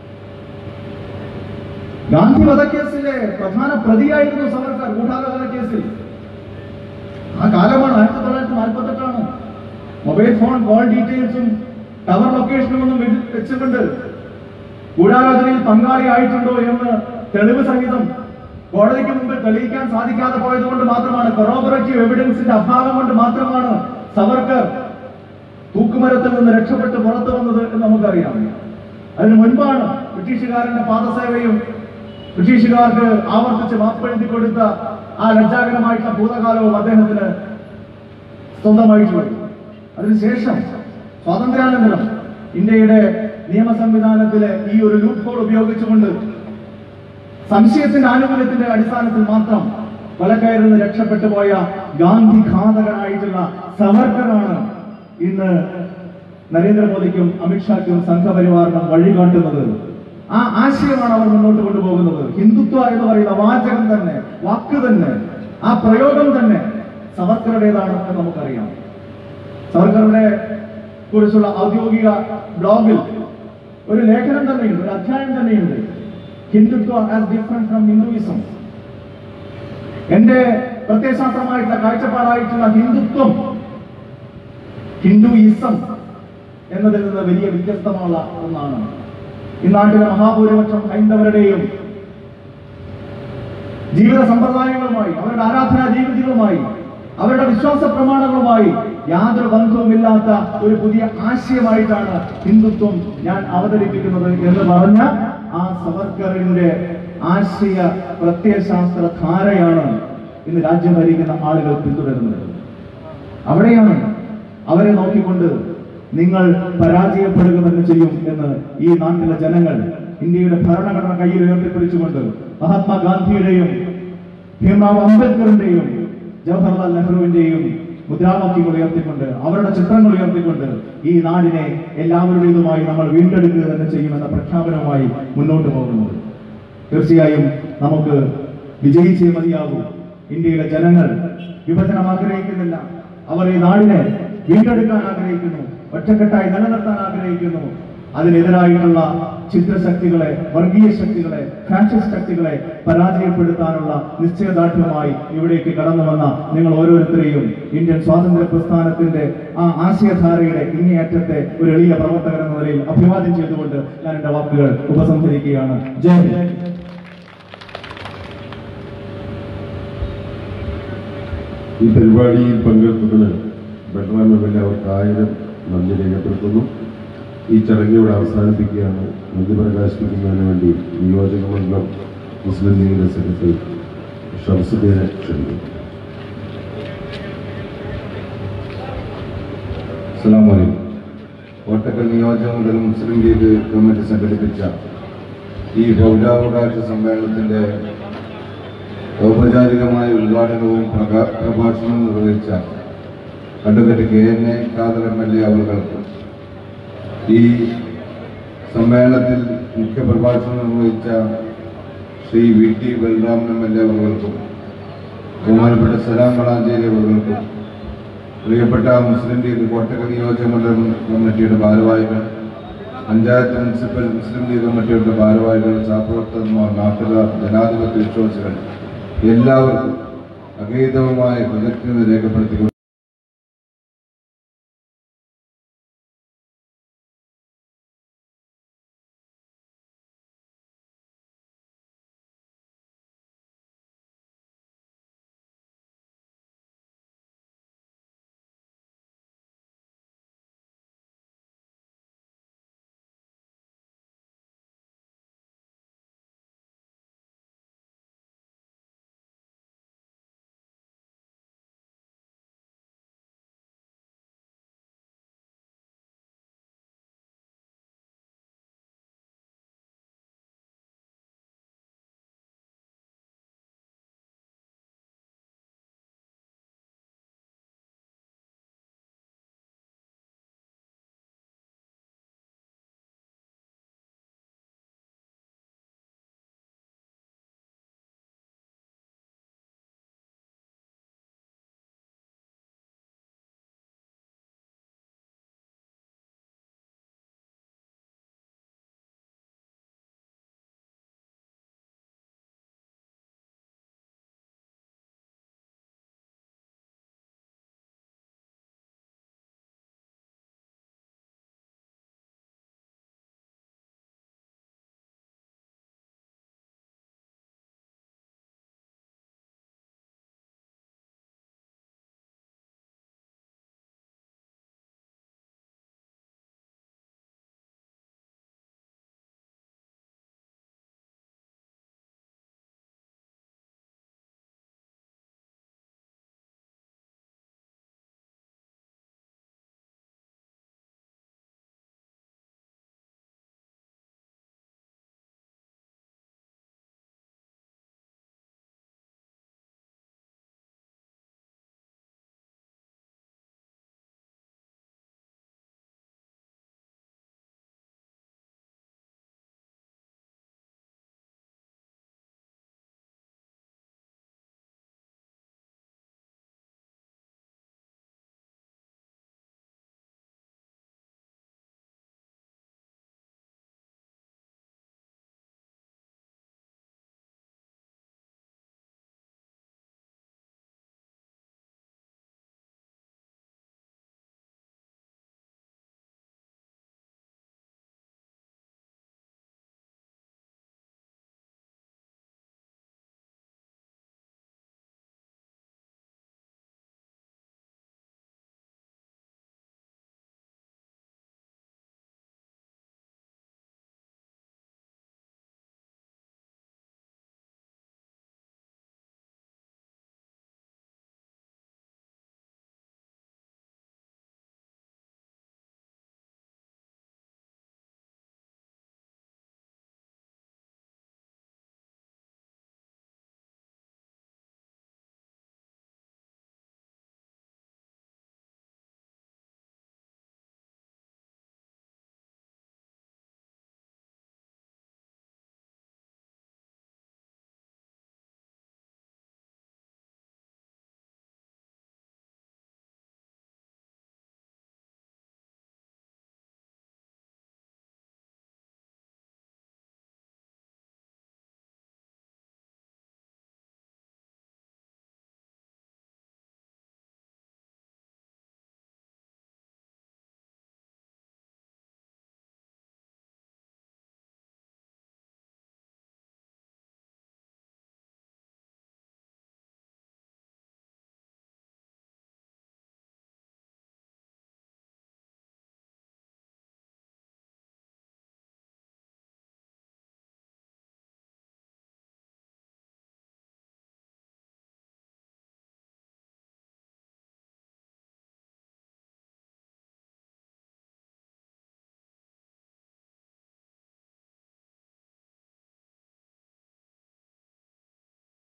ഗാന്ധി വധക്കേസിലെ പ്രധാന പ്രതിയായിരുന്നു സവർക്കർ ഗൂഢാലോചന കേസിൽ ആ കാലമാണ് ആയിരത്തി തൊള്ളായിരത്തി നാൽപ്പത്തി എട്ടാണ് മൊബൈൽ ഫോൺ കോൾ ഡീറ്റെയിൽസും ടവർ ലൊക്കേഷനും ഒന്നും വെച്ച് വെച്ചുകൊണ്ട് ഗൂഢാലോചനയിൽ പങ്കാളിയായിട്ടുണ്ടോ എന്ന് തെളിവ് സഹിതം കോടതിക്ക് മുമ്പിൽ തെളിയിക്കാൻ സാധിക്കാതെ പോയത് കൊണ്ട് മാത്രമാണ് കൊറോബറേറ്റീവ് എവിഡൻസിന്റെ അഭാവം കൊണ്ട് മാത്രമാണ് സവർക്കർ തൂക്കുമരത്തിൽ നിന്ന് രക്ഷപ്പെട്ട് പുറത്തു വന്നത് എന്ന് നമുക്കറിയാം അതിനു മുൻപാണ് ബ്രിട്ടീഷുകാരന്റെ പാദസേവയും ബ്രിട്ടീഷുകാർക്ക് ആവർത്തിച്ച് മാപ്പെഴുതി കൊടുത്ത ആ ലജ്ജാകരമായിട്ടുള്ള ഭൂതകാലവും അദ്ദേഹത്തിന് സ്വന്തമായിട്ടുള്ളത് അതിനുശേഷം സ്വാതന്ത്ര്യാനന്തരം ഇന്ത്യയുടെ നിയമ സംവിധാനത്തിലെ ഈ ഒരു ലൂപ്പ് ഹോൾ ഉപയോഗിച്ചുകൊണ്ട് സംശയത്തിന്റെ ആനുകൂല്യത്തിന്റെ അടിസ്ഥാനത്തിൽ മാത്രം കൊലക്കയറിൽ നിന്ന് രക്ഷപ്പെട്ടു പോയ ഗാന്ധി ഘാതകനായിട്ടുള്ള സവർക്കറാണ് ഇന്ന് നരേന്ദ്രമോദിക്കും അമിത്ഷാക്കും സംഘപരിവാറിനും വഴികാട്ടുന്നത് ആ ആശയമാണ് അവർ മുന്നോട്ട് കൊണ്ടുപോകുന്നത് ഹിന്ദുത്വ എന്ന് പറയുന്ന വാചകം തന്നെ വാക്ക് തന്നെ ആ പ്രയോഗം തന്നെ സവർക്കറുടേതാണ് എന്ന് നമുക്കറിയാം സവർക്കറുടെ കുറിച്ചുള്ള ഔദ്യോഗിക ബ്ലോഗിൽ ഒരു ലേഖനം തന്നെയുണ്ട് ഒരു അധ്യായം തന്നെയുണ്ട് Hindutva as different from Hinduism എന്റെ പ്രത്യയശാസ്ത്രമായിട്ടുള്ള കാഴ്ചപ്പാടായിട്ടുള്ള ഹിന്ദുത്വം ഹിന്ദുയിസം എന്നതിൽ നിന്ന് വലിയ വ്യത്യസ്തമുള്ള ഒന്നാണ് ഈ നാട്ടിലെ മഹാഭൂരിപക്ഷം ഹൈന്ദവരുടെയും ജീവിത സമ്പ്രദായങ്ങളുമായി അവരുടെ ആരാധനാ രീതികളുമായി അവരുടെ വിശ്വാസ പ്രമാണങ്ങളുമായി യാതൊരു ബന്ധവുമില്ലാത്ത ഒരു പുതിയ ആശയമായിട്ടാണ് ഹിന്ദുത്വം ഞാൻ അവതരിപ്പിക്കുന്നത് എന്ന് പറഞ്ഞ ആ സവർക്കറിന്റെ ആശയ പ്രത്യയശാസ്ത്ര ധാരയാണ് ഇന്ന് രാജ്യം ഭരിക്കുന്ന ആളുകൾ പിന്തുടരുന്നത് അവിടെയാണ് അവരെ നോക്കിക്കൊണ്ട് നിങ്ങൾ പരാജയപ്പെടുക തന്നെ ചെയ്യും എന്ന് ഈ നാട്ടിലെ ജനങ്ങൾ ഇന്ത്യയുടെ ഭരണഘടന കയ്യിൽ ഉയർത്തിപ്പിടിച്ചുകൊണ്ട് മഹാത്മാഗാന്ധിയുടെയും ഭീംറാവ് അംബേദ്കറിന്റെയും ജവഹർലാൽ നെഹ്റുവിന്റെയും മുദ്രാവാക്യങ്ങൾ ഉയർത്തിക്കൊണ്ട് അവരുടെ ചിത്രങ്ങൾ ഉയർത്തിക്കൊണ്ട് ഈ നാടിനെ എല്ലാവരുടേതുമായി നമ്മൾ വീണ്ടെടുക്കുക തന്നെ ചെയ്യുമെന്ന പ്രഖ്യാപനവുമായി മുന്നോട്ട് പോകുന്നത് തീർച്ചയായും നമുക്ക് വിജയിച്ചേ മതിയാകൂ ഇന്ത്യയിലെ ജനങ്ങൾ വിഭജനം ആഗ്രഹിക്കുന്നില്ല അവർ ഈ നാടിനെ വീണ്ടെടുക്കാൻ ആഗ്രഹിക്കുന്നു ഒറ്റക്കെട്ടായി നിലനിർത്താൻ ആഗ്രഹിക്കുന്നു അതിനെതിരായിട്ടുള്ള ചിത്രശക്തികളെ വർഗീയ ശക്തികളെ ഫാഷിസ്റ്റ് ശക്തികളെ പരാജയപ്പെടുത്താനുള്ള നിശ്ചയദാർഢ്യമായി ഇവിടേക്ക് കടന്നു വന്ന നിങ്ങൾ ഓരോരുത്തരെയും ഇന്ത്യൻ സ്വാതന്ത്ര്യ പ്രസ്ഥാനത്തിന്റെ ആ ആശയധാരയുടെ ഇങ്ങേയറ്റത്തെ ഒരു എളിയ പ്രവർത്തകൻ എന്ന നിലയിൽ അഭിവാദ്യം ചെയ്തുകൊണ്ട് ഞാൻ എന്റെ വാക്കുകൾ ഉപസംഹരിക്കുകയാണ് ജയ് ഹിന്ദ്. ഈ പരിപാടിയിൽ പങ്കെടുത്തതിന് ബൽറാം എം എൽ എ അവർക്ക് ആയിരം നന്ദി രേഖപ്പെടുത്തുന്നു ഈ ചടങ്ങിലൂടെ അവസാനിപ്പിക്കുകയാണ് നന്ദി പ്രകാശിപ്പിക്കുന്നതിന് വേണ്ടി നിയോജക മണ്ഡലം മുസ്ലിം ലീഗിന്റെ സെക്രട്ടറി ഷംസുദ്ദീനെ ക്ഷണിക്കുന്നു അസ്സലാമലൈക്കും കോട്ടക്കൽ നിയോജകമണ്ഡലം മുസ്ലിം ലീഗ് കമ്മിറ്റി സംഘടിപ്പിച്ച ഈ പൗരാവകാശ സമ്മേളനത്തിന്റെ ഔപചാരികമായ ഉദ്ഘാടനവും പ്രകാ- പ്രഭാഷണവും നിർവഹിച്ച advocate K N A Khader M L A അവർക്ക് ഈ സമ്മേളനത്തിൽ മുഖ്യപ്രഭാഷണം നിർവഹിച്ച Shri V T Balaraman M L A അവർക്കും ബഹുമാനപ്പെട്ട സലാം വളാഞ്ചേരി അവർക്കും പ്രിയപ്പെട്ട മുസ്ലിം ലീഗ് കോട്ടക്കൽ നിയോജക മണ്ഡലം കമ്മിറ്റിയുടെ ഭാരവാഹികൾ പഞ്ചായത്ത് മുനിസിപ്പൽ മുസ്ലിം ലീഗ് കമ്മിറ്റിയുടെ ഭാരവാഹികൾ സഹപ്രവർത്തകന്മാർ നാട്ടുകാർ ജനാധിപത്യ വിശ്വാസികൾ എല്ലാവർക്കും അഗീതവുമായ കൃതജ്ഞത രേഖപ്പെടുത്തിക്കൊണ്ട്